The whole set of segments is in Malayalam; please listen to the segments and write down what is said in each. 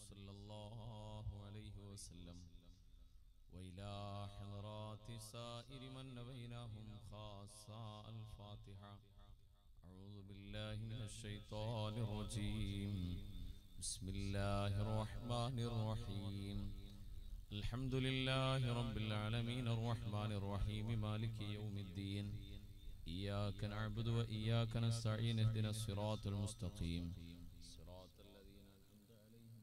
صلى الله عليه وسلم وإلى حضرات سائر من نبيناهم خاصة الفاتحة أعوذ بالله من الشيطان الرجيم بسم الله الرحمن الرحيم الحمد لله رب العالمين الرحمن الرحيم مالك يوم الدين إياك نعبد وإياك نستعين اهدنا الصراط المستقيم صراط الذين أنعمت عليهم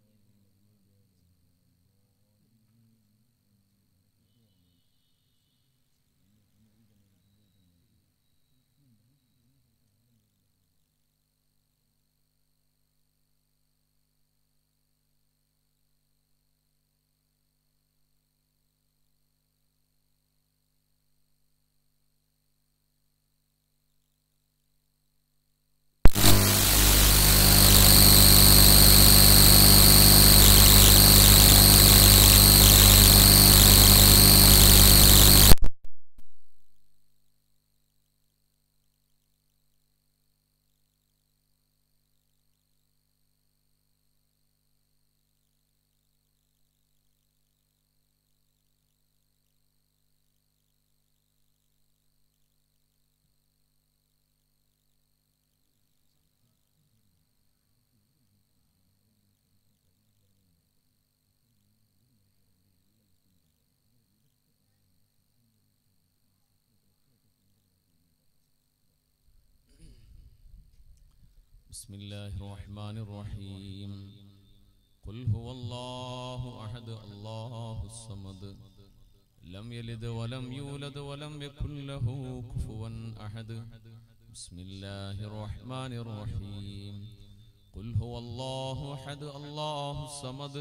بسم الله الرحمن الرحيم قل هو الله أحد الله الصمد لم يلد ولم يولد ولم يكن له كفوا أحد بسم الله الرحمن الرحيم قل هو الله أحد الله الصمد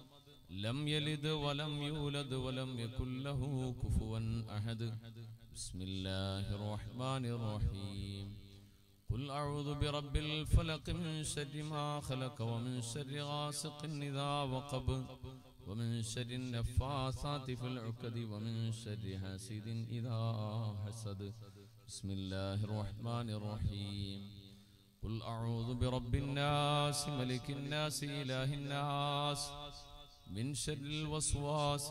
لم يلد ولم يولد ولم يكن له كفوا أحد بسم الله الرحمن الرحيم قل أعوذ برب الفلق من شر ما خلق ومن شر غاسق إذا وقب ومن شر النفاثات في العقد ومن شر حاسد إذا حسد بسم الله الرحمن الرحيم قل أعوذ برب الناس ملك الناس إله الناس من شر الوسواس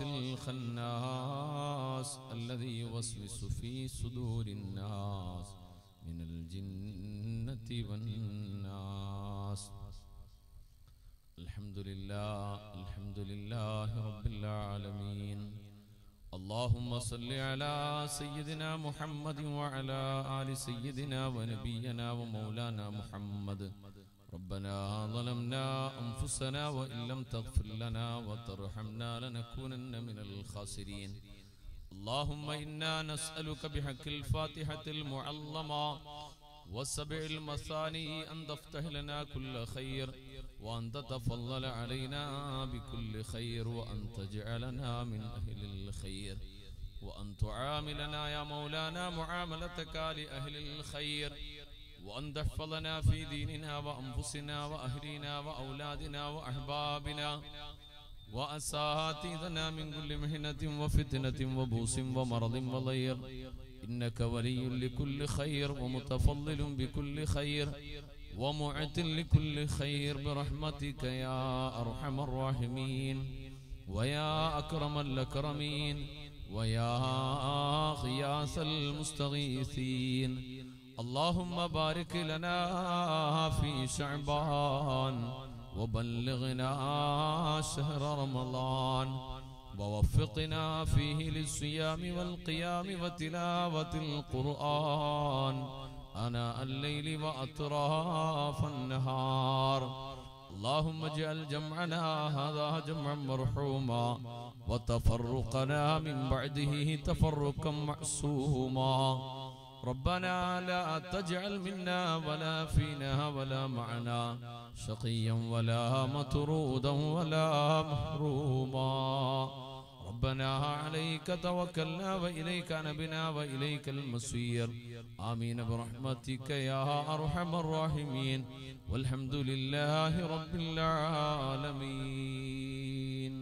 الخناس الذي يوسوس في صدور الناس من الجنة والناس الحمد لله الحمد لله رب العالمين اللهم صل على سيدنا محمد وعلى آل سيدنا ونبينا ومولانا محمد ربنا ظلمنا أنفسنا وإن لم تغفر لنا وترحمنا لنكونن من الخاسرين اللهم إنا نسألك بحق الفاتحة المعلمة والسبع المثاني أن تفتح لنا كل خير وأن تتفضل علينا بكل خير وأن تجعلنا من أهل الخير وأن تعاملنا يا مولانا معاملتك لأهل الخير وأن تحفظنا في ديننا وأنفسنا وأهلنا وأولادنا وأحبابنا وأساتذنا من كل محنة وفتنة وبوس ومرض وضير إنك ولي لكل خير ومتفضل بكل خير ومعت لكل خير برحمتك يا أرحم الراحمين ويا أكرم الأكرمين ويا غياث المستغيثين اللهم بارك لنا في شعبان وبلغنا شهر رمضان ووفقنا فيه للصيام والقيام وتلاوة القرآن أناء الليل وأطراف النهار اللهم اجعل جمعنا هذا جمعا مرحوما وتفرقنا من بعده تفرقا معصوما ربنا لا تجعل منا ولا فينا ولا معنا شقيا ولا مطرودا ولا محروما ربنا عليك توكلنا وإليك نبنا وإليك المصير آمين برحمتك يا أرحم الراحمين والحمد لله رب العالمين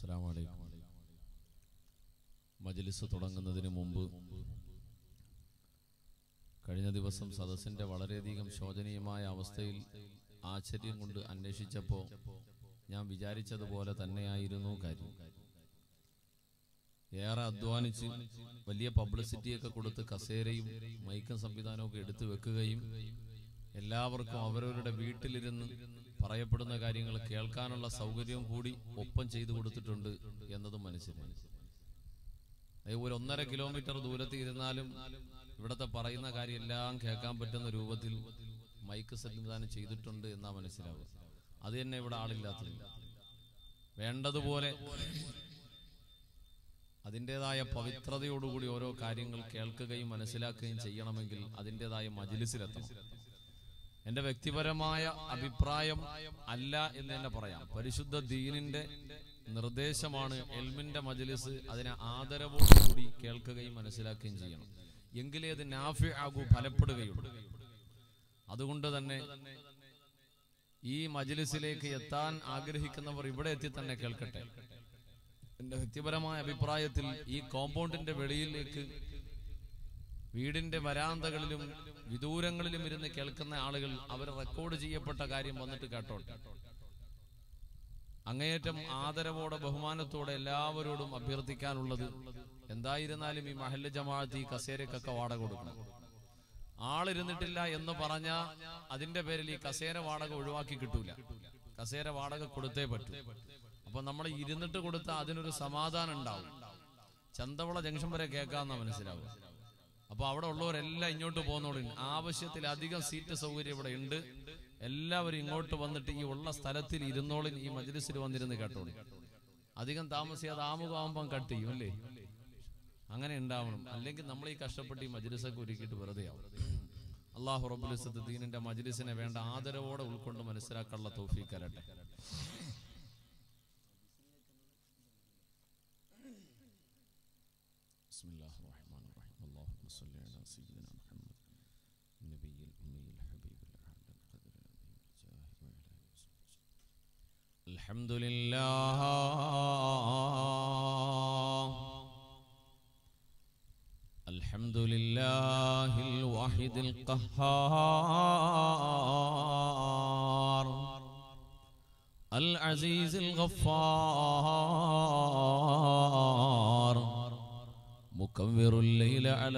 അസ്സലാമു അലൈക്കും മജ്ലിസ് തുടങ്ങുന്നതിന് മുമ്പ് കഴിഞ്ഞ ദിവസം സദസ്സിന്റെ വളരെയധികം ശോചനീയമായ അവസ്ഥയിൽ ആശ്ചര്യം കൊണ്ട് അന്വേഷിച്ചപ്പോൾ ഞാൻ വിചാരിച്ചതുപോലെ തന്നെയായിരുന്നു കാര്യം ഏറെ അധ്വാനിച്ച് വലിയ പബ്ലിസിറ്റിയൊക്കെ കൊടുത്ത് കസേരയും മൈക്കും സംവിധാനവും ഒക്കെ എടുത്തു വെക്കുകയും എല്ലാവർക്കും അവരവരുടെ വീട്ടിലിരുന്ന് പറയപ്പെടുന്ന കാര്യങ്ങൾ കേൾക്കാനുള്ള സൗകര്യവും കൂടി ഒപ്പം ചെയ്തു കൊടുത്തിട്ടുണ്ട് എന്നതും മനസ്സിലായി അതേപോലെ ഒന്നര കിലോമീറ്റർ ദൂരത്ത് ഇരുന്നാലും ഇവിടത്തെ പറയുന്ന കാര്യം എല്ലാം കേൾക്കാൻ പറ്റുന്ന രൂപത്തിൽ മൈക്ക് സംവിധാനം ചെയ്തിട്ടുണ്ട് എന്നാ മനസ്സിലാവുക അത് തന്നെ ഇവിടെ ആളില്ലാത്തത് വേണ്ടതുപോലെ അതിൻ്റെതായ പവിത്രതയോടുകൂടി ഓരോ കാര്യങ്ങൾ കേൾക്കുകയും മനസ്സിലാക്കുകയും ചെയ്യണമെങ്കിൽ അതിൻ്റെതായ മജിലിസിലെത്തണം എന്റെ വ്യക്തിപരമായ അഭിപ്രായം അല്ല എന്ന് തന്നെ പറയാം പരിശുദ്ധ ദീനിന്റെ നിർദ്ദേശമാണ് എൽമിന്റെ മജലിസ് അതിനെ ആദരവോടുകൂടി കേൾക്കുകയും മനസ്സിലാക്കുകയും ചെയ്യണം എങ്കിലേ അത് നാഫി ആകൂ ഫലപ്പെടുകയുള്ളൂ അതുകൊണ്ട് തന്നെ ഈ മജലിസിലേക്ക് എത്താൻ ആഗ്രഹിക്കുന്നവർ ഇവിടെ എത്തി തന്നെ കേൾക്കട്ടെ എന്റെ വ്യക്തിപരമായ അഭിപ്രായത്തിൽ ഈ കോമ്പൗണ്ടിന്റെ വെളിയിലേക്ക് വീടിന്റെ വരാന്തകളിലും വിദൂരങ്ങളിലും ഇരുന്ന് കേൾക്കുന്ന ആളുകൾ അവർ റെക്കോർഡ് ചെയ്യപ്പെട്ട കാര്യം വന്നിട്ട് കേട്ടോട്ടെ അങ്ങേയറ്റം ആദരവോടെ ബഹുമാനത്തോടെ എല്ലാവരോടും അഭ്യർത്ഥിക്കാനുള്ളത് എന്തായിരുന്നാലും ഈ മഹല്ല് ജമാഅത്ത് ഈ കസേരക്കൊക്കെ വാടക കൊടുക്കണം ആളിരുന്നിട്ടില്ല എന്ന് പറഞ്ഞ അതിന്റെ പേരിൽ ഈ കസേര വാടക ഒഴിവാക്കി കിട്ടൂല കസേര വാടക കൊടുത്തേ പറ്റൂ അപ്പൊ നമ്മൾ ഇരുന്നിട്ട് കൊടുത്ത അതിനൊരു സമാധാനം ഉണ്ടാവും ചന്തവള ജംഗ്ഷൻ വരെ കേൾക്കാന്ന മനസ്സിലാവും അപ്പൊ അവിടെ ഉള്ളവരെല്ലാം ഇങ്ങോട്ട് പോകുന്നോളൂ ആവശ്യത്തിലധികം സീറ്റ് സൗകര്യം ഇവിടെ ഉണ്ട് എല്ലാവരും ഇങ്ങോട്ട് വന്നിട്ട് ഈ ഉള്ള സ്ഥലത്തിൽ ഇരുന്നോളിൻ ഈ മജ്ലിസിൽ വന്നിരുന്ന് കേട്ടോളി അധികം താമസിയാതെ ആമുഖമാകുമ്പം കട്ട് ചെയ്യും അല്ലേ അങ്ങനെ ഉണ്ടാവണം അല്ലെങ്കിൽ നമ്മൾ ഈ കഷ്ടപ്പെട്ട് ഈ മജ്ലിസൊക്കെ ഒരുക്കിയിട്ട് വെറുതെ ആവും അള്ളാഹു റബുലിസത്ത് ദീനിന്റെ മജ്ലിസിനെ വേണ്ട ആദരവോടെ ഉൾക്കൊണ്ട് മനസ്സിലാക്കാനുള്ള തോഫീക്ക് തരട്ടെ بسم الله الرحمن الرحيم اللهم صل على سيدنا محمد النبي الأمي الحبيب الأعلى القدر العظيم الجاه وعلى آله وصحبه وسلم. الحمد لله الحمد لله الواحد القهار العزيز الغفار مكور الليل على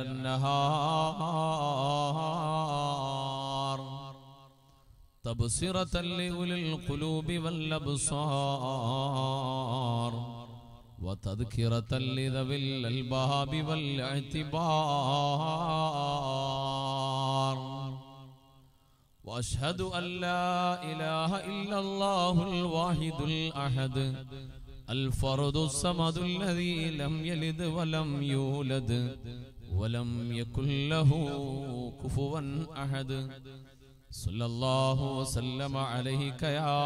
النهار تبصرة لأولي القلوب والأبصار وتذكرة لذوي الألباب والاعتبار واشهد ان لا اله الا الله الواحد الاحد الفرد الصمد الذي لم يلد ولم يولد ولم يكن له كفوا احد صلى الله وسلم عليك يا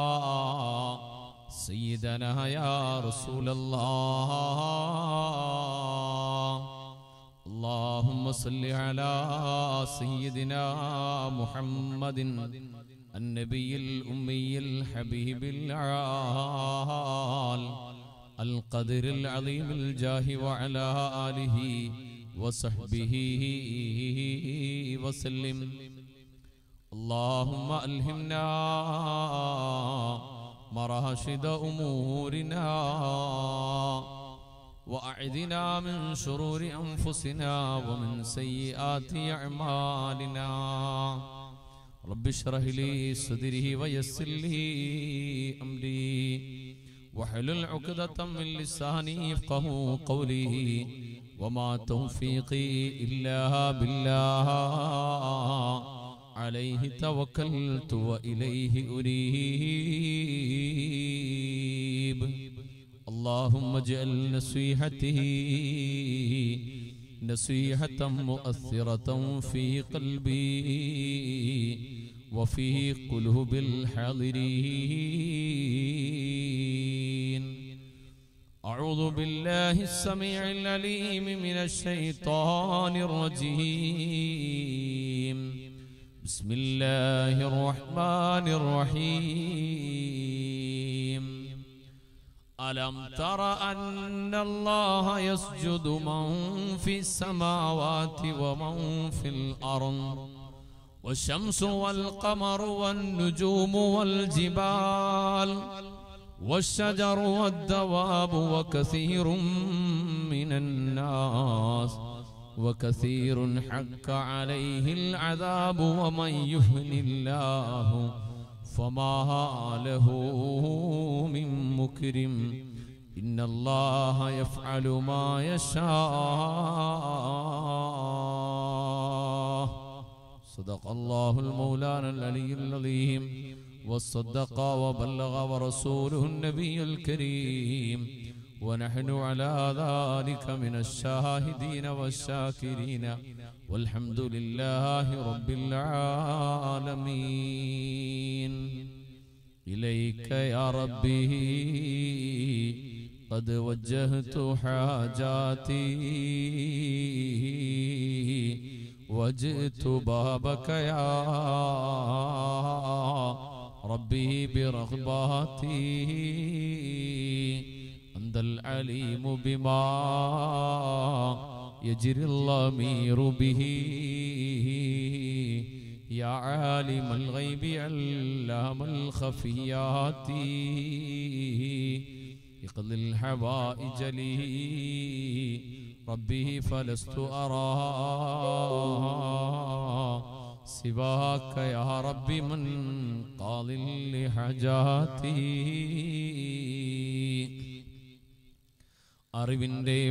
سيدنا يا رسول الله اللهم صل على سيدنا محمد النبي الأمي الحبيب العال القدر العظيم الجاه وعلى آله وصحبه وسلم اللهم ألهمنا مراشد أمورنا وأعذنا من شرور أنفسنا ومن سيئات أعمالنا رب اشرح لي صدري ويسر لي أمري واحلل عقدة من لساني يفقه قولي وما توفيقي إلا بالله عليه توكلت وإليه أريب اللهم اجعل نصيحته نصيحة مؤثرة في قلبي وفي قلوب الحاضرين أعوذ بالله السميع العليم من الشيطان الرجيم بسم الله الرحمن الرحيم ألم تر أن الله يسجد من في السماوات ومن في الأرض والشمس والقمر والنجوم والجبال والشجر والدواب وكثير من الناس وكثير حق عليه العذاب ومن يهن الله فما له من مكرم إن الله يفعل ما يشاء صدق الله المولانا العلي العظيم وصدق وبلغ ورسوله النبي الكريم ونحن على ذلك من الشاهدين والشاكرين والحمد لله رب العالمين إليك يا ربي قد وجهت حاجاتي وجئت بابك يا ربي برغباتي أنت العليم بما يجري الضمير به يا عالم الغيب علام الخفيات اقضي الحوائج لي ربي فلست أرى سواك يا رب من قاض لحاجاتي അറിവിന്റെ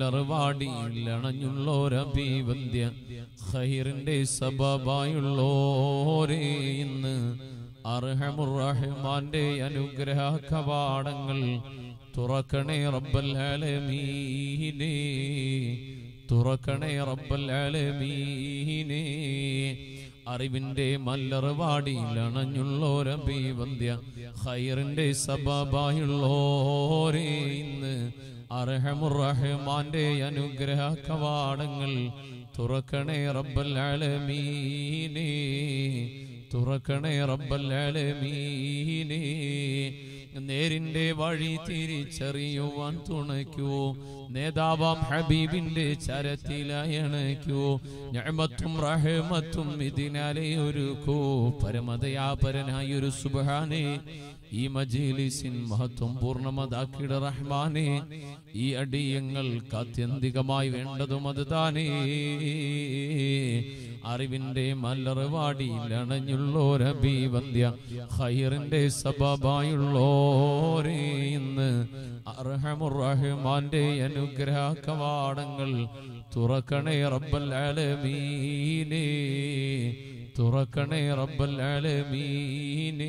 മല്ലറുവാടിയിലണഞ്ഞുള്ളോരഭിവന്ധ്യ ഖൈറിന്റെ സബബായുള്ളോരേ ഇന്ന് അർഹമുറഹ്മാന്റെ അനുഗ്രഹ കവാടങ്ങൾ തുറക്കണേ റബ്ബൽ ആലമീനേ തുറക്കണേ റബ്ബൽ ആലമീനേ അറിവിന്റെ മല്ലറുവാടിയിലണഞ്ഞുള്ളോരഭിവന്ധ്യ ഖൈറിന്റെ സബബായുള്ളോരേ ഇന്ന് അർഹമുറഹ്മാന്റെ അനുഗ്രഹ കവാടങ്ങൾ തുറക്കണേ റബ്ബൽ ആലമീനേ തുറക്കണേ റബ്ബൽ ആലമീനേ നേരിന്റെ വഴി തിരിച്ചറിയുവാൻ തുണയ്ക്കൂ നേതാവാം ഹബീബിന്റെ ചരത്തിലയണയ്ക്കൂ ഞമത്തും റഹമത്തും ഇതിനാലെ ഒരുക്കൂ പരമതയാപരനായ ഒരു സുബഹാനെ ഈ മജീലിസിൻ മഹത്വം പൂർണ്ണമതാക്കിട റഹ്മാനെ ഈ അടിയങ്ങൾക്ക് ആത്യന്തികമായി വേണ്ടതും അത് താനേ അറിവിന്റെ മല്ലറുവാടിയിലണഞ്ഞുള്ളോരഭിവന്ധ്യ ഹൈറിന്റെ സബബായുള്ളോരേ ഇന്ന് അർഹമുറഹ്മാന്റെ അനുഗ്രഹ കവാടങ്ങൾ തുറക്കണേ റബ്ബൽ ആലമീനേ തുറക്കണേ റബ്ബൽ ആലമീനേ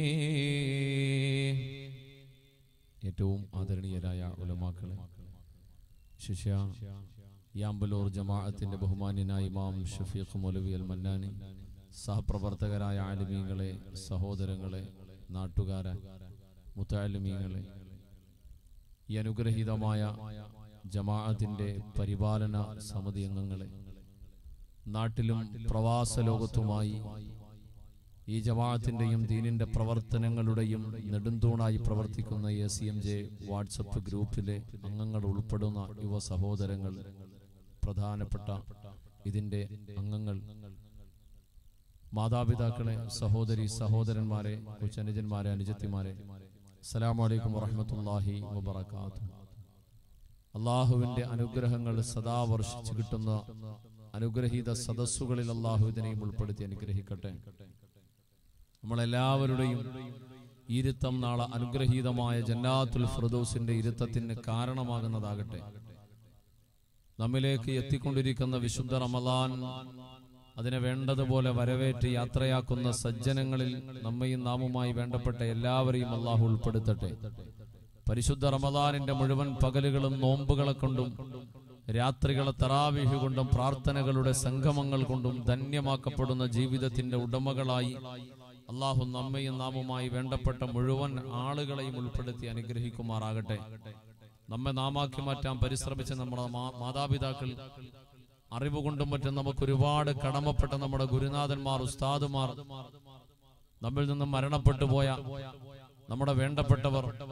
ഏറ്റവും ആദരണീയരായ ഉലമാക്കളെ ശിഷ്യ യാമ്പലൂർ ജമാഅത്തിന്റെ ബഹുമാന്യനായ ഇമാം ഷഫീഖ് മൗലവി അൽ മന്നാനി സഹപ്രവർത്തകരായ ആലിമീങ്ങളെ സഹോദരങ്ങളെ നാട്ടുകാര മുത്താലിമീങ്ങളെ ഈ അനുഗ്രഹീതമായ ജമാഅത്തിന്റെ പരിപാലന സമിതി അംഗങ്ങളെ നാട്ടിലും പ്രവാസ ലോകത്തുമായി ഈ ജമാഅത്തിന്റെയും ദീനിന്റെ പ്രവർത്തനങ്ങളുടെയും നെടുന്തൂണായി പ്രവർത്തിക്കുന്ന A C M J WhatsApp ഗ്രൂപ്പിലെ അംഗങ്ങൾ ഉൾപ്പെടുന്ന യുവ സഹോദരങ്ങൾ പ്രധാനപ്പെട്ട ഇതിന്റെ അംഗങ്ങൾ മാതാപിതാക്കളെ സഹോദരി സഹോദരന്മാരെ കൊച്ചനുജന്മാരെ അനുജത്തിമാരെ അസ്സലാമലൈക്കും വറഹമത്തല്ലാഹി വബർക്കാത്തു അള്ളാഹുവിന്റെ അനുഗ്രഹങ്ങൾ സദാ വർഷിച്ചു കിട്ടുന്ന അനുഗ്രഹീത സദസ്സുകളിൽ അള്ളാഹു ഇതിനെയും ഉൾപ്പെടുത്തി അനുഗ്രഹിക്കട്ടെ നമ്മളെല്ലാവരുടെയും ഇരുത്തം നാളെ അനുഗ്രഹീതമായ ജന്നാത്തുൽ ഫിർദൗസിന്റെ ഇരുത്തത്തിന് കാരണമാകുന്നതാകട്ടെ നമ്മിലേക്ക് എത്തിക്കൊണ്ടിരിക്കുന്ന വിശുദ്ധ റമദാൻ അതിനെ വേണ്ടതുപോലെ വരവേറ്റ് യാത്രയാക്കുന്ന സജ്ജനങ്ങളിൽ നമ്മയും നാമുമായി വേണ്ടപ്പെട്ട എല്ലാവരെയും അള്ളാഹു ഉൾപ്പെടുത്തട്ടെ പരിശുദ്ധ റമദാനിന്റെ മുഴുവൻ പകലുകളും നോമ്പുകളെ കൊണ്ടും രാത്രികളെ തറാവിഹ് കൊണ്ടും പ്രാർത്ഥനകളുടെ സംഗമങ്ങൾ കൊണ്ടും ധന്യമാക്കപ്പെടുന്ന ജീവിതത്തിന്റെ ഉടമകളായി അള്ളാഹു നമ്മയും നാമുമായി വേണ്ടപ്പെട്ട മുഴുവൻ ആളുകളെയും ഉൾപ്പെടുത്തി അനുഗ്രഹിക്കുമാറാകട്ടെ നമ്മെ നാമാക്കി മാറ്റാൻ പരിശ്രമിച്ച നമ്മുടെ മാ- മാതാപിതാക്കൾ അറിവ് കൊണ്ടും മറ്റും നമുക്ക് ഒരുപാട് കടമപ്പെട്ട നമ്മുടെ ഗുരുനാഥന്മാർ ഉസ്താദുമാർ നമ്മിൽ നിന്നും മരണപ്പെട്ടു പോയ നമ്മുടെ വേണ്ടപ്പെട്ടവർ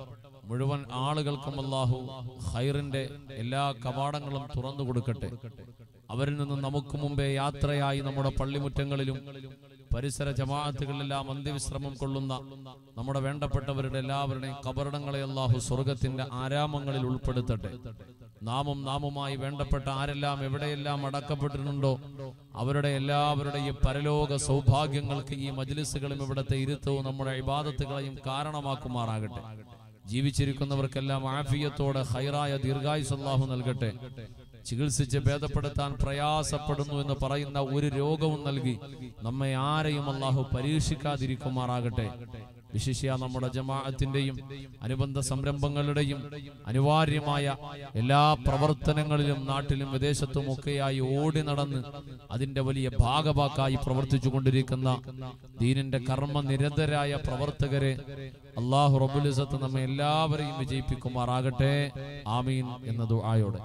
മുഴുവൻ ആളുകൾക്കും അല്ലാഹു ഖൈറിന്റെ എല്ലാ കവാടങ്ങളും തുറന്നു കൊടുക്കട്ടെ അവരിൽ നിന്ന് നമുക്ക് മുമ്പേ യാത്രയായി നമ്മുടെ പള്ളിമുറ്റങ്ങളിലും പരിസര ജമാഅത്തുകളിലെല്ലാം അന്ത്യവിശ്രമം കൊള്ളുന്ന നമ്മുടെ വേണ്ടപ്പെട്ടവരുടെ എല്ലാവരുടെയും കബറിടങ്ങളെ അല്ലാഹു സ്വർഗത്തിന്റെ ആരാമങ്ങളിൽ ഉൾപ്പെടുത്തട്ടെ നാമും നാമുമായി വേണ്ടപ്പെട്ട ആരെല്ലാം എവിടെയെല്ലാം അടക്കപ്പെട്ടിട്ടുണ്ടോ അവരുടെ എല്ലാവരുടെയും പരലോക സൗഭാഗ്യങ്ങൾക്ക് ഈ മജ്ലിസുകളും ഇവിടുത്തെ ഇരുത്തവും നമ്മുടെ ഇബാദത്തുകളെയും കാരണമാക്കുമാറാകട്ടെ ജീവിച്ചിരിക്കുന്നവർക്കെല്ലാം ആഫിയത്തോടെ ഹൈറായ ദീർഘായുസ് അല്ലാഹു നൽകട്ടെ ചികിത്സിച്ച് ഭേദപ്പെടുത്താൻ പ്രയാസപ്പെടുന്നു എന്ന് പറയുന്ന ഒരു രോഗവും നൽകി നമ്മെ ആരെയും അള്ളാഹു പരീക്ഷിക്കാതിരിക്കുമാറാകട്ടെ വിശിഷ്യ നമ്മുടെ ജമാഅത്തിന്റെയും അനുബന്ധ സംരംഭങ്ങളുടെയും അനിവാര്യമായ എല്ലാ പ്രവർത്തനങ്ങളിലും നാട്ടിലും വിദേശത്തും ഒക്കെയായി ഓടി നടന്ന് അതിന്റെ വലിയ ഭാഗവാക്കായി പ്രവർത്തിച്ചു കൊണ്ടിരിക്കുന്ന ദീനിന്റെ കർമ്മ നിരതരായ പ്രവർത്തകരെ അള്ളാഹു റബുലിസത്ത് നമ്മെ എല്ലാവരെയും വിജയിപ്പിക്കുമാറാകട്ടെ ആമീൻ എന്ന ദുആയോടെ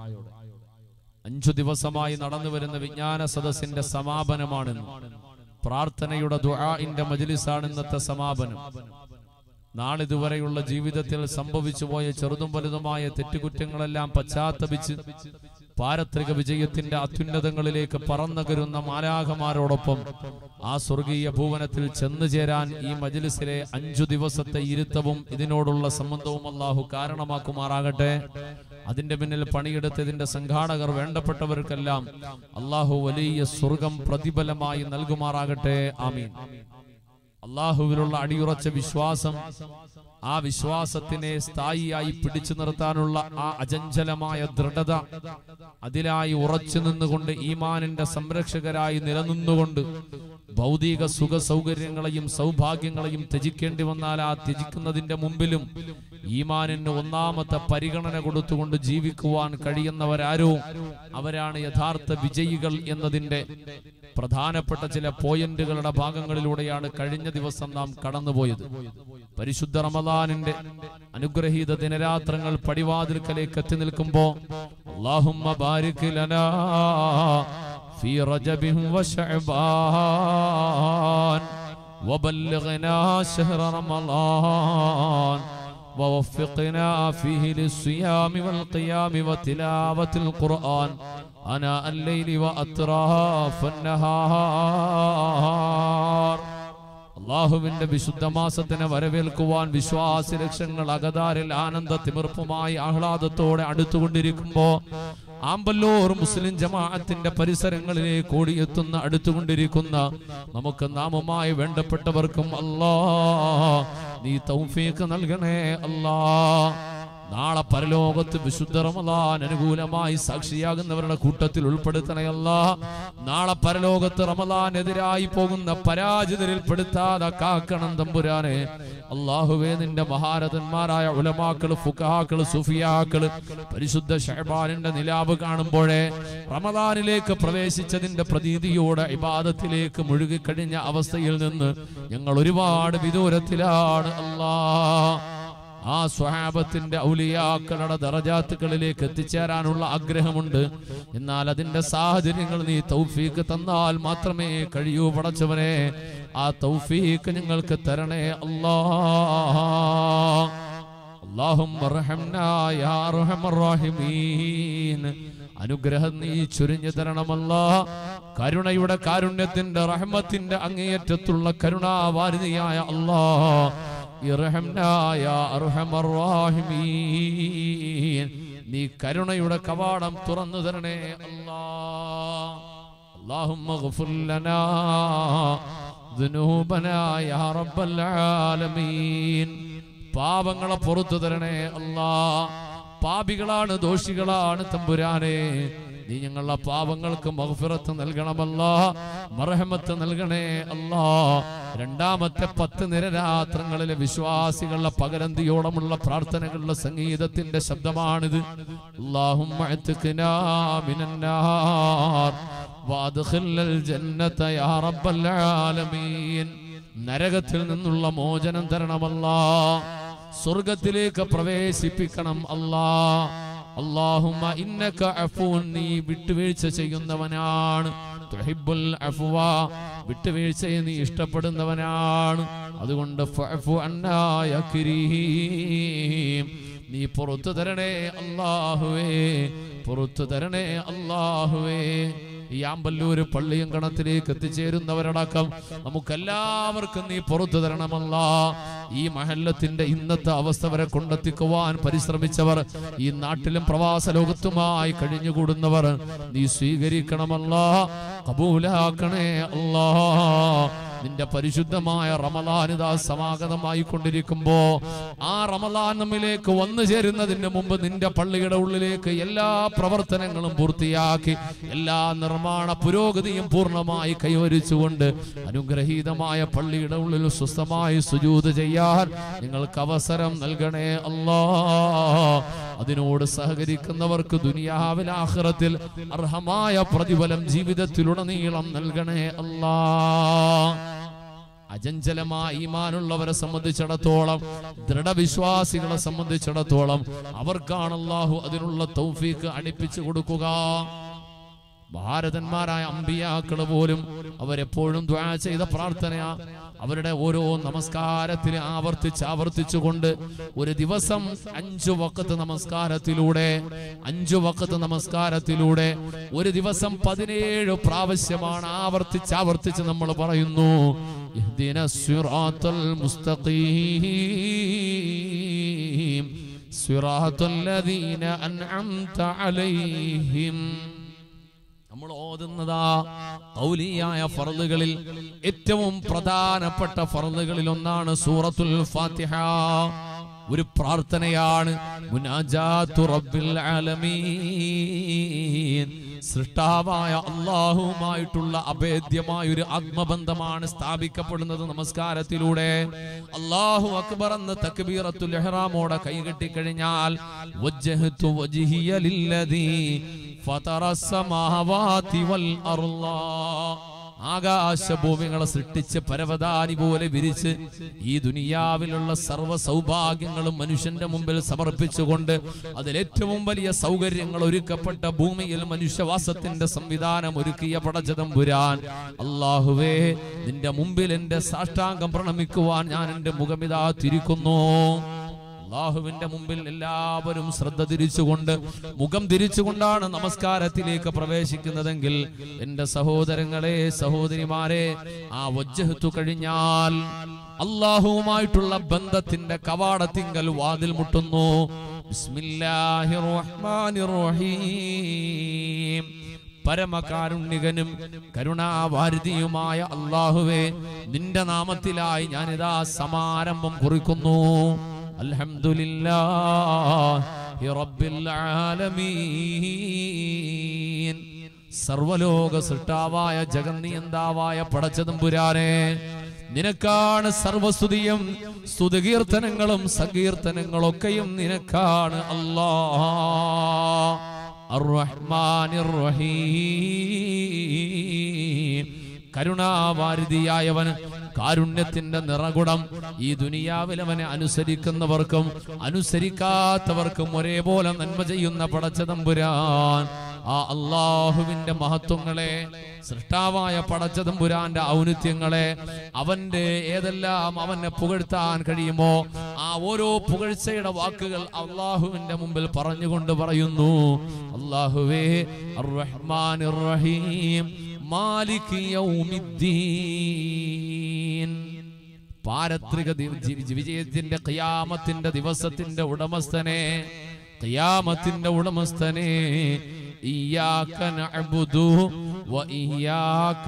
അഞ്ചു ദിവസമായി നടന്നു വരുന്ന വിജ്ഞാന സദസ്സിന്റെ സമാപനമാണിന്ന് പ്രാർത്ഥനയുടെ ദുആഇന്റെ മജ്ലിസാണ് ഇന്നത്തെ സമാപനം നാളിതുവരെയുള്ള ജീവിതത്തിൽ സംഭവിച്ചു പോയ ചെറുതും വലുതുമായ തെറ്റുകുറ്റങ്ങളെല്ലാം പശ്ചാത്തപിച്ച് പാരത്രിക വിജയത്തിന്റെ അത്യുന്നതങ്ങളിലേക്ക് പറന്നകരുന്ന മാലാഖമാരോടൊപ്പം ആ സ്വർഗീയ ഭൂവനത്തിൽ ചെന്നു ചേരാൻ ഈ മജ്ലിസിലെ അഞ്ചു ദിവസത്തെ ഇരുത്തവും ഇതിനോടുള്ള സംബന്ധവും അള്ളാഹു കാരണമാക്കുമാറാകട്ടെ അതിന്റെ പിന്നിൽ പണിയെടുത്ത് ഇതിന്റെ സംഘാടകർ വേണ്ടപ്പെട്ടവർക്കെല്ലാം അള്ളാഹു വലിയ സ്വർഗം പ്രതിഫലമായി നൽകുമാറാകട്ടെ ആമീൻ അള്ളാഹുവിലുള്ള അടിയുറച്ച വിശ്വാസം ആ വിശ്വാസത്തിനെ സ്ഥായിയായി പിടിച്ചു നിർത്താനുള്ള ആ അചഞ്ചലമായ ദൃഢത അതിലായി ഉറച്ചു നിന്നുകൊണ്ട് ഈമാനിന്റെ സംരക്ഷകരായി നിലനിന്നുകൊണ്ട് ഭൗതിക സുഖ സൗകര്യങ്ങളെയും സൗഭാഗ്യങ്ങളെയും ത്യജിക്കേണ്ടി വന്നാൽ ആ ത്യജിക്കുന്നതിന്റെ മുമ്പിലും ഈമാനിന് ഒന്നാമത്തെ പരിഗണന കൊടുത്തുകൊണ്ട് ജീവിക്കുവാൻ കഴിയുന്നവരാരോ അവരാണ് യഥാർത്ഥ വിജയികൾ എന്നതിന്റെ പ്രധാനപ്പെട്ട ചില പോയിന്റുകളുടെ ഭാഗങ്ങളിലൂടെയാണ് കഴിഞ്ഞ ദിവസം നാം കടന്നുപോയത് പരിശുദ്ധ റമദാനിന്റെ അനുഗ്രഹീത ദിനരാത്രങ്ങൾ പടിവാതിൽക്കലേക്ക് എത്തി നിൽക്കുമ്പോ അല്ലാഹുമ്മ ബാരിക് ലനാ في رجب وشعبان وبلغنا شهر رمضان ووفقنا فيه للصيام والقيام وتلاوة القرآن أناء الليل وأطراف النهار അള്ളാഹുവിന്റെ വിശുദ്ധ മാസത്തിനെ വരവേൽക്കുവാൻ വിശ്വാസ ലക്ഷ്യങ്ങൾ അകതാരിൽ ആനന്ദ തിമിർപ്പുമായി ആഹ്ലാദത്തോടെ അടുത്തുകൊണ്ടിരിക്കുമ്പോ ആമ്പല്ലൂർ മുസ്ലിം ജമാഅത്തിന്റെ പരിസരങ്ങളിലേക്ക് ഓടിയെത്തുന്ന അടുത്തുകൊണ്ടിരിക്കുന്ന നമുക്ക് നാമമായി വേണ്ടപ്പെട്ടവർക്കും അല്ലാ നീ തൗഫീഖ് നൽകണേ അല്ലാ നാളെ പരലോകത്ത് വിശുദ്ധ റമദാൻ അനുകൂലമായി സാക്ഷിയാകുന്നവരുടെ കൂട്ടത്തിൽ ഉൾപ്പെടുത്തണയല്ല നാളെ പരലോകത്ത് റമദാനെതിരായി പോകുന്ന പരാജിതരിൽ പെടുത്താതെ കാക്കണം തമ്പുരാനെ അള്ളാഹുവേ നിന്റെ മഹാരഥന്മാരായ ഉലമാക്കള് ഫുഖാക്കള് സുഫിയാക്കള് പരിശുദ്ധ ഷഹബാനിന്റെ നിലാവ് കാണുമ്പോഴേ റമദാനിലേക്ക് പ്രവേശിച്ചതിന്റെ പ്രതീതിയോടെ ഇബാദത്തിലേക്ക് മുഴുകിക്കഴിഞ്ഞ അവസ്ഥയിൽ നിന്ന് ഞങ്ങൾ ഒരുപാട് വിദൂരത്തിലാണ് അല്ലാ ആ സ്വഹാബത്തിന്റെ ഔലിയാക്കളുടെ ദറജാത്തുകളിലേക്ക് എത്തിച്ചേരാനുള്ള ആഗ്രഹമുണ്ട് എന്നാൽ അതിന്റെ സാഹചര്യങ്ങൾ നീ തൗഫീക്ക് തന്നാൽ മാത്രമേ കഴിയൂ പടച്ചവനെ ആ തൗഫീക്ക് ഞങ്ങൾക്ക് തരണേ അല്ലാ അല്ലാഹും അനുഗ്രഹം നീ ചുരിഞ്ഞു തരണമല്ല കരുണയുടെ കാരുണ്യത്തിന്റെ റഹ്മത്തിന്റെ അങ്ങേയറ്റത്തുള്ള കരുണാവാരിതിയായ അല്ലാ ഇർഹംനാ യാ അർഹമർ റാഹിമീൻ നീ കരുണയുടെ കവാടം തുറന്നു തരണേ അല്ലാ اللهم اغفر لنا ذنوبنا يا رب العالمين പാപങ്ങളെ പുറത്തു തരണേ അല്ലാ പാപികളാണ് ദോഷികളാണ് തമ്പുരാനെ നീ ഞങ്ങളുടെ പാപങ്ങൾക്ക് മഹഫിറത്ത് നൽകണമല്ല മറഹമത്ത് നൽകണേ അല്ലാ രണ്ടാമത്തെ പത്ത് നിരരാത്രങ്ങളിലെ വിശ്വാസികളുടെ പകരന്തിയോളമുള്ള പ്രാർത്ഥനകളുടെ സംഗീതത്തിന്റെ ശബ്ദമാണിത് اللهم اعتقنا من النار وادخلنا الجنة يا رب العالمين നരകത്തിൽ നിന്നുള്ള മോചനം തരണമല്ലാ സ്വർഗത്തിലേക്ക് പ്രവേശിപ്പിക്കണം അല്ലാ അല്ലാഹുമ്മ ഇന്നക അഫൂൻ നീ വിട്ടുവീഴ്ച ചെയ്യുന്നവനാണ് തുഹിബ്ബുൽ അഫ്വ വിട്ടുവീഴ്ചയെ നീ ഇഷ്ടപ്പെടുന്നവനാണ് അതുകൊണ്ട് ഫഅഫു അന്നാ യ കരീം നീ പുറത്തു തരണേ അല്ലാഹുവേ പുറത്തു തരണേ അല്ലാഹുവേ ഈ ആമ്പല്ലൂര് പള്ളിയും കണത്തിലേക്ക് എത്തിച്ചേരുന്നവരടക്കം നമുക്കെല്ലാവർക്കും നീ പുറത്തു തരണമല്ല ഈ മഹല്ലത്തിന്റെ ഇന്നത്തെ അവസ്ഥ വരെ കൊണ്ടെത്തിക്കുവാൻ പരിശ്രമിച്ചവർ ഈ നാട്ടിലും പ്രവാസ ലോകത്തുമായി കഴിഞ്ഞുകൂടുന്നവർ നീ സ്വീകരിക്കണമല്ല കബൂലാക്കണേ അല്ലാ നിന്റെ പരിശുദ്ധമായ റമലാനിതാ സമാഗതമായി കൊണ്ടിരിക്കുമ്പോ ആ റമലാൻ നമ്മിലേക്ക് വന്നു ചേരുന്നതിന് മുമ്പ് നിന്റെ പള്ളിയുടെ ഉള്ളിലേക്ക് എല്ലാ പ്രവർത്തനങ്ങളും പൂർത്തിയാക്കി എല്ലാ നിർമ്മാണ പുരോഗതിയും പൂർണ്ണമായി കൈവരിച്ചുകൊണ്ട് അനുഗ്രഹീതമായ പള്ളിയുടെ ഉള്ളിൽ സ്വസ്ഥമായി സുജൂത് ചെയ്യാൻ നിങ്ങൾക്ക് അവസരം നൽകണേ അല്ലാ അതിനോട് സഹകരിക്കുന്നവർക്ക് ദുനിയാവിൽ ആഖിറത്തിൽ അർഹമായ പ്രതിഫലം ജീവിതത്തിലുടനീളം നൽകണേ അല്ലാ അജഞ്ചലമായ ഈമാനുള്ളവരെ സംബന്ധിച്ചിടത്തോളം ദൃഢവിശ്വാസികളെ സംബന്ധിച്ചിടത്തോളം അവർക്കാണ് അല്ലാഹു അതിനുള്ള തൗഫീക്ക് അണിപ്പിച്ചു കൊടുക്കുക ഭാരതന്മാരായ അമ്പിയാക്കള് പോലും അവരെപ്പോഴും ദ്വാ ചെയ്ത പ്രാർത്ഥന അവരുടെ ഓരോ നമസ്കാരത്തിൽ ആവർത്തിച്ച് ആവർത്തിച്ചുകൊണ്ട് ഒരു ദിവസം അഞ്ചു വക്കത്ത് നമസ്കാരത്തിലൂടെ അഞ്ചു വക്കത്ത് നമസ്കാരത്തിലൂടെ ഒരു ദിവസം പതിനേഴ് പ്രാവശ്യമാണ് ആവർത്തിച്ച് ആവർത്തിച്ച് നമ്മൾ പറയുന്നു ഇഹ്ദിന സിറാത്തൽ മുസ്തഖീം സിറാത്തൽ ലദീന അൻഅംത അലൈഹിം നമ്മൾ ഓതുന്നതാ കൗലിയായ ഫറലുകളിൽ ഏറ്റവും പ്രധാനപ്പെട്ട ഫറലുകളിൽ ഒന്നാണ് സൂറത്തുൽ ഫാത്തിഹ ഒരു പ്രാർത്ഥനയാണ് മുനാജാത്തു റബ്ബിൽ ആലമീൻ സൃഷ്ടാവായ അള്ളാഹുമായിട്ടുള്ള അഭേദ്യമായ ഒരു ആത്മബന്ധമാണ് സ്ഥാപിക്കപ്പെടുന്നത് നമസ്കാരത്തിലൂടെ അള്ളാഹു അക്ബർ എന്ന തക്ബീറത്തുൽ ഇഹ്റാമോടെ കൈകെട്ടിക്കഴിഞ്ഞാൽ വജ്ജഹ്തു വജ്ഹിയ ലില്ലദീ ഫതറ സമാവാതി വൽ അർള ആകാശഭൂമികളെ സൃഷ്ടിച്ച് പരവതാനി പോലെ വിരിച്ച് ഈ ദുനിയാവിലുള്ള സർവ്വ സൗഭാഗ്യങ്ങളും മനുഷ്യന്റെ മുമ്പിൽ സമർപ്പിച്ചുകൊണ്ട് അതിലേറ്റവും വലിയ സൗകര്യങ്ങൾ ഒരുക്കപ്പെട്ട ഭൂമിയിൽ മനുഷ്യവാസത്തിന്റെ സംവിധാനം ഒരുക്കിയ പടച്ചതം പുരാൻ അള്ളാഹുവേ നിന്റെ മുമ്പിൽ എന്റെ സാഷ്ടാംഗം പ്രണമിക്കുവാൻ ഞാൻ എന്റെ മുഖമിതാ തിരിക്കുന്നു അള്ളാഹുവിന്റെ മുമ്പിൽ എല്ലാവരും ശ്രദ്ധ തിരിച്ചുകൊണ്ട് മുഖം തിരിച്ചുകൊണ്ടാണ് നമസ്കാരത്തിലേക്ക് പ്രവേശിക്കുന്നതെങ്കിൽ എന്റെ സഹോദരങ്ങളെ സഹോദരിമാരെ ആ വജ്ജഹത്തു കഴിഞ്ഞാൽ അള്ളാഹുവുമായിട്ടുള്ള ബന്ധത്തിന്റെ കവാടത്തിങ്കൽ വാതിൽ മുട്ടുന്നു ബിസ്മില്ലാഹിർ റഹ്മാനിർ റഹീം പരമകാരുണ്യകനും കരുണാവാരിധിയുമായ അള്ളാഹുവേ നിന്റെ നാമത്തിലായി ഞാനിതാ സമാരംഭം കുറിക്കുന്നു അൽഹംദുലില്ലാഹി റബ്ബിൽ ആലമീൻ സർവലോക സൃഷ്ടാവായ ജഗന്നിയന്താവായ പടച്ചതമ്പുരാനെ നിനക്കാണ് സർവസ്തുതിയും സ്തുതികീർത്തനങ്ങളും സങ്കീർത്തനങ്ങളൊക്കെയും നിനക്കാണ് അല്ലാ അർറഹ്മാനിർ റഹീം കരുണാവാരിധിയായവൻ കാരുണ്യത്തിന്റെ നിറകുടം ഈ ദുനിയാവിൽ അവനെ അനുസരിക്കുന്നവർക്കും അനുസരിക്കാത്തവർക്കും ഒരേപോലെ നന്മ ചെയ്യുന്ന പടച്ചതമ്പുരാൻ ആ അള്ളാഹുവിന്റെ മഹത്വങ്ങളെ സൃഷ്ടാവായ പടച്ചതമ്പുരാന്റെ ഔന്നിത്യങ്ങളെ അവന്റെ ഏതെല്ലാം അവനെ പുകഴ്ത്താൻ കഴിയുമോ ആ ഓരോ പുകഴ്ചയുടെ വാക്കുകൾ അള്ളാഹുവിന്റെ മുമ്പിൽ പറഞ്ഞുകൊണ്ട് പറയുന്നു അള്ളാഹുവേ അർറഹ്മാൻ റഹീം മാലിക് യൗമിദ്ദീൻ പാരത്രിക ദി- ജി- ജി- വിജയത്തിന്റെ ഖിയാമത്തിന്റെ ദിവസത്തിന്റെ ഉടമസ്ഥനെ ഖിയാമത്തിന്റെ ഉടമസ്ഥനെ ഇയ്യാക നഅ്ബുദു വ ഇയ്യാക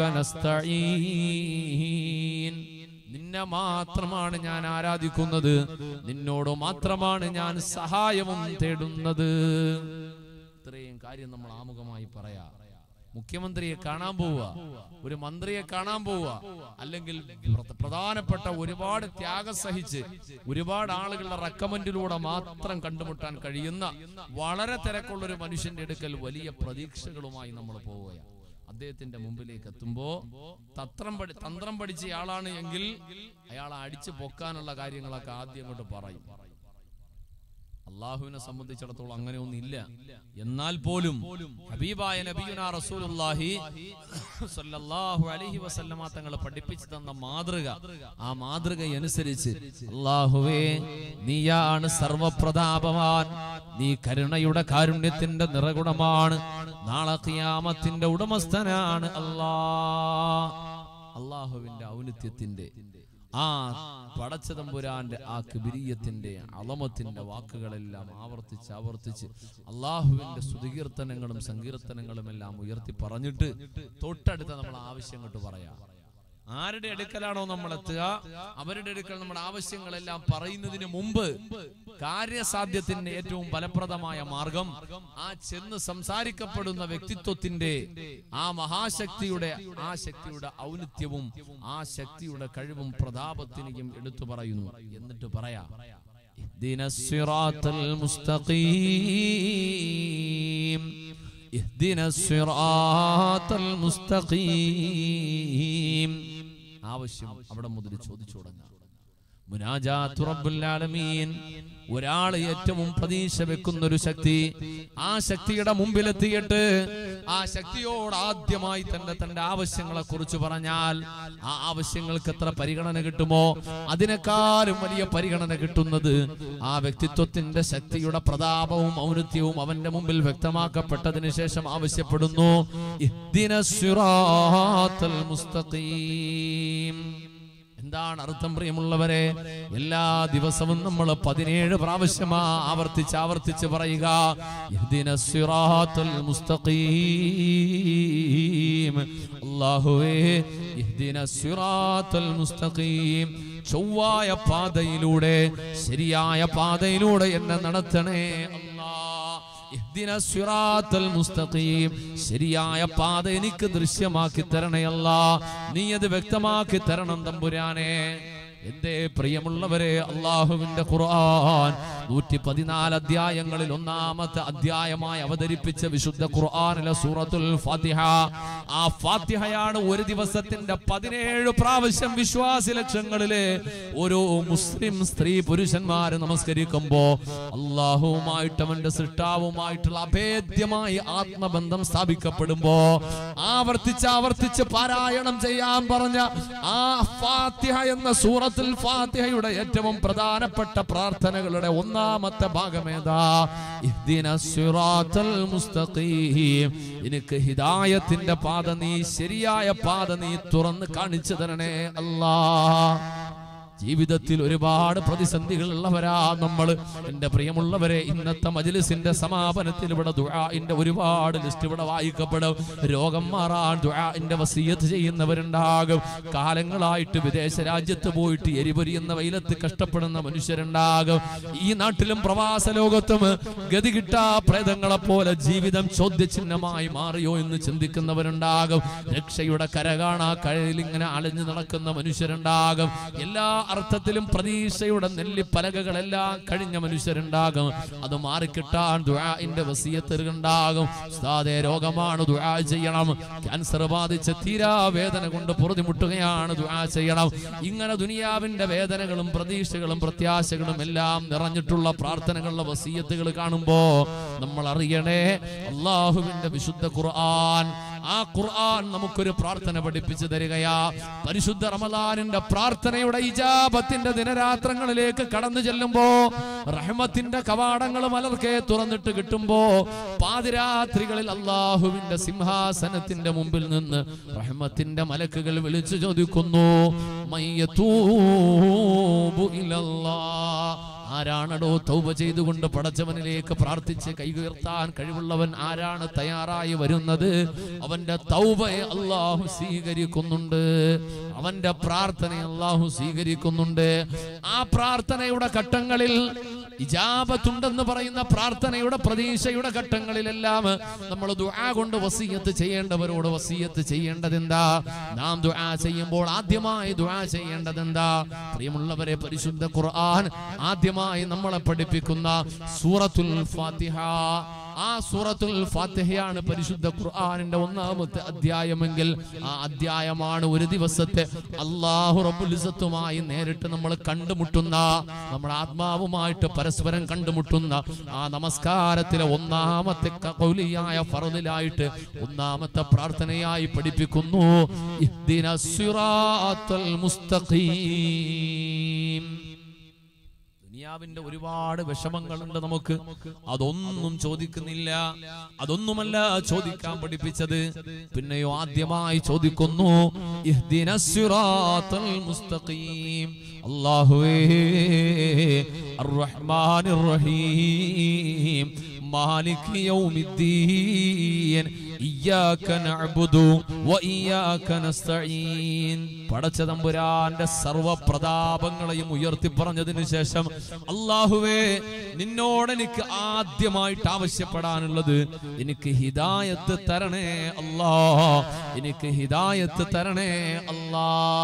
നസ്തഈൻ നിന്നെ മാത്രമാണ് ഞാൻ ആരാധിക്കുന്നത് നിന്നോട് മാത്രമാണ് ഞാൻ സഹായവും തേടുന്നത് ഇത്രയും കാര്യം നമ്മൾ ആമുഖമായി പറയാ മുഖ്യമന്ത്രിയെ കാണാൻ പോവുക ഒരു മന്ത്രിയെ കാണാൻ പോവുക അല്ലെങ്കിൽ പ്ര- പ്രധാനപ്പെട്ട ഒരുപാട് ത്യാഗം സഹിച്ച് ഒരുപാട് ആളുകളുടെ റെക്കമെൻഡിലൂടെ മാത്രം കണ്ടുമുട്ടാൻ കഴിയുന്ന വളരെ തിരക്കുള്ള ഒരു മനുഷ്യന്റെ അടുക്കൽ വലിയ പ്രതീക്ഷകളുമായി നമ്മൾ പോവുകയാണ് അദ്ദേഹത്തിന്റെ മുമ്പിലേക്ക് എത്തുമ്പോ തത്രം പഠി തന്ത്രം പഠിച്ച ആളാണ് എങ്കിൽ അയാളെ അടിച്ചു പൊക്കാനുള്ള കാര്യങ്ങളൊക്കെ ആദ്യം അങ്ങോട്ട് പറയും അള്ളാഹുവിനെ സംബന്ധിച്ചിടത്തോളം അങ്ങനെയൊന്നും ഇല്ല എന്നാൽ പോലും ഹബീബായ നബിയുന റസൂലുള്ളാഹി സല്ലല്ലാഹു അലൈഹി വസല്ലമ തങ്ങൾ പഠിപ്പിച്ചു തന്ന മാതൃക ആ മാതൃക അനുസരിച്ച് അള്ളാഹുവേ നീയാണ് സർവപ്രതാപവാൻ നീ കരുണയുടെ കാരുണ്യത്തിന്റെ നിറകുടമാണ് നാളെ ഖിയാമത്തിന്റെ ഉടമസ്ഥനാണ് അല്ലാ അള്ളാഹുവിന്റെ ഔന്നിത്യത്തിന്റെ ആ പടച്ചതമ്പുരാന്റെ ആ കിബിരിയത്തിന്റെ അളമത്തിന്റെ വാക്കുകളെല്ലാം ആവർത്തിച്ച് ആവർത്തിച്ച് അള്ളാഹുവിന്റെ സ്തുതികീർത്തനങ്ങളും സങ്കീർത്തനങ്ങളും എല്ലാം ഉയർത്തി പറഞ്ഞിട്ട് തൊട്ടടുത്ത നമ്മൾ ആവശ്യം കൊണ്ട് പറയാം ആരുടെ അടുക്കലാണോ നമ്മൾ എത്തുക അവരുടെ അടുക്കൽ നമ്മുടെ ആവശ്യങ്ങളെല്ലാം പറയുന്നതിന് മുമ്പ് കാര്യസാധ്യത്തിന് ഏറ്റവും ഫലപ്രദമായ മാർഗം ആ ചെന്ന് സംസാരിക്കപ്പെടുന്ന വ്യക്തിത്വത്തിന്റെ ആ മഹാശക്തിയുടെ ആ ശക്തിയുടെ ഔന്നിത്യവും ആ ശക്തിയുടെ കഴിവും പ്രതാപത്തിനെയും എടുത്തു പറയുന്നു എന്നിട്ട് പറയാ اهدنا الصراط المستقيم اهدنا الصراط المستقيم ആവശ്യം അവിടെ മുതൽ ചോദിച്ചു തുടങ്ങാം മുനാജാത്തു റബ്ബുൽ ആലമീൻ ഒരാൾ ഏറ്റവും പ്രതീക്ഷ വെക്കുന്ന ഒരു ശക്തി ആ ശക്തിയുടെ മുമ്പിലെത്തിയിട്ട് ആ ശക്തിയോട് ആദ്യമായി തന്നെ തന്റെ ആവശ്യങ്ങളെ കുറിച്ച് പറഞ്ഞാൽ ആ ആവശ്യങ്ങൾക്ക് എത്ര പരിഗണന കിട്ടുമോ അതിനേക്കാളും വലിയ പരിഗണന കിട്ടുന്നത് ആ വ്യക്തിത്വത്തിന്റെ ശക്തിയുടെ പ്രതാപവും ഔന്നത്യവും അവന്റെ മുമ്പിൽ വ്യക്തമാക്കപ്പെട്ടതിന് ശേഷം ആവശ്യപ്പെടുന്നു ഇഹ്ദിനസ് സിറാത്തൽ മുസ്തഖീം എന്താണ് അർത്ഥം പ്രിയമുള്ളവരെ എല്ലാ ദിവസവും നമ്മൾ പതിനേഴ് പ്രാവശ്യമാ ആവർത്തിച്ച് ആവർത്തിച്ച് പറയുക ഇഹ്ദിനസ് സിറാത്തൽ മുസ്തഖീം അല്ലാഹുവേ ഇഹ്ദിനസ് സിറാത്തൽ മുസ്തഖീം ചൊവ്വായ പാതയിലൂടെ ശരിയായ പാതയിലൂടെ എന്നെ നടത്തണേ അല്ലാ ഇഹ്ദിന സിറാത്തൽ മുസ്തഖീം ശരിയായ പാത എനിക്ക് ദൃശ്യമാക്കി തരണയല്ല നീ അത് വ്യക്തമാക്കി തരണം തമ്പുരാനെ എന്റെ പ്രിയമുള്ളവരെ അള്ളാഹുവിന്റെ ഖുർആൻ നൂറ്റി പതിനാല് അധ്യായങ്ങളിൽ ഒന്നാമത്തെ അധ്യായമായി അവതരിപ്പിച്ച വിശുദ്ധ ഖുർആനിലെ സൂറത്തുൽ ഫാത്തിഹ ആ ഫാത്തിഹയാണ് ഒരു ദിവസത്തിന്റെ പതിനേഴ് പ്രാവശ്യം വിശ്വാസി ലക്ഷങ്ങളിലെ ഓരോ മുസ്ലിം സ്ത്രീ പുരുഷന്മാര് നമസ്കരിക്കുമ്പോ അള്ളാഹുവുമായിട്ട് അവന്റെ സൃഷ്ടാവുമായിട്ടുള്ള അഭേദ്യമായി ആത്മബന്ധം സ്ഥാപിക്കപ്പെടുമ്പോ ആവർത്തിച്ച് ആവർത്തിച്ച് പാരായണം ചെയ്യാൻ പറഞ്ഞ ആ ഫാത്തിഹ എന്ന സൂറത്തുൽ ഫാത്തിഹയുടെ ഏറ്റവും പ്രധാനപ്പെട്ട പ്രാർത്ഥനകളുടെ ഒന്നാമത്തെ ഭാഗമേതാ ഇഹ്ദിന സിറാത്തൽ മുസ്തഖീം എനിക്ക് ഹിദായത്തിന്റെ പാത നീ ശരിയായ പാത നീ തുറന്ന് കാണിച്ചു തരണേ അല്ലാ ജീവിതത്തിൽ ഒരുപാട് പ്രതിസന്ധികൾ ഉള്ളവരാ നമ്മൾ എന്റെ പ്രിയമുള്ളവരെ ഇന്നത്തെ മജ്ലിസിന്റെ സമാപനത്തിൽ ഇവിടെ ദുആഇന്റെ ഒരുപാട് ലിസ്റ്റ് ഇവിടെ വായിക്കപ്പെടും രോഗം മാറാൻ ദുആഇന്റെ വസീയത്ത് ചെയ്യുന്നവരുണ്ടാകും കാലങ്ങളായിട്ട് വിദേശ രാജ്യത്ത് പോയിട്ട് എരിപൊരിയുന്ന വെയിലത്ത് കഷ്ടപ്പെടുന്ന മനുഷ്യരുണ്ടാകും ഈ നാട്ടിലും പ്രവാസ ലോകത്തും ഗതി കിട്ടാ പ്രേതങ്ങളെ പോലെ ജീവിതം ചോദ്യചിഹ്നമായി മാറിയോ എന്ന് ചിന്തിക്കുന്നവരുണ്ടാകും രക്ഷയുടെ കര കാണാ കഴയിൽ ഇങ്ങനെ അലഞ്ഞു നടക്കുന്ന മനുഷ്യരുണ്ടാകും എല്ലാ അർത്ഥത്തിലും പ്രതീക്ഷയുടെ നെല്ലിപ്പലകകളെല്ലാം കഴിഞ്ഞ മനുഷ്യരുണ്ടാകും അത് മാറിക്കിട്ടാൻ ദുആഇന്റെ വസീയത്തുണ്ടാകും ഉസ്താദേ രോഗമാണ് ദുആ ചെയ്യണം ക്യാൻസർ ബാധിച്ച തീരാ വേദന കൊണ്ട് പൊറുതിമുട്ടുകയാണ് ദുആ ചെയ്യണം ഇങ്ങനെ ദുനിയാവിന്റെ വേദനകളും പ്രതീക്ഷകളും പ്രത്യാശകളും എല്ലാം നിറഞ്ഞിട്ടുള്ള പ്രാർത്ഥനകളുടെ വസീയത്തുകൾ കാണുമ്പോ നമ്മൾ അറിയണേ അള്ളാഹുവിന്റെ വിശുദ്ധ ഖുർആൻ ആ ഖുർആൻ നമുക്കൊരു പ്രാർത്ഥന പഠിപ്പിച്ചു തരികയാ പരിശുദ്ധ റമദാനിന്റെ പ്രാർത്ഥനയുടെ ഇജാബത്തിന്റെ ദിനരാത്രങ്ങളിലേക്ക് കടന്നു ചെല്ലുമ്പോ റഹ്മത്തിന്റെ കവാടങ്ങൾ മലർക്കെ തുറന്നിട്ട് കിട്ടുമ്പോ പാതിരാത്രികളിൽ അള്ളാഹുവിന്റെ സിംഹാസനത്തിന്റെ മുമ്പിൽ നിന്ന് റഹ്മത്തിന്റെ മലക്കുകൾ വിളിച്ചു ചോദിക്കുന്നു മയ്യത്തൂബു ഇലല്ലാഹ് ആരാണടോ തൗബ ചെയ്തുകൊണ്ട് പടച്ചവനിലേക്ക് പ്രാർത്ഥിച്ച് കൈകുയർത്താൻ കഴിവുള്ളവൻ ആരാണ് തയ്യാറായി വരുന്നത് അവന്റെ തൗബയെ അള്ളാഹു സ്വീകരിക്കുന്നുണ്ട് അവന്റെ പ്രാർത്ഥന അള്ളാഹു സ്വീകരിക്കുന്നുണ്ട് ആ പ്രാർത്ഥനയുടെ ഘട്ടങ്ങളിൽ ഇജാബത്തുണ്ടെന്ന് പറയുന്ന പ്രാർത്ഥനയുടെ പ്രതീക്ഷയുടെ ഘട്ടങ്ങളിലെല്ലാം നമ്മൾ ദുആ കൊണ്ട് വസീയത്ത് ചെയ്യേണ്ടവരോട് വസീയത്ത് ചെയ്യേണ്ടത് എന്താ നാം ദുആ ചെയ്യുമ്പോൾ ആദ്യമായി ദുആ ചെയ്യേണ്ടത് എന്താ പ്രിയമുള്ളവരെ പരിശുദ്ധ ഖുർആൻ ആദ്യമായി നമ്മളെ പഠിപ്പിക്കുന്ന സൂറത്തുൽ ഫാത്തിഹ ആ സൂറത്തുൽ ഫാത്തിഹയാണ് പരിശുദ്ധ ഖുർആനിന്റെ ഒന്നാമത്തെ അധ്യായമെങ്കിൽ ആ അധ്യായമാണ് ഒരു ദിവസത്തെ അള്ളാഹു റബ്ബുൽ ഇസ്സത്തുമായി നേരിട്ട് നമ്മൾ കണ്ടുമുട്ടുന്ന നമ്മുടെ ആത്മാവുമായിട്ട് പരസ്പരം കണ്ടുമുട്ടുന്ന ആ നമസ്കാരത്തിലെ ഒന്നാമത്തെ കൗലിയായ ഫറദിലായിട്ട് ഒന്നാമത്തെ പ്രാർത്ഥനയായി പഠിപ്പിക്കുന്നു ഇഹ്ദിന സിറാത്തൽ മുസ്തഖീം ദുനിയാവിന്റെ ഒരുപാട് വിഷമങ്ങളുണ്ട് നമുക്ക് അതൊന്നും ചോദിക്കുന്നില്ല അതൊന്നുമല്ല ചോദിക്കാൻ പഠിപ്പിച്ചത് പിന്നെയോ ആദ്യമായി ചോദിക്കുന്നു ഇഹ്ദിന സിറാത്തൽ മുസ്തഖീം അല്ലാഹുവേ അർറഹ്മാനിർ റഹീം മാലിക് യൗമിദ്ദീൻ ഇയ്യാക നഅ്ബുദു വഇയ്യാക നസ്തഈൻ പടച്ച തമ്പുരാന്റെ സർവപ്രതാപങ്ങളെയും ഉയർത്തി പറഞ്ഞതിനു ശേഷം അള്ളാഹുവേ നിന്നോട് എനിക്ക് ആദ്യമായിട്ട് ആവശ്യപ്പെടാനുള്ളത് എനിക്ക് ഹിദായത്ത് തരണേ അല്ലാ എനിക്ക് ഹിദായത്ത് തരണേ അല്ലാ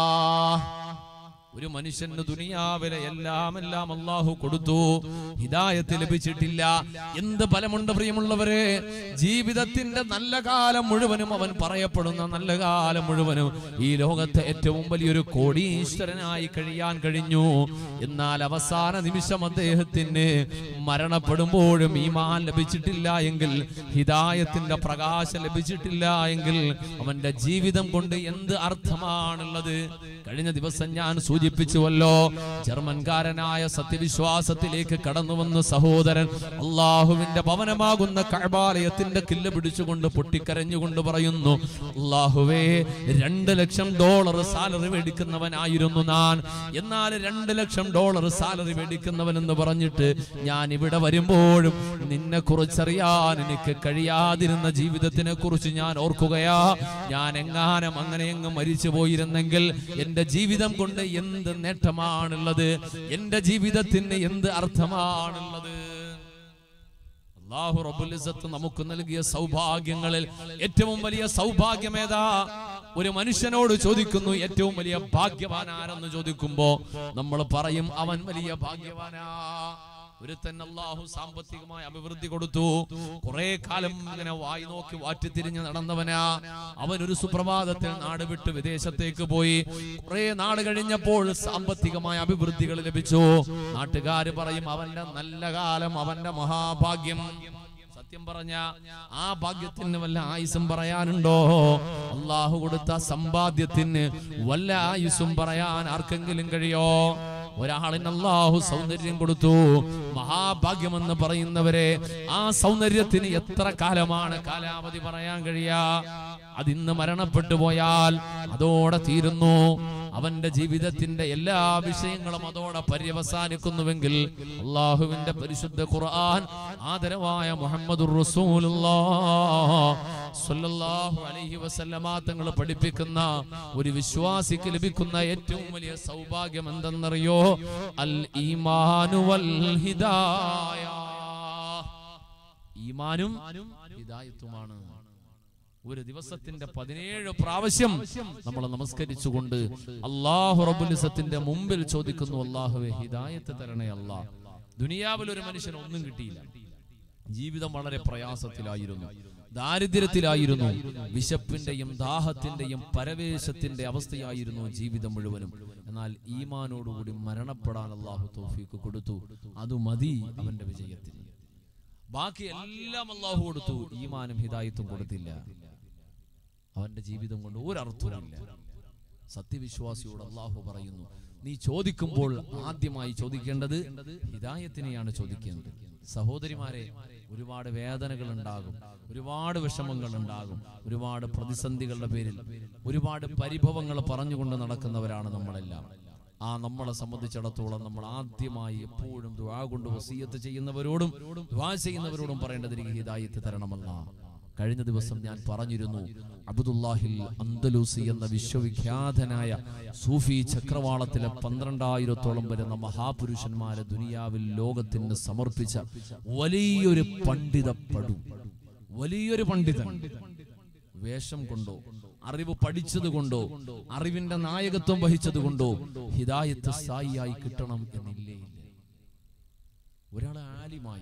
ഒരു മനുഷ്യന് ദുനിയാവിലെ എല്ലാം എല്ലാം അള്ളാഹു കൊടുത്തു ഹിദായത്ത് ലഭിച്ചിട്ടില്ല എന്ത് ഫലമുണ്ട് പ്രിയമുള്ളവരെ ജീവിതത്തിന്റെ നല്ല കാലം മുഴുവനും അവൻ പറയപ്പെടുന്ന നല്ല കാലം മുഴുവനും ഈ ലോകത്തെ ഏറ്റവും വലിയൊരു കോടീശ്വരനായി കഴിയാൻ കഴിഞ്ഞു എന്നാൽ അവസാന നിമിഷം അദ്ദേഹത്തിന് മരണപ്പെടുമ്പോഴും ഈമാൻ ലഭിച്ചിട്ടില്ല എങ്കിൽ ഹിദായത്തിന്റെ പ്രകാശം ലഭിച്ചിട്ടില്ല എങ്കിൽ അവന്റെ ജീവിതം കൊണ്ട് എന്ത് അർത്ഥമാണുള്ളത് കഴിഞ്ഞ ദിവസം ഞാൻ സൂചിപ്പിച്ചുവല്ലോ ജർമ്മൻകാരനായ സത്യവിശ്വാസത്തിലേക്ക് കടന്നു വന്ന സഹോദരൻ അള്ളാഹുവിന്റെ ഭവനമാകുന്ന കഴബാലയത്തിന്റെ കില്ല പിടിച്ചുകൊണ്ട് പൊട്ടിക്കരഞ്ഞുകൊണ്ട് പറയുന്നു അള്ളാഹുവേ രണ്ട് ലക്ഷം ഡോളർ സാലറി മേടിക്കുന്നവനായിരുന്നു ഞാൻ എന്നാൽ രണ്ട് ലക്ഷം ഡോളർ സാലറി മേടിക്കുന്നവൻ എന്ന് പറഞ്ഞിട്ട് ഞാൻ ഇവിടെ വരുമ്പോഴും നിന്നെ കുറിച്ചറിയാൻ എനിക്ക് കഴിയാതിരുന്ന ജീവിതത്തിനെ കുറിച്ച് ഞാൻ ഓർക്കുകയാ ഞാൻ എങ്ങാനും അങ്ങനെ എങ്ങ് മരിച്ചു പോയിരുന്നെങ്കിൽ എന്റെ ജീവിതം കൊണ്ട് എന്ത് നേട്ടമാണുള്ളത് എന്റെ ജീവിതത്തിന് എന്ത് അർത്ഥമാണുള്ളത് അള്ളാഹു റബ്ബുൽ ഇസ്സത്ത് നമുക്ക് നൽകിയ സൗഭാഗ്യങ്ങളിൽ ഏറ്റവും വലിയ സൗഭാഗ്യമേതാ ഒരു മനുഷ്യനോട് ചോദിക്കുന്നു ഏറ്റവും വലിയ ഭാഗ്യവാൻ ആരെന്ന് ചോദിക്കുമ്പോ നമ്മൾ പറയും അവൻ വലിയ ഭാഗ്യവാനാ ഒരുത്തൻ അള്ളാഹു സാമ്പത്തികമായ അഭിവൃദ്ധി കൊടുത്തു കുറെ കാലം ഇങ്ങനെ വായി നോക്കി വാറ്റിത്തിരിഞ്ഞ് നടന്നവനാ അവൻ ഒരു സുപ്രഭാതത്തിൽ നാട് വിട്ട് വിദേശത്തേക്ക് പോയി കുറെ നാട് കഴിഞ്ഞപ്പോൾ സാമ്പത്തികമായ അഭിവൃദ്ധികൾ ലഭിച്ചു നാട്ടുകാര് പറയും അവന്റെ നല്ല കാലം അവന്റെ മഹാഭാഗ്യം സത്യം പറഞ്ഞ ആ ഭാഗ്യത്തിന് വല്ല ആയുസും പറയാനുണ്ടോ അള്ളാഹു കൊടുത്ത സമ്പാദ്യത്തിന് വല്ല ആയുസും പറയാൻ ആർക്കെങ്കിലും കഴിയോ ഒരാളിന് അള്ളാഹു സൗന്ദര്യം കൊടുത്തു മഹാഭാഗ്യമെന്ന് പറയുന്നവരെ ആ സൗന്ദര്യത്തിന് എത്ര കാലമാണ് കാലാവധി പറയാൻ കഴിയാ അതിന്ന് മരണപ്പെട്ടു പോയാൽ അതോടെ തീരുന്നു അവന്റെ ജീവിതത്തിന്റെ എല്ലാ വിഷയങ്ങളും അതോടെ പര്യവസാനിക്കുന്നുവെങ്കിൽ അള്ളാഹുവിന്റെ പരിശുദ്ധ ഖുർആൻ ആദരവായ മുഹമ്മദുർ റസൂലുള്ളാഹി അലൈഹി വസല്ലമ തങ്ങൾ പഠിപ്പിക്കുന്ന ഒരു വിശ്വാസിക്ക് ലഭിക്കുന്ന ഏറ്റവും വലിയ സൗഭാഗ്യം എന്തെന്നറിയോ അൽ ഈമാനു വൽ ഹിദായ ഈമാനും ഹിദായത്തുമാണ് ഒരു ദിവസത്തിന്റെ പതിനേഴ് പ്രാവശ്യം നമ്മൾ നമസ്കരിച്ചുകൊണ്ട് അള്ളാഹു റബുലിസത്തിന്റെ മുമ്പിൽ ചോദിക്കുന്നു അള്ളാഹുവെ ഹിദായത്ത് തരണേ അല്ലാ ദുനിയാവിൽ ഒരു മനുഷ്യന് ഒന്നും കിട്ടിയില്ല ജീവിതം വളരെ പ്രയാസത്തിലായിരുന്നു ദാരിദ്ര്യത്തിലായിരുന്നു വിശപ്പിന്റെയും ദാഹത്തിന്റെയും പരവേശത്തിന്റെ അവസ്ഥയായിരുന്നു ജീവിതം മുഴുവനും എന്നാൽ ഈമാനോടുകൂടി മരണപ്പെടാൻ അള്ളാഹു തോഫീക്ക് കൊടുത്തു അത് മതി അവന്റെ വിജയത്തിന് ബാക്കി എല്ലാം അള്ളാഹു കൊടുത്തു ഈമാനും ഹിദായത്തും കൊടുത്തില്ല അവന്റെ ജീവിതം കൊണ്ട് ഒരർത്ഥവുമില്ല സത്യവിശ്വാസിയോട് അള്ളാഹു പറയുന്നു നീ ചോദിക്കുമ്പോൾ ആദ്യമായി ചോദിക്കേണ്ടത് ഹിദായത്തിനെയാണ് ചോദിക്കേണ്ടത് സഹോദരിമാരെ ഒരുപാട് വേദനകൾ ഉണ്ടാകും ഒരുപാട് വിഷമങ്ങൾ ഉണ്ടാകും ഒരുപാട് പ്രതിസന്ധികളുടെ പേരിൽ ഒരുപാട് പരിഭവങ്ങൾ പറഞ്ഞുകൊണ്ട് നടക്കുന്നവരാണ് നമ്മളെല്ലാം ആ നമ്മളെ സംബന്ധിച്ചിടത്തോളം നമ്മൾ ആദ്യമായി എപ്പോഴും ദുആ കൊണ്ട് വസീയത്ത് ചെയ്യുന്നവരോടും ദുആ ചെയ്യുന്നവരോടും പറയേണ്ടത് എനിക്ക് ഹിദായത്ത് തരണമല്ല കഴിഞ്ഞ ദിവസം ഞാൻ പറഞ്ഞിരുന്നു അബ്ദുല്ലാഹിൽ അന്തലൂസി എന്ന വിശ്വവിഖ്യാതനായ സൂഫി ചക്രവാളത്തിലെ പന്ത്രണ്ടായിരത്തോളം വരുന്ന മഹാപുരുഷന്മാരെ ദുനിയാവിൽ ലോകത്തിന് സമർപ്പിച്ച വലിയൊരു പണ്ഡിത പടു വലിയൊരു പണ്ഡിതൻ വേഷം കൊണ്ടോ അറിവ് പഠിച്ചത് കൊണ്ടോ അറിവിന്റെ നായകത്വം വഹിച്ചത് കൊണ്ടോ ഹിദായത്ത് സായിയായി കിട്ടണം എന്നില്ലേ ഒരാൾ ആലിമായി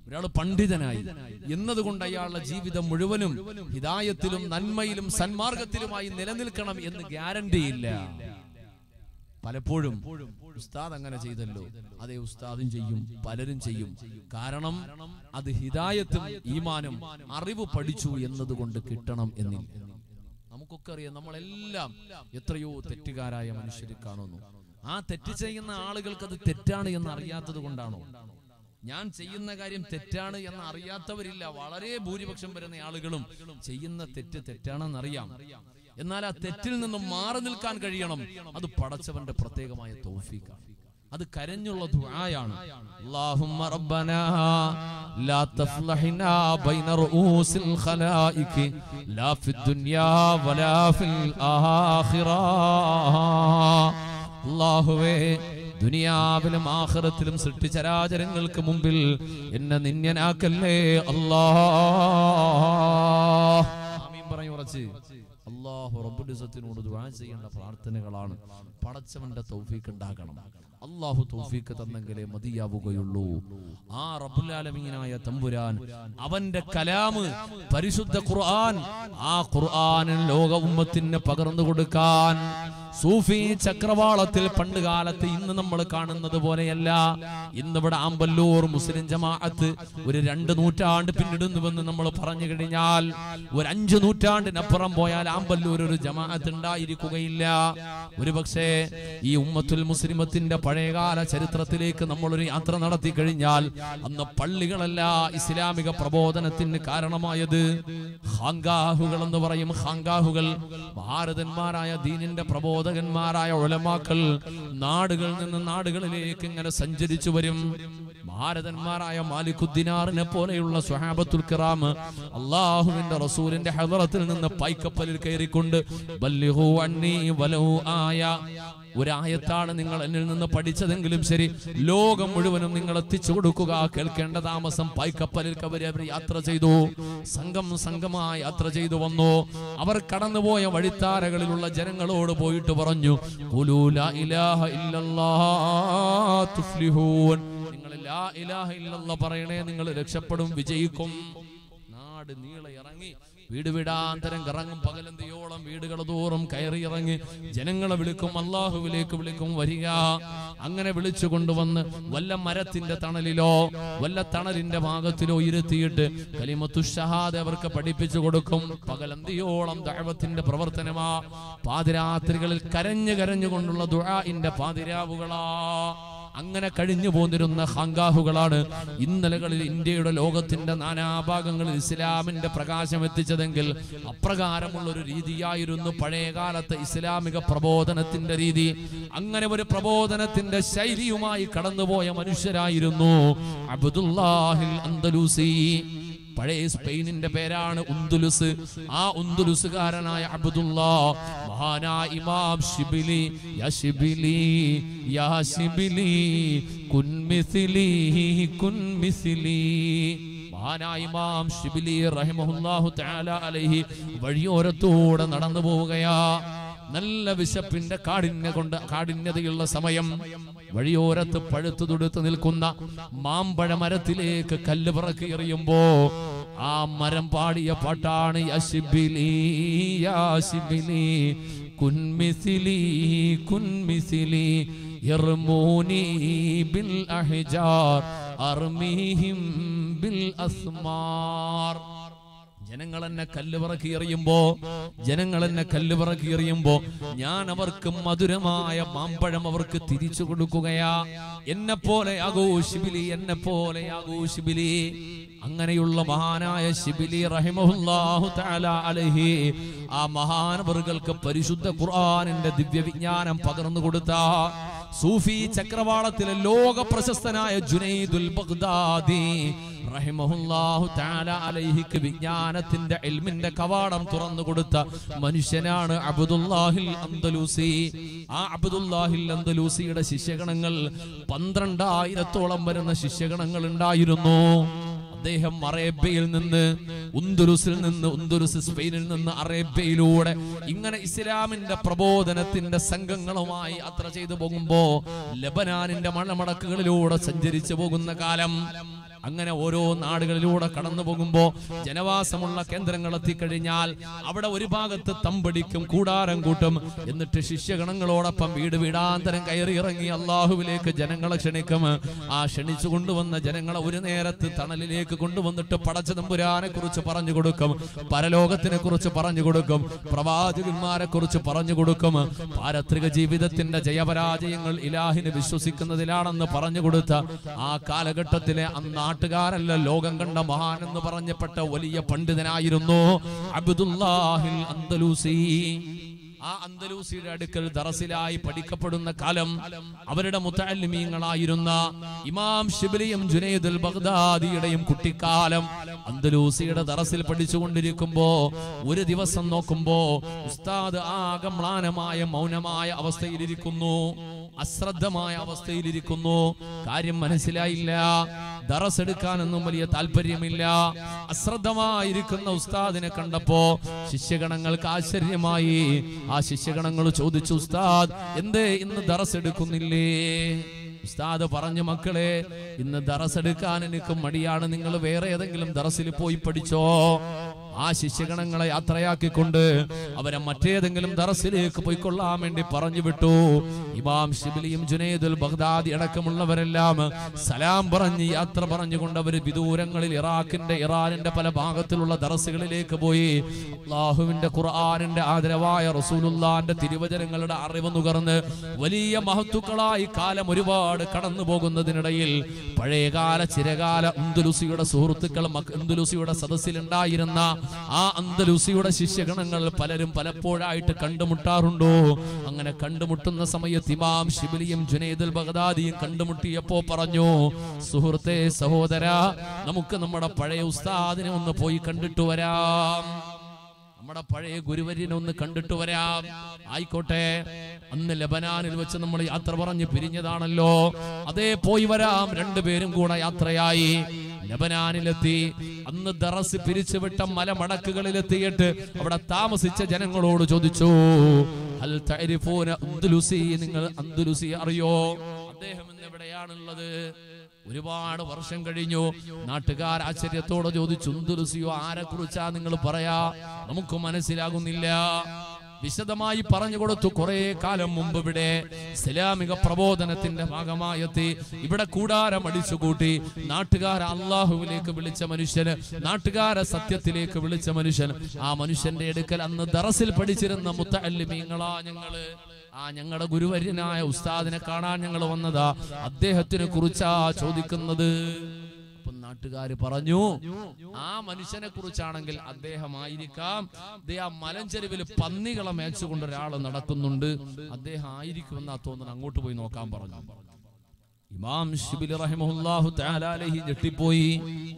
ഒരാൾ പണ്ഡിതനായി എന്നതുകൊണ്ട് അയാളുടെ ജീവിതം മുഴുവനും ഹിതായത്തിലും നന്മയിലും സന്മാർഗത്തിലുമായി നിലനിൽക്കണം എന്ന് ഗ്യാരണ്ടി ഇല്ല പലപ്പോഴും ഉസ്താദ് അങ്ങനെ ചെയ്തല്ലോ അതേ ഉസ്താദും ചെയ്യും പലരും ചെയ്യും കാരണം അത് ഹിതായത്തും ഈമാനും അറിവ് പഠിച്ചു എന്നതുകൊണ്ട് കിട്ടണം എന്നില്ല നമുക്കൊക്കെ അറിയാം നമ്മളെല്ലാം എത്രയോ തെറ്റുകാരായ മനുഷ്യരെ കാണുന്നു ആ തെറ്റ് ചെയ്യുന്ന ആളുകൾക്ക് അത് തെറ്റാണ് എന്ന് അറിയാത്തത് കൊണ്ടാണോ ഞാൻ ചെയ്യുന്ന കാര്യം തെറ്റാണ് എന്ന് അറിയാത്തവരില്ല വളരെ ഭൂരിപക്ഷം വരുന്ന ആളുകളും ചെയ്യുന്ന തെറ്റ് തെറ്റാണെന്നറിയാം എന്നാൽ ആ തെറ്റിൽ നിന്നും മാറി നിൽക്കാൻ കഴിയണം അത് പടച്ചവന്റെ പ്രത്യേകമായ തൗഫീഖാണ് അത് കരഞ്ഞുള്ള ദുആയാണ് അല്ലാഹുമ്മ റബ്ബനാ ലാ തഫ്ലഹിനാ ബൈന റൂസിൽ ഖലായിക് ലാ ഫിദ് ദുനിയാ വലാ ഫിൽ ആഖിറ അല്ലാഹുവേ ദുനിയാവിലും ആഖിറത്തിലും സൃഷ്ടിചരാചരങ്ങൾക്ക് മുമ്പിൽ എന്നെ നിന്യനാക്കല്ലേ അല്ലാ ആമീൻ പറയും ഉറച്ച് അള്ളാഹു റബ്ബുലിസത്തിനോട് ദുആ ചെയ്യേണ്ട പ്രാർത്ഥനകളാണ് പടച്ചവന്റെ തൗഫീക്ക് ഉണ്ടാകണം അള്ളാഹു തൗഫീക്ക് തന്നെങ്കിലേ മതിയാവുകയുള്ളൂ ആ റബ്ബുലാലമീനായ തമ്പുരാൻ അവന്റെ കലാമ് പരിശുദ്ധ ഖുർആൻ ആ ഖുർആനിൽ ലോക ഉമ്മത്തിന് പകർന്നു കൊടുക്കാൻ സൂഫി ചക്രവാളത്തിൽ പണ്ട് കാലത്ത് ഇന്ന് നമ്മൾ കാണുന്നത് പോലെയല്ല ഇന്നിവിടെ ആമ്പല്ലൂർ മുസ്ലിം ജമാഅത്ത് ഒരു രണ്ട് നൂറ്റാണ്ട് പിന്നിടുന്നുവെന്ന് നമ്മൾ പറഞ്ഞു കഴിഞ്ഞാൽ ഒരു അഞ്ചു നൂറ്റാണ്ടിനപ്പുറം പോയാൽ ആമ്പല്ലൂർ ഒരു ജമാഅത്ത് ഉണ്ടായിരിക്കുകയില്ല ഒരു പക്ഷേ ഈ ഉമ്മത്തുൽ മുസ്ലിമത്തിന്റെ പഴയകാല ചരിത്രത്തിലേക്ക് നമ്മളൊരു യാത്ര നടത്തി കഴിഞ്ഞാൽ അന്ന് പള്ളികളല്ല ഇസ്ലാമിക പ്രബോധനത്തിന് കാരണമായത് ഹാങ്കാഹുകൾ എന്ന് പറയും ഹാങ്കാഹുകൾ ഭാരതന്മാരായ ദീനിന്റെ പ്രബോധകന്മാരായ ഉലമാക്കൾ നാടുകളിൽ നിന്ന് നാടുകളിലേക്ക് ഇങ്ങനെ സഞ്ചരിച്ചു വരും ഭാരതന്മാരായ മാലിക്കുദ്ദിനാറിനെ പോലെയുള്ള സ്വഹാബത്തുൽ കിറാം അള്ളാഹുവിന്റെ റസൂലിന്റെ ഹദറത്തിൽ നിന്ന് പൈക്കപ്പലിൽ കയറിക്കൊണ്ട് ബല്ലിഹു അന്നീ വലൗ ആയ ഒരായത്താണ് നിങ്ങൾ എന്നിൽ നിന്ന് പഠിച്ചതെങ്കിലും ശരി ലോകം മുഴുവനും നിങ്ങൾ എത്തിച്ചു കൊടുക്കുക കേൾക്കേണ്ട താമസം പായ്ക്കപ്പലിൽ കവരി അവർ യാത്ര ചെയ്തു സംഘം സംഘമായി യാത്ര ചെയ്തു വന്നു അവർ കടന്നുപോയ വഴിത്താരകളിലുള്ള ജനങ്ങളോട് പോയിട്ട് പറഞ്ഞു "ഖുലൂ ലാ ഇലാഹ ഇല്ലല്ലാഹ് തുഫ്ലിഹൂൻ." നിങ്ങൾ ലാ ഇലാഹ ഇല്ലല്ലാഹ് പറയണേ നിങ്ങൾ രക്ഷപ്പെടും വിജയിക്കും നാട് നീളെ ഇറങ്ങി വീട് വീടാന്തരം കറങ്ങും പകലന്തിയോളം വീടുകൾ തോറും കയറി ഇറങ്ങി ജനങ്ങളെ വിളിക്കും അള്ളാഹുവിലേക്ക് വിളിക്കും വരിക അങ്ങനെ വിളിച്ചു കൊണ്ടുവന്ന് വല്ല മരത്തിന്റെ തണലിലോ വല്ല തണലിന്റെ ഭാഗത്തിലോ ഇരുത്തിയിട്ട് കലിമത്തു ഷഹാദ് അവർക്ക് പഠിപ്പിച്ചു കൊടുക്കും പകലന്തിയോളം ദൈവത്തിന്റെ പ്രവർത്തനമാ പാതിരാത്രികളിൽ കരഞ്ഞു കരഞ്ഞുകൊണ്ടുള്ള ദുആഇന്റെ പാതിരാവുകളാ അങ്ങനെ കഴിഞ്ഞു പോന്നിരുന്ന ഹങ്കാഹുകളാണ് ഇന്നലകളിൽ ഇന്ത്യയുടെ ലോകത്തിന്റെ നാനാഭാഗങ്ങളിൽ ഇസ്ലാമിന്റെ പ്രകാശം എത്തിച്ചതെങ്കിൽ അപ്രകാരമുള്ള ഒരു രീതിയായിരുന്നു പഴയകാലത്തെ ഇസ്ലാമിക പ്രബോധനത്തിന്റെ രീതി അങ്ങനെ ഒരു പ്രബോധനത്തിന്റെ ശൈലിയുമായി കടന്നുപോയ മനുഷ്യരായിരുന്നു അബ്ദുല്ലാഹിൽ അന്തലൂസി പഴയ സ്പെയിനിന്റെ പേരാണ് ഉന്തുലുസ് ആ ഉന്തുലുസുകാരനായ അബ്ദുല്ലാ മഹാനായ ഇമാം ഷിബിലി യാ ഷിബിലി യാ ഷിബിലി കുൻ മിസ്ലി കുൻ മിസ്ലി മഹാനായ ഇമാം ഷിബിലി റഹിമഹുല്ലാഹു തആല അലൈഹി വഴിയോരത്തൂടെ നടന്നു പോവുകയാ നല്ല വിശപ്പിന്റെ കാഠിന്യ കൊണ്ട് കാഠിന്യതയുള്ള സമയം വഴിയോരത്ത് പഴുത്തു തുടുത്ത് നിൽക്കുന്ന മാമ്പഴ മരത്തിലേക്ക് കല്ല് പിറക്കി എറിയുമ്പോ ആ മരം പാടിയ പാട്ടാണ് യശിബിലി യാശിബിലി കുൻമിസിലി കുൻമിസിലി ഇർമൂനി ബിൽ അഹ്ജാർ അർമീഹിം ബിൽ അസ്മാർ ജനങ്ങൾ എന്നെ കല്ല് പറക്കി എറിയുമ്പോ ജനങ്ങൾ എന്നെ കല്ല് പറക്കി എറിയുമ്പോ ഞാൻ അവർക്ക് മധുരമായ മാമ്പഴം അവർക്ക് തിരിച്ചു കൊടുക്കുകയാ എന്നെ പോലെ ആകൂ ശിബിലി എന്നെ പോലെ ആകൂ ശിബിലി അങ്ങനെയുള്ള മഹാനായ ശിബിലി റഹിമഹുല്ലാഹു തആല അലൈഹി ആ മഹാനവറുകൾക്ക് പരിശുദ്ധ ഖുർആനിന്റെ ദിവ്യ വിജ്ഞാനം പകർന്നു കൊടുത്ത സൂഫി ചക്രവാളത്തിലെ ലോക പ്രശസ്തനായ ജുനൈദുൽ ബഗ്ദാദി റഹിമഹുല്ലാഹു തആല അലൈഹിക്ക് വിജ്ഞാനത്തിന്റെ ഇൽമിന്റെ കവാടം തുറന്നു കൊടുത്ത മനുഷ്യനാണ് അബ്ദുല്ലാഹിൽ അന്തലൂസി ആ അബ്ദുല്ലാഹിൽ അന്തലൂസിയുടെ ശിഷ്യഗണങ്ങൾ പന്ത്രണ്ടായിരത്തോളം വരുന്ന ശിഷ്യഗണങ്ങൾ ഉണ്ടായിരുന്നു അദ്ദേഹം അറേബ്യയിൽ നിന്ന് ഉന്തുരുസിൽ നിന്ന് ഉന്തുരുസ് സ്പെയിനിൽ നിന്ന് അറേബ്യയിലൂടെ ഇങ്ങനെ ഇസ്ലാമിന്റെ പ്രബോധനത്തിന്റെ സംഘങ്ങളുമായി യാത്ര ചെയ്തു പോകുമ്പോ ലബനാനിന്റെ മണമടക്കുകളിലൂടെ സഞ്ചരിച്ചു പോകുന്ന കാലം അങ്ങനെ ഓരോ നാടുകളിലൂടെ കടന്നു പോകുമ്പോ ജനവാസമുള്ള കേന്ദ്രങ്ങൾ എത്തിക്കഴിഞ്ഞാൽ അവിടെ ഒരു ഭാഗത്ത് തമ്പടിക്കും കൂടാരം കൂട്ടും എന്നിട്ട് ശിഷ്യഗണങ്ങളോടൊപ്പം വീട് വീടാന്തരം കയറി ഇറങ്ങി അള്ളാഹുവിലേക്ക് ജനങ്ങളെ ക്ഷണിക്കും ആ ക്ഷണിച്ചു കൊണ്ടുവന്ന ജനങ്ങളെ ഒരു നേരത്ത് തണലിലേക്ക് കൊണ്ടുവന്നിട്ട് പടച്ച തമ്പുരാനെ കുറിച്ച് പറഞ്ഞു കൊടുക്കും പരലോകത്തിനെ കുറിച്ച് പറഞ്ഞു കൊടുക്കും പ്രവാചകന്മാരെ കുറിച്ച് പറഞ്ഞു കൊടുക്കും പാരത്രിക ജീവിതത്തിന്റെ ജയപരാജയങ്ങൾ ഇലാഹിനെ വിശ്വസിക്കുന്നതിലാണെന്ന് പറഞ്ഞു കൊടുത്ത ആ കാലഘട്ടത്തിലെ ആ നാട്ടുകാരല്ല ലോകം കണ്ട മഹാൻ എന്ന് പറഞ്ഞപ്പെട്ട വലിയ പണ്ഡിതനായിരുന്നു അബ്ദുല്ലാഹിൽ അന്തലൂസി ആ അന്തലൂസിയുടെ അടുക്കൽ ദറസിലായി പഠിക്കപ്പെടുന്ന കാലം അവരുടെ മുത്തല്ലിമീങ്ങളായിരുന്ന ഇമാം ഷിബിലിയും ജുനൈദുൽ ബഗ്ദാദിയുടെയും കുട്ടിക്കാലം അന്തലൂസിയുടെ ദറസിൽ പഠിച്ചുകൊണ്ടിരിക്കുമ്പോ ഒരു ദിവസം നോക്കുമ്പോ ഉസ്താദ് ആകെ മ്ലാനമായ മൗനമായ അവസ്ഥയിലിരിക്കുന്നു അശ്രദ്ധമായ അവസ്ഥയിലിരിക്കുന്നു കാര്യം മനസ്സിലായില്ല ദറസ് എടുക്കാനൊന്നും വലിയ താല്പര്യമില്ല അശ്രദ്ധമായിരിക്കുന്ന ഉസ്താദിനെ കണ്ടപ്പോ ശിഷ്യഗണങ്ങൾക്ക് ആശ്ചര്യമായി ആ ശിഷ്യഗണങ്ങൾ ചോദിച്ചു ഉസ്താദ് എന്തേ ഇന്ന് ദറസ് എടുക്കുന്നില്ലേ ഉസ്താദ് പറഞ്ഞു മക്കളെ ഇന്ന് ദറസ് എടുക്കാൻ എനിക്ക് മടിയാണ് നിങ്ങൾ വേറെ ഏതെങ്കിലും ദറസിൽ പോയി പഠിച്ചോ ആ ശിഷ്യഗണങ്ങളെ യാത്രയാക്കിക്കൊണ്ട് അവരെ മറ്റേതെങ്കിലും ദറസിലേക്ക് പോയിക്കൊള്ളാൻ വേണ്ടി പറഞ്ഞു വിട്ടു ഇമാം ഷിബിലിയും ജുനൈദുൽ ബഗ്ദാദി അടക്കമുള്ളവരെല്ലാം സലാം പറഞ്ഞ് യാത്ര പറഞ്ഞുകൊണ്ട് അവർ വിദൂരങ്ങളിൽ ഇറാഖിന്റെ ഇറാനിന്റെ പല ഭാഗത്തിലുള്ള ദറസുകളിലേക്ക് പോയി അള്ളാഹുവിന്റെ ഖുർആാനിന്റെ ആദരവായ റസൂലുള്ളാന്റെ തിരുവചനങ്ങളുടെ അറിവ് നുകർന്ന് വലിയ മഹത്തുക്കളായി കാലം ഒരുപാട് കടന്നു പോകുന്നതിനിടയിൽ പഴയകാല ചിരകാല അന്തുലുസിയുടെ സുഹൃത്തുക്കൾ മക്- അന്തുലുസിയുടെ സദസ്സിലുണ്ടായിരുന്ന ആ അന്തലൂസിയുടെ ശിഷ്യഗണങ്ങൾ പലരും പലപ്പോഴായിട്ട് കണ്ടുമുട്ടാറുണ്ടോ അങ്ങനെ കണ്ടുമുട്ടുന്ന സമയത്ത് ഇമാം ഷിബിലിയും ജുനൈദുൽ ബഗ്ദാദിയും കണ്ടുമുട്ടിയപ്പോ പറഞ്ഞു സുഹൃത്തെ സഹോദര നമുക്ക് നമ്മുടെ പഴയ ഉസ്താദിനെ ഒന്ന് പോയി കണ്ടിട്ട് വരാം നമ്മുടെ പഴയ ഗുരുവര്യനെ ഒന്ന് കണ്ടിട്ട് വരാം ആയിക്കോട്ടെ അന്ന് ലബനാനിൽ വെച്ച് നമ്മൾ യാത്ര പറഞ്ഞ് പിരിഞ്ഞതാണല്ലോ അതേ പോയി വരാം രണ്ടുപേരും കൂടെ യാത്രയായി ലബനാനിലെത്തി അന്ന് ദറസ് പിരിച്ചുവിട്ട മലമടക്കുകളിലെത്തിയിട്ട് അവിടെ താമസിച്ച ജനങ്ങളോട് ചോദിച്ചു ഹൽ തഅരിഫൂന അന്ദുലുസി നിങ്ങൾ അന്ദുലുസി അറിയോ അദ്ദേഹം ഇന്ന് എവിടെയാണുള്ളത് ഒരുപാട് വർഷം കഴിഞ്ഞു നാട്ടുകാർ ആശ്ചര്യത്തോടെ ചോദിച്ചു അന്ദുലുസിയോ ആരെ കുറിച്ചാ നിങ്ങൾ പറയാ നമുക്ക് മനസ്സിലാകുന്നില്ല വിശദമായി പറഞ്ഞു കൊടുത്തു കുറെ കാലം മുമ്പ് ഇവിടെ ഇസ്ലാമിക പ്രബോധനത്തിന്റെ ഭാഗമായെത്തി ഇവിടെ കൂടാരം അടിച്ചുകൂട്ടി നാട്ടുകാരെ അള്ളാഹുവിലേക്ക് വിളിച്ച മനുഷ്യന് നാട്ടുകാരെ സത്യത്തിലേക്ക് വിളിച്ച മനുഷ്യൻ ആ മനുഷ്യന്റെ അടുക്കൽ അന്ന് ദറസിൽ പഠിച്ചിരുന്ന മുത്തല്ലിമീങ്ങളാ ഞങ്ങള് ആ ഞങ്ങളുടെ ഗുരുവര്യനായ ഉസ്താദിനെ കാണാൻ ഞങ്ങൾ വന്നതാ അദ്ദേഹത്തിനെ കുറിച്ചാ ചോദിക്കുന്നത് അപ്പം നാട്ടുകാര് പറഞ്ഞു ആ മനുഷ്യനെ കുറിച്ചാണെങ്കിൽ അദ്ദേഹമായിരിക്കാം ദേ ആ മലഞ്ചെരുവിൽ പന്നികളെ മേച്ചുകൊണ്ട് ഒരാൾ നടക്കുന്നുണ്ട് അദ്ദേഹം ആയിരിക്കുമെന്നാ തോന്നുന്നു അങ്ങോട്ട് പോയി നോക്കാൻ പറഞ്ഞു ഇമാം ഷിബിലി റഹിമഹുല്ലാഹു തആല അലൈഹി ഞെട്ടിപ്പോയി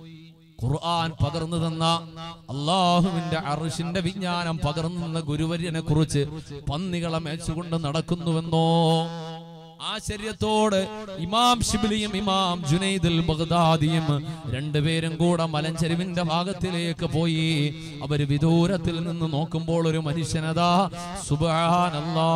ഖുർആൻ പകർന്നു തന്ന അള്ളാഹുവിന്റെ അർഷിന്റെ വിജ്ഞാനം പകർന്നു തന്ന ഗുരുവര്യനെ കുറിച്ച് പന്നികളെ മേച്ചുകൊണ്ട് നടക്കുന്നുവെന്നോ ആശ്ചര്യത്തോട് ഇമാം ഷിബിലിയും ഇമാം ജുനൈദുൽ ബഗ്ദാദിയും രണ്ടുപേരും കൂടെ മലഞ്ചെരുവിന്റെ ഭാഗത്തിലേക്ക് പോയി അവര് വിദൂരത്തിൽ നിന്ന് നോക്കുമ്പോൾ ഒരു മനുഷ്യനതാ സുബാനല്ലാ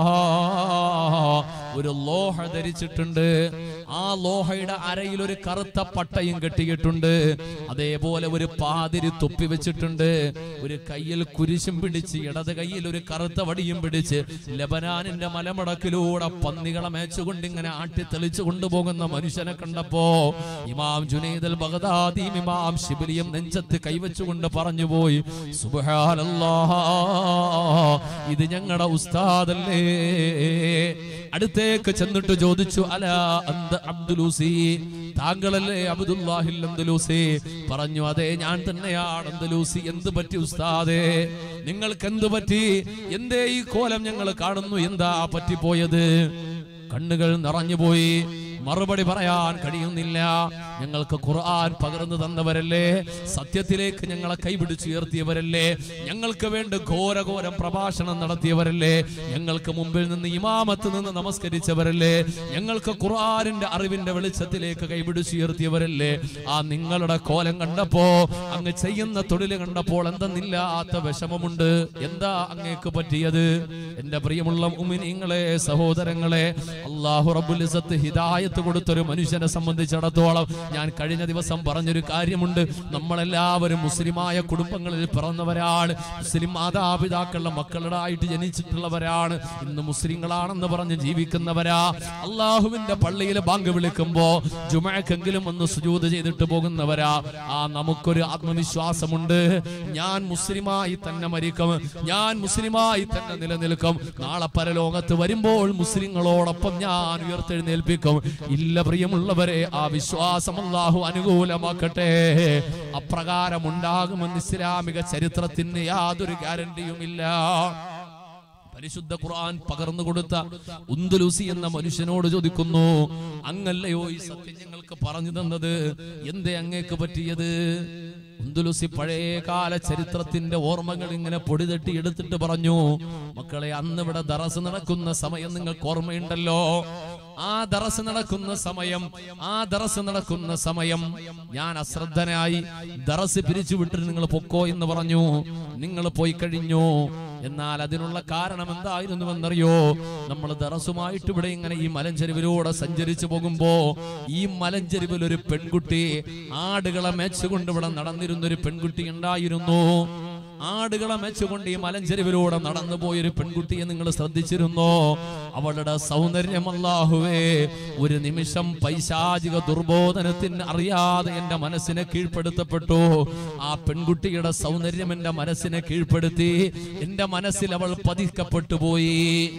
ഒരു ലോഹ ധരിച്ചിട്ടുണ്ട് ആ ലോഹയുടെ അരയിൽ ഒരു കറുത്ത പട്ടയും കെട്ടിയിട്ടുണ്ട് അതേപോലെ ഒരു പാതിരി തൊപ്പി വെച്ചിട്ടുണ്ട് ഒരു കയ്യിൽ കുരിശും പിടിച്ച് ഇടത് കയ്യിൽ ഒരു കറുത്ത വടിയും പിടിച്ച് ലബനാനിന്റെ മലമടക്കിലൂടെ പന്നികളെ മേച്ചുകൊണ്ട് ഇങ്ങനെ ആട്ടി തെളിച്ചു കൊണ്ടുപോകുന്ന മനുഷ്യനെ കണ്ടപ്പോ ഇമാം ജുനൈദൽ ബഗദാദിയും ഇമാം ശിബിലിയും നെഞ്ചത്ത് കൈവച്ചുകൊണ്ട് പറഞ്ഞുപോയി സുബ്ഹാനല്ലാ ഇത് ഞങ്ങളുടെ ഉസ്താദല്ലേ അടുത്തേക്ക് ചെന്നിട്ട് ചോദിച്ചു അല അന്ത അബ്ദുലൂസി താങ്കളല്ലേ അബ്ദുല്ലാഹിൽ അബ്ദുലൂസി പറഞ്ഞു അതെ ഞാൻ തന്നെയാണ് അബ്ദുലൂസി എന്ത് പറ്റി ഉസ്താദേ നിങ്ങൾക്ക് എന്ത് പറ്റി എന്തേ ഈ കോലം ഞങ്ങൾ കാണുന്നു എന്താ പറ്റിപ്പോയത് കണ്ണുകൾ നിറഞ്ഞുപോയി മറുപടി പറയാൻ കഴിയുന്നില്ല ഞങ്ങൾക്ക് ഖുർആൻ പകർന്നു തന്നവരല്ലേ സത്യത്തിലേക്ക് ഞങ്ങളെ കൈപിടിച്ചുയർത്തിയവരല്ലേ ഞങ്ങൾക്ക് വേണ്ടി ഘോരഘോരം പ്രഭാഷണം നടത്തിയവരല്ലേ ഞങ്ങൾക്ക് മുമ്പിൽ നിന്ന് ഇമാമത്ത് നിന്ന് നമസ്കരിച്ചവരല്ലേ ഞങ്ങൾക്ക് ഖുർആനിന്റെ അറിവിന്റെ വെളിച്ചത്തിലേക്ക് കൈപിടിച്ചുയർത്തിയവരല്ലേ ആ നിങ്ങളുടെ കോലം കണ്ടപ്പോ അങ്ങ് ചെയ്യുന്ന തൊഴിൽ കണ്ടപ്പോൾ എന്തെന്നില്ലാത്ത വിഷമമുണ്ട് എന്താ അങ്ങേക്ക് പറ്റിയത് എന്റെ പ്രിയമുള്ള ഉമിനിങ്ങളെ സഹോദരങ്ങളെ അള്ളാഹു റബ്ബുൽ ഇസ്സത്ത് ഹിദായത്ത് കൊടുത്തൊരു മനുഷ്യനെ സംബന്ധിച്ചിടത്തോളം ഞാൻ കഴിഞ്ഞ ദിവസം പറഞ്ഞൊരു കാര്യമുണ്ട് നമ്മളെല്ലാവരും മുസ്ലിമായ കുടുംബങ്ങളിൽ പിറന്നവരാണ് മുസ്ലിം മാതാപിതാക്കളുടെ മക്കളുടെ ആയിട്ട് ജനിച്ചിട്ടുള്ളവരാണ് ഇന്ന് മുസ്ലിങ്ങളാണെന്ന് പറഞ്ഞ് ജീവിക്കുന്നവരാ അള്ളാഹുവിന്റെ പള്ളിയിൽ ബാങ്ക് വിളിക്കുമ്പോ ജുമഴക്കെങ്കിലും ഒന്ന് സുജൂത് ചെയ്തിട്ട് പോകുന്നവരാ ആ നമുക്കൊരു ആത്മവിശ്വാസമുണ്ട് ഞാൻ മുസ്ലിമായി തന്നെ മരിക്കും ഞാൻ മുസ്ലിമായി തന്നെ നിലനിൽക്കും നാളെ പരലോകത്ത് വരുമ്പോൾ മുസ്ലിങ്ങളോടൊപ്പം ഞാൻ ഉയർത്തെഴുന്നേൽപ്പിക്കും ഇല്ല പ്രിയമുള്ളവരെ ആ വിശ്വാസം അള്ളാഹു അനുകൂലമാക്കട്ടെ അപ്രകാരം ഉണ്ടാകുമെന്ന് ഇസ്ലാമിക ചരിത്രത്തിന് യാതൊരു ഗ്യാരണ്ടിയുമില്ല പരിശുദ്ധ ഖുർആൻ പകർന്നു കൊടുത്ത ഉന്ദുലൂസി എന്ന മനുഷ്യനോട് ചോദിക്കുന്നു അങ്ങല്ലയോ ഈ സത്യം ഞങ്ങൾക്ക് പറഞ്ഞു തന്നത് എന്തേ അങ്ങേക്ക് പറ്റിയത് ഉന്ദുലുസി പഴയകാല ചരിത്രത്തിന്റെ ഓർമ്മകൾ ഇങ്ങനെ പൊടിതട്ടി എടുത്തിട്ട് പറഞ്ഞു മക്കളെ അന്ന് ഇവിടെ ദറസ് നടക്കുന്ന സമയം നിങ്ങൾക്ക് ഓർമ്മയുണ്ടല്ലോ ആ ദറസ് നടക്കുന്ന സമയം ആ ദറസ് നടക്കുന്ന സമയം ഞാൻ അശ്രദ്ധനായി ദറസ് പിരിച്ചു വിട്ടിട്ട് നിങ്ങൾ പൊക്കോ എന്ന് പറഞ്ഞു നിങ്ങൾ പോയി കഴിഞ്ഞു എന്നാൽ അതിനുള്ള കാരണം എന്തായിരുന്നുവെന്നറിയോ നമ്മൾ ദറസുമായിട്ട് ഇവിടെ ഇങ്ങനെ ഈ മലഞ്ചെരുവിലൂടെ സഞ്ചരിച്ചു പോകുമ്പോ ഈ മലഞ്ചെരുവിൽ ഒരു പെൺകുട്ടി ആടുകളെ മേച്ചുകൊണ്ട് ഇവിടെ നടന്നിരുന്ന ഒരു പെൺകുട്ടി ഉണ്ടായിരുന്നു ആടുകളെ മെച്ചുകൊണ്ട് ഈ മലഞ്ചെരുവിലൂടെ നടന്നു പോയൊരു പെൺകുട്ടിയെ നിങ്ങൾ ശ്രദ്ധിച്ചിരുന്നോ അവളുടെ സൗന്ദര്യം അല്ലാഹുവേ ഒരു നിമിഷം പൈശാചിക ദുർബോധനത്തിന് അറിയാതെ എന്റെ മനസ്സിനെ കീഴ്പ്പെടുത്തപ്പെട്ടു ആ പെൺകുട്ടിയുടെ സൗന്ദര്യം എന്റെ മനസ്സിനെ കീഴ്പ്പെടുത്തി എന്റെ മനസ്സിൽ അവൾ പതിക്കപ്പെട്ടു പോയി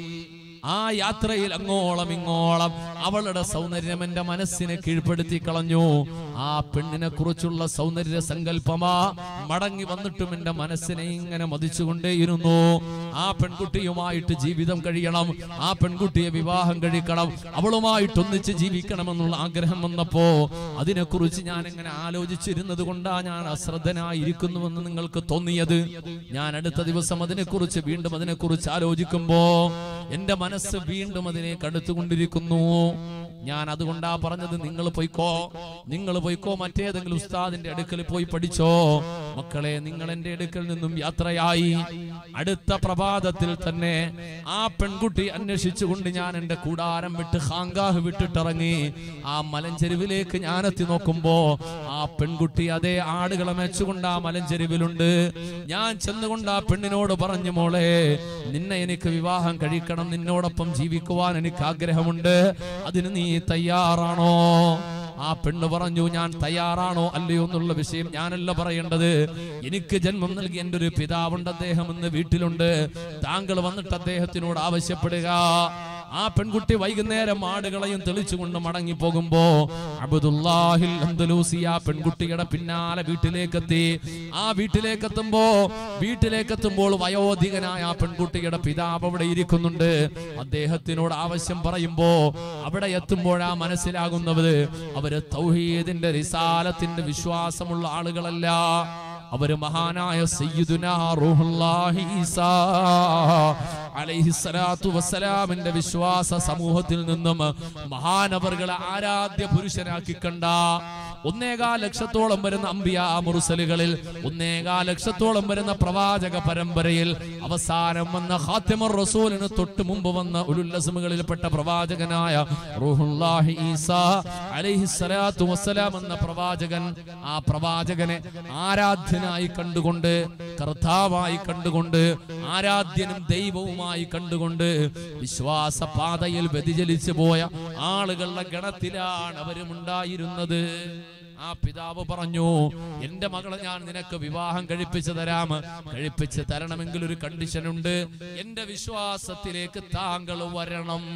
ആ യാത്രയിൽ അങ്ങോളം ഇങ്ങോളം അവളുടെ സൗന്ദര്യം എന്റെ മനസ്സിനെ കീഴ്പ്പെടുത്തി കളഞ്ഞു ആ പെണ്ണിനെ കുറിച്ചുള്ള സൗന്ദര്യ സങ്കല്പമാ മടങ്ങി വന്നിട്ടും എന്റെ മനസ്സിനെ ഇങ്ങനെ മതിച്ചുകൊണ്ടേയിരുന്നു ആ പെൺകുട്ടിയുമായിട്ട് ജീവിതം കഴിയണം ആ പെൺകുട്ടിയെ വിവാഹം കഴിക്കണം അവളുമായിട്ട് ഒന്നിച്ച് ജീവിക്കണമെന്നുള്ള ആഗ്രഹം വന്നപ്പോ അതിനെക്കുറിച്ച് ഞാൻ ഇങ്ങനെ ആലോചിച്ചിരുന്നത് കൊണ്ടാ ഞാൻ അശ്രദ്ധനായിരിക്കുന്നുവെന്ന് നിങ്ങൾക്ക് തോന്നിയത് ഞാൻ അടുത്ത ദിവസം അതിനെക്കുറിച്ച് വീണ്ടും അതിനെക്കുറിച്ച് ആലോചിക്കുമ്പോ എന്റെ മനസ്സ് വീണ്ടും അതിനെ കടുത്തുകൊണ്ടിരിക്കുന്നു ഞാൻ അതുകൊണ്ടാ പറഞ്ഞത് നിങ്ങൾ പോയിക്കോ നിങ്ങൾ പോയിക്കോ മറ്റേതെങ്കിലും ഉസ്താദിന്റെ അടുക്കൽ പോയി പഠിച്ചോ മക്കളെ നിങ്ങൾ എന്റെ അടുക്കൽ നിന്നും യാത്രയായി അടുത്ത പ്രഭാതത്തിൽ തന്നെ ആ പെൺകുട്ടി അന്വേഷിച്ചുകൊണ്ട് ഞാൻ എന്റെ കൂടാരം വിട്ട് ഹാങ്കാഹ് വിട്ടിട്ടിറങ്ങി ആ മലഞ്ചെരുവിലേക്ക് ഞാൻ എത്തി നോക്കുമ്പോ ആ പെൺകുട്ടി അതേ ആടുകളെ മെച്ചുകൊണ്ട് ആ മലഞ്ചെരുവിലുണ്ട് ഞാൻ ചെന്നുകൊണ്ട് ആ പെണ്ണിനോട് പറഞ്ഞു മോളെ നിന്നെ എനിക്ക് വിവാഹം കഴിക്കണം നിന്നോടൊപ്പം ജീവിക്കുവാൻ എനിക്ക് ആഗ്രഹമുണ്ട് അതിന് നീ തയ്യാറാണോ ആ പെണ്ണ് പറഞ്ഞു ഞാൻ തയ്യാറാണോ അല്ലയോ എന്നുള്ള വിഷയം ഞാനല്ല പറയേണ്ടത് എനിക്ക് ജന്മം നൽകി എൻ്റെ ഒരു പിതാവുണ്ട് അദ്ദേഹം ഇന്ന് വീട്ടിലുണ്ട് താങ്കൾ വന്നിട്ട് അദ്ദേഹത്തിനോട് ആവശ്യപ്പെടുക ആ പെൺകുട്ടി വൈകുന്നേരം ആടുകളെയും തെളിച്ചുകൊണ്ട് മടങ്ങി പോകുമ്പോ അബ്ദുല്ലാഹിൽ അന്തലൂസി ആ പെൺകുട്ടിയുടെ പിന്നാലെ വീട്ടിലേക്കെത്തി ആ വീട്ടിലേക്കെത്തുമ്പോ വീട്ടിലേക്കെത്തുമ്പോൾ വയോധികനായ ആ പെൺകുട്ടിയുടെ പിതാവ് അവിടെ ഇരിക്കുന്നുണ്ട് അദ്ദേഹത്തിനോട് ആവശ്യം പറയുമ്പോ അവിടെ എത്തുമ്പോഴാ മനസ്സിലാകുന്നത് അവര് തൗഹീദിന്റെ റിസാലത്തിന്റെ വിശ്വാസമുള്ള ആളുകളല്ല അവര് മഹാനായ സയ്യിദുന റൂഹുല്ലാഹി ഈസാ അലൈഹിസ്സലാത്തു വസ്സലാമിന്റെ വിശ്വാസ സമൂഹത്തിൽ നിന്നും മഹാനവറുകളെ ആരാധ്യ പുരുഷനാക്കി കണ്ട ഒന്നേകാ ലക്ഷത്തോളം വരുന്ന അമ്പിയ മുറുസലുകളിൽ ഒന്നേകാ ലക്ഷത്തോളം വരുന്ന പ്രവാചക പരമ്പരയിൽ അവസാനം വന്ന ഹാത്തിമർ റസൂലിന് തൊട്ട് മുമ്പ് വന്ന ഉലുല്ലസമുകളിൽപ്പെട്ട പ്രവാചകനായ റൂഹുല്ലാഹി ഈസാ അലൈഹിസ്സലാത്തു വസ്സലാം എന്ന പ്രവാചകൻ ആ പ്രവാചകനെ ആരാധ്യനായി കണ്ടുകൊണ്ട് കർത്താവായി കണ്ടുകൊണ്ട് ആരാധ്യനും ദൈവവുമായി കണ്ടുകൊണ്ട് വിശ്വാസ പാതയിൽ വ്യതിചലിച്ചു പോയ ആളുകളുടെ ഗണത്തിലാണ് അവരും ഉണ്ടായിരുന്നത് ആ പിതാവ് പറഞ്ഞു എന്റെ മകളെ ഞാൻ നിനക്ക് വിവാഹം കഴിപ്പിച്ചു തരാം കഴിപ്പിച്ച് തരണമെങ്കിൽ ഒരു കണ്ടീഷൻ ഉണ്ട് എന്റെ വിശ്വാസത്തിലേക്ക് താങ്കൾ വരണം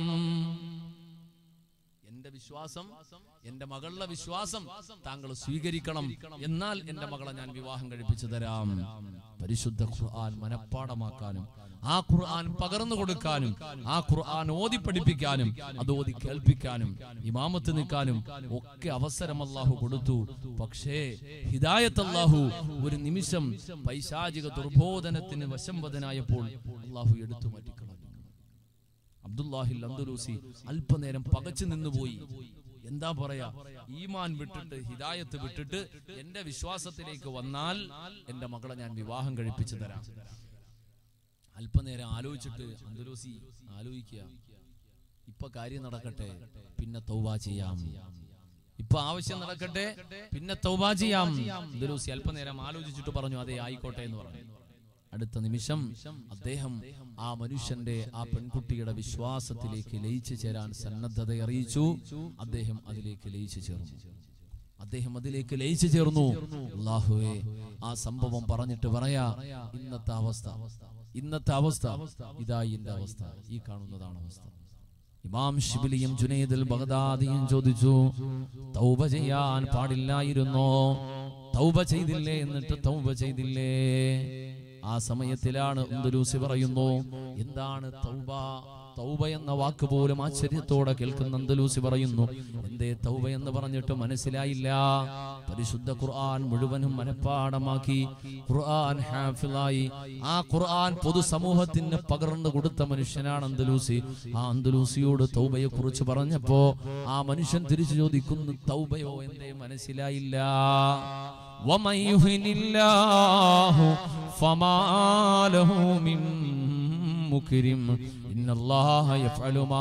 എന്റെ വിശ്വാസം എന്റെ മകളുടെ വിശ്വാസം താങ്കൾ സ്വീകരിക്കണം എന്നാൽ എന്റെ മകളെ ഞാൻ വിവാഹം കഴിപ്പിച്ചു തരാം പരിശുദ്ധ ഖുർആൻ മനഃപ്പാടമാക്കാനും ആ ഖുർആൻ പകർന്നു കൊടുക്കാനും ആ ഖുർആൻ ഓതി പഠിപ്പിക്കാനും അത് ഓതി കേൾപ്പിക്കാനും ഇമാമത്ത് നിൽക്കാനും ഒക്കെ അവസരം അള്ളാഹു കൊടുത്തു പക്ഷേ ഹിദായത്ത് അള്ളാഹു ഒരു നിമിഷം പൈശാചിക ദുർബോധനത്തിന് വശംവദനായപ്പോൾ അള്ളാഹു എടുത്തു മാറ്റിക്കളഞ്ഞു അബ്ദുല്ലാഹിൽ അന്ദുലൂസി അല്പനേരം പകച്ചു നിന്നുപോയി എന്താ പറയാ ഈമാൻ വിട്ടിട്ട് ഹിദായത്ത് വിട്ടിട്ട് എന്റെ വിശ്വാസത്തിലേക്ക് വന്നാൽ എന്റെ മകളെ ഞാൻ വിവാഹം കഴിപ്പിച്ചു തരാം അല്പനേരം ആലോചിച്ചിട്ട് അന്ദുലൂസി ആലോചിക്കുക ഇപ്പൊ കാര്യം നടക്കട്ടെ പിന്നെ തൗബ ചെയ്യാം ഇപ്പൊ ഇപ്പൊ ആവശ്യം നടക്കട്ടെ പിന്നെ തൗബ ചെയ്യാം അന്തലൂസി അല്പനേരം ആലോചിച്ചിട്ട് പറഞ്ഞു അതെ ആയിക്കോട്ടെ എന്ന് പറഞ്ഞു അടുത്ത നിമിഷം അദ്ദേഹം ആ മനുഷ്യന്റെ ആ പെൺകുട്ടിയുടെ വിശ്വാസത്തിലേക്ക് ലയിച്ചു ചേരാൻ സന്നദ്ധത അറിയിച്ചു അദ്ദേഹം അതിലേക്ക് ലയിച്ചു ചേർന്നു അദ്ദേഹം അതിലേക്ക് ലയിച്ചു ചേർന്നു അള്ളാഹുവേ ആ സംഭവം പറഞ്ഞിട്ട് പറയാ ഇന്നത്തെ അവസ്ഥ ഇന്നത്തെ അവസ്ഥ ഇതാ എന്റെ അവസ്ഥ ഈ കാണുന്നതാണ് അവസ്ഥ ഇമാം ഷിബിലിയും ജുനൈദുൽ ബഗ്ദാദിയും ചോദിച്ചു തൗബ ചെയ്യാൻ പാടില്ലായിരുന്നോ തൗബ ചെയ്തില്ലേ എന്നിട്ട് തൗബ ചെയ്തില്ലേ ആ സമയത്തിലാണ് ഉന്ദുലൂസി പറയുന്നു എന്താണ് തൗബ തൗബ എന്ന വാക്ക് പോലും ആശ്ചര്യത്തോടെ കേൾക്കുന്ന അന്തലൂസി പറയുന്നു എന്തേ തൗബ എന്ന് പറഞ്ഞിട്ട് മനസ്സിലായില്ല പരിശുദ്ധ ഖുർആൻ മുഴുവനും മനഃപ്പാടമാക്കി ഖുർആൻ ഹാഫിലായി ആ ഖുർആൻ പൊതുസമൂഹത്തിന് പകർന്നു കൊടുത്ത മനുഷ്യനാണ് അന്തലൂസി ആ അന്തലൂസിയോട് തൗബയെ കുറിച്ച് പറഞ്ഞപ്പോ ആ മനുഷ്യൻ തിരിച്ചു ചോദിക്കുന്നു തൗബയോ എന്തേ മനസ്സിലായില്ല ومن يهن الله فما له من مكرم إن الله يفعل ما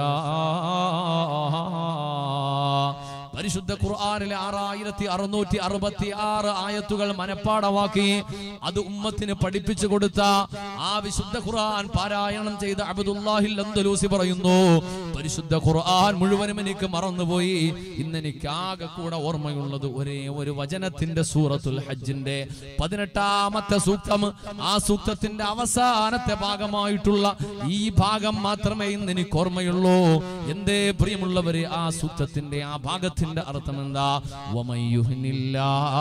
يشاء പരിശുദ്ധ ഖുർആനിലെ ആറായിരത്തി അറുന്നൂറ്റി അറുപത്തി ആറ് ആയത്തുകൾ മനഃപ്പാടമാക്കി അത് ഉമ്മത്തിന് പഠിപ്പിച്ചു കൊടുത്ത ആ വിശുദ്ധ ഖുർആൻ പാരായണം ചെയ്ത അബ്ദുല്ലാഹിൽ അന്തലൂസി പറയുന്നു പരിശുദ്ധ ഖുർആൻ മുഴുവനും എനിക്ക് മറന്നുപോയി ഇന്ന് എനിക്ക് ആകെ കൂടെ ഓർമ്മയുള്ളത് ഒരേ ഒരു വചനത്തിന്റെ സൂറത്തുൽ ഹജ്ജിന്റെ പതിനെട്ടാമത്തെ സൂക്തം ആ സൂക്തത്തിന്റെ അവസാനത്തെ ഭാഗമായിട്ടുള്ള ഈ ഭാഗം മാത്രമേ ഇന്ന് എനിക്ക് ഓർമ്മയുള്ളൂ എന്തേ പ്രിയമുള്ളവര് ആ സൂക്തത്തിന്റെ ആ ഭാഗത്തിന്റെ അർത്ഥം എന്താ വമയ്യുഹ്നില്ല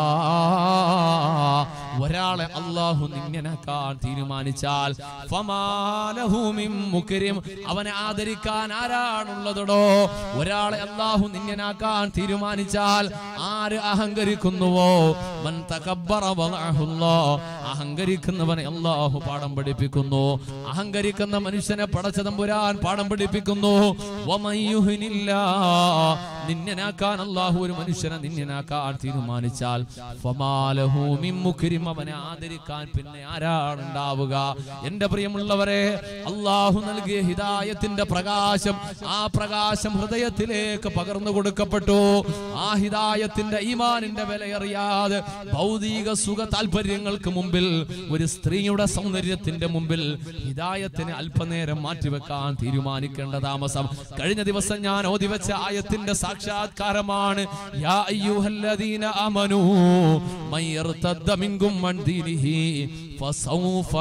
ഒരാളെ അള്ളാഹു നിങ്ങനാക്കാൻ തീരുമാനിച്ചാൽ ഫമാലഹു മിൻ മുക്രിം. അവനെ ആദരിക്കാൻ ആരാണുള്ളതടോ ഒരാളെ അള്ളാഹു നിങ്ങനാക്കാൻ തീരുമാനിച്ചാൽ ആര് അഹങ്കരിക്കുന്നുവോ മൻ തകബ്ബറ വദഅഹുല്ലാ. അഹങ്കരിക്കുന്നവനെ അള്ളാഹു പാഠം പഠിപ്പിക്കുന്നു അഹങ്കരിക്കുന്ന മനുഷ്യനെ പടച്ചതമ്പുരാൻ പാഠം പഠിപ്പിക്കുന്നു വമയ്യുഹ്നില്ല. നിന്യനാക്കാൻ അള്ളാഹു ഒരു മനുഷ്യനെ നിന്യനാക്കാൻ തീരുമാനിച്ചാൽ ഫമാലഹു മിൻ മുക്രിം. അവനെ ആദരിക്കാൻ പിന്നെ ആരാണ് ഉണ്ടാവുക എന്റെ പ്രിയമുള്ളവരെ അള്ളാഹു നൽകിയ ഹിദായത്തിന്റെ പ്രകാശം ആ പ്രകാശം ഹൃദയത്തിലേക്ക് പകർന്നു കൊടുക്കപ്പെട്ടു ആ ഹിദായത്തിന്റെ ഈമാനിന്റെ വിലയറിയാതെ ഭൗതിക സുഖ താല്പര്യങ്ങൾക്ക് മുമ്പിൽ ഒരു സ്ത്രീയുടെ സൗന്ദര്യത്തിന്റെ മുമ്പിൽ ഹിദായത്തിന് അല്പനേരം മാറ്റിവെക്കാൻ തീരുമാനിക്കേണ്ട താമസം കഴിഞ്ഞ ദിവസം ഞാൻ ഓതിവെച്ച ആയത്തിന്റെ സാക്ഷാത്കാരമാണ് യാ അയ്യുഹല്ലദീന ആമനൂ മൻ യർതദ്ദ മിൻകും അൻ ദീനിഹി ഫസൗഫ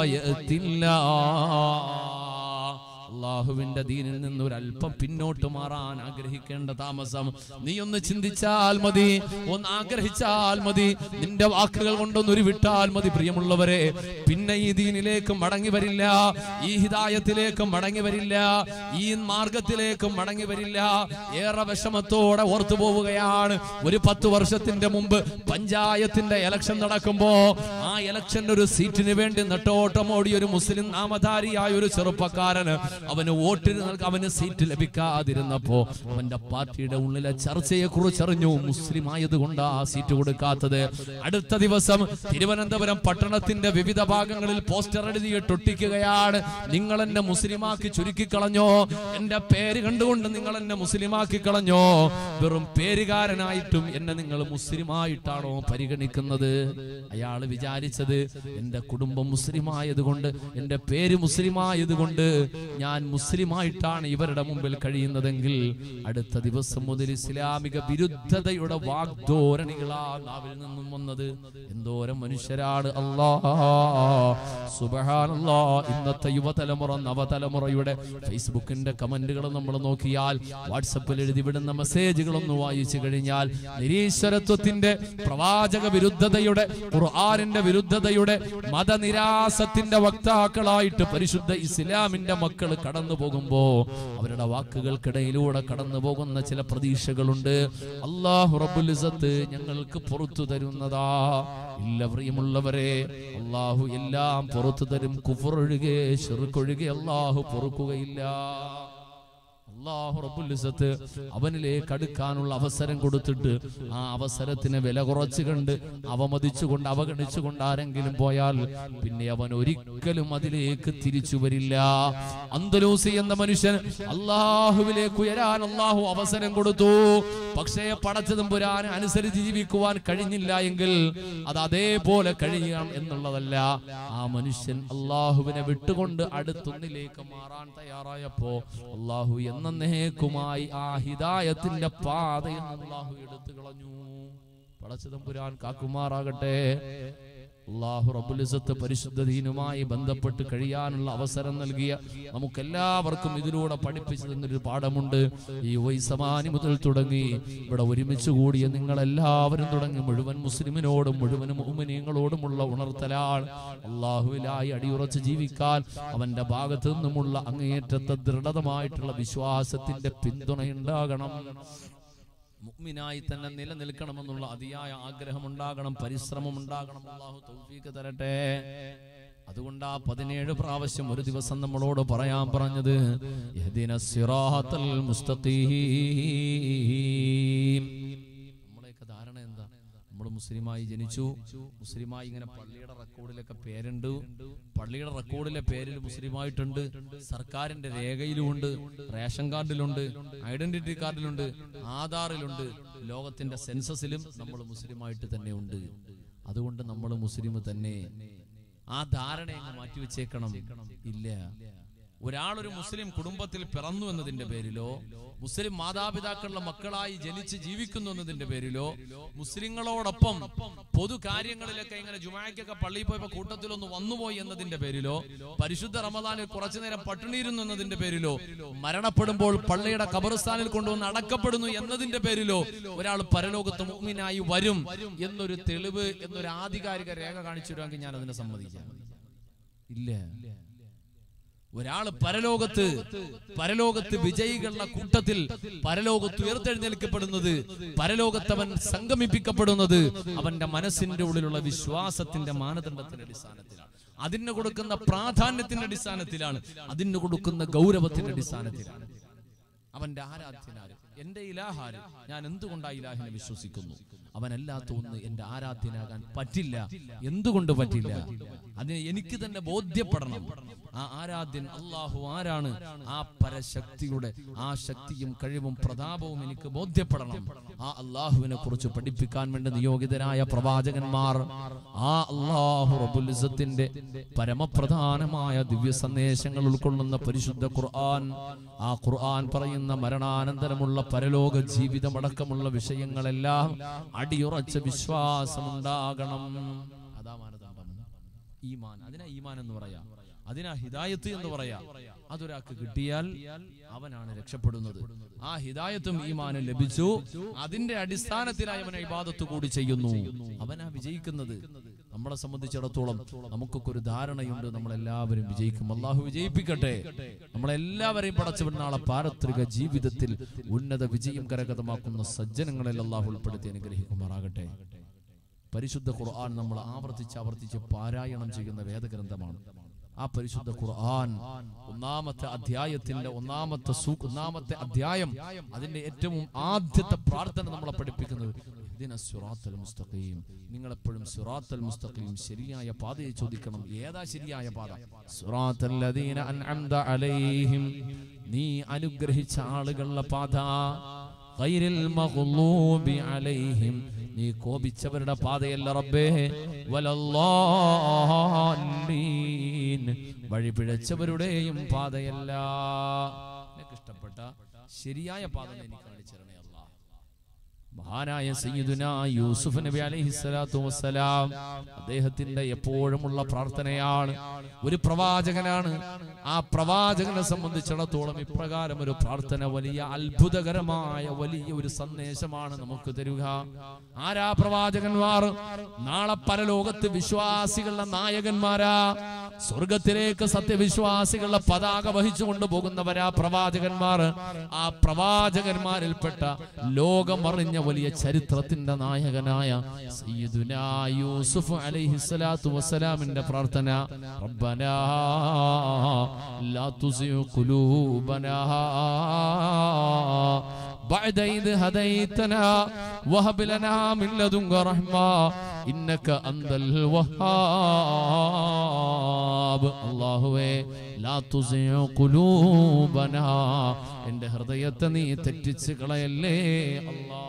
യഅതില്ലാഹ് അള്ളാഹുവിന്റെ ദീനിൽ നിന്ന് ഒരല്പം പിന്നോട്ട് മാറാൻ ആഗ്രഹിക്കേണ്ട താമസം നീ ഒന്ന് ചിന്തിച്ചാൽ മതി ഒന്ന് ആഗ്രഹിച്ചാൽ മതി നിന്റെ വാക്കുകൾ കൊണ്ടൊന്ന് ഉരുവിട്ടാൽ മതി പ്രിയമുള്ളവരെ പിന്നെ ഈ ദീനിലേക്ക് മടങ്ങി വരില്ല ഈ ഹിദായത്തിലേക്ക് മടങ്ങി വരില്ല ഈ മാർഗത്തിലേക്ക് മടങ്ങി വരില്ല ഏറെ വിഷമത്തോടെ ഓർത്തു പോവുകയാണ് ഒരു പത്ത് വർഷത്തിന്റെ മുമ്പ് പഞ്ചായത്തിന്റെ ഇലക്ഷൻ നടക്കുമ്പോ ആ ഇലക്ഷൻ ഒരു സീറ്റിന് വേണ്ടി നെട്ടോട്ടമോടി ഒരു മുസ്ലിം നാമധാരിയായ ഒരു ചെറുപ്പക്കാരന് അവന് വോട്ടിന് നൽക അവന് സീറ്റ് ലഭിക്കാതിരുന്നപ്പോ അവന്റെ പാർട്ടിയുടെ ഉള്ളിലെ ചർച്ചയെ കുറിച്ച് അറിഞ്ഞു മുസ്ലിം ആയതുകൊണ്ട് ആ സീറ്റ് കൊടുക്കാത്തത് അടുത്ത ദിവസം തിരുവനന്തപുരം പട്ടണത്തിന്റെ വിവിധ ഭാഗങ്ങളിൽ പോസ്റ്റർ എഴുതിയിട്ട് ഒട്ടിക്കുകയാണ് നിങ്ങൾ എന്നെ മുസ്ലിമാക്കി ചുരുക്കിക്കളഞ്ഞോ എന്റെ പേര് കണ്ടുകൊണ്ട് നിങ്ങൾ എന്നെ മുസ്ലിമാക്കി കളഞ്ഞോ വെറും പേരുകാരനായിട്ടും എന്നെ നിങ്ങൾ മുസ്ലിമായിട്ടാണോ പരിഗണിക്കുന്നത് അയാൾ വിചാരിച്ചത് എന്റെ കുടുംബം മുസ്ലിമായത് കൊണ്ട് എന്റെ പേര് മുസ്ലിമായത് കൊണ്ട് ഞാൻ മുസ്ലിമായിട്ടാണ് ഇവരുടെ മുമ്പിൽ കഴിയുന്നതെങ്കിൽ അടുത്ത ദിവസം മുതൽ ഇസ്ലാമിക വിരുദ്ധതയുടെ വാഗ്ദോരണികളാ നാവിൽ നിന്നും വന്നത് എന്തോരം മനുഷ്യരാണ് അല്ലാ സുബഹാനല്ലാ ഇന്നത്തെ യുവതലമുറ നവതലമുറയുടെ ഫേസ്ബുക്കിന്റെ കമന്റുകൾ നമ്മൾ നോക്കിയാൽ വാട്സപ്പിൽ എഴുതി വിടുന്ന മെസ്സേജുകളൊന്ന് വായിച്ചു കഴിഞ്ഞാൽ നിരീശ്വരത്വത്തിന്റെ പ്രവാചക വിരുദ്ധതയുടെ ഖുർആാനിന്റെ വിരുദ്ധതയുടെ മതനിരാസത്തിന്റെ വക്താക്കളായിട്ട് പരിശുദ്ധ ഇസ്ലാമിന്റെ മക്കൾ കടന്നു പോകുമ്പോ അവരുടെ വാക്കുകൾക്കിടയിലൂടെ കടന്നു പോകുന്ന ചില പ്രതീക്ഷകളുണ്ട് അള്ളാഹു റബ്ബുൽ ഇസ്സത്ത് ഞങ്ങൾക്ക് പുറത്തു തരുന്നതാ ഇല്ല പ്രിയമുള്ളവരെ അള്ളാഹു എല്ലാം പുറത്തു തരും കുഫറൊഴികെ ഷിർക്കൊഴികെ അള്ളാഹു പൊറുക്കുകയില്ല അള്ളാഹു റബ്ബുൽ ഇസ്സത്ത് അവനിലേക്ക് അടുക്കാനുള്ള അവസരം കൊടുത്തിട്ട് ആ അവസരത്തിന് വില കുറച്ച് കണ്ട് അവമതിച്ചുകൊണ്ട് അവഗണിച്ചുകൊണ്ട് ആരെങ്കിലും പോയാൽ പിന്നെ അവൻ ഒരിക്കലും അതിലേക്ക് തിരിച്ചു വരില്ല അന്തലൂസി എന്ന മനുഷ്യൻ അള്ളാഹുവിലേക്ക് ഉയരാൻ അള്ളാഹു അവസരം കൊടുത്തു പക്ഷേ പടച്ചതും പുരാൻ അനുസരിച്ച് ജീവിക്കുവാൻ കഴിഞ്ഞില്ല എങ്കിൽ അത് അതേപോലെ കഴിയണം എന്നുള്ളതല്ല ആ മനുഷ്യൻ അള്ളാഹുവിനെ വിട്ടുകൊണ്ട് അടുത്തൊന്നിലേക്ക് മാറാൻ തയ്യാറായപ്പോ അള്ളാഹു എന്നേക്കുമായി ആ ഹിദായത്തിന്റെ പാതയിൽ നിന്ന് അള്ളാഹു എടുത്തു കളഞ്ഞു പടച്ചതും പുരാൻ കാക്കുമാറാകട്ടെ അള്ളാഹു റബുലിസത്ത് പരിശുദ്ധ ദീനുമായി ബന്ധപ്പെട്ട് കഴിയാനുള്ള അവസരം നൽകിയ നമുക്കെല്ലാവർക്കും ഇതിലൂടെ പഠിപ്പിച്ചു തന്നൊരു പാഠമുണ്ട് ഈ വൈസമാനി മുതൽ തുടങ്ങി ഇവിടെ ഒരുമിച്ച് കൂടിയ നിങ്ങളെല്ലാവരും തുടങ്ങി മുഴുവൻ മുസ്ലിമിനോടും മുഴുവൻ മുഅ്മിനീങ്ങളോടുമുള്ള ഉണർത്തലാണ് അള്ളാഹുവിലായി അടിയുറച്ച് ജീവിക്കാൻ അവന്റെ ഭാഗത്തു നിന്നുമുള്ള അങ്ങേയറ്റത്തെ ദൃഢതമായിട്ടുള്ള വിശ്വാസത്തിന്റെ പിന്തുണയുണ്ടാകണം മുഅ്മിനായി തന്നെ നിലനിൽക്കണമെന്നുള്ള അതിയായ ആഗ്രഹം ഉണ്ടാകണം പരിശ്രമം ഉണ്ടാകണം അള്ളാഹു തൗഫീക്ക് തരട്ടെ അതുകൊണ്ട് ആ പതിനേഴ് പ്രാവശ്യം ഒരു ദിവസം നമ്മളോട് പറയാൻ പറഞ്ഞത് ഇഹ്ദിന സിറാത്തൽ മുസ്തഖീം നമ്മളെയൊക്കെ ധാരണ എന്താ നമ്മൾ മുസ്ലിമായി ജനിച്ചു മുസ്ലിമായി ഇങ്ങനെ പള്ളിയുടെ റെക്കോർഡിലൊക്കെ പേരുണ്ട് പള്ളിയുടെ റെക്കോർഡിലെ പേരിൽ മുസ്ലിമായിട്ടുണ്ട് സർക്കാരിന്റെ രേഖയിലുമുണ്ട് റേഷൻ കാർഡിലുണ്ട് ഐഡന്റിറ്റി കാർഡിലുണ്ട് ആധാറിലുണ്ട് ലോകത്തിന്റെ സെൻസസിലും നമ്മൾ മുസ്ലിമായിട്ട് തന്നെ ഉണ്ട് അതുകൊണ്ട് നമ്മൾ മുസ്ലിം തന്നെ ആ ധാരണ അങ്ങ് മാറ്റിവെച്ചേക്കണം ഇല്ല ഒരാളൊരു മുസ്ലിം കുടുംബത്തിൽ പിറന്നു എന്നതിന്റെ പേരിലോ മുസ്ലിം മാതാപിതാക്കളുടെ മക്കളായി ജനിച്ച് ജീവിക്കുന്നു എന്നതിന്റെ പേരിലോ മുസ്ലിങ്ങളോടൊപ്പം പൊതു കാര്യങ്ങളിലൊക്കെ ഇങ്ങനെ ജുമായ്ക്കൊക്കെ പള്ളിയിൽ പോയപ്പോ കൂട്ടത്തിലൊന്ന് വന്നുപോയി എന്നതിന്റെ പേരിലോ പരിശുദ്ധ റമദാനിൽ കുറച്ചു നേരം പട്ടിണിയിരുന്നു എന്നതിന്റെ പേരിലോ മരണപ്പെടുമ്പോൾ പള്ളിയുടെ കബർസ്ഥാനിൽ കൊണ്ടുവന്ന് അടക്കപ്പെടുന്നു എന്നതിന്റെ പേരിലോ ഒരാൾ പരലോകത്ത് മുഅ്മിനായി വരും എന്നൊരു തെളിവ് എന്നൊരു ആധികാരിക രേഖ കാണിച്ചു തരുമെങ്കിൽ ഞാൻ അതിനെ സമ്മതിക്കാം ഇല്ല ഒരാള് പരലോകത്ത് പരലോകത്ത് വിജയികളുടെ കൂട്ടത്തിൽ പരലോകത്ത് ഉയർത്തെഴുന്നേൽക്കപ്പെടുന്നത് പരലോകത്തവൻ സംഗമിപ്പിക്കപ്പെടുന്നത് അവന്റെ മനസ്സിന്റെ ഉള്ളിലുള്ള വിശ്വാസത്തിന്റെ മാനദണ്ഡത്തിന്റെ അടിസ്ഥാനത്തിലാണ് അതിന് കൊടുക്കുന്ന പ്രാധാന്യത്തിന്റെ അടിസ്ഥാനത്തിലാണ് അതിന് കൊടുക്കുന്ന ഗൗരവത്തിന്റെ അടിസ്ഥാനത്തിലാണ് അവന്റെ ആരാധ്യനാര് എന്റെ ഇലാഹാര് ഞാൻ എന്തുകൊണ്ടാ ഇലാഹിനെ വിശ്വസിക്കുന്നു അവനല്ലാത്ത ഒന്ന് എന്റെ ആരാധ്യനാകാൻ പറ്റില്ല എന്തുകൊണ്ട് പറ്റില്ല അതിന് എനിക്ക് തന്നെ ബോധ്യപ്പെടണം ആ ആരാധ്യൻ അള്ളാഹു ആരാണ് ആ പരശക്തിയുടെ ആ ശക്തിയും കഴിവും പ്രതാപവും എനിക്ക് ബോധ്യപ്പെടണം ആ അള്ളാഹുവിനെ കുറിച്ച് പഠിപ്പിക്കാൻ വേണ്ടി നിയോഗിതരായ പ്രവാചകന്മാർ ആ അള്ളാഹു റബുലിസത്തിന്റെ പരമപ്രധാനമായ ദിവ്യ സന്ദേശങ്ങൾ ഉൾക്കൊള്ളുന്ന പരിശുദ്ധ ഖുർആൻ ആ ഖുർആൻ പറയുന്ന മരണാനന്തരമുള്ള പരലോക ജീവിതമടക്കമുള്ള വിഷയങ്ങളെല്ലാം അടിയുറച്ച വിശ്വാസമുണ്ടാകണം അതാ മാനദണ്ഡം ഈമാൻ അതിനാ ഈമാൻ എന്ന് പറയാം അതിനാ ഹിദായത്ത് എന്ന് പറയാം അതൊരാൾക്ക് കിട്ടിയാൽ അവനാണ് രക്ഷപ്പെടുന്നത് ആ ഹിദായത്തും ഈമാനും ലഭിച്ചു അതിന്റെ അടിസ്ഥാനത്തിലായി അവൻ ഇബാദത്ത് കൂടി ചെയ്യുന്നു അവനാ വിജയിക്കുന്നത് നമ്മളെ സംബന്ധിച്ചിടത്തോളം നമുക്കൊക്കെ ഒരു ധാരണയുണ്ട് നമ്മളെല്ലാവരും വിജയിക്കും അള്ളാഹു വിജയിപ്പിക്കട്ടെ നമ്മളെല്ലാവരെയും പടച്ചവൻ നാളെ പാരത്രിക ജീവിതത്തിൽ ഉന്നത വിജയം കരഗതമാക്കുന്ന സജ്ജനങ്ങളിൽ അള്ളാഹു ഉൾപ്പെടുത്തി അനുഗ്രഹിക്കുമാറാകട്ടെ പരിശുദ്ധ ഖുർആൻ നമ്മൾ ആവർത്തിച്ച് ആവർത്തിച്ച് പാരായണം ചെയ്യുന്ന വേദഗ്രന്ഥമാണ് ആ പരിശുദ്ധ ഖുർആൻ ഒന്നാമത്തെ അധ്യായത്തിന്റെ ഒന്നാമത്തെ സൂ ഒന്നാമത്തെ അധ്യായം അതിന്റെ ഏറ്റവും ആദ്യത്തെ പ്രാർത്ഥന നമ്മളെ പഠിപ്പിക്കുന്നത് ഇഹ്ദിന സിറാത്തൽ മുസ്തഖീം നിങ്ങൾ എപ്പോഴും സിറാത്തൽ മുസ്തഖീം ശരിയായ പാതയെ ചോദിക്കണം ഏതാ ശരിയായ പാത സിറാത്തൽ ലദീന അൻഅംത അലൈഹിം നീ അനുഗ്രഹിച്ച ആളുകളുടെ പാത ഗൈരിൽ മഗ്ലൂബി അലൈഹിം നീ കോപിച്ചവരുടെ പാതയല്ല റബ്ബേ വലല്ലാലീൻ വഴി പിഴച്ചവരുടെയും പാതയല്ല എനിക്ക് ഇഷ്ടപ്പെട്ട ശരിയായ പാത നീ എനിക്ക് കാണിച്ചു തരണേ അല്ലാ മഹാനായ സയ്യിദുന യൂസുഫ് നബി അലൈഹി സ്വലാത്തു വസ്സലാം അദ്ദേഹത്തിന്റെ എപ്പോഴുമുള്ള പ്രാർത്ഥനയാണ് ഒരു പ്രവാചകനാണ് ആ പ്രവാചകനെ സംബന്ധിച്ചിടത്തോളം ഇപ്രകാരം ഒരു പ്രാർത്ഥന വലിയ അത്ഭുതകരമായ വലിയ ഒരു സന്ദേശമാണ് നമുക്ക് തരിക ആരാ പ്രവാചകന്മാർ നാളെ പരലോകത്ത് വിശ്വാസികളുടെ നായകന്മാരാ സ്വർഗത്തിലേക്ക് സത്യവിശ്വാസികളുടെ പതാക വഹിച്ചു കൊണ്ടുപോകുന്നവരാ പ്രവാചകന്മാർ ആ പ്രവാചകന്മാരിൽപ്പെട്ട ലോകമറിഞ്ഞ വലിയ ചരിത്രത്തിന്റെ നായകനായ സയ്യിദുനാ യൂസുഫ് അലൈഹിസ്സലാത്തു വസ്സലാമിന്റെ പ്രാർത്ഥന റബ്ബനാ ലാ തുസിഉ ഖുലൂബനാ بعد إذ هديتنا وهب لنا من لدنك رحمة إنك أنت الوهاب الله لا تزيع قلوبنا എൻ്റെ ഹൃദയത്തെ നീ തെറ്റിച്ച് കളയല്ലേ അല്ലാ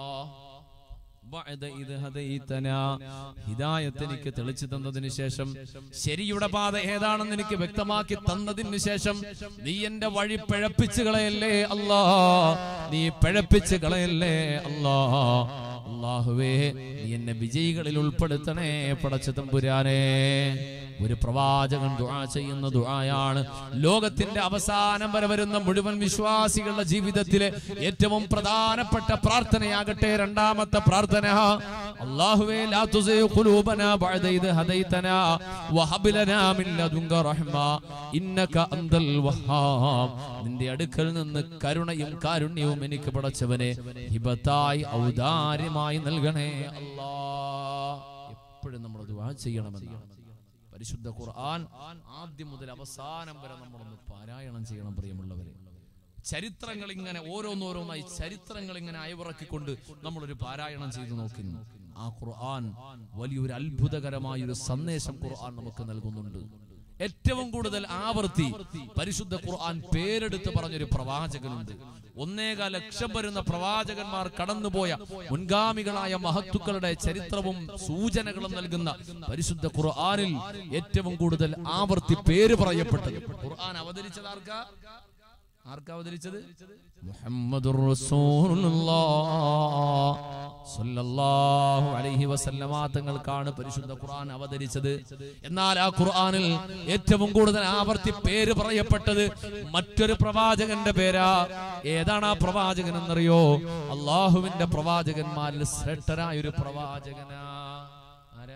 ബഅദ ഇദ് ഹദൈതനാ. ഹിദായത്ത് എനിക്ക് തെളിച്ചു തന്നതിന് ശേഷം ശരിയുടെ പാത ഏതാണെന്ന് എനിക്ക് വ്യക്തമാക്കി തന്നതിന് ശേഷം നീ എന്റെ വഴി പിഴപ്പിച്ച് കളയല്ലേ അല്ലാ നീ പിഴപ്പിച്ച് കളയല്ലേ അല്ലാ അള്ളാഹുവേ നീ എന്നെ വിജയികളിൽ ഉൾപ്പെടുത്തണേ പടച്ച തമ്പുരാനേ ഒരു പ്രവാചകൻ ദുആ ചെയ്യുന്ന ദുആയാണ് ലോകത്തിന്റെ അവസാനം വരെ വരുന്ന മുഴുവൻ വിശ്വാസികളുടെ ജീവിതത്തിലെ ഏറ്റവും പ്രധാനപ്പെട്ട പ്രാർത്ഥനയാകട്ടെ രണ്ടാമത്തെ പ്രാർത്ഥന അല്ലാഹുവേ ലാ തുസിഉ ഖുലൂബനാ ബഅദ ഇദ് ഹദൈതനാ വഹബ് ലനാ മിൻ ലദുൻക റഹ്മ ഇന്നക അന്തൽ വഹാബ് നിന്റെ അടുക്കൽ നിന്ന് കരുണയും കാരുണ്യവും എനിക്ക് പടച്ചവനെ ഹിബത്തായി ഔദാര്യമായി നൽകണേ അല്ലാ എപ്പോഴും നമ്മൾ ദുആ ചെയ്യണമെന്നാണ് പരിശുദ്ധ ഖുർആൻ ആദ്യം മുതൽ അവസാനം വരെ നമ്മളൊന്ന് പാരായണം ചെയ്യണം പ്രിയമുള്ളവരെ ചരിത്രങ്ങൾ ഇങ്ങനെ ഓരോന്നോരോന്നായി ചരിത്രങ്ങൾ ഇങ്ങനെ അയവിറക്കിക്കൊണ്ട് നമ്മളൊരു പാരായണം ചെയ്തു നോക്കുന്നു ആ ഖുർആൻ വലിയൊരു അത്ഭുതകരമായ ഒരു സന്ദേശം ഖുർആൻ നമുക്ക് നൽകുന്നുണ്ട് ഏറ്റവും കൂടുതൽ ആവർത്തി പരിശുദ്ധ ഖുർആൻ പേരെടുത്ത് പറഞ്ഞൊരു പ്രവാചകനുണ്ട് ഒന്നേകാൽ ലക്ഷം വരുന്ന പ്രവാചകന്മാർ കടന്നുപോയ മുൻഗാമികളായ മഹത്തുക്കളുടെ ചരിത്രവും സൂചനകളും നൽകുന്ന പരിശുദ്ധ ഖുർആനിൽ ഏറ്റവും കൂടുതൽ ആവർത്തി പേര് പറയപ്പെട്ടത് ഖുർആൻ അവതരിച്ചത് ആർക്കാ ആർക്കാ അവതരിച്ചത് മുഹമ്മദുർ റസൂലുള്ളാഹ് സ്വല്ലല്ലാഹു അലൈഹി വസല്ലമ തങ്ങൾക്കാണ് പരിശുദ്ധ ഖുർആൻ അവതരിച്ചത് എന്നാൽ ആ ഖുർആനിൽ ഏറ്റവും കൂടുതൽ ആവർത്തി പേര് പറയപ്പെട്ടത് മറ്റൊരു പ്രവാചകന്റെ പേരാ ഏതാണ് ആ പ്രവാചകൻ എന്നറിയോ അള്ളാഹുവിന്റെ പ്രവാചകന്മാരിൽ ശ്രേഷ്ഠനായ ഒരു പ്രവാചകനാ ആരാ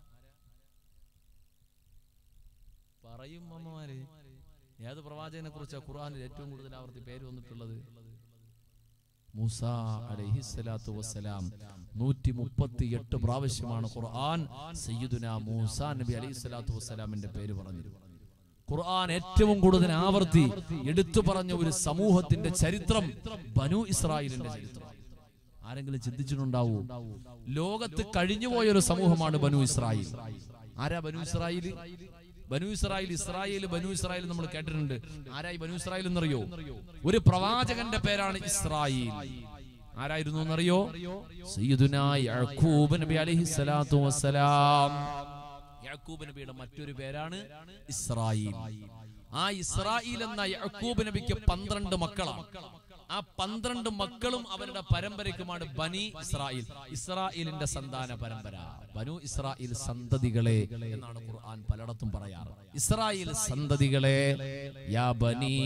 പറയും അമ്മമാര് ഏത് പ്രവാചകനെ കുറിച്ചാ ഖുർആനിൽ ഏറ്റവും കൂടുതൽ ആവർത്തി പേര് വന്നിട്ടുള്ളത് മൂസ അലൈഹിസ്സലാത്തു വസ്സലാം നൂറ്റി മുപ്പത്തി എട്ട് പ്രാവശ്യമാണ് ഖുർആൻ സയ്യിദുന മൂസ നബി അലൈഹിസ്സലാത്തു വസ്സലാമിന്റെ പേര് പറഞ്ഞത് ഖുർആൻ ഏറ്റവും കൂടുതൽ ആവർത്തി എടുത്തു പറഞ്ഞ ഒരു സമൂഹത്തിന്റെ ചരിത്രം ബനു ഇസ്രായേലിന്റെ ചരിത്രം ആരെങ്കിലും ചിന്തിച്ചിട്ടുണ്ടാവൂ ലോകത്ത് കഴിഞ്ഞുപോയ ഒരു സമൂഹമാണ് ബനു ഇസ്രായേൽ ആരാ ബനു ഇസ്രായേൽ ബനു ഇസ്രായേൽ ഇസ്രായേൽ ബനു ഇസ്രായേൽ നമ്മൾ കേട്ടിട്ടുണ്ട് ആരായി ബനു ഇസ്രായേൽ എന്നറിയോ ഒരു പ്രവാചകന്റെ പേരാണ് ഇസ്രായേൽ ആരായിരുന്നു എന്നറിയോ സയ്യിദുന യഅഖൂബ് നബി അലൈഹിസ്സലാത്തു വസ്സലാം യാക്കൂബ് നബിയുടെ മറ്റൊരു പേരാണ് ഇസ്രായേൽ ആ ഇസ്രായേൽ എന്ന യാക്കൂബ് നബിക്ക് പന്ത്രണ്ട് മക്കളാണ് ആ പന്ത്രണ്ട് മക്കളും അവരുടെ പരമ്പരയ്ക്കുമാണ് ബനി ഇസ്രായേൽ ഇസ്രായേലിന്റെ സന്താന പരമ്പര ബനു ഇസ്രായേൽ സന്തതികളെ എന്നാണ് ഖുർആൻ പലയിടത്തും പറയാറ് ഇസ്രായേൽ സന്തതികളെ യാ ബനി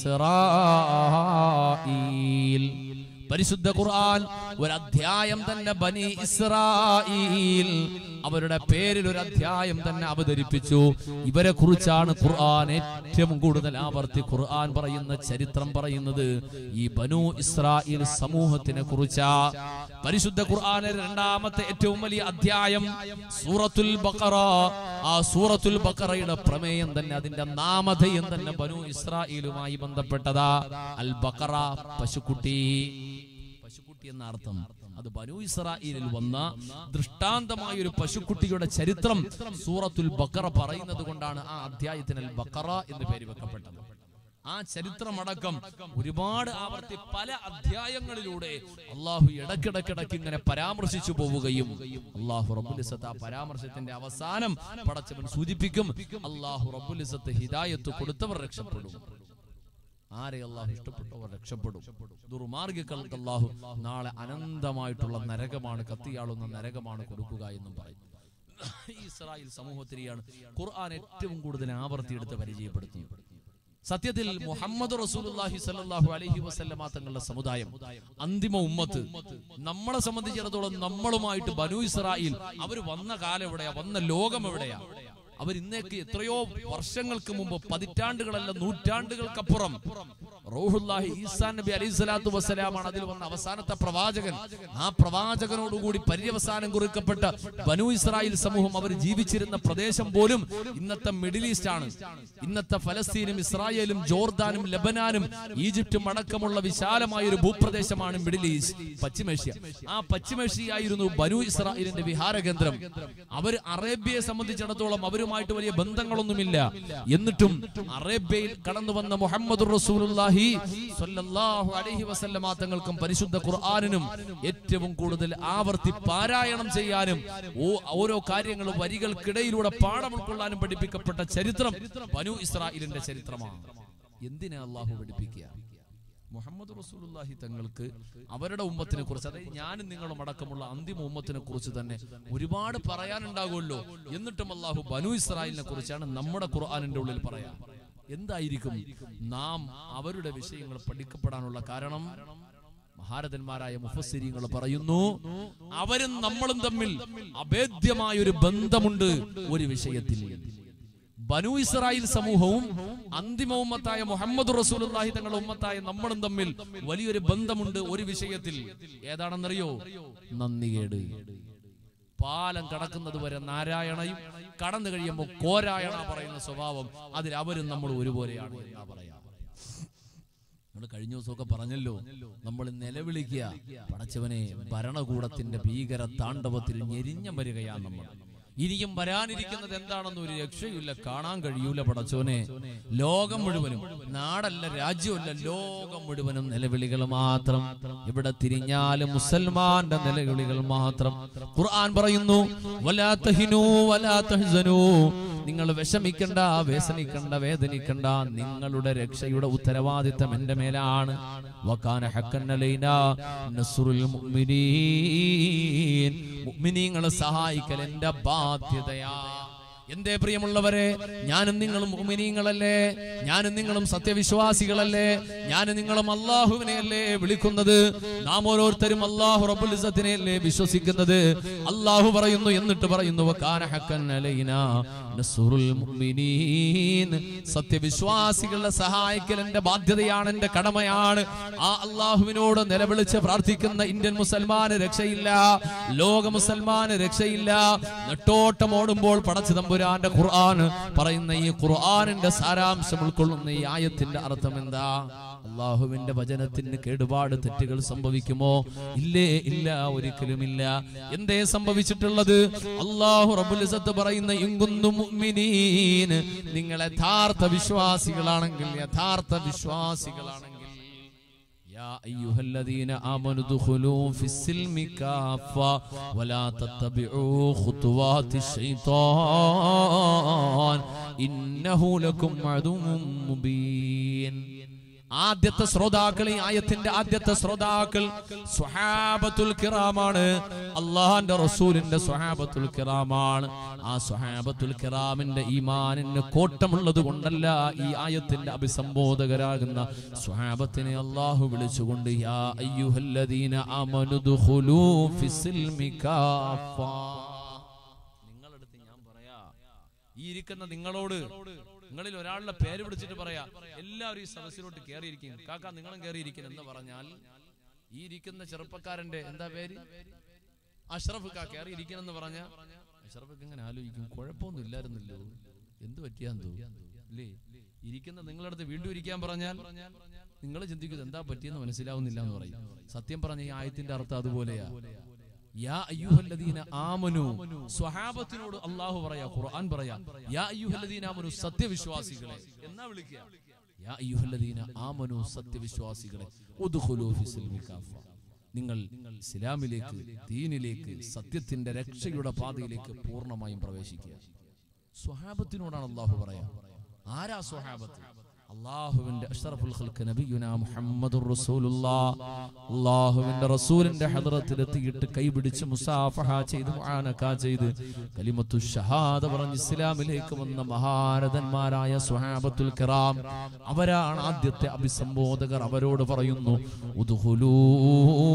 ഇസ്രായേൽ പരിശുദ്ധ ഖുർആൻ ഒരു അധ്യായം തന്നെ ബനി ഇസ്രായേൽ അവരുടെ പേരിൽ ഒരു അധ്യായം തന്നെ അവതരിപ്പിച്ചു ഇവരെ കുറിച്ചാണ് ഖുർആൻ ഏറ്റവും കൂടുതൽ ആവർത്തി ഖുർആൻ പറയുന്ന ചരിത്രം പറയുന്നത് ഈ ബനു ഇസ്രായേൽ സമൂഹത്തിനെ കുറിച്ചാ പരിശുദ്ധ ഖുർആനിലെ രണ്ടാമത്തെ ഏറ്റവും വലിയ അധ്യായം സൂറത്തുൽ ബഖറ ആ സൂറത്തുൽ ബഖറയുടെ പ്രമേയം തന്നെ അതിന്റെ നാമധേയം തന്നെ ബനു ഇസ്രായേലുമായി ബന്ധപ്പെട്ടതാ അൽ ബഖറ പശുക്കുട്ടി പശുക്കുട്ടി എന്ന അർത്ഥം അത് ബനു ഇസ്രായേലിൽ വന്ന ദൃഷ്ടാന്തമായ ഒരു പശുക്കുട്ടിയുടെ ചരിത്രം സൂറത്തുൽ ബക്കറ പറയുന്നത് കൊണ്ടാണ് ആ അധ്യായത്തിന് അൽ ബക്കറ എന്ന് പേര് വെക്കപ്പെട്ടത് ആ ചരിത്രമടക്കം ഒരുപാട് ആവർത്തി പല അധ്യായങ്ങളിലൂടെ അള്ളാഹു ഇടക്കിടക്കിടക്ക് ഇങ്ങനെ പരാമർശിച്ചു പോവുകയും അള്ളാഹു റബ്ബുലിസത്ത് ആ പരാമർശത്തിന്റെ അവസാനം പടച്ചവൻ സൂചിപ്പിക്കും അള്ളാഹു റബ്ബുലിസത്ത് ഹിദായത്ത് കൊടുത്തവർ രക്ഷപ്പെടും ആരെ അള്ളാഹു ഇഷ്ടപ്പെട്ടവർ രക്ഷപ്പെടും ദുർമാർഗികൾക്ക് അള്ളാഹു നാളെ അനന്തമായിട്ടുള്ള നരകമാണ് കത്തിയാളുന്ന നരകമാണ് കൊടുക്കുക എന്നും പറയും ഈ ഇസ്രായേൽ സമൂഹത്തിനെയാണ് ഖുർആൻ ഏറ്റവും കൂടുതൽ ആവർത്തിയെടുത്ത് പരിചയപ്പെടുത്തുന്നത് സത്യത്തിൽ മുഹമ്മദ് റസൂലുള്ളാഹി സ്വല്ലല്ലാഹു അലൈഹി വസല്ലമ തങ്ങളുടെ സമുദായം അന്തിമ ഉമ്മത്ത് നമ്മളെ സംബന്ധിച്ചിടത്തോളം നമ്മളുമായിട്ട് ബനു ഇസ്രായേൽ അവർ വന്ന കാലം എവിടെയാ വന്ന ലോകം എവിടെയാ അവർ ഇന്നേക്ക് എത്രയോ വർഷങ്ങൾക്ക് മുമ്പ് പതിറ്റാണ്ടുകളല്ല നൂറ്റാണ്ടുകൾക്കപ്പുറം റൂഹുല്ലാഹി ഈസാ നബി അലൈഹി സ്വലാത്തു വസ്സലാമാണ് അതിൽ വന്ന അവസാനത്തെ പ്രവാചകൻ ആ പ്രവാചകനോടുകൂടി പര്യവസാനം കുറിക്കപ്പെട്ട ബനു ഇസ്രായേൽ സമൂഹം അവർ ജീവിച്ചിരുന്ന പ്രദേശം പോലും ഇന്നത്തെ മിഡിൽ ഈസ്റ്റ് ആണ് ഇന്നത്തെ ഫലസ്തീനും ഇസ്രായേലും ജോർദാനും ലബനാനും ഈജിപ്തും അടക്കമുള്ള വിശാലമായ ഒരു ഭൂപ്രദേശമാണ് മിഡിൽ ഈസ്റ്റ് പശ്ചിമേഷ്യ ആ പശ്ചിമേഷ്യയായിരുന്നു ബനു ഇസ്രായേലിന്റെ വിഹാര കേന്ദ്രം അവർ അറേബ്യയെ സംബന്ധിച്ചിടത്തോളം അവരുമായിട്ട് വലിയ ബന്ധങ്ങളൊന്നുമില്ല എന്നിട്ടും അറേബ്യയിൽ കടന്നു വന്ന മുഹമ്മദ് റസൂലുള്ളാഹി സ്വല്ലല്ലാഹു അലൈഹി വസല്ലമ തങ്ങൾക്കും പരിശുദ്ധ ഖുർആനിനും ഏറ്റവും കൂടുതൽ ആവർത്തി പാരായണം ചെയ്യാനും ഓ- ഓരോ കാര്യങ്ങളും വരികൾക്കിടയിലൂടെ പാഠം ഉൾക്കൊള്ളാനും പഠിപ്പിക്കപ്പെട്ട ചരിത്രം ബനു ഇസ്രായേലിന്റെ ചരിത്രമാണ് എന്തിനാ അള്ളാഹു പഠിപ്പിക്കുക മുഹമ്മദ് റസൂലുള്ളാഹി തങ്ങൾക്ക് അവരുടെ ഉമ്മത്തിനെ കുറിച്ച് അതായത് ഞാനും നിങ്ങളും അടക്കമുള്ള അന്തിമ ഉമ്മത്തിനെ കുറിച്ച് തന്നെ ഒരുപാട് പറയാനുണ്ടാകുമല്ലോ എന്നിട്ടും അള്ളാഹു ബനു ഇസ്രായേലിനെ കുറിച്ചാണ് നമ്മുടെ ഖുർആാനിന്റെ ഉള്ളിൽ പറയാ എന്തായിരിക്കും നാം അവരുടെ വിഷയങ്ങൾ പഠിക്കപ്പെടാനുള്ള കാരണം മഹാരഥന്മാരായ മുഫസ്സിരിങ്ങൾ പറയുന്നു അവരും നമ്മളും തമ്മിൽ അഭേദ്യമായ ഒരു ബന്ധമുണ്ട് ഒരു വിഷയത്തിൽ ബനു ഇസ്രായേൽ സമൂഹവും അന്തിമ ഉമ്മത്തായ മുഹമ്മദ് റസൂലുള്ളാഹി തങ്ങളുടെ ഉമ്മത്തായ നമ്മളും തമ്മിൽ വലിയൊരു ബന്ധമുണ്ട് ഒരു വിഷയത്തിൽ ഏതാണെന്നറിയോ നന്ദികേട് പാലം കടക്കുന്നത് വരെ നാരായണയും കടന്നു കഴിയുമ്പോൾ കോരായണ പറയുന്ന സ്വഭാവം അതിൽ അവരും നമ്മൾ ഒരുപോലെയാണ് എന്നാ പറയാ നമ്മൾ കഴിഞ്ഞ ദിവസമൊക്കെ പറഞ്ഞല്ലോ നമ്മൾ നിലവിളിക്കുക പടച്ചവനെ ഭരണകൂടത്തിന്റെ ഭീകര താണ്ഡവത്തിൽ ഞെരിഞ്ഞ വരികയാ നമ്മൾ ഇനിയും വരാനിരിക്കുന്നത് എന്താണെന്ന് ഒരു രക്ഷയില്ല കാണാൻ കഴിയൂല പടച്ചോനെ ലോകം മുഴുവനും നാടല്ല രാജ്യമല്ല ലോകം മുഴുവനും നിലവിളികൾ മാത്രം ഇവിടെ തിരിഞ്ഞാലും മുസൽമാന്റെ നിലവിളികൾ മാത്രം ഖുർആൻ പറയുന്നു വലാ തഹിനൂ വലാ തഹ്സനൂ നിങ്ങൾ വിഷമിക്കണ്ട വേസനിക്കണ്ട വേദനിക്കണ്ട നിങ്ങളുടെ രക്ഷയുടെ ഉത്തരവാദിത്തം എന്റെ മേലാണ് വകാന ഹക്കൻ അലൈനാ നസ്റുൽ മുഅ്മിനീൻ മുഅ്മിനീങ്ങളെ സഹായിക്കൽ എന്റെ ബാധ്യതയാ എന്തേ പ്രിയമുള്ളവരെ ഞാനും നിങ്ങളും മുഅ്മിനീങ്ങളല്ലേ ഞാനും നിങ്ങളും സത്യവിശ്വാസികളല്ലേ ഞാനും നിങ്ങളും അള്ളാഹുവിനെയല്ലേ വിളിക്കുന്നത് നാം ഓരോരുത്തരും അള്ളാഹു റബ്ബുൽ ഇസ്സത്തിനെയല്ലേ വിശ്വസിക്കുന്നത് അള്ളാഹു പറയുന്നു എന്നിട്ട് പറയുന്നു വകാന ഹക്കൻ അലൈനാ നസ്റുൽ മുഅ്മിനീൻ സത്യവിശ്വാസികളെ സഹായിക്കൽ എന്റെ ബാധ്യതയാണ് എന്റെ കടമയാണ് ആ അള്ളാഹുവിനോട് നിലവിളിച്ച് പ്രാർത്ഥിക്കുന്ന ഇന്ത്യൻ മുസൽമാന് രക്ഷയില്ല ലോക മുസൽമാന് രക്ഷയില്ല നെട്ടോട്ടം ഓടുമ്പോൾ പടച്ചു തമ്പുരാന്റെ ഖുർആൻ പറയുന്ന ഈ ഖുർആനിന്റെ സാരാംശം ഉൾക്കൊള്ളുന്ന ഈ ആയത്തിന്റെ അർത്ഥം എന്താ അള്ളാഹുവിന്റെ വചനത്തിന് കേടുപാട് തെറ്റുകൾ സംഭവിക്കുമോ ഇല്ലേ ഇല്ല ഒരിക്കലുമില്ല എന്തേ സംഭവിച്ചിട്ടുള്ളത് അള്ളാഹു റബ്ബുൽ ഇസ്സത്ത് പറയുന്ന ഇങ്കുന്നു മുഅ്മിനീൻ നിങ്ങൾ യഥാർത്ഥ വിശ്വാസികളാണെങ്കിൽ യഥാർത്ഥ വിശ്വാസികളാണെങ്കിൽ يا أيها الذين آمنوا ادخلوا في السلم كافة ولا تتبعوا خطوات الشيطان إنه لكم عدو مبين ആദ്യത്തെ ശ്രോതാക്കൾ ഈ ആയത്തിന്റെ ആദ്യത്തെ ശ്രോതാക്കൾ സ്വഹാബത്തുൽ കിറാമാണ് അള്ളാഹാന്റെ റസൂലിന്റെ സ്വഹാബത്തുൽ കിറാമാണ് ആ സ്വഹാബത്തുൽ കിറാമിന്റെ ഈമാനിന് കോട്ടമുള്ളത് കൊണ്ടല്ല ഈ ആയത്തിന്റെ അഭിസംബോധകരാകുന്ന സ്വഹാബത്തിനെ അള്ളാഹു വിളിച്ചുകൊണ്ട് യാ അയ്യുഹല്ലദീന ആമനു ദുഖുലൂ ഫിസ്സിൽമി കാഫ നിങ്ങളടുത്ത് ഞാൻ പറയാ ഈ ഇരിക്കുന്ന നിങ്ങളോട് നിങ്ങളിൽ ഒരാളുടെ പേര് വിളിച്ചിട്ട് പറയാ എല്ലാവരും ഈ സദസ്സിലോട്ട് കയറിയിരിക്കും കാക്ക നിങ്ങളും കയറിയിരിക്കും എന്ന് പറഞ്ഞാൽ ഈ ഇരിക്കുന്ന ചെറുപ്പക്കാരന്റെ എന്താ പേര് അഷ്റഫ് കാ കയറിയിരിക്കണം എന്ന് പറഞ്ഞ അഷ്റഫ് ഇങ്ങനെ ആലോചിക്കും കുഴപ്പമൊന്നും ഇല്ലായിരുന്നല്ലോ എന്ത് പറ്റിയാന്ന് തോന്നുന്നു അല്ലേ ഇരിക്കുന്ന നിങ്ങളടുത്ത് വീണ്ടും ഇരിക്കാൻ പറഞ്ഞാൽ നിങ്ങൾ ചിന്തിക്കുന്നത് എന്താ പറ്റിയെന്ന് മനസ്സിലാവുന്നില്ല എന്ന് പറയും സത്യം പറഞ്ഞ ഈ ആയത്തിന്റെ അർത്ഥം അതുപോലെയാ യാ അയ്യുഹല്ലദീന ആമനു സ്വഹാബത്തിനോട് അല്ലാഹു പറയാ ഖുർആൻ പറയാ യാ അയ്യുഹല്ലദീന ആമനു സത്യവിശ്വാസികളെ എന്നാ വിളിക്കുക യാ അയ്യുഹല്ലദീന ആമനു സത്യവിശ്വാസികളെ ഉദ്ഖുലൂ ഫി സിൽമി കാഫ നിങ്ങൾ ഇസ്ലാമിലേക്ക് ദീനിലേക്ക് സത്യത്തിന്റെ രക്ഷയുടെ പാതയിലേക്ക് പൂർണ്ണമായും പ്രവേശിക്കുക സ്വഹാബത്തിനോടാണ് അള്ളാഹു പറയാ ആരാ സ്വഹാബത്ത് അള്ളാഹുവിന്റെ അഷ്റഫുൽ ഖൽക്ക് നബിയുന മുഹമ്മദുർ റസൂലുള്ളാഹ് അള്ളാഹുവിന്റെ റസൂലിന്റെ ഹദ്റത്തിൽ എത്തിയിട്ട് കൈപിടിച്ച് മുസാഫഹ ചെയ്ത് മുആനക ചെയ്ത് കലിമത്തു ഷഹാദ പറഞ്ഞ് ഇസ്ലാമിലേക്ക് വന്ന മഹാരഥന്മാരായ സ്വഹാബത്തുൽ കിറാം അവരാണ് ആദ്യത്തെ അഭിസംബോധകർ അവരോട് പറയുന്നു ഉദ്ഖുലൂ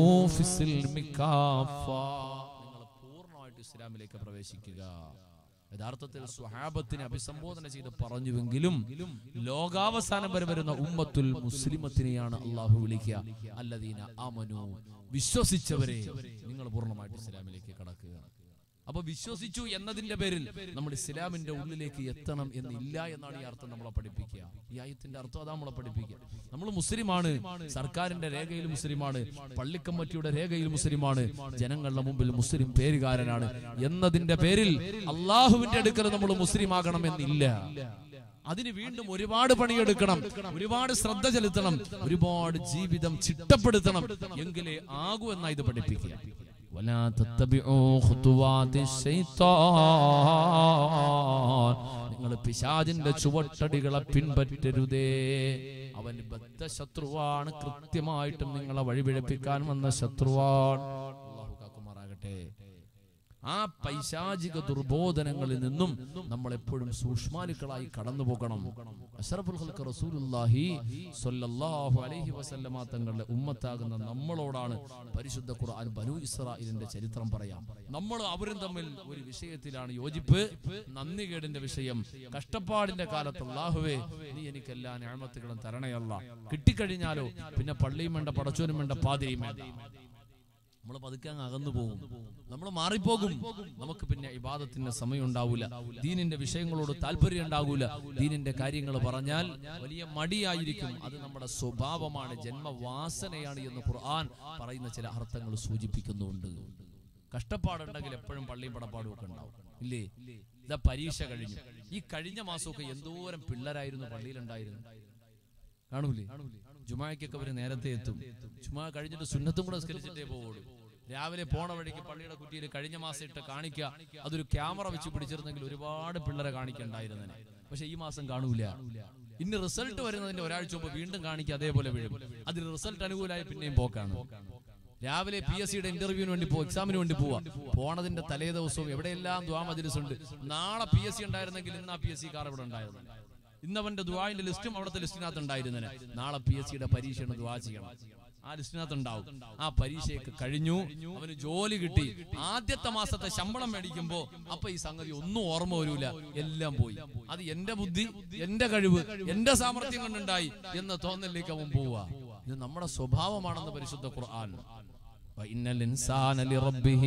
ഫിസ്സിൽമി കാഫ നിങ്ങൾ പൂർണ്ണമായിട്ട് ഇസ്ലാമിലേക്ക് പ്രവേശിക്കുക യഥാർത്ഥത്തിൽ സ്വഹാബത്തിനെ അഭിസംബോധന ചെയ്ത് പറഞ്ഞുവെങ്കിലും ലോകാവസാനം വരെ വരുന്ന ഉമ്മത്തുൽ മുസ്ലിമത്തിനെയാണ് അള്ളാഹു വിളിക്കുക അല്ലദീന ആമനു വിശ്വസിച്ചവരെ നിങ്ങൾ പൂർണ്ണമായിട്ട് ഇസ്ലാമിലേക്ക് കടക്കുക അപ്പൊ വിശ്വസിച്ചു എന്നതിന്റെ പേരിൽ നമ്മൾ ഇസ്ലാമിന്റെ ഉള്ളിലേക്ക് എത്തണം എന്നില്ല എന്നാണ് ഈ അർത്ഥം നമ്മളെ പഠിപ്പിക്കുക ഈ ആയത്തിന്റെ അർത്ഥം അതാ നമ്മളെ പഠിപ്പിക്കുക നമ്മൾ മുസ്ലിമാണ് സർക്കാരിന്റെ രേഖയിൽ മുസ്ലിമാണ് പള്ളിക്കമ്മറ്റിയുടെ രേഖയിൽ മുസ്ലിമാണ് ജനങ്ങളുടെ മുമ്പിൽ മുസ്ലിം പേരുകാരനാണ് എന്നതിന്റെ പേരിൽ അള്ളാഹുവിന്റെ അടുക്കൽ നമ്മൾ മുസ്ലിം ആകണം എന്നില്ല അതിന് വീണ്ടും ഒരുപാട് പണിയെടുക്കണം ഒരുപാട് ശ്രദ്ധ ചെലുത്തണം ഒരുപാട് ജീവിതം ചിട്ടപ്പെടുത്തണം എങ്കിലേ ആകൂ എന്നാ ഇത് പഠിപ്പിക്കുക ولا تتبعوا خطوات الشيطان നിങ്ങൾ പിശാചിന്റെ ചുവട്ടടികളെ പിൻപറ്റരുതേ അവൻ ബദ്ധശത്രുവാണ് കൃത്യമായിട്ടും നിങ്ങളെ വഴിപിഴപ്പിക്കാൻ വന്ന ശത്രുവാണ് അല്ലാഹു കാക്കുമാറാകട്ടെ ആ പൈശാചിക ദുർബോധനങ്ങളിൽ നിന്നും നമ്മൾ എപ്പോഴും സൂക്ഷ്മാലുക്കളായി കടന്നു പോകണം അഷറഫുൽ ഖൽഖ് റസൂലുള്ളാഹി സ്വല്ലല്ലാഹു അലൈഹി വസല്ലമ തങ്ങളുടെ ഉമ്മത്താകുന്ന നമ്മളോടാണ് പരിശുദ്ധ ഖുർആൻ ബനു ഇസ്രായേലിന്റെ ചരിത്രം പറയാം നമ്മൾ അവരും തമ്മിൽ ഒരു വിഷയത്തിലാണ് യോജിപ്പ് നന്ദികേടിന്റെ വിഷയം കഷ്ടപ്പാടിന്റെ കാലത്ത് അല്ലാഹുവേ നീ എനിക്ക് എല്ലാ ഞാമത്തുകളും തരണയല്ല കിട്ടിക്കഴിഞ്ഞാലോ പിന്നെ പള്ളിയും വേണ്ട പടച്ചോനും വേണ്ട പാതിരിയും വേണ്ട നമ്മൾ പതുക്കെ അങ്ങ് അകന്നു പോകും നമ്മൾ മാറിപ്പോകും നമുക്ക് പിന്നെ ഇബാദത്തിന്റെ സമയം ഉണ്ടാവൂല ദീനിന്റെ വിഷയങ്ങളോട് താല്പര്യം ഉണ്ടാകൂല ദീനിന്റെ കാര്യങ്ങൾ പറഞ്ഞാൽ വലിയ മടിയായിരിക്കും അത് നമ്മുടെ സ്വഭാവമാണ് ജന്മവാസനയാണ് എന്ന് ഖുർആൻ പറയുന്ന ചില അർത്ഥങ്ങൾ സൂചിപ്പിക്കുന്നുണ്ട് കഷ്ടപ്പാടുണ്ടെങ്കിൽ എപ്പോഴും പള്ളിയും പടപ്പാടും ഒക്കെ ഉണ്ടാവും ഇല്ലേ ഇതാ പരീക്ഷ കഴിഞ്ഞു ഈ കഴിഞ്ഞ മാസമൊക്കെ എന്തോരം പിള്ളേരായിരുന്നു പള്ളിയിലുണ്ടായിരുന്നു കാണൂലേ ജുമായ്ക്കൊക്കെ അവര് നേരത്തെ എത്തും ജുമാ കഴിഞ്ഞിട്ട് സുന്നത്തും കൂടെ സ്കരിച്ചിട്ടേ പോവുള്ളൂ രാവിലെ പോണ വഴിക്ക് പള്ളിയുടെ കുറ്റിയിൽ കഴിഞ്ഞ മാസം ഇട്ട് കാണിക്കുക അതൊരു ക്യാമറ വെച്ച് പിടിച്ചിരുന്നെങ്കിൽ ഒരുപാട് പിള്ളേരെ കാണിക്കണ്ടായിരുന്നതിനെ പക്ഷെ ഈ മാസം കാണൂല ഇനി റിസൾട്ട് വരുന്നതിന്റെ ഒരാഴ്ച മുമ്പ് വീണ്ടും കാണിക്കുക അതേപോലെ വീഴും അതിന് റിസൾട്ട് അനുകൂലമായി പിന്നെയും പോക്കാണ് രാവിലെ പി എസ് സിയുടെ ഇന്റർവ്യൂവിന് വേണ്ടി പോകും എക്സാമിന് വേണ്ടി പോവാ പോണതിന്റെ തലേ ദിവസവും എവിടെയെല്ലാം ദ്വാ മജിലിസ് ഉണ്ട് നാളെ പി എസ് സി ഉണ്ടായിരുന്നെങ്കിൽ ഇന്ന് ആ പി എസ് സി കാർ ഇവിടെ ഉണ്ടായിരുന്നു ഇന്നവന്റെ ദുവാന്റെ ലിസ്റ്റും അവിടുത്തെ ലിസ്റ്റിനകത്ത് ഉണ്ടായിരുന്നതിന് നാളെ പി എസ് സിയുടെ പരീക്ഷയാണ് ദുവാ ചെയ്യണം ആ ലിസ്റ്റിനകത്ത് ഉണ്ടാവും ആ പരീക്ഷയൊക്കെ കഴിഞ്ഞു അവന് ജോലി കിട്ടി ആദ്യത്തെ മാസത്തെ ശമ്പളം മേടിക്കുമ്പോ അപ്പൊ ഈ സംഗതി ഒന്നും ഓർമ്മ വരൂല എല്ലാം പോയി അത് എന്റെ ബുദ്ധി എന്റെ കഴിവ് എന്റെ സാമർഥ്യം കൊണ്ടുണ്ടായി എന്ന തോന്നലിലേക്ക് അവൻ പോവാ ഇത് നമ്മുടെ സ്വഭാവമാണെന്ന് പരിശുദ്ധ ഖുർആൻ وإن الإنسان لربه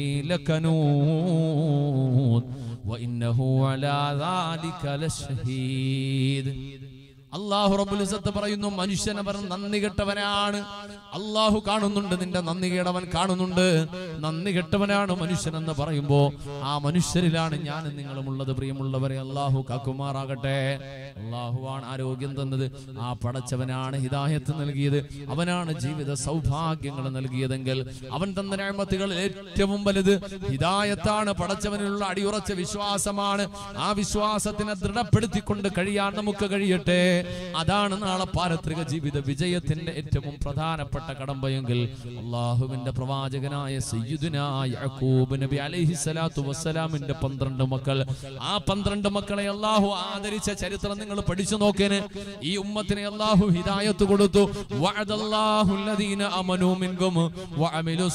لكنود وإنه على ذلك لشهيد അള്ളാഹു റബ്ബുൽ ഇസ്സത്ത് പറയുന്നു മനുഷ്യൻ അവൻ നന്ദി കെട്ടവനാണ് അള്ളാഹു കാണുന്നുണ്ട് നിന്റെ നന്ദി കേടവൻ കാണുന്നുണ്ട് നന്ദി കെട്ടവനാണ് മനുഷ്യൻ എന്ന് പറയുമ്പോ ആ മനുഷ്യരിലാണ് ഞാൻ നിങ്ങളും ഉള്ളത് പ്രിയമുള്ളവരെ അള്ളാഹു കാക്കുമാറാകട്ടെ അള്ളാഹുവാണ് ആരോഗ്യം തന്നത് ആ പടച്ചവനാണ് ഹിദായത്ത് നൽകിയത് അവനാണ് ജീവിത സൗഭാഗ്യങ്ങൾ നൽകിയതെങ്കിൽ അവൻ തന്ന ഞാമത്തുകളിൽ ഏറ്റവും വലുത് ഹിദായത്താണ് പടച്ചവനിലുള്ള അടിയുറച്ച വിശ്വാസമാണ് ആ വിശ്വാസത്തിനെ ദൃഢപ്പെടുത്തിക്കൊണ്ട് കഴിയാൻ നമുക്ക് കഴിയട്ടെ അതാണ് നാളെ പാരത്രിക ജീവിത വിജയത്തിന്റെ ഏറ്റവും പ്രധാനപ്പെട്ട കടമ്പയെങ്കിൽ അള്ളാഹുവിന്റെ പ്രവാചകനായ സയ്യിദുനായ യഅഖൂബ് നബി അലൈഹി സ്വലാത്തു വസ്സലാമിന്റെ പന്ത്രണ്ട് മക്കൾ ആ പന്ത്രണ്ട് മക്കളെ അള്ളാഹു ആദരിച്ച ചരിത്രം നിങ്ങൾ പഠിച്ചു നോക്കേന് ഈ ഉമ്മത്തിനെ അള്ളാഹു ഹിദായത്ത് കൊടുത്തു വഅദല്ലാഹു الذين آمنوا منكم وعملوا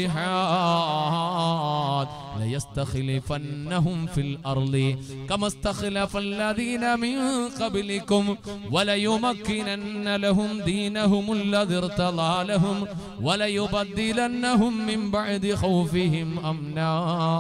الصالحات ليستخلفنهم في الأرض كما استخلف الذين من قبلكم وليمكنن لهم دينهم الذي ارتضى لهم وليبدلنهم من بعد خوفهم أمنا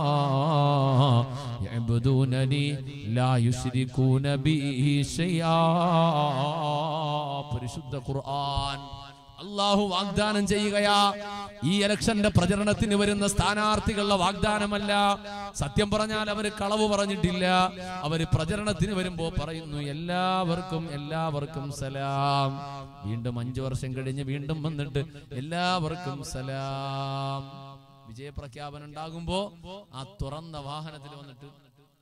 يعبدونني لا يشركون بي شيئا പരിശുദ്ധ ഖുർആൻ അള്ളാഹു വാഗ്ദാനം ചെയ്യുകയാ ഈ ഇലക്ഷന്റെ പ്രചരണത്തിന് വരുന്ന സ്ഥാനാർത്ഥികളുടെ വാഗ്ദാനമല്ല സത്യം പറഞ്ഞാൽ അവര് കളവ് പറഞ്ഞിട്ടില്ല അവര് പ്രചരണത്തിന് വരുമ്പോ പറയുന്നു എല്ലാവർക്കും എല്ലാവർക്കും സലാം വീണ്ടും അഞ്ചു വർഷം കഴിഞ്ഞ് വീണ്ടും വന്നിട്ട് എല്ലാവർക്കും സലാം വിജയപ്രഖ്യാപനം ഉണ്ടാകുമ്പോ ആ തുറന്ന വാഹനത്തിൽ വന്നിട്ട്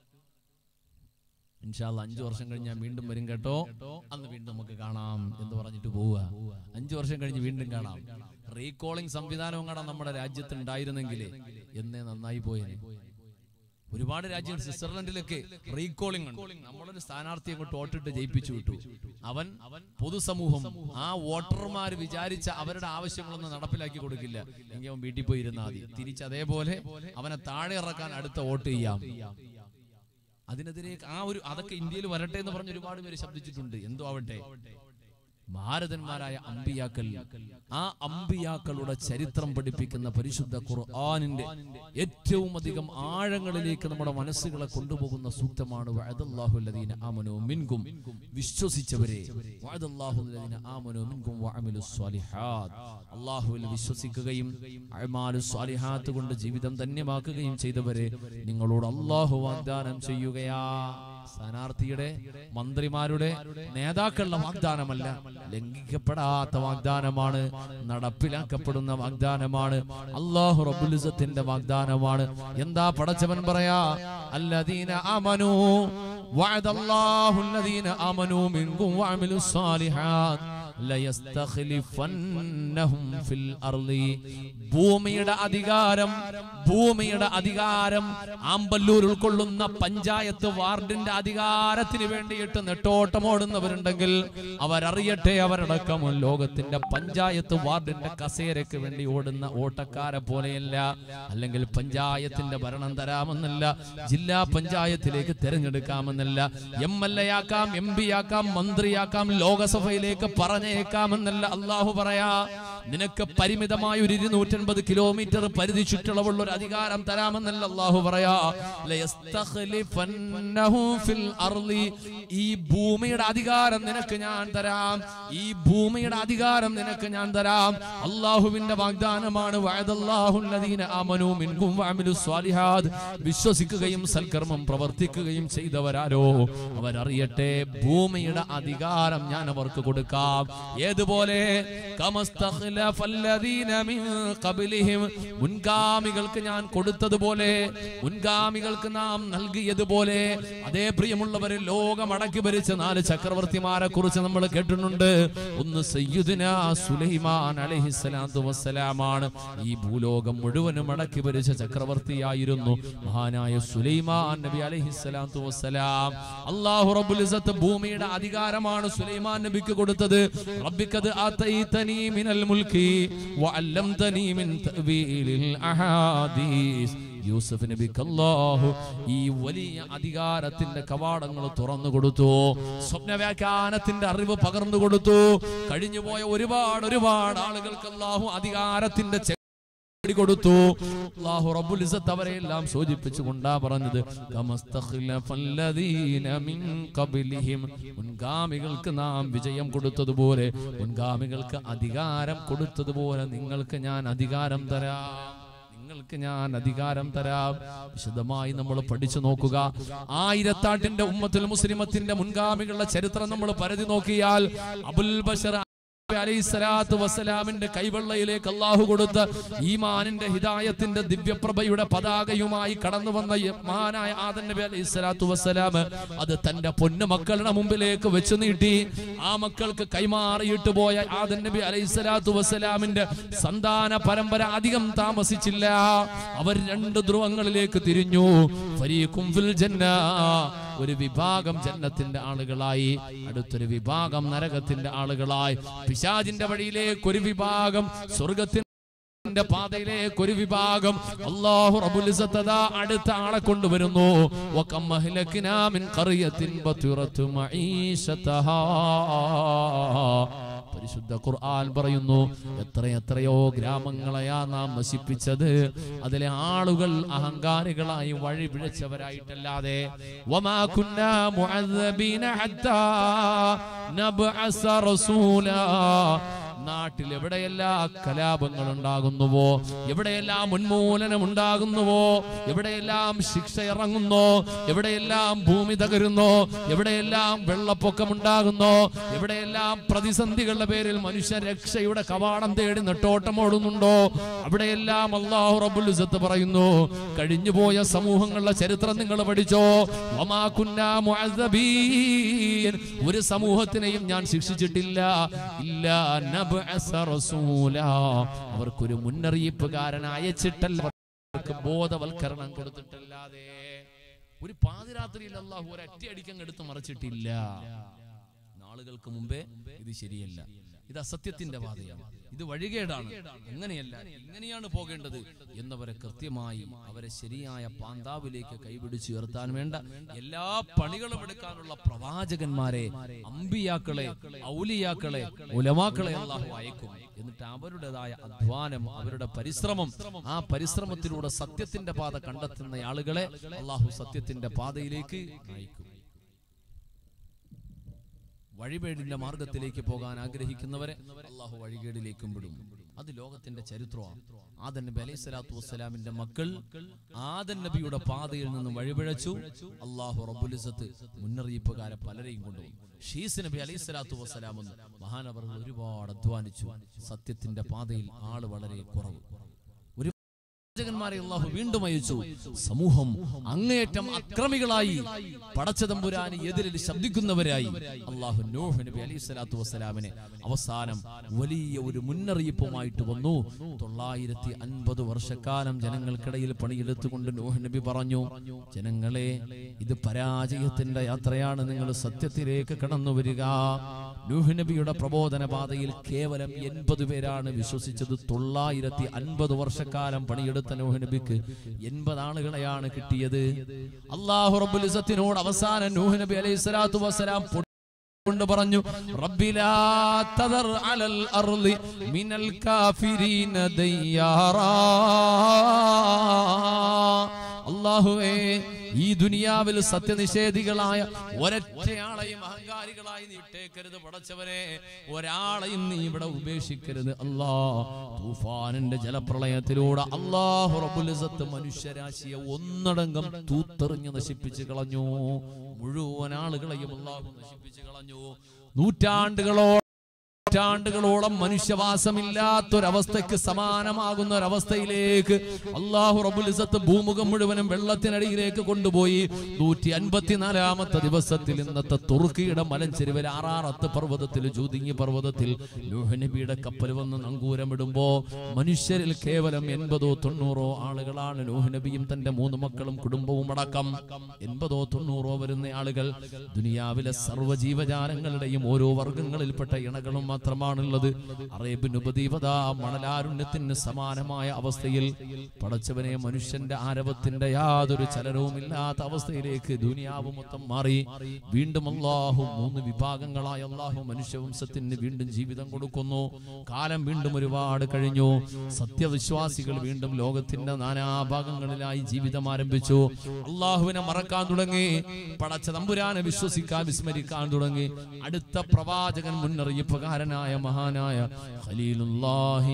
ഇൻഷാല്ല അഞ്ചു വർഷം കഴിഞ്ഞ് ഞാൻ വീണ്ടും വരും കേട്ടോ അന്ന് വീണ്ടും നമുക്ക് കാണാം എന്ന് പറഞ്ഞിട്ട് പോവുക അഞ്ചു വർഷം കഴിഞ്ഞ് വീണ്ടും കാണാം റീകോളിംഗ് സംവിധാനവും കാണാൻ നമ്മുടെ രാജ്യത്ത് ഉണ്ടായിരുന്നെങ്കിലേ എന്നേ നന്നായി പോയേനെ ഒരുപാട് രാജ്യങ്ങൾ സ്വിറ്റ്സർലൻഡിലൊക്കെ റീകോളിംഗ് ഉണ്ട് നമ്മളൊരു സ്ഥാനാർത്ഥിയെ കൊണ്ട് വോട്ടിട്ട് ജയിപ്പിച്ചു വിട്ടു അവൻ പൊതുസമൂഹം ആ വോട്ടർമാർ വിചാരിച്ച അവരുടെ ആവശ്യങ്ങളൊന്നും നടപ്പിലാക്കി കൊടുക്കില്ല എങ്കിൽ അവൻ വീട്ടിൽ പോയി ഇരുന്നാൽ മതി തിരിച്ച് അതേപോലെ അവനെ താഴെ ഇറക്കാൻ അടുത്ത വോട്ട് ചെയ്യാം അതിനെതിരെ ആ ഒരു അതൊക്കെ ഇന്ത്യയിൽ വരട്ടെ എന്ന് പറഞ്ഞ് ഒരുപാട് പേര് ശബ്ദിച്ചിട്ടുണ്ട് എന്തോ ആവട്ടെ ഭാരതന്മാരായ അമ്പിയാക്കൾ ആ അമ്പിയാക്കളുടെ ചരിത്രം പഠിപ്പിക്കുന്ന പരിശുദ്ധ ഖുർആനിന്റെ ഏറ്റവും അധികം ആഴങ്ങളിലേക്ക് നമ്മുടെ മനസ്സുകളെ കൊണ്ടുപോകുന്ന സൂക്തമാണ് വഅദല്ലാഹു അല്ലദീന ആമനു മിൻകും വിശ്വസിച്ചവരെ വഅദല്ലാഹു അല്ലദീന ആമനു മിൻകും വഅമിലുസ് സ്വാലിഹാത്ത് അല്ലാഹുവിൽ വിശ്വസിക്കുകയും അഅമാലു സ്വാലിഹാത്ത് കൊണ്ട് ജീവിതം ധന്യമാക്കുകയും ചെയ്തവരെ നിങ്ങളോട് അല്ലാഹു വാഗ്ദാനം ചെയ്യുകയാ സ്ഥാനാർത്ഥിയുടെ മന്ത്രിമാരുടെ നേതാക്കളുടെ വാഗ്ദാനമല്ല ലംഘിക്കപ്പെടാത്ത വാഗ്ദാനമാണ് നടപ്പിലാക്കപ്പെടുന്ന വാഗ്ദാനമാണ് അള്ളാഹു റബുലിസത്തിന്റെ വാഗ്ദാനമാണ് എന്താ പടച്ചവൻ പറയാ അല്ലദീന അമനു വഅദല്ലാഹു അല്ലദീന അമനു മിൻകും വഅമിലുസ് സാലിഹാത്ത് ലയസ്തഖ്ലിഫന്നഹും ഫിൽ അർളി ഭൂമിയുടെ അധികാരം ഭൂമിയുടെ അധികാരം ആമ്പല്ലൂർ ഉൾക്കൊള്ളുന്ന പഞ്ചായത്ത് വാർഡിന്റെ അധികാരത്തിന് വേണ്ടിയിട്ട് നെട്ടോട്ടമോടുന്നവരുണ്ടെങ്കിൽ അവരറിയട്ടെ അവരടക്കം ലോകത്തിന്റെ പഞ്ചായത്ത് വാർഡിന്റെ കസേരയ്ക്ക് വേണ്ടി ഓടുന്ന ഓട്ടക്കാരെ പോലെയല്ല അല്ലെങ്കിൽ പഞ്ചായത്തിന്റെ ഭരണം തരാമെന്നല്ല ജില്ലാ പഞ്ചായത്തിലേക്ക് തിരഞ്ഞെടുക്കാമെന്നല്ല എം എൽ എ ആക്കാം എം പി ആക്കാം മന്ത്രിയാക്കാം ലോകസഭയിലേക്ക് പറഞ്ഞേക്കാമെന്നല്ല അള്ളാഹു പറയാ നിനക്ക് പരിമിതമായ ഒരു ഇരുന്നൂറ്റൻപത് കിലോമീറ്റർ പരിധി ചുറ്റളവുള്ള ഒരു അധികാരം തരാമെന്നല്ല അള്ളാഹു പറയാ ലയസ്തഖ്ലിഫന്നഹു ഫിൽ അർളി. ഈ ഭൂമിയുടെ അധികാരം നിനക്ക് ഞാൻ തരാം ഈ ഭൂമിയുടെ അധികാരം നിനക്ക് ഞാൻ തരാം അള്ളാഹുവിന്റെ വാഗ്ദാനമാണ് വഅദല്ലാഹു അല്ലദീന ആമനു മിൻകും വഅമിലുസ് സ്വാലിഹാത്ത് വിശ്വസിക്കുകയും സൽക്കർമ്മം പ്രവർത്തിക്കുകയും ചെയ്തവരാരോ അവരറിയട്ടെ ഭൂമിയുടെ അധികാരം ഞാൻ അവർക്ക് കൊടുക്കാം ഏതുപോലെ കമസ്തഖ്ലഫല്ലദീന മിൻ ഖബ്ലിഹിം മുൻഗാമികൾക്ക് ഞാൻ കൊടുത്തതുപോലെ മുൻഗാമികൾക്ക് നാം നൽകിയതുപോലെ അതേ പ്രിയമുള്ളവർ ലോകം അടക്കി ഭരിച്ച നാല് ചക്രവർത്തിമാരെ കുറിച്ച് നമ്മൾ കേട്ടിട്ടുണ്ട് ഒന്ന് സയ്യിദുന സുലൈമാൻ അലൈഹിസ്സലാത്തു വസ്സലാമാണ് ഈ ഭൂലോകം മുഴുവനും അടക്കി ഭരിച്ച ചക്രവർത്തിയായിരുന്നു മഹാനായ സുലൈമാൻ നബി അലൈഹിസ്സലാത്തു വസ്സലാം അല്ലാഹു റബ്ബുൽ ഇസ്സത്ത് ഭൂമിയുടെ അധികാരമാണ് സുലൈമാൻ നബിക്ക് കൊടുത്തത് റബ്ബിക്കത് ആതൈതനി മിനൽ മുൽക്കി വഅല്ലംതനി മിൻ തഅവീലിൽ അഹാദീസ് യൂസഫ് നബിക്ക് അല്ലാഹു ഈ വലിയ അധികാരത്തിന്റെ കവാടങ്ങൾ തുറന്നു കൊടുത്തു സ്വപ്ന വ്യാഖ്യാനത്തിന്റെ അറിവ് പകർന്നു കൊടുത്തു കഴിഞ്ഞുപോയ ഒരുപാട് ഒരുപാട് ആളുകൾക്ക് അല്ലാഹു അധികാരത്തിന്റെ ചെ- കൊടുത്തു അല്ലാഹു റബ്ബുൽ ഇസ്സത്ത് അവരെ എല്ലാം സൂചിപ്പിച്ചുകൊണ്ടാ പറഞ്ഞത് കമസ്തഖ്ലഫല്ലദീന മിൻ ഖബ്ലിഹിം മുൻഗാമികൾക്ക് നാം വിജയം കൊടുത്തതുപോലെ മുൻഗാമികൾക്ക് അധികാരം കൊടുത്തതുപോലെ നിങ്ങൾക്ക് ഞാൻ അധികാരം തരാം നിങ്ങൾക്ക് ഞാൻ അധികാരം തരാം വിശദമായി നമ്മൾ പഠിച്ചു നോക്കുക ആയിരത്താട്ടിന്റെ ഉമ്മത്തുൽ മുസ്ലിമത്തിന്റെ മുൻഗാമികളുടെ ചരിത്രം നമ്മൾ പരിധി നോക്കിയാൽ അബുൽ ബഷർ അലൈഹിസ്സലാത്തു വസ്സലാമിന്റെ കൈവെള്ളയിലേക്ക് അള്ളാഹു കൊടുത്ത ഈമാനിന്റെ ഹിദായത്തിന്റെ ദിവ്യപ്രഭയുടെ പതാകയുമായി കടന്നു വന്ന ഈ മഹാനായ ആദൻ നബി അലൈഹി സ്വലാത്തു വസ്സലാം അത് തന്റെ പൊന്നു മക്കളുടെ മുമ്പിലേക്ക് വെച്ചു നീട്ടി ആ മക്കൾക്ക് കൈമാറിയിട്ട് പോയ ആദൻ നബി അലൈഹി സ്വലാത്തു വസ്സലാമിന്റെ സന്താന പരമ്പര അധികം താമസിച്ചില്ല അവർ രണ്ട് ധ്രുവങ്ങളിലേക്ക് തിരിഞ്ഞു ഫരീഖും ഫിൽ ജന്ന ഒരു വിഭാഗം ജന്നത്തിന്റെ ആളുകളായി അടുത്തൊരു വിഭാഗം നരകത്തിന്റെ ആളുകളായി പിശാജിന്റെ വഴിയിലേക്ക് ഒരു വിഭാഗം സ്വർഗത്തിന്റെ പാതയിലേക്ക് ഒരു വിഭാഗം അല്ലാഹു റബ്ബുൽ ഇസ്സത്ത് അതാ അടുത്ത ആളെ കൊണ്ടുവരുന്നു വകം അഹ്ലക്നാ മിൻ ഖറിയത്തിൻ ബതുറത്തു മഈശതഹാ പരിശുദ്ധ ഖുർആൻ പറയുന്നു എത്ര എത്രയോ ഗ്രാമങ്ങളെയാ നാം നശിപ്പിച്ചത് അതിലെ ആളുകൾ അഹങ്കാരികളായി വഴി പിഴച്ചവരായിട്ടല്ലാതെ വമാ കുന്നാ മുഅദ്ദബീന ഹത്താ നബ്അസ റസൂലാ നാട്ടിൽ എവിടെയെല്ലാം കലാപങ്ങൾ ഉണ്ടാകുന്നുവോ എവിടെയെല്ലാം ഉന്മൂലനം ഉണ്ടാകുന്നുവോ എവിടെയെല്ലാം ശിക്ഷ ഇറങ്ങുന്നോ എവിടെയെല്ലാം ഭൂമി തകരുന്നോ എവിടെയെല്ലാം വെള്ളപ്പൊക്കം ഉണ്ടാകുന്നോ എവിടെയെല്ലാം പ്രതിസന്ധികളുടെ പേരിൽ മനുഷ്യ രക്ഷയുടെ കവാടം തേടി നെട്ടോട്ടമോടുന്നുണ്ടോ അവിടെയെല്ലാം അള്ളാഹു റബ്ബുൽ ഇസ്സത്ത് പറയുന്നു കഴിഞ്ഞുപോയ സമൂഹങ്ങളുടെ ചരിത്രം നിങ്ങൾ പഠിച്ചോ വമാ കുന്നാ മുഅദ്ദബീൻ. ഒരു സമൂഹത്തിനെയും ഞാൻ ശിക്ഷിച്ചിട്ടില്ല ഇല്ല നബ്അസ റസൂലാ. അവർക്കൊരു മുന്നറിയിപ്പുകാരൻ അയച്ചിട്ടല്ല അവർക്ക് ബോധവൽക്കരണം കൊടുത്തിട്ടല്ലാതെ ഒരു പാതിരാത്രിയിൽ അള്ളാഹു ഒരു അടിക്കങ്ങ് എടുത്ത് മറിച്ചിട്ടില്ല നാളുകൾക്ക് മുമ്പേ ഇത് ശരിയല്ല ഇത് അസത്യത്തിന്റെ പാതയാണ് ഇത് വഴികേടാണ് അങ്ങനെയല്ല ഇങ്ങനെയാണ് പോകേണ്ടത് എന്നവരെ കൃത്യമായി അവരെ ശരിയായ പാന്താവിലേക്ക് കൈപിടിച്ച് ഉയർത്താൻ വേണ്ട എല്ലാ പണികളും എടുക്കാനുള്ള പ്രവാചകന്മാരെ അമ്പിയാക്കളെ ഔലിയാക്കളെ ഉലമാക്കളെ അള്ളാഹു അയക്കും എന്നിട്ട് അവരുടേതായ അധ്വാനം അവരുടെ പരിശ്രമം ആ പരിശ്രമത്തിലൂടെ സത്യത്തിന്റെ പാത കണ്ടെത്തുന്ന ആളുകളെ അള്ളാഹു സത്യത്തിന്റെ പാതയിലേക്ക് നയിക്കും വഴിപേടിന്റെ മാർഗത്തിലേക്ക് പോകാൻ ആഗ്രഹിക്കുന്നവരെ അള്ളാഹു വഴികേടിലേക്കും വിടും അത് ലോകത്തിന്റെ ചരിത്രമാണ് ആദൻ നബി അലൈഹി സ്വലാത്തു വസ്സലാമിന്റെ മക്കൾ ആദൻ നബിയുടെ പാതയിൽ നിന്നും വഴിപിഴച്ചു അള്ളാഹു റബ്ബുലിസത്ത് മുന്നറിയിപ്പുകാരെ പലരെയും കൊണ്ടുപോയി ഷീസ് നബി അലൈഹി സ്വലാത്തു വസ്സലാം എന്ന് മഹാനവറുകൾ ഒരുപാട് അധ്വാനിച്ചു സത്യത്തിന്റെ പാതയിൽ ആള് വളരെ കുറവ് ഒരു പ്രവാചകന്മാരെ അള്ളാഹു വീണ്ടും അയച്ചു സമൂഹം അങ്ങേയറ്റം അക്രമികളായി പടച്ചതമ്പുരാന് എതിരിൽ ശബ്ദിക്കുന്നവരായി അള്ളാഹു നൂഹ് നബി അലൈഹി സ്വലാത്തു വസ്സലാമിനെ അവസാനം വലിയ ഒരു മുന്നറിയിപ്പുമായിട്ട് വന്നു തൊള്ളായിരത്തി അൻപത് വർഷക്കാലം ജനങ്ങൾക്കിടയിൽ പണിയെടുത്തുകൊണ്ട് നൂഹ് നബി പറഞ്ഞു ജനങ്ങളെ ഇത് പരാജയത്തിന്റെ യാത്രയാണ് നിങ്ങൾ സത്യത്തിലേക്ക് കടന്നു വരിക നൂഹ് നബിയുടെ പ്രബോധന പാതയിൽ കേവലം എൺപത് പേരാണ് വിശ്വസിച്ചത് തൊള്ളായിരത്തി അൻപത് വർഷക്കാലം പണിയെടുത്ത നൂഹ് നബിക്ക് എൺപത് ആളുകളെയാണ് കിട്ടിയത് അള്ളാഹു റബ്ബുൽ ഇസ്സത്തിനോട് അവസാനം നൂഹ് നബി അലൈഹി സ്വലാത്തു വസ്സലാം പൊ- കൊണ്ട് പറഞ്ഞു റബ്ബിലാ തദർ അലൽ അർളി മിനൽ കാഫിരീന ദയ്യാറാ അല്ലാഹുവേ ഈ ദുനിയാവിൽ സത്യനിഷേധികളായ ഒരൊറ്റയാളെയും അഹങ്കാരികളായി നീ ഇട്ടേക്കരുത് പടച്ചവനെ ഒരാളെയും നീ ഇവിടെ ഉപേക്ഷിക്കരുത് അല്ലാ തൂഫാനിന്റെ ജലപ്രളയത്തിലൂടെ അല്ലാഹു റബ്ബുൽ ഇസ്സത്ത് മനുഷ്യരാശിയെ ഒന്നടങ്കം തൂത്തെറിഞ്ഞ് നശിപ്പിച്ച് കളഞ്ഞു മുഴുവൻ ആളുകളെയും അല്ലാഹു നശിപ്പിച്ച് കളഞ്ഞു നൂറ്റാണ്ടുകളോളം നൂറ്റാണ്ടുകളോളം മനുഷ്യവാസമില്ലാത്തൊരവസ്ഥയ്ക്ക് സമാനമാകുന്ന ഒരവസ്ഥയിലേക്ക് അള്ളാഹു റബുലിസത്ത് ഭൂമുഖം മുഴുവനും വെള്ളത്തിനടിയിലേക്ക് കൊണ്ടുപോയി നൂറ്റി അൻപത്തിനാലാമത്തെ ദിവസത്തിൽ ഇന്നത്തെ തുർക്കിയുടെ മലഞ്ചെരുവിൽ ആറാറത്ത് പർവ്വതത്തിൽ ജൂതിങ്ങി പർവ്വതത്തിൽ നബിയുടെ കപ്പൽ വന്ന് നങ്കൂരമിടുമ്പോ മനുഷ്യരിൽ കേവലം എൺപതോ തൊണ്ണൂറോ ആളുകളാണ് നബിയും തന്റെ മൂന്ന് മക്കളും കുടുംബവും അടക്കം എൺപതോ തൊണ്ണൂറോ വരുന്ന ആളുകൾ ദുനിയാവിലെ സർവ്വജീവജാലങ്ങളുടെയും ഓരോ വർഗങ്ങളിൽപ്പെട്ട ഇണകളും മാത്രമാണുള്ളത് അറേബ്യൻ ഉപദ്വീപത മണലാരുണ്യത്തിന് സമാനമായ അവസ്ഥയിൽ പടച്ചവനെ മനുഷ്യന്റെ ആരവത്തിന്റെ യാതൊരു ചലനവും ഇല്ലാത്ത അവസ്ഥയിലേക്ക് ദുനിയാവ് മൊത്തം മാറി വീണ്ടും അള്ളാഹു മൂന്ന് വിഭാഗങ്ങളായ അള്ളാഹു മനുഷ്യവംശത്തിന് വീണ്ടും ജീവിതം കൊടുക്കുന്നു കാലം വീണ്ടും ഒരുപാട് കഴിഞ്ഞു സത്യവിശ്വാസികൾ വീണ്ടും ലോകത്തിന്റെ നാനാഭാഗങ്ങളിലായി ജീവിതം ആരംഭിച്ചു അള്ളാഹുവിനെ മറക്കാൻ തുടങ്ങി പടച്ച തമ്പുരാനെ വിശ്വസിക്കാൻ വിസ്മരിക്കാൻ തുടങ്ങി അടുത്ത പ്രവാചകൻ മുന്നറിയിപ്പുകാരനായ മഹാനായ ഖലീലുല്ലാഹി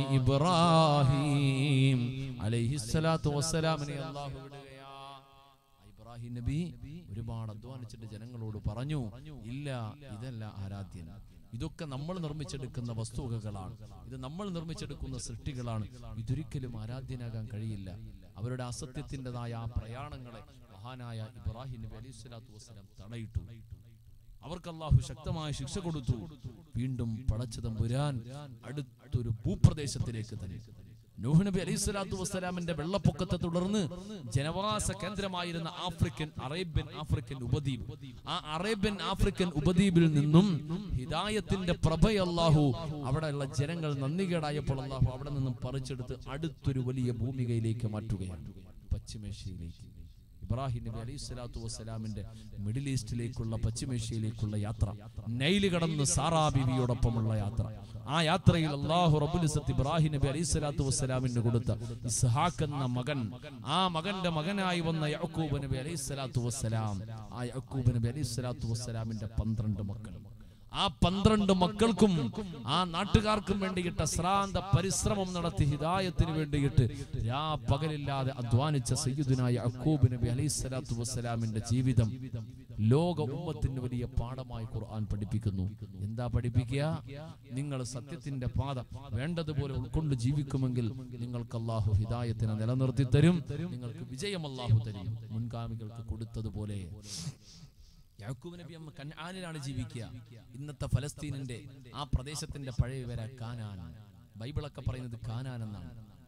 ഇബ്രാഹിം അലൈഹിസ്സലാത്തു വസ്സലാമിനെ അള്ളാഹു വിടുകയാ ഇബ്രാഹിം നബി ഒരുപാട് അധ്വാനിച്ചിട്ട് ജനങ്ങളോട് പറഞ്ഞു ഇല്ല ഇതല്ല ആരാധ്യൻ ഇതൊക്കെ നമ്മൾ നിർമ്മിച്ചെടുക്കുന്ന വസ്തുവകകളാണ് ഇത് നമ്മൾ നിർമ്മിച്ചെടുക്കുന്ന സൃഷ്ടികളാണ് ഇതൊരിക്കലും ആരാധ്യനാകാൻ കഴിയില്ല അവരുടെ അസത്യത്തിൻ്റെതായ ആ പ്രയാണങ്ങളെ മഹാനായ ഇബ്രാഹിം നബി അലൈഹി സ്വലാത്തു വസ്സലാം തടയിട്ടു അവർക്ക് അള്ളാഹു ശക്തമായ ശിക്ഷ കൊടുത്തു വീണ്ടും പടച്ചതമ്പുരാൻ അടുത്തൊരു ഭൂപ്രദേശത്തിലേക്ക് തന്നെ നൂഹ് നബി അലൈഹി സ്വലാത്തു വസ്സലാമിന്റെ വെള്ളപ്പൊക്കത്തെ തുടർന്ന് ജനവാസ കേന്ദ്രമായിരുന്ന ആഫ്രിക്കൻ അറേബ്യൻ ആഫ്രിക്കൻ ഉപദ്വീപ് ആ അറേബ്യൻ ആഫ്രിക്കൻ ഉപദ്വീപിൽ നിന്നും ഹിദായത്തിന്റെ പ്രഭ അള്ളാഹു അവിടെയുള്ള ജനങ്ങൾ നന്ദികേടായപ്പോൾ അള്ളാഹു അവിടെ നിന്നും പറിച്ചെടുത്ത് അടുത്തൊരു വലിയ ഭൂമികയിലേക്ക് മാറ്റുകയാണ് പശ്ചിമേഷ്യയിലേക്ക് ഇബ്രാഹിം നബി അലൈഹി സ്വലാത്തു വസ്സലാമിന്റെ മിഡിൽ ഈസ്റ്റിലേക്കുള്ള പശ്ചിമേഷ്യയിലേക്കുള്ള യാത്ര നൈല് കടന്ന് സാറാ ബിവിയോടൊപ്പമുള്ള യാത്ര ആ യാത്രയിൽ അള്ളാഹു റബുലിസത്ത് ഇബ്രാഹിം നബി അലൈഹി സ്വലാത്തു വസ്സലാമിന് കൊടുത്ത ഇസ്ഹാഖ് എന്ന മകൻ ആ മകന്റെ മകനായി വന്ന യഅക്കൂബ് നബി അലൈഹി സ്വലാത്തു വസ്സലാം ആ യഅക്കൂബ് നബി അലൈഹി സ്വലാത്തു വസ്സലാമിന്റെ പന്ത്രണ്ട് മക്കൾ ആ പന്ത്രണ്ട് മക്കൾക്കും ആ നാട്ടുകാർക്കും വേണ്ടിയിട്ട് അശ്രാന്ത പരിശ്രമം നടത്തി ഹിദായത്തിന് വേണ്ടിയിട്ട് രാ പകലില്ലാതെ അധ്വാനിച്ച സയ്യിദുനായ അക്കൂബ് നബി അലൈഹി സ്വലാത്തു വസ്സലാമിന്റെ ജീവിതം ലോക ഉമ്മത്തിന് വലിയ പാഠമായി ഖുർആൻ പഠിപ്പിക്കുന്നു എന്താ പഠിപ്പിക്കുക നിങ്ങൾ സത്യത്തിന്റെ പാത വേണ്ടതുപോലെ ഉൾക്കൊണ്ട് ജീവിക്കുമെങ്കിൽ നിങ്ങൾക്ക് അള്ളാഹു ഹിദായത്തിനെ നിലനിർത്തി തരും നിങ്ങൾക്ക് വിജയം അള്ളാഹു തരും മുൻഗാമികൾക്ക് കൊടുത്തതുപോലെ യാക്കൂബ് നബി അമ്മ കൻആനിലാണ് ജീവിക്കുക ഇന്നത്തെ ഫലസ്തീനിന്റെ ആ പ്രദേശത്തിന്റെ പഴയ പേര കാനാൻ ബൈബിളൊക്കെ പറയുന്നത് കാനാൻ എന്നാണ്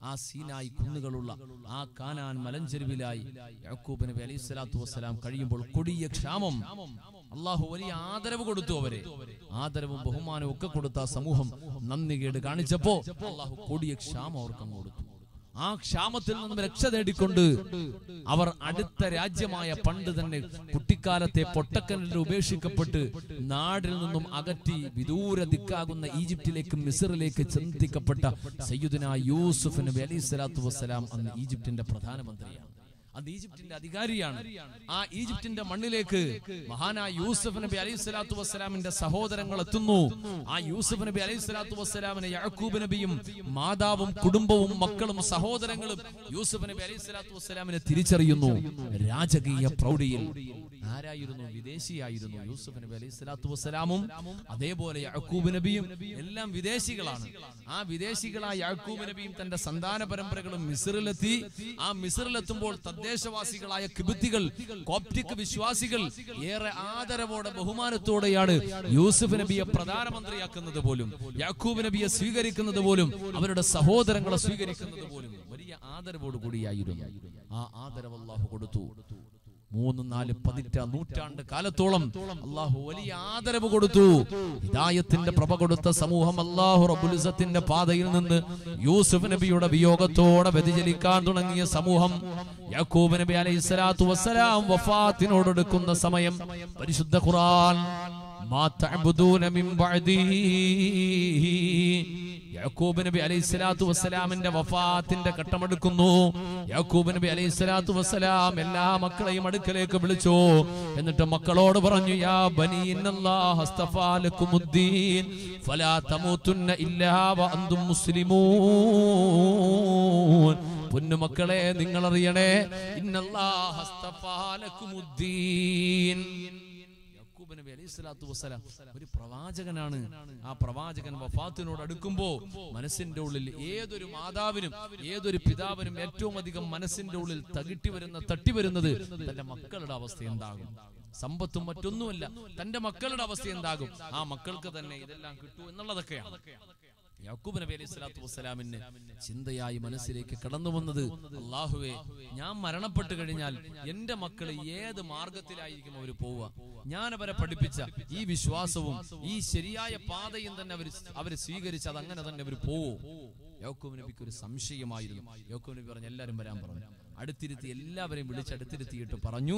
ആ സീനായി കുന്നുകളുള്ള ആ കാനാൻ മലഞ്ചെരുവിലായി യാക്കൂബ് നബി അലൈഹി സ്വലാത്തു വസ്സലാം കഴിയുമ്പോൾ കൊടിയ ക്ഷാമം അള്ളാഹു വലിയ ആദരവ് കൊടുത്തു അവരെ ആദരവും ബഹുമാനവും ഒക്കെ കൊടുത്ത ആ സമൂഹം നന്ദികേട് കാണിച്ചപ്പോ അള്ളാഹു കൊടിയ ക്ഷാമം അവർക്ക് അങ്ങ് കൊടുത്തു ആ ക്ഷാമത്തിൽ നിന്നും രക്ഷ നേടിക്കൊണ്ട് അവർ അടുത്ത രാജ്യമായ പണ്ട് തന്നെ കുട്ടിക്കാലത്തെ പൊട്ടക്കനിൽ ഉപേക്ഷിക്കപ്പെട്ട് നാടിൽ നിന്നും അകറ്റി വിദൂര ദിക്കാകുന്ന ഈജിപ്തിലേക്കും മിസറിലേക്ക് ചിന്തിക്കപ്പെട്ട സയ്യുദിന യൂസുഫ് നബി അലൈഹി സ്വലാത്തു വസ്സലാം അന്ന് ഈജിപ്തിന്റെ പ്രധാനമന്ത്രിയാണ് അത് ഈജിപ്തിന്റെ അധികാരിയാണ് ആ ഈജിപ്തിന്റെ മണ്ണിലേക്ക് മഹാനായ യൂസഫ് നബി അലൈഹി സ്വലാത്തു വസ്സലാമിന്റെ സഹോദരങ്ങൾ എത്തുന്നു ആ യൂസഫ് നബി അലൈഹി സ്വലാത്തു വസ്സലാമിനെ യാക്കൂബ് നബിയും മാതാവും കുടുംബവും മക്കളും സഹോദരങ്ങളും യൂസഫ് നബി അലൈഹി സ്വലാത്തു വസ്സലാമിനെ തിരിച്ചറിയുന്നു രാജകീയ പ്രൗഢിയിൽ ആരായിരുന്നു വിദേശിയായിരുന്നു യൂസുഫ് നബി അലൈഹി സ്വലാത്തു വസ്സലാമും അതേപോലെ യാക്കൂബ് നബിയും എല്ലാം വിദേശികളാണ് ആ വിദേശികളായ യാക്കൂബ് നബിയും തന്റെ സന്താന പരമ്പരകളും മിസറിലെത്തി ആ മിസറിലെത്തുമ്പോൾ തദ്ദേശവാസികളായ കിബിത്തികൾ കോപ്റ്റിക് വിശ്വാസികൾ ഏറെ ആദരവോടെ ബഹുമാനത്തോടെയാണ് യൂസുഫ് നബിയെ പ്രധാനമന്ത്രിയാക്കുന്നത് പോലും യാക്കൂബ് നബിയെ സ്വീകരിക്കുന്നത് പോലും അവരുടെ സഹോദരങ്ങളെ സ്വീകരിക്കുന്നത് പോലും വലിയ ആദരവോട് കൂടിയായിരുന്നു ആ ആദരവ് അള്ളാഹു കൊടുത്തു മൂന്ന് നാല് പതിറ്റ നൂറ്റാണ്ട് കാലത്തോളം അള്ളാഹു വലിയ ആദരവ് കൊടുത്തു ഹിദായത്തിന്റെ പ്രഭ കൊടുത്ത സമൂഹം അള്ളാഹു റബുലിസത്തിന്റെ പാതയിൽ നിന്ന് യൂസുഫ് നബിയുടെ വിയോഗത്തോടെ വ്യതിചലിക്കാൻ തുടങ്ങിയ സമൂഹം യാക്കൂബ് നബി അലൈഹി സ്വലാത്തു വസ്സലാം വഫാത്തിനോടെടുക്കുന്ന സമയം പരിശുദ്ധ ഖുർആൻ മാ തഅബുദൂന മിൻ ബഅദി യാക്കൂബ് നബി അലൈഹി സ്വലാത്തു വസ്സലാമിന്റെ വഫാത്തിന്റെ ഘട്ടമെടുക്കുന്നു യാക്കൂബ് നബി അലൈഹി സ്വലാത്തു വസ്സലാം എല്ലാ മക്കളെയും അടുക്കലേക്ക് വിളിച്ചു എന്നിട്ട് മക്കളോട് പറഞ്ഞു യാ ബനി ഇന്നല്ലാഹ അസ്തഫാ ലക്കുമുദ്ദീൻ ഫലാ തമൂതുന്ന ഇല്ലാ വഅന്തും മുസ്ലിമൂൻ പൊന്നുമക്കളെ നിങ്ങൾ അറിയണേ ഇന്നല്ലാഹ അസ്തഫാ ലക്കുമുദ്ദീൻ യാക്കൂബ് നബി അലൈഹി സ്വലാത്തു വസ്സലാം ഒരു പ്രവാചകനാണ് ആ പ്രവാചകൻ വഫാത്തിനോട് അടുക്കുമ്പോ മനസ്സിന്റെ ഉള്ളിൽ ഏതൊരു മാതാവിനും ഏതൊരു പിതാവിനും ഏറ്റവും അധികം മനസ്സിന്റെ ഉള്ളിൽ തകിട്ടി വരുന്ന തട്ടി വരുന്നത് തന്റെ മക്കളുടെ അവസ്ഥ എന്താകും സമ്പത്തും മറ്റൊന്നുമല്ല തന്റെ മക്കളുടെ അവസ്ഥ എന്താകും ആ മക്കൾക്ക് തന്നെ ഇതെല്ലാം കിട്ടൂ എന്നുള്ളതൊക്കെയാണ് യാക്കൂബ് നബി അലൈഹി സ്വലാത്തു വസ്സലാമിന് ചിന്തയായി മനസ്സിലേക്ക് കടന്നു വന്നത് അള്ളാഹുവെ ഞാൻ മരണപ്പെട്ടു കഴിഞ്ഞാൽ എന്റെ മക്കൾ ഏത് മാർഗത്തിലായിരിക്കും അവർ പോവുക ഞാൻ അവരെ പഠിപ്പിച്ച ഈ വിശ്വാസവും ഈ ശരിയായ പാതയും തന്നെ അവർ അവർ സ്വീകരിച്ച് അത് അങ്ങനെ തന്നെ അവർ പോവോ യാക്കൂബ് നബിക്ക് ഒരു സംശയമായിരുന്നു യാക്കൂബ് നബി പറഞ്ഞു എല്ലാവരും വരാൻ പറഞ്ഞു അടുത്തിരുത്തി എല്ലാവരെയും വിളിച്ച് അടുത്തിരുത്തിയിട്ട് പറഞ്ഞു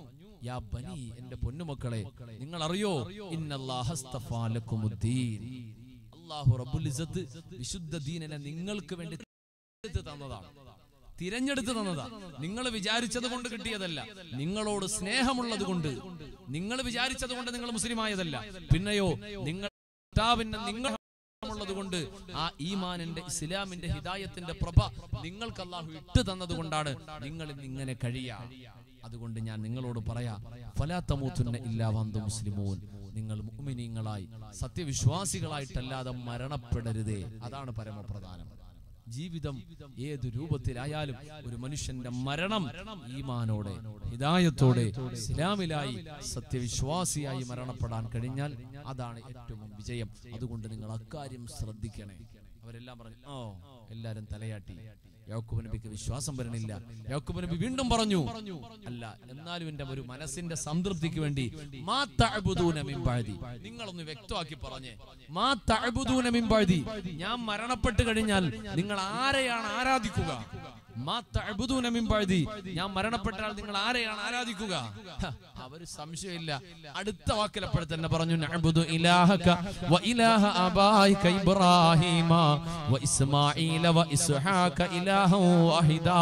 യാ ബനി എന്റെ പൊന്നുമക്കളെ നിങ്ങൾ അറിയോ ഇന്നല്ലാഹസ്തഫാ ലക്കുമുദ്ദീൻ അള്ളാഹു റബ്ബുൽ ഇസ്സത്ത് വിശുദ്ധ ദീനനെ നിങ്ങൾക്ക് വേണ്ടി തിരഞ്ഞെടുത്ത് തന്നതാണ് തിരഞ്ഞെടുത്ത് തന്നതാ നിങ്ങൾ വിചാരിച്ചത് കൊണ്ട് കിട്ടിയതല്ല നിങ്ങളോട് സ്നേഹമുള്ളത് കൊണ്ട് നിങ്ങൾ വിചാരിച്ചത് കൊണ്ട് നിങ്ങൾ മുസ്ലിം ആയതല്ല പിന്നെയോ നിങ്ങൾ കർത്താവിനെ നിങ്ങൾ ഉള്ളത് കൊണ്ട് ആ ഈമാനിന്റെ ഇസ്ലാമിന്റെ ഹിദായത്തിന്റെ പ്രഭ നിങ്ങൾക്ക് അള്ളാഹു ഇട്ട് തന്നത് കൊണ്ടാണ് നിങ്ങൾ ഇന്ന് ഇങ്ങനെ കഴിയാ അതുകൊണ്ട് ഞാൻ നിങ്ങളോട് പറയാ ഫലാത്തമൂത്തുന്ന ഇല്ലാവാന്ത മുസ്ലിമൂൻ നിങ്ങൾ മുഅ്മിനീങ്ങളായി സത്യവിശ്വാസികളായിട്ടല്ലാതെ മരണപ്പെടരുതേ അതാണ് പരമപ്രധാനം ജീവിതം ഏതു രൂപത്തിലായാലും ഒരു മനുഷ്യന്റെ മരണം ഈമാനോടെ ഹിദായത്തോടെ ഇസ്ലാമിലായി സത്യവിശ്വാസിയായി മരണപ്പെടാൻ കഴിഞ്ഞാൽ അതാണ് ഏറ്റവും വിജയം അതുകൊണ്ട് നിങ്ങൾ അക്കാര്യം ശ്രദ്ധിക്കണേ അവരെല്ലാം പറഞ്ഞു ഓ എല്ലാരും തലയാട്ടി യാക്കൂബ് നബിക്ക് വിശ്വാസം വരണില്ല യാക്കൂബ് നബി വീണ്ടും പറഞ്ഞു അല്ല എന്നാലും എന്റെ ഒരു മനസ്സിന്റെ സംതൃപ്തിക്ക് വേണ്ടി മാ തഅബുദൂന മിൻ ബഅദി. നിങ്ങളൊന്ന് വ്യക്തമാക്കി പറഞ്ഞേ മാ തഅബുദൂന മിൻ ബഅദി. ഞാൻ മരണപ്പെട്ട് കഴിഞ്ഞാൽ നിങ്ങൾ ആരെയാണ് ആരാധിക്കുക മാ തഅബുദൂന മിൻ ബഅദി. ഞാൻ മരണപ്പെട്ടാൽ നിങ്ങൾ ആരെയാണ് ആരാധിക്കുക ഹ, അവര് സംശയമില്ല അടുത്ത വാക്കിലപ്പോൾ തന്നെ പറഞ്ഞു നഅബുദു ഇലാഹക വ ഇലാഹ ആബായിക ഇബ്രാഹീമ വ ഇസ്മാഈല വ ഇസ്ഹാക ഇലാഹൻ വാഹിദാ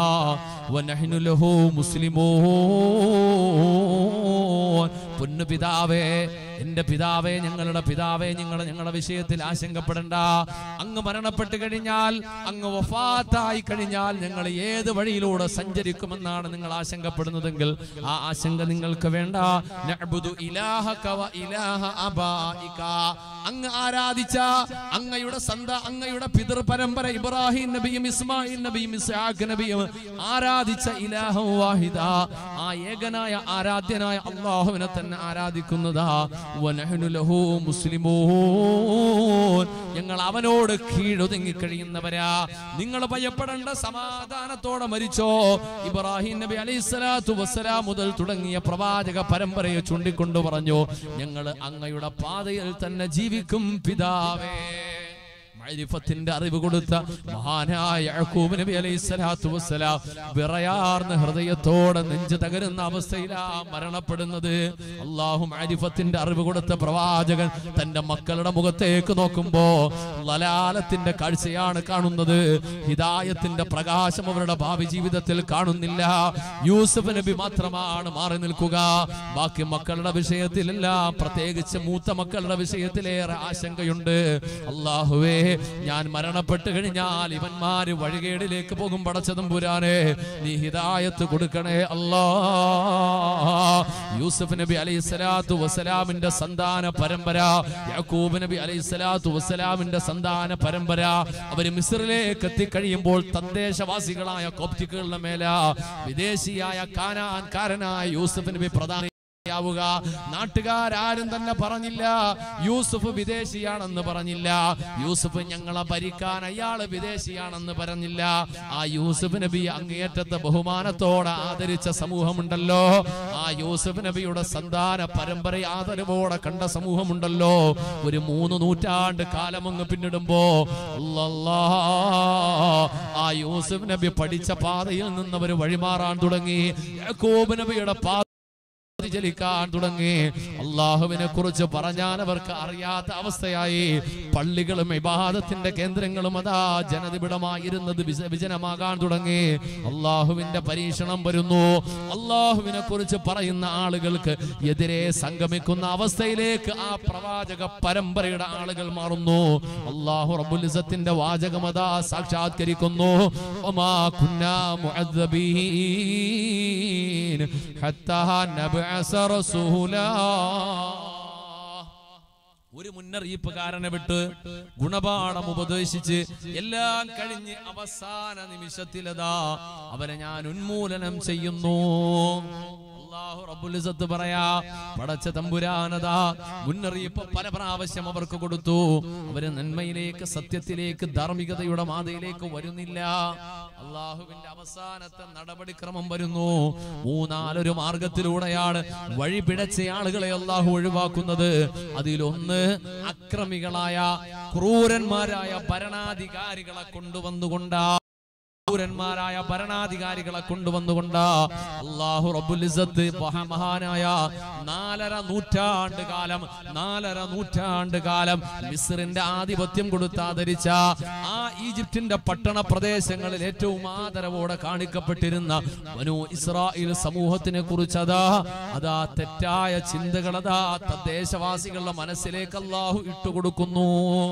വ നഹ്നു ലഹു മുസ്ലിമൂൻ പൊന്നു പിതാവേ എന്റെ പിതാവേ ഞങ്ങളുടെ പിതാവേ നിങ്ങൾ ഞങ്ങളുടെ വിഷയത്തിൽ ആശങ്കപ്പെടണ്ട അങ്ങ് മരണപ്പെട്ട് കഴിഞ്ഞാൽ അങ്ങ് വഫാത്തായി കഴിഞ്ഞാൽ ഞങ്ങൾ ഏത് വഴിയിലൂടെ സഞ്ചരിക്കുമെന്നാണ് നിങ്ങൾ ആശങ്കപ്പെടുന്നതെങ്കിൽ ആ ആശങ്ക നിങ്ങൾക്ക് വേണ്ട നഅ്ബുദു ഇലാഹക വ ഇലാഹ അബായിക അങ്ങ് ആരാധിച്ച അങ്ങയുടെ സന്ത അങ്ങയുടെ പിതൃ പരമ്പര ഇബ്രാഹിം നബിയും ഇസ്മായിൽ നബിയും ഇസ്ഹാഖ് നബിയും ആരാധിച്ച ഇലാഹ വാഹിദ ആ ഏകനായ ആരാധ്യനായ അള്ളാഹുവിനെ തന്നെ അള്ളാഹുവിനെ ആരാധിക്കുന്നതാ വനഹ്നു ലഹു മുസ്ലിമൂൻ ഞങ്ങൾ അവനോട് കീഴൊതുങ്ങി കഴിയുന്നവരാ നിങ്ങൾ ഭയപ്പെടേണ്ട സമാധാനത്തോടെ മരിച്ചോ ഇബ്രാഹിം നബി അലൈഹി സ്വലാത്തു വസ്സലാം മുതൽ തുടങ്ങിയ പ്രവാചക പരമ്പരയെ ചൂണ്ടിക്കൊണ്ട് പറഞ്ഞു ഞങ്ങൾ അങ്ങയുടെ പാതയിൽ തന്നെ ജീവിക്കും പിതാവേ മഅരിഫത്തിന്റെ അറിവ് കൊടുത്ത മഹാനായ യഅ്കൂബ് നബി അലൈഹി സ്വലാത്തു വസ്സലാം വിറയാർന്ന ഹൃദയത്തോടെ നെഞ്ചു തകരുന്ന അവസ്ഥയിലാ മരണപ്പെടുന്നത് അള്ളാഹു മഅരിഫത്തിന്റെ അറിവ് കൊടുത്ത പ്രവാചകൻ തന്റെ മക്കളുടെ മുഖത്തേക്ക് നോക്കുമ്പോ ലലാലത്തിന്റെ കാഴ്ചയാണ് കാണുന്നത് ഹിദായത്തിന്റെ പ്രകാശം അവരുടെ ഭാവി ജീവിതത്തിൽ കാണുന്നില്ല യൂസഫ് നബി മാത്രമാണ് മാറി നിൽക്കുക ബാക്കി മക്കളുടെ വിഷയത്തിലെല്ലാം പ്രത്യേകിച്ച് മൂത്ത മക്കളുടെ വിഷയത്തിലേറെ ആശങ്കയുണ്ട് അള്ളാഹുവേ ഞാൻ മരണപ്പെട്ട് കഴിഞ്ഞാൽ ഇവന്മാര് വഴികേടിലേക്ക് പോകും പടച്ചതും പുരാനെ നീ ഹിദായത്ത് കൊടുക്കണേ അല്ലാ യൂസഫ് നബി അലൈഹി സ്വലാത്തു വസ്സലാമിന്റെ സന്താന പരമ്പര യാക്കൂബ് നബി അലൈഹി സ്വലാത്തു വസ്സലാമിന്റെ സന്താന പരമ്പര അവര് മിസ്രിലേക്ക് എത്തിക്കഴിയുമ്പോൾ തദ്ദേശവാസികളായ കോപ്റ്റിക്കുകളുടെ മേല വിദേശിയായ കാനാൻകാരനായ യൂസഫ് നബി പ്രധാന യാവുക നാട്ടുകാരും തന്നെ പറഞ്ഞില്ല യൂസുഫ് വിദേശിയാണെന്ന് പറഞ്ഞില്ല യൂസുഫ് ഞങ്ങളെ ഭരിക്കാൻ അയാള് വിദേശിയാണെന്ന് പറഞ്ഞില്ല ആ യൂസുഫ് നബി അങ്ങേയറ്റത്തെ ബഹുമാനത്തോടെ ആദരിച്ച സമൂഹമുണ്ടല്ലോ ആ യൂസുഫ് നബിയുടെ സന്താന പരമ്പര ആദരവോടെ കണ്ട സമൂഹമുണ്ടല്ലോ ഒരു മൂന്ന് നൂറ്റാണ്ട് കാലം അങ്ങ് പിന്നിടുമ്പോ അല്ലല്ലാ, ആ യൂസുഫ് നബി പഠിച്ച പാതയിൽ നിന്നവർ വഴിമാറാൻ തുടങ്ങി യാക്കോബ് നബിയുടെ പാത വ്യതിചലിക്കാൻ തുടങ്ങി അള്ളാഹുവിനെ കുറിച്ച് പറഞ്ഞാൽ അവർക്ക് അറിയാത്ത അവസ്ഥയായി പള്ളികളും ഇബാദത്തിന്റെ കേന്ദ്രങ്ങളും അതാ ജനനിബിഡമായിരുന്നത് വിജ- വിജനമാകാൻ തുടങ്ങി അള്ളാഹുവിന്റെ പരീക്ഷണം വരുന്നു അള്ളാഹുവിനെ കുറിച്ച് പറയുന്ന ആളുകൾക്ക് എതിരെ സംഗമിക്കുന്ന അവസ്ഥയിലേക്ക് ആ പ്രവാചക പരമ്പരയുടെ ആളുകൾ മാറുന്നു അള്ളാഹു റബുലിസത്തിന്റെ വാചകം അതാ സാക്ഷാത്കരിക്കുന്നു ഒമാ കുന്നാ മുഅദ്ദബീൻ ഹത്താ നബ്അസ റസൂലാ ഒരു മുന്നറിയിപ്പുകാരനെ വിട്ട് ഗുണപാഠം ഉപദേശിച്ച് എല്ലാം കഴിഞ്ഞ് അവസാന നിമിഷത്തിലതാ അവരെ ഞാൻ ഉന്മൂലനം ചെയ്യുന്നു അല്ലാഹു റബ്ബുൽ ഇസ്സത്ത് പറയാ പടച്ച തമ്പുരാനതാ മുന്നറിയിപ്പ് പല പ്രാവശ്യം അവർക്ക് കൊടുത്തു അവര് നന്മയിലേക്ക് സത്യത്തിലേക്ക് ധാർമ്മികതയുടെ മാതയിലേക്ക് വരുന്നില്ല അള്ളാഹുവിന്റെ അവസാനത്തെ നടപടിക്രമം വരുന്നു മൂന്നാലൊരു മാർഗത്തിലൂടെയാണ് വഴി പിഴച്ച ആളുകളെ അള്ളാഹു ഒഴിവാക്കുന്നത് അതിലൊന്ന് അക്രമികളായ ക്രൂരന്മാരായ ഭരണാധികാരികളെ കൊണ്ടുവന്നുകൊണ്ടാ ക്രൂരന്മാരായ ഭരണാധികാരികളെ കൊണ്ടുവന്നുകൊണ്ട് അള്ളാഹു റബ്ബുൽ ഇസ്സത്ത് മഹാ- മഹാനായ നാലര നൂറ്റാണ്ട് കാലം നാലര നൂറ്റാണ്ട് കാലം മിസ്റിന്റെ ആധിപത്യം കൊടുത്ത് ആദരിച്ച ആ ഈജിപ്തിന്റെ പട്ടണ പ്രദേശങ്ങളിൽ ഏറ്റവും ആദരവോടെ കാണിക്കപ്പെട്ടിരുന്ന മനു ഇസ്രായേൽ സമൂഹത്തിനെ കുറിച്ച് അതാ അതാ തെറ്റായ ചിന്തകൾ അതാ തദ്ദേശവാസികളുടെ മനസ്സിലേക്ക് അള്ളാഹു ഇട്ടുകൊടുക്കുന്നു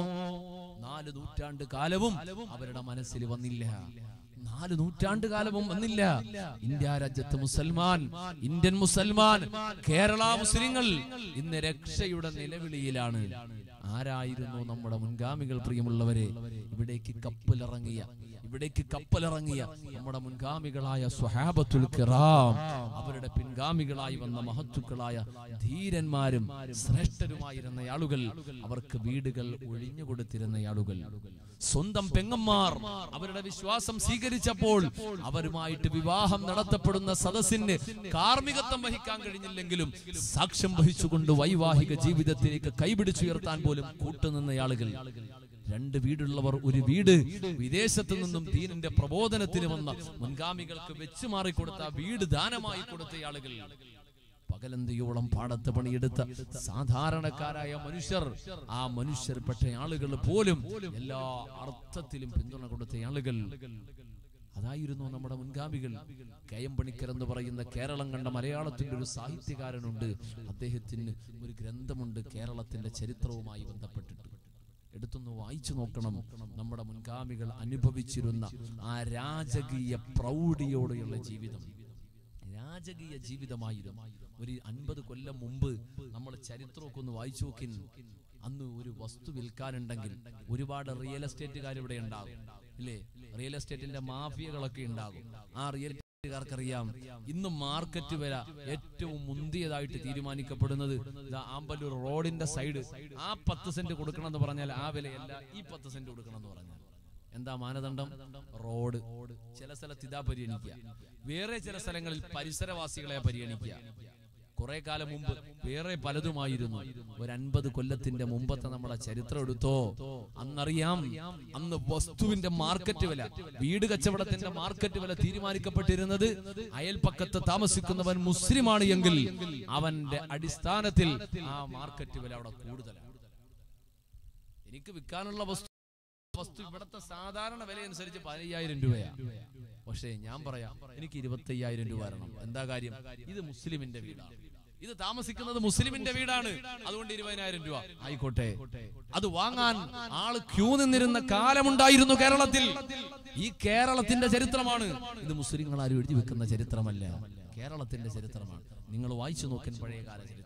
നാല് നൂറ്റാണ്ട് കാലവും അവരുടെ മനസ്സിൽ വന്നില്ല നാല് നൂറ്റാണ്ട് കാലവും വന്നില്ല ഇന്ത്യ രാജ്യത്ത് മുസൽമാൻ ഇന്ത്യൻ മുസൽമാൻ കേരള മുസ്ലിങ്ങൾ ഇന്ന് രക്ഷയുടെ നിലവിളിയിലാണ് ആരായിരുന്നു നമ്മുടെ മുൻഗാമികൾ പ്രിയമുള്ളവരെ ഇവിടേക്ക് കപ്പലിറങ്ങിയ ഇവിടേക്ക് കപ്പലിറങ്ങിയ നമ്മുടെ മുൻഗാമികളായ സ്വഹാബത്തുൽ കിറാം അവരുടെ പിൻഗാമികളായി വന്ന മഹത്തുക്കളായ ധീരന്മാരും ശ്രേഷ്ഠരുമായിരുന്ന ആളുകൾ അവർക്ക് വീടുകൾ ഒഴിഞ്ഞു കൊടുത്തിരുന്ന ആളുകൾ സ്വന്തം പെങ്ങന്മാർ അവരുടെ വിശ്വാസം സ്വീകരിച്ചപ്പോൾ അവരുമായിട്ട് വിവാഹം നടത്തപ്പെടുന്ന സദസ്സിന് കാർമ്മികത്വം വഹിക്കാൻ കഴിഞ്ഞില്ലെങ്കിലും സാക്ഷ്യം വഹിച്ചുകൊണ്ട് വൈവാഹിക ജീവിതത്തിലേക്ക് കൈപിടിച്ചുയർത്താൻ പോലും കൂട്ടുനിന്ന ആളുകൾ രണ്ട് വീടുള്ളവർ ഒരു വീട് വിദേശത്ത് നിന്നും ദീനിന്റെ പ്രബോധനത്തിന് വന്ന മുൻഗാമികൾക്ക് വെച്ചു മാറിക്കൊടുത്ത വീട് ദാനമായി കൊടുത്ത ആളുകൾ പകലന്തിയോളം പാടത്ത് പണിയെടുത്ത സാധാരണക്കാരായ മനുഷ്യർ ആ മനുഷ്യർപ്പെട്ട ആളുകൾ പോലും എല്ലാ അർത്ഥത്തിലും പിന്തുണ കൊടുത്ത ആളുകൾ അതായിരുന്നു നമ്മുടെ മുൻഗാമികൾ കെ എം പണിക്കർ എന്ന് പറയുന്ന കേരളം കണ്ട മലയാളത്തിന്റെ ഒരു സാഹിത്യകാരനുണ്ട് അദ്ദേഹത്തിന് ഒരു ഗ്രന്ഥമുണ്ട് കേരളത്തിന്റെ ചരിത്രവുമായി ബന്ധപ്പെട്ടിട്ട് എടുത്തൊന്ന് വായിച്ചു നോക്കണം നമ്മുടെ മുൻഗാമികൾ അനുഭവിച്ചിരുന്ന ആ രാജകീയ പ്രൗഢിയോടെയുള്ള ജീവിതം രാജകീയ ജീവിതമായിരുന്നു ഒരു അൻപത് കൊല്ലം മുമ്പ് നമ്മൾ ചരിത്രമൊക്കെ ഒന്ന് വായിച്ചു നോക്കിൻ അന്ന് ഒരു വസ്തു വിൽക്കാനുണ്ടെങ്കിൽ ഒരുപാട് റിയൽ എസ്റ്റേറ്റുകാർ ഇവിടെ ഉണ്ടാകും ഇല്ലേ റിയൽ എസ്റ്റേറ്റിന്റെ മാഫിയകളൊക്കെ ഉണ്ടാകും ആ റിയൽ ാർക്കറിയാം ഇന്ന് മാർക്കറ്റ് വില ഏറ്റവും മുന്തിയതായിട്ട് തീരുമാനിക്കപ്പെടുന്നത് ഇതാ ആമ്പല്ലൂർ റോഡിന്റെ സൈഡ് ആ പത്ത് സെന്റ് കൊടുക്കണം എന്ന് പറഞ്ഞാൽ ആ വിലയല്ല ഈ പത്ത് സെന്റ് കൊടുക്കണം എന്ന് പറഞ്ഞാൽ എന്താ മാനദണ്ഡം റോഡ് ചില സ്ഥലത്ത് ഇതാ പരിഗണിക്കുക വേറെ ചില സ്ഥലങ്ങളിൽ പരിസരവാസികളെ പരിഗണിക്കുക കുറെ കാലം മുമ്പ് വേറെ പലതുമായിരുന്നു ഒരു അൻപത് കൊല്ലത്തിന്റെ മുമ്പത്തെ നമ്മളെ ചരിത്രം എടുത്തോ അന്നറിയാം അന്ന് വസ്തുവിന്റെ മാർക്കറ്റ് വില വീട് കച്ചവടത്തിന്റെ മാർക്കറ്റ് വില തീരുമാനിക്കപ്പെട്ടിരുന്നത് അയൽപ്പക്കത്ത് താമസിക്കുന്നവൻ മുസ്ലിമാണ് എങ്കിൽ അവന്റെ അടിസ്ഥാനത്തിൽ ആ മാർക്കറ്റ് വില അവിടെ കൂടുതലാണ് എനിക്ക് വിൽക്കാനുള്ള വസ്തു വസ്തു ഇവിടത്തെ സാധാരണ വില അനുസരിച്ച് പതിനയ്യായിരം രൂപയാണ് പക്ഷേ ഞാൻ പറയാം എനിക്ക് ഇരുപത്തി അയ്യായിരം രൂപ തരണം എന്താ കാര്യം ഇത് മുസ്ലിമിന്റെ വീടാണ് ഇത് താമസിക്കുന്നത് മുസ്ലിമിന്റെ വീടാണ് അതുകൊണ്ട് ഇരുപതിനായിരം രൂപ ആയിക്കോട്ടെ അത് വാങ്ങാൻ ആള് ക്യൂ നിന്നിരുന്ന കാലമുണ്ടായിരുന്നു കേരളത്തിൽ ഈ കേരളത്തിന്റെ ചരിത്രമാണ് ഇത് മുസ്ലിങ്ങൾ ആരും എഴുതി വെക്കുന്ന ചരിത്രമല്ല കേരളത്തിന്റെ ചരിത്രമാണ് നിങ്ങൾ വായിച്ചു നോക്കാൻ പഴയ കാല ചരിത്രം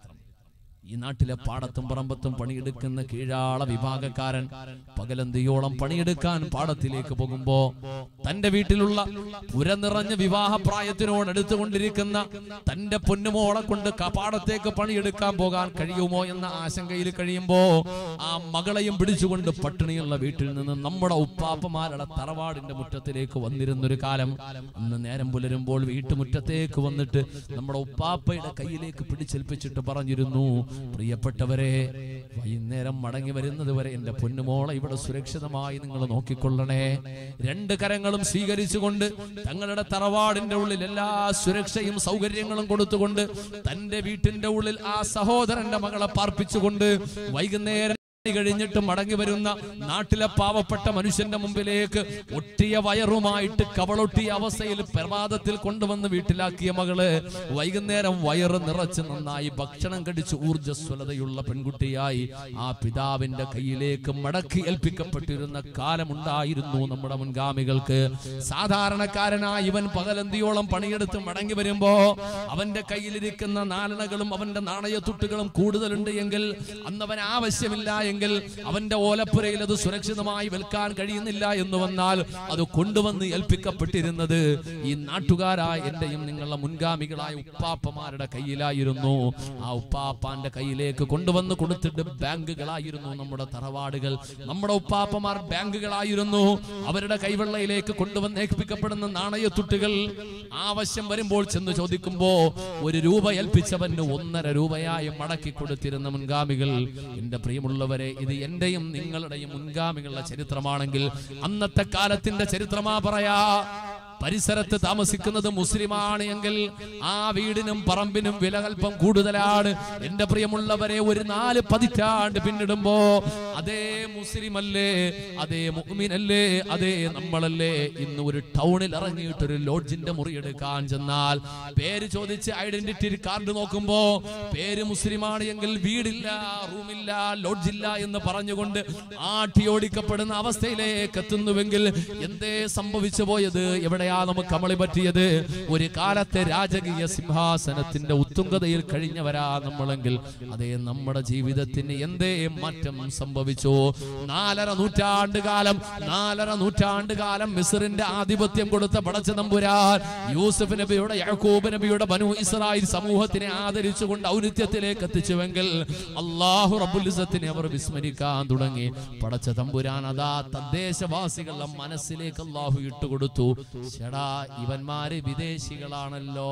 ഈ നാട്ടിലെ പാടത്തും പറമ്പത്തും പണിയെടുക്കുന്ന കീഴാള വിഭാഗക്കാരൻ പകലന്തിയോളം പണിയെടുക്കാൻ പാടത്തിലേക്ക് പോകുമ്പോ തന്റെ വീട്ടിലുള്ള പുര നിറഞ്ഞ വിവാഹ പ്രായത്തിനോട് അടുത്തുകൊണ്ടിരിക്കുന്ന തന്റെ പൊന്നുമോളെ കൊണ്ട് ക- പാടത്തേക്ക് പണിയെടുക്കാൻ പോകാൻ കഴിയുമോ എന്ന ആശങ്കയിൽ കഴിയുമ്പോ ആ മകളെയും പിടിച്ചുകൊണ്ട് പട്ടിണിയുള്ള വീട്ടിൽ നിന്ന് നമ്മുടെ ഉപ്പാപ്പമാരുടെ തറവാടിന്റെ മുറ്റത്തിലേക്ക് വന്നിരുന്നൊരു കാലം അന്ന് നേരം പുലരുമ്പോൾ വീട്ടുമുറ്റത്തേക്ക് വന്നിട്ട് നമ്മുടെ ഉപ്പാപ്പയുടെ കയ്യിലേക്ക് പിടിച്ചേൽപ്പിച്ചിട്ട് പറഞ്ഞിരുന്നു പ്രിയപ്പെട്ടവരെ വൈകുന്നേരം മടങ്ങി വരുന്നത് വരെ എന്റെ പൊന്നുമോളെ ഇവിടെ സുരക്ഷിതമായി നിങ്ങൾ നോക്കിക്കൊള്ളണേ രണ്ട് കരങ്ങളും സ്വീകരിച്ചുകൊണ്ട് തങ്ങളുടെ തറവാടിന്റെ ഉള്ളിൽ എല്ലാ സുരക്ഷയും സൗകര്യങ്ങളും കൊടുത്തുകൊണ്ട് തന്റെ വീട്ടിന്റെ ഉള്ളിൽ ആ സഹോദരന്റെ മകളെ പാർപ്പിച്ചുകൊണ്ട് വൈകുന്നേരം കഴിഞ്ഞിട്ട് മടങ്ങി വരുന്ന നാട്ടിലെ പാവപ്പെട്ട മനുഷ്യന്റെ മുമ്പിലേക്ക് ഒട്ടിയ വയറുമായിട്ട് കവളൊട്ടിയ അവസ്ഥയിൽ പ്രഭാതത്തിൽ കൊണ്ടുവന്ന് വീട്ടിലാക്കിയ മകള് വൈകുന്നേരം വയറ് നിറച്ച് നന്നായി ഭക്ഷണം കടിച്ച് ഊർജ്ജസ്വലതയുള്ള പെൺകുട്ടിയായി ആ പിതാവിന്റെ കയ്യിലേക്ക് മടക്കി ഏൽപ്പിക്കപ്പെട്ടിരുന്ന കാലമുണ്ടായിരുന്നു നമ്മുടെ മുൻഗാമികൾക്ക് സാധാരണക്കാരനായ ഇവൻ പകലന്തിയോളം പണിയെടുത്ത് മടങ്ങി വരുമ്പോ അവന്റെ കയ്യിലിരിക്കുന്ന നാലണകളും അവന്റെ നാണയത്തുട്ടുകളും കൂടുതലുണ്ട് എങ്കിൽ അന്നവൻ ആവശ്യമില്ല എങ്കിൽ അവന്റെ ഓലപ്പുരയിൽ അത് സുരക്ഷിതമായി വിൽക്കാൻ കഴിയുന്നില്ല എന്ന് വന്നാൽ അത് കൊണ്ടുവന്ന് ഏൽപ്പിക്കപ്പെട്ടിരുന്നത് ഈ നാട്ടുകാരായ എന്റെയും നിങ്ങളുടെ മുൻഗാമികളായ ഉപ്പാപ്പമാരുടെ കയ്യിലായിരുന്നു ആ ഉപ്പാപ്പാന്റെ കയ്യിലേക്ക് കൊണ്ടുവന്ന് കൊടുത്തിട്ട് ബാങ്കുകളായിരുന്നു നമ്മുടെ തറവാടുകൾ നമ്മുടെ ഉപ്പാപ്പമാർ ബാങ്കുകളായിരുന്നു അവരുടെ കൈവെള്ളയിലേക്ക് കൊണ്ടുവന്ന് ഏൽപ്പിക്കപ്പെടുന്ന നാണയത്തുട്ടുകൾ ആവശ്യം വരുമ്പോൾ ചെന്ന് ചോദിക്കുമ്പോ ഒരു രൂപ ഏൽപ്പിച്ചവന് ഒന്നര രൂപയായി മടക്കി കൊടുത്തിരുന്ന മുൻഗാമികൾ എന്റെ പ്രിയമുള്ളവരെ ഇത് എന്റെയും നിങ്ങളുടെയും മുൻഗാമികളുടെ ചരിത്രമാണെങ്കിൽ അന്നത്തെ കാലത്തിന്റെ ചരിത്രമാ പറയാ പരിസരത്ത് താമസിക്കുന്നത് മുസ്ലിമാണ് എങ്കിൽ ആ വീടിനും പറമ്പിനും വില അല്പം കൂടുതലാണ് എന്റെ പ്രിയമുള്ളവരെ ഒരു നാല് പതിറ്റാണ്ട് പിന്നിടുമ്പോ അതേ മുസ്ലിം അല്ലേ അതേ മുഅ്മിനല്ലേ അതേ നമ്മളല്ലേ ഇന്ന് ഒരു ടൗണിൽ ഇറങ്ങിയിട്ട് ഒരു ലോഡ്ജിന്റെ മുറി എടുക്കാൻ ചെന്നാൽ പേര് ചോദിച്ച് ഐഡന്റിറ്റി കാർഡ് നോക്കുമ്പോ പേര് മുസ്ലിമാണ് എങ്കിൽ വീടില്ല റൂമില്ല ലോഡ്ജില്ല എന്ന് പറഞ്ഞുകൊണ്ട് ആട്ടിയോടിക്കപ്പെടുന്ന അവസ്ഥയിലേക്ക് എത്തുന്നുവെങ്കിൽ എന്തേ സംഭവിച്ചു പോയത് എവിടെയാ നമുക്ക് അമളി പറ്റിയത് ഒരു കാലത്തെ രാജകീയ സിംഹാസനത്തിന്റെ ഉത്തുംഗതയിൽ കഴിഞ്ഞവരാ നമ്മളെങ്കിൽ അതേ നമ്മുടെ ജീവിതത്തിന് എന്തേ മാറ്റം സംഭവിച്ചു നാലര നൂറ്റാണ്ട് കാലം നാലര നൂറ്റാണ്ട് കാലം മിസറിന്റെ ആധിപത്യം കൊടുത്ത പടച്ച തമ്പുരാൻ യൂസഫ് നബിയുടെ യാക്കൂബ് നബിയുടെ ബനു ഇസ്രായേൽ സമൂഹത്തിനെ ആദരിച്ചുകൊണ്ട് ഔന്നിത്യത്തിലേക്ക് എത്തിച്ചുവെങ്കിൽ അള്ളാഹു റബുലിസത്തിനെ അവർ വിസ്മരിക്കാൻ തുടങ്ങി പടച്ച തമ്പുരാൻ അതാ തദ്ദേശവാസികളുടെ മനസ്സിലേക്ക് അള്ളാഹു ഇട്ടുകൊടുത്തു ചേടാ ഇവന്മാര് വിദേശികളാണല്ലോ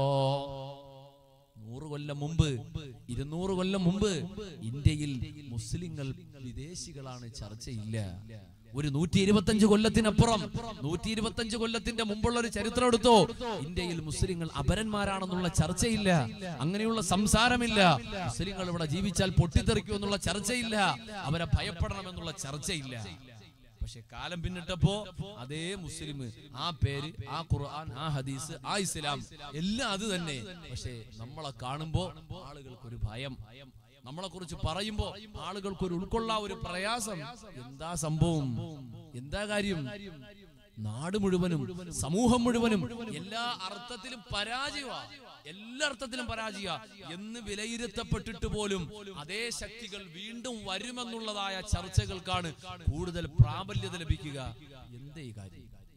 നൂറ് കൊല്ലം മുമ്പ് ഇരുന്നൂറ് കൊല്ലം മുമ്പ് ഇന്ത്യയിൽ മുസ്ലിങ്ങൾ വിദേശികളാണ് ചർച്ചയില്ല ഒരു നൂറ്റി ഇരുപത്തഞ്ച് കൊല്ലത്തിനപ്പുറം നൂറ്റി ഇരുപത്തഞ്ച് കൊല്ലത്തിന്റെ മുമ്പുള്ള ഒരു ചരിത്രം എടുത്തോ ഇന്ത്യയിൽ മുസ്ലിങ്ങൾ അപരന്മാരാണെന്നുള്ള ചർച്ചയില്ല അങ്ങനെയുള്ള സംസാരമില്ല മുസ്ലിങ്ങൾ ഇവിടെ ജീവിച്ചാൽ പൊട്ടിത്തെറിക്കും എന്നുള്ള ചർച്ചയില്ല അവരെ ഭയപ്പെടണമെന്നുള്ള ചർച്ചയില്ല പക്ഷെ കാലം പിന്നിട്ടപ്പോ അതേ മുസ്ലിം ആ പേര് ആ ഖുർആൻ ആ ഹദീസ് ആ ഇസ്ലാം എല്ലാം അത് തന്നെ പക്ഷെ നമ്മളെ കാണുമ്പോ ആളുകൾക്ക് ഒരു ഭയം നമ്മളെ കുറിച്ച് പറയുമ്പോ ആളുകൾക്ക് ഒരു ഉൾക്കൊള്ളാൻ ഒരു പ്രയാസം എന്താ സംഭവം എന്താ കാര്യം നാട് മുഴുവനും സമൂഹം മുഴുവനും എല്ലാ അർത്ഥത്തിലും പരാജയമാ എല്ലാ അർത്ഥത്തിലും പരാജയ എന്ന് വിലയിരുത്തപ്പെട്ടിട്ട് പോലും അതേ ശക്തികൾ വീണ്ടും വരുമെന്നുള്ളതായ ചർച്ചകൾക്കാണ് കൂടുതൽ പ്രാബല്യത ലഭിക്കുക എന്തേ ഈ കാര്യം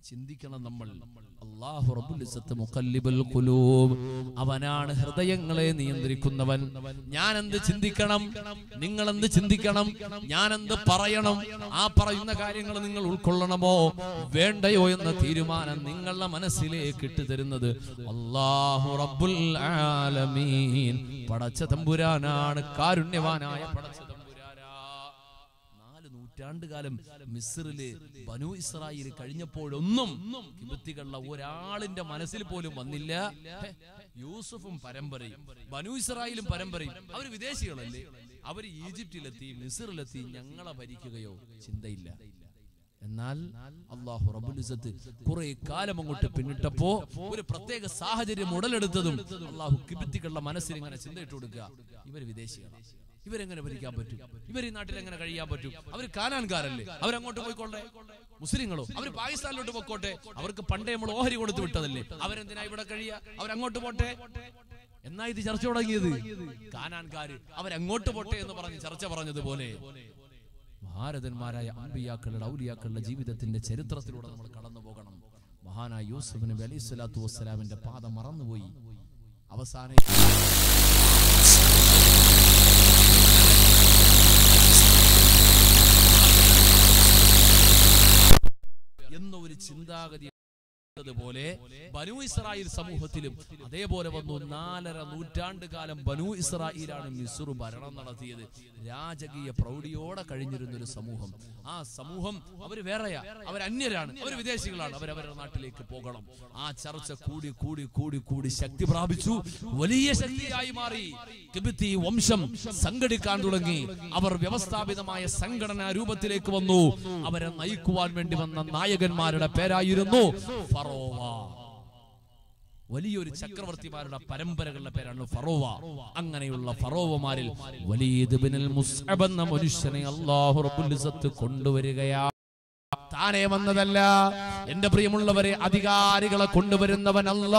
ചിന്തിക്കണം നമ്മൾ അല്ലാഹു റബ്ബുൽ ഇസ്സത്ത് മുഖല്ലിബുൽ ഖുലൂബ് അവനാണ് ഹൃദയങ്ങളെ നിയന്ത്രിക്കുന്നവൻ ഞാൻ എന്ത് ചിന്തിക്കണം നിങ്ങൾ എന്ത് ചിന്തിക്കണം ഞാൻ എന്ത് പറയണം ആ പറയുന്ന കാര്യങ്ങൾ നിങ്ങൾ ഉൾക്കൊള്ളണമോ വേണ്ടയോ എന്ന തീരുമാനം നിങ്ങളുടെ മനസ്സിലേക്ക് ഇട്ട് തരുന്നത് അല്ലാഹു റബ്ബുൽ ആലമീൻ പടച്ച തമ്പുരാനാണ് കാരുണ്യവാനായ പടച്ച തമ്പുരാനാ നാല് നൂറ്റാണ്ട് കാലം മിസ്റില് ബനു ഇസ്രായേൽ കഴിഞ്ഞപ്പോഴൊന്നും കിബത്തികളുടെ ഒരാളിന്റെ മനസ്സിൽ പോലും വന്നില്ല ഹെ, യൂസുഫും പരമ്പരയും ബനു ഇസ്രായേലും പരമ്പരയും അവര് വിദേശികളല്ലേ അവര് ഈജിപ്തിലെത്തി മിസ്റിലെത്തി ഞങ്ങളെ ഭരിക്കുകയോ ചിന്തയില്ല എന്നാൽ അള്ളാഹു റബുലിസത്ത് കുറെ കാലം അങ്ങോട്ട് പിന്നിട്ടപ്പോ ഒരു പ്രത്യേക സാഹചര്യം ഉടലെടുത്തതും അള്ളാഹു കിബിത്തികളുടെ മനസ്സിൽ ഇങ്ങനെ ചിന്തയിട്ട് കൊടുക്കുക ഇവര് വിദേശികളാണ് ഇവരെങ്ങനെ ഭരിക്കാൻ പറ്റും ഇവർ ഈ നാട്ടിൽ എങ്ങനെ കഴിയാൻ പറ്റും അവർ കാനാൻകാരല്ലേ അവരങ്ങോട്ട് പോയിക്കൊള്ളേ മുസ്ലിങ്ങളോ അവർ പാകിസ്ഥാനിലോട്ട് പോയിക്കോട്ടെ അവർക്ക് പണ്ടേ നമ്മൾ ഓഹരി കൊടുത്തു വിട്ടതല്ലേ അവരെന്തിനാ ഇവിടെ കഴിയാ അവരങ്ങോട്ട് പോട്ടെ എന്നാ ഇത് ചർച്ച തുടങ്ങിയത് കാനാൻകാര് അവരങ്ങോട്ട് പോട്ടെ എന്ന് പറഞ്ഞ് ചർച്ച പറഞ്ഞതുപോലെ ഭാരതന്മാരായ അമ്പിയാക്കളുടെ ഔലിയാക്കളുടെ ജീവിതത്തിന്റെ ചരിത്രത്തിലൂടെ നമ്മൾ കടന്നു പോകണം മഹാനായ യൂസുഫ് നബി അലൈഹി സ്വലാത്തു വസ്സലാമിന്റെ പാത മറന്നുപോയി അവസാനം എന്ന ഒരു ചിന്താഗതി പോലെ ബനു ഇസ്രായേൽ സമൂഹത്തിലും അതേപോലെ വന്നു നാലര നൂറ്റാണ്ട് കാലം ബനു ഇസ്രായേലാണ് മിസ്ർ ഭരണം നടത്തിയത് രാജകീയ പ്രൗഢിയോടെ കഴിഞ്ഞിരുന്ന ഒരു സമൂഹം ആ സമൂഹം അവർ വേറെയാ അവർ അന്യരാണ് അവർ വിദേശികളാണ് അവർ അവരുടെ നാട്ടിലേക്ക് പോകണം ആ ചർച്ച കൂടി കൂടി കൂടി കൂടി ശക്തി പ്രാപിച്ചു വലിയ ശക്തിയായി മാറി കിബിത്തി വംശം സംഘടിക്കാൻ തുടങ്ങി അവർ വ്യവസ്ഥാപിതമായ സംഘടനാ രൂപത്തിലേക്ക് വന്നു അവരെ നയിക്കുവാൻ വേണ്ടി വന്ന നായകന്മാരുടെ പേരായിരുന്നു ഫറോവ വലിയൊരു ചക്രവർത്തിമാരുടെ പരമ്പരകളുടെ പേരാണ് ഫറോവ അങ്ങനെയുള്ള ഫറോവമാരിൽ വലീദ് ബിനുൽ മുസ്അബ് എന്ന മനുഷ്യനെ അല്ലാഹു റബ്ബുൽ ഇസ്സത്ത് കൊണ്ടുവരികയാണ് താനെ വന്നതല്ല എന്റെ പ്രിയമുള്ളവരെ അധികാരികളെ കൊണ്ടുവരുന്നവൻ അല്ലാ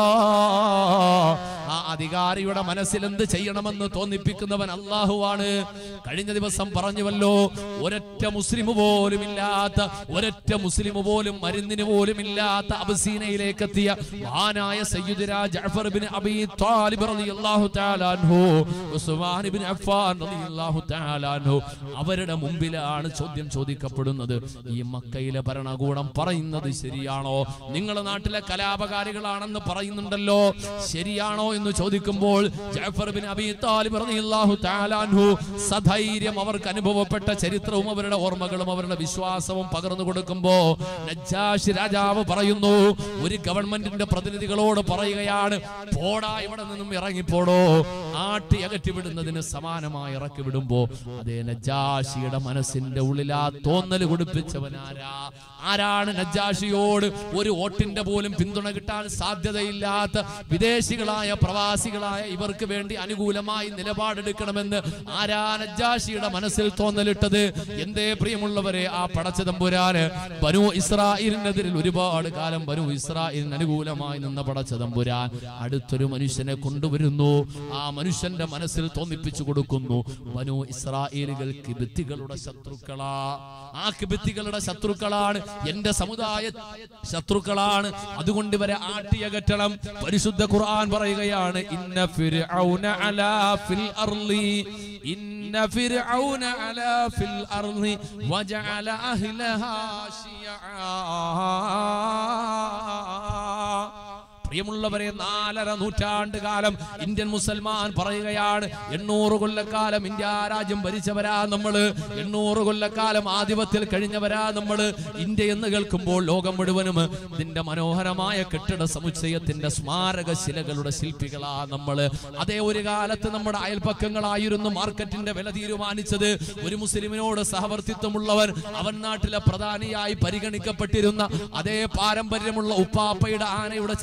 ആ അധികാരിയുടെ മനസ്സിൽ എന്ത് ചെയ്യണമെന്ന് തോന്നിപ്പിക്കുന്നവൻ അള്ളാഹുവാണ് കഴിഞ്ഞ ദിവസം പറഞ്ഞുവല്ലോ ഒരൊറ്റ മുസ്ലിം പോലും ഇല്ലാത്ത ഒരൊറ്റ മുസ്ലിം പോലും മരുന്നിന് പോലും ഇല്ലാത്ത അബസീനയിലേക്ക് എത്തിയ മഹാനായ സയ്യിദുനാ ജഅഫർ ബിൻ അബീ ത്വാലിബ് റളിയല്ലാഹു തആല അൻഹു ഉസ്മാൻ ബിൻ അഫ്ഫാൻ റളിയല്ലാഹു തആല അൻഹു അവരുടെ മുമ്പിലാണ് ചോദ്യം ചോദിക്കപ്പെടുന്നത് ഈ മക്കയിലെ ഭരണകൂടം പറയുന്നത് ശരിയാണോ നിങ്ങളുടെ നാട്ടിലെ കലാപകാരികളാണെന്ന് പറയുന്നുണ്ടല്ലോ ശരിയാണോ എന്ന് ചോദിക്കുമ്പോൾ ജഅഫർ ബിൻ അബീ താലിബ് റളിയല്ലാഹു തആല അൻഹു സധൈര്യം അവർക്ക് അനുഭവപ്പെട്ട ചരിത്രവും അവരുടെ ഓർമ്മകളും അവരുടെ വിശ്വാസവും പകർന്നു കൊടുക്കുമ്പോ നജ്ജാശി രാജാവ് പറയുന്നു ഒരു ഗവൺമെന്റിന്റെ പ്രതിനിധികളോട് പറയുകയാണ് പോടാ ഇവിടെ നിന്നും ഇറങ്ങിപ്പോടോ ആട്ടി അകറ്റി വിടുന്നതിന് സമാനമായി ഇറക്കി വിടുമ്പോ അതേ നജ്ജാശിയുടെ മനസ്സിന്റെ ഉള്ളിൽ ആ തോന്നൽ കുടിപ്പിച്ചവനാരാ ആരാണ് നജ്ജാഷിയോട് ഒരു വോട്ടിന്റെ പോലും പിന്തുണ കിട്ടാൻ സാധ്യതയില്ലാത്ത വിദേശികളായ പ്രവാസികളായ ഇവർക്ക് വേണ്ടി അനുകൂലമായി നിലപാടെടുക്കണമെന്ന് ആരാ നജ്ജാഷിയുടെ മനസ്സിൽ തോന്നലിട്ടത് എന്തേ പ്രിയമുള്ളവരെ ആ പടച്ചതമ്പുരാന് ബനു ഇസ്രായേലിനെതിരിൽ ഒരുപാട് കാലം ബനു ഇസ്രായേലിന് അനുകൂലമായി നിന്ന പടച്ചതമ്പുരാൻ അടുത്തൊരു മനുഷ്യനെ കൊണ്ടുവരുന്നു ആ മനുഷ്യന്റെ മനസ്സിൽ തോന്നിപ്പിച്ചു കൊടുക്കുന്നു ബനു ഇസ്രായേലുകൾ കിബിത്തികളുടെ ശത്രുക്കളാ ആ കിബിത്തികളുടെ ശത്രുക്കളാണ് എന്റെ സമുദായ ശത്രുക്കളാണ് അതുകൊണ്ട് ഇവരെ ആട്ടിയകറ്റണം പരിശുദ്ധ ഖുർആൻ പറയുകയാണ് ഇന്ന ഫിർഔന അലാ ഫിൽ അർളി ഇന്ന ഫിർഔന അലാ ഫിൽ അർളി വജഅല അഹ്ലഹാ ശിയആ പ്രിയമുള്ളവരെ നാലര നൂറ്റാണ്ട് കാലം ഇന്ത്യൻ മുസൽമാൻ പറയുകയാണ് എണ്ണൂറ് കൊല്ലക്കാലം ഇന്ത്യ രാജ്യം ഭരിച്ചവരാ നമ്മള് എണ്ണൂറ് കൊല്ലക്കാലം ആധിപത്യത്തിൽ കഴിഞ്ഞവരാ നമ്മള് ഇന്ത്യ എന്ന് കേൾക്കുമ്പോൾ ലോകം മുഴുവനും ഇതിന്റെ മനോഹരമായ കെട്ടിട സമുച്ചയത്തിന്റെ സ്മാരക ശിലകളുടെ ശില്പികളാ നമ്മള് അതേ ഒരു കാലത്ത് നമ്മുടെ അയൽപ്പക്കങ്ങളായിരുന്നു മാർക്കറ്റിന്റെ വില തീരുമാനിച്ചത് ഒരു മുസ്ലിമിനോട് സഹവർത്തിത്വമുള്ളവർ അവൻ നാട്ടിലെ പ്രധാനിയായി പരിഗണിക്കപ്പെട്ടിരുന്ന അതേ പാരമ്പര്യമുള്ള ഉപ്പാപ്പയുടെ ആനയുടെ ചരിത്രം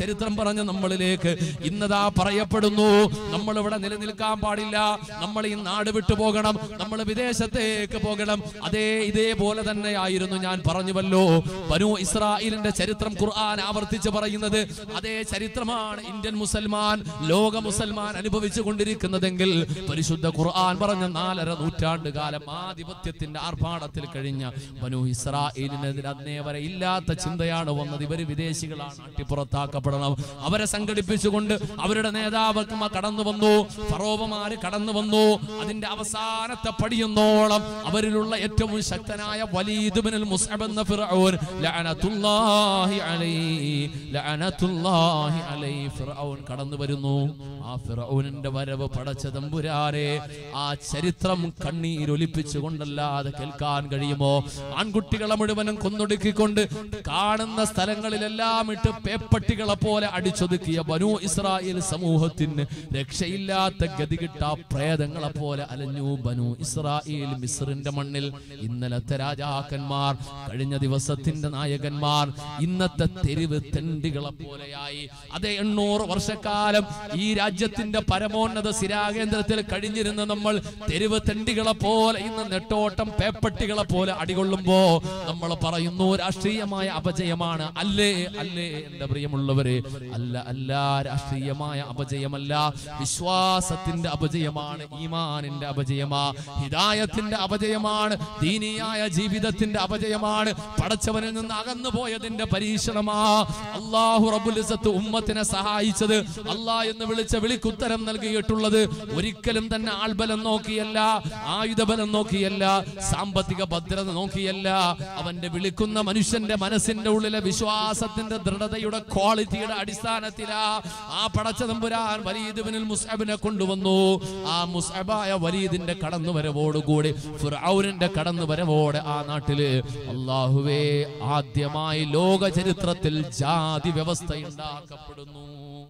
പറഞ്ഞ നമ്മളിലേക്ക് ഇന്നതാ പറയപ്പെടുന്നു നമ്മൾ ഇവിടെ നിലനിൽക്കാൻ പാടില്ല നമ്മൾ ഈ നാട് വിട്ടു പോകണം നമ്മൾ വിദേശത്തേക്ക് പോകണം അതേ ഇതേപോലെ തന്നെയായിരുന്നു ഞാൻ പറഞ്ഞുവല്ലോ ബനു ഇസ്രായേലിന്റെ ചരിത്രം ഖുർആൻ ആവർത്തിച്ച് പറയുന്നത് അതേ ചരിത്രമാണ് ഇന്ത്യൻ മുസൽമാൻ ലോക മുസൽമാൻ അനുഭവിച്ചു കൊണ്ടിരിക്കുന്നതെങ്കിൽ പരിശുദ്ധ ഖുർആൻ പറഞ്ഞ നാലര നൂറ്റാണ്ട് കാലം ആധിപത്യത്തിന്റെ ആർഭാടത്തിൽ കഴിഞ്ഞ ബനു ഇസ്രായേലിനെതിരെ അന്നേ വരെ ഇല്ലാത്ത ചിന്തയാണ് വന്നത് ഇവര് വിദേശികളാണ് നാട്ടിപ്പുറത്താക്കപ്പെടണം അവരെ സംഘടിപ്പിച്ചുകൊണ്ട് അവരുടെ നേതാവന്മാർ കടന്നു വന്നു ഫറോവമാര് കടന്നു വന്നു അതിന്റെ അവസാനത്തെ പടിയുന്നോളം അവരിലുള്ള ഏറ്റവും ശക്തനായ വലീദ് ബിനുൽ മുസ്അബ് എന്ന ഫിർഔൻ ലഅനത്തുല്ലാഹി അലൈഹി ലഅനത്തുല്ലാഹി അലൈഹി ഫിർഔൻ കടന്നു വരുന്നു ആ ഫിർഔനിന്റെ വരവ് പടച്ച തമ്പുരാരെ ആ ചരിത്രം കണ്ണീരൊലിപ്പിച്ചുകൊണ്ടല്ലാതെ കേൾക്കാൻ കഴിയുമോ ആൺകുട്ടികളെ മുഴുവനും കൊന്നൊടുക്കിക്കൊണ്ട് കാണുന്ന സ്ഥലങ്ങളിലെല്ലാം ഇട്ട് പേപ്പട്ടികളെ പോലെ അടിച്ചൊതുക്കിയ ബനു ഇസ്രായേൽ സമൂഹത്തിന് രക്ഷയില്ലാത്ത ഗതികിട്ട പ്രേതങ്ങളെ പോലെ അലഞ്ഞു ബനു ഇസ്രായേൽ മിസ്റിന്റെ മണ്ണിൽ ഇന്നലത്തെ രാജാക്കന്മാർ കഴിഞ്ഞ ദിവസത്തിന്റെ നായകന്മാർ ഇന്നത്തെ തെരുവ് തെണ്ടികളെ പോലെയായി അതേ എണ്ണൂറ് വർഷക്കാലം ഈ രാജ്യത്തിന്റെ പരമോന്നത സ്ഥിരാകേന്ദ്രത്തിൽ കഴിഞ്ഞിരുന്ന നമ്മൾ തെരുവ് തെണ്ടികളെ പോലെ ഇന്ന് നെട്ടോട്ടം പേപ്പട്ടികളെ പോലെ അടികൊള്ളുമ്പോ നമ്മൾ പറയുന്നു രാഷ്ട്രീയമായ അപജയമാണ് അല്ലേ അല്ലേ എന്റെ പ്രിയമുള്ളവരെ അല്ല അല്ല രാഷ്ട്രീയമായ അപജയമല്ല വിശ്വാസത്തിന്റെ അപജയമാണ് ഈമാനിന്റെ അപജയമാ ഹിദായത്തിന്റെ അപജയമാണ് ദീനിയായ ജീവിതത്തിന്റെ അപജയമാണ് പടച്ചവനിൽ നിന്ന് അകന്നു പോയതിന്റെ പരീക്ഷണമാ അള്ളാഹു റബ്ബുൽ ഇസ്സത്ത് ഉമ്മത്തിനെ സഹായിച്ചത് അല്ലാ എന്ന് വിളിച്ച വിളിക്കുത്തരം നൽകിയിട്ടുള്ളത് ഒരിക്കലും തന്നെ ആൾബലം നോക്കിയല്ല ആയുധബലം നോക്കിയല്ല സാമ്പത്തിക ഭദ്രത നോക്കിയല്ല അവന്റെ വിളിക്കുന്ന മനുഷ്യന്റെ മനസ്സിന്റെ ഉള്ളിലെ വിശ്വാസത്തിന്റെ ദൃഢതയുടെ ക്വാളിറ്റിയുടെ അടിസ്ഥാനത്തിലാ ആ പടച്ച തമ്പുരാൻ വലീദ് ബിനുൽ മുസ്അബിനെ കൊണ്ടുവന്നു ആ മുസ്അബായ വലീദിന്റെ കടന്നുവരവോടുകൂടി ഫിർഔനിന്റെ കടന്നുവരവോടെ ആ നാട്ടില് അള്ളാഹുവേ ആദ്യമായി ലോക ചരിത്രത്തിൽ ജാതി വ്യവസ്ഥ ഉണ്ടാക്കപ്പെടുന്നു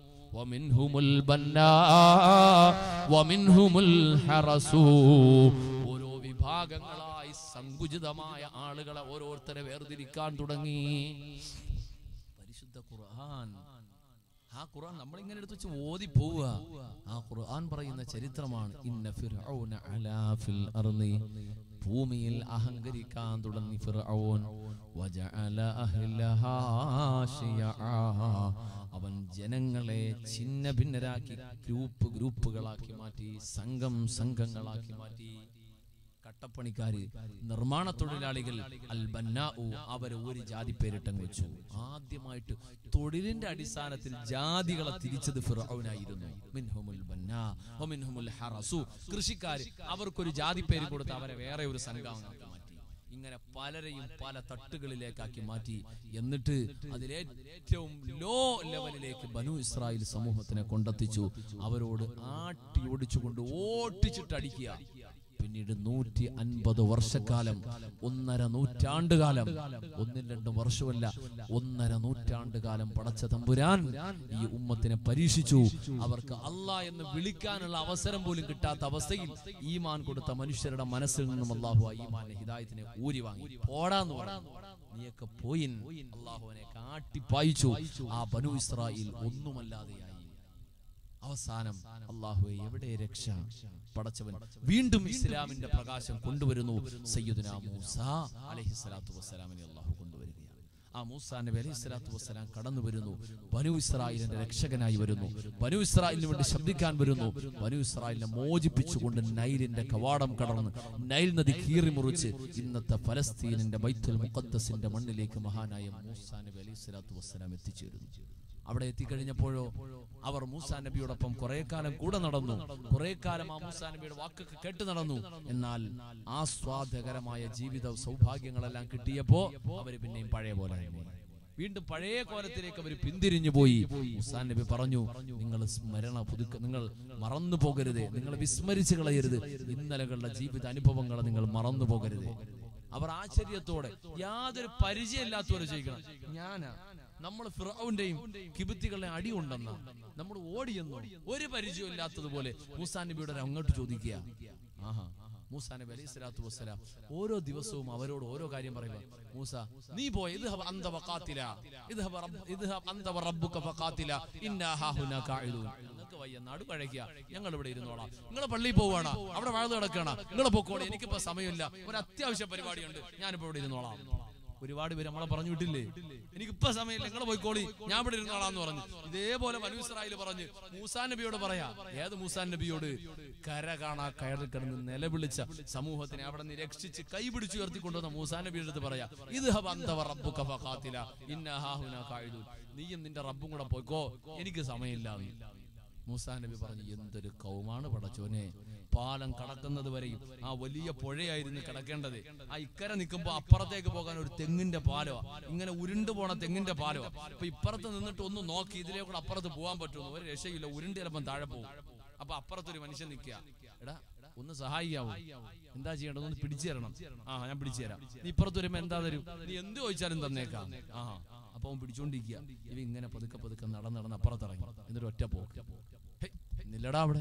ومنهم البناء ومنهم الحرس ഓരോ വിഭാഗങ്ങളായി സങ്കുചിതമായ ആളുകളെ ഓരോരുത്തരെ വേർതിരിക്കാൻ തുടങ്ങി പരിശുദ്ധ ഖുർആൻ ആ ഖുർആൻ നമ്മൾ ഇങ്ങനെ എടുത്ത് വെച്ച് ഓതി പോവുക ആ ഖുർആൻ പറയുന്ന ചരിത്രമാണ് ഇന്ന ഫിർഔന അലാ ഫിൽ അർളി ഭൂമിയിൽ അഹങ്കരിക്കാൻ തുടങ്ങി ഫിർഔൻ വജഅല അഹ്ലഹാ ശിയആ അവൻ ജനങ്ങളെ ഛിന്ന ഭിന്നരാക്കി ഗ്രൂപ്പ് ഗ്രൂപ്പുകളാക്കി മാറ്റി സംഘം സംഘങ്ങളാക്കി മാറ്റി കട്ടപ്പണിക്കാര് നിർമ്മാണ തൊഴിലാളികൾ അൽ ബന്നാഉ അവരെ ഒരു ജാതി പേരിട്ടങ്ങ് വെച്ചു ആദ്യമായിട്ട് തൊഴിലിന്റെ അടിസ്ഥാനത്തിൽ ജാതികളെ തിരിച്ചത് ഫിറൌനായിരുന്നു മിൻഹുമുൽ ബന്നാ വമിൻഹുമുൽ ഹറസു കൃഷിക്കാര് അവർക്കൊരു ജാതി പേര് കൊടുത്ത് അവരെ വേറെ ഒരു സംഘമാക്കി മാറ്റി ഇങ്ങനെ പലരെയും പല തട്ടുകളിലേക്കാക്കി മാറ്റി എന്നിട്ട് അതിലേറ്റവും ലോ ലെവലിലേക്ക് ബനു ഇസ്രായേൽ സമൂഹത്തിനെ കൊണ്ടെത്തിച്ചു അവരോട് ആട്ടി ഓടിച്ചുകൊണ്ട് ഓട്ടിച്ചിട്ട് അടിക്കുക പിന്നീട് നൂറ്റി അൻപത് വർഷക്കാലം ഒന്നര നൂറ്റാണ്ട് കാലം ഒന്നും രണ്ടും വർഷമല്ല ഒന്നര നൂറ്റാണ്ട് കാലം പടച്ച തമ്പുരാൻ ഈ ഉമ്മത്തിനെ പരീക്ഷിച്ചു അവർക്ക് അല്ലാ എന്ന് വിളിക്കാനുള്ള അവസരം പോലും കിട്ടാത്ത അവസ്ഥയിൽ ഈമാൻ കൊടുത്ത മനുഷ്യരുടെ മനസ്സിൽ നിന്നും അള്ളാഹു ആ ഈമാന്റെ ഹിദായത്തിനെ ഊരി വാങ്ങി പോടാന്ന് പറഞ്ഞു നീയൊക്കെ പോയി അള്ളാഹുവിനെ കാട്ടിപ്പായിച്ചു ആ ബനു ഇസ്രായേൽ ഒന്നുമല്ലാതെയായി അവസാനം അള്ളാഹുവെ എവിടെ രക്ഷ പടച്ചവൻ വീണ്ടും ഇസ്ലാമിന്റെ പ്രകാശം കൊണ്ടുവരുന്നു സയ്യിദുന മൂസ അലൈഹി സ്വലാത്തു വസ്സലാമിനെ അള്ളാഹു കൊണ്ടുവരികയാണ് ആ മൂസാ നബി അലൈഹി സ്വലാത്തു വസ്സലാം കടന്നു വരുന്നു ബനു ഇസ്രായേലിന്റെ രക്ഷകനായി വരുന്നു ബനു ഇസ്രായേലിന് വേണ്ടി ശബ്ദിക്കാൻ വരുന്നു ബനു ഇസ്രായേലിനെ മോചിപ്പിച്ചുകൊണ്ട് നൈലിന്റെ കവാടം കടന്ന് നൈൽ നദി കീറി മുറിച്ച് ഇന്നത്തെ ഫലസ്തീനിന്റെ ബൈത്തുൽ മുഖദ്ദസിന്റെ മണ്ണിലേക്ക് മഹാനായ മൂസാ നബി അലൈഹി സ്വലാത്തു വസ്സലാം എത്തിച്ചേരുന്നു അവിടെ എത്തിക്കഴിഞ്ഞപ്പോഴോ അവർ മൂസാ നബിയോടൊപ്പം കുറെ കാലം കൂടെ നടന്നു കുറെ കാലം ആ മൂസാ നബിയുടെ വാക്കൊക്കെ കേട്ട് നടന്നു എന്നാൽ ആസ്വാദകരമായ ജീവിത സൗഭാഗ്യങ്ങളെല്ലാം കിട്ടിയപ്പോ അവര് പിന്നെയും പഴയ പോലെ തന്നെ. വീണ്ടും പഴയ കോലത്തിലേക്ക് അവർ പിന്തിരിഞ്ഞു പോയി മൂസാ നബി പറഞ്ഞു നിങ്ങൾ സ്മരണ പുതുക്ക നിങ്ങൾ മറന്നു പോകരുത് നിങ്ങൾ വിസ്മരിച്ചു കളയരുത് ഇന്നലകളുടെ ജീവിത അനുഭവങ്ങളെ നിങ്ങൾ മറന്നു പോകരുത് അവർ ആശ്ചര്യത്തോടെ യാതൊരു പരിചയമില്ലാത്തവരെ ചോദിക്കണം ഞാനാ നമ്മൾ ഫിറൌന്റെയും കിബിത്തികളുടെ അടി ഉണ്ടെന്ന നമ്മൾ ഓടിയെന്നോ ഒരു പരിചയം ഇല്ലാത്തതുപോലെ മൂസാ നബിയുടെ അങ്ങോട്ട് ചോദിക്കുക ആഹാ മൂസാ നബി അലൈഹി സ്വലാത്തു വസ്സലാം ഓരോ ദിവസവും അവരോട് ഓരോ കാര്യം പറയുക മൂസ നീ പോയ ഇത് അന്ത വഖാത്തില ഇത് ഇത് അന്ത റബ്ബുക ഫഖാത്തില ഇന്നാ ഹാഹുന ഖാഇദൂൻ നിങ്ങൾക്ക് വയ്യ നാട് കഴിക്കുക ഞങ്ങൾ ഇവിടെ ഇരുന്നോളാം നിങ്ങൾ പള്ളിയിൽ പോവാണ് അവിടെ വാഴ്ന്നു കിടക്കണം നിങ്ങൾ പൊക്കോളെ എനിക്കിപ്പോ സമയമില്ല ഒരു അത്യാവശ്യ പരിപാടിയുണ്ട് ഞാനിപ്പോ ഇവിടെ ഇരുന്നോളാം ഒരുപാട് പേര് നമ്മളെ പറഞ്ഞു വിട്ടില്ലേ എനിക്കിപ്പോ സമയമില്ല നിങ്ങൾ പോയിക്കോളി ഞാൻ ഇവിടെ ഇരുന്നോളാന്ന് പറഞ്ഞു ഇതേപോലെ മനു ഇസ്രായേൽ പറഞ്ഞു മൂസാ നബിയോട് പറയാ ഏത് മൂസാ നബിയോട് കര കാണാ കയറി കിടന്ന് നിലവിളിച്ച സമൂഹത്തിനെ അവിടെ നിന്ന് രക്ഷിച്ച് കൈപിടിച്ചു ഉയർത്തിക്കൊണ്ടുവന്ന മൂസാ നബിയുടെ അടുത്ത് പറയാ ഇത് നീയും നിന്റെ റബ്ബും കൂടെ പോയിക്കോ എനിക്ക് സമയമില്ല മൂസാ നബി പറഞ്ഞു എന്തൊരു കൗമാണ് പടച്ചോനെ പാലം കടക്കുന്നത് വരെയും ആ വലിയ പുഴയായിരുന്നു കിടക്കേണ്ടത് ആ ഇക്കരെ നിൽക്കുമ്പോ അപ്പുറത്തേക്ക് പോകാൻ ഒരു തെങ്ങിന്റെ പാലോ ഇങ്ങനെ ഉരുണ്ടു പോണ തെങ്ങിന്റെ പാലോ അപ്പൊ ഇപ്പുറത്ത് നിന്നിട്ട് ഒന്ന് നോക്കി ഇതിലേ കൂടെ അപ്പുറത്ത് പോകാൻ പറ്റുമോ ഒരു രക്ഷയില്ല ഉരുണ്ട് ചിലപ്പം താഴെ പോകും അപ്പൊ അപ്പുറത്തൊരു മനുഷ്യൻ നിൽക്കുക എടാ ഒന്ന് സഹായിക്കാവോ എന്താ ചെയ്യേണ്ടത് ഒന്ന് പിടിച്ചു തരണം ആ ഞാൻ പിടിച്ചു തരാം നീ ഇപ്പുറത്ത് വരുമ്പോ എന്താ തരും നീ എന്ത് ചോദിച്ചാലും തന്നേക്കാം ആ അപ്പൊ അവൻ പിടിച്ചോണ്ടിരിക്കുക ഇവ ഇങ്ങനെ പതുക്കെ പതുക്കെ നടന്ന് നടന്ന് അപ്പുറത്തിറങ്ങി എന്നിട്ട് ഒറ്റ പോക്ക് ഹേയ്, നില്ലടാ അവിടെ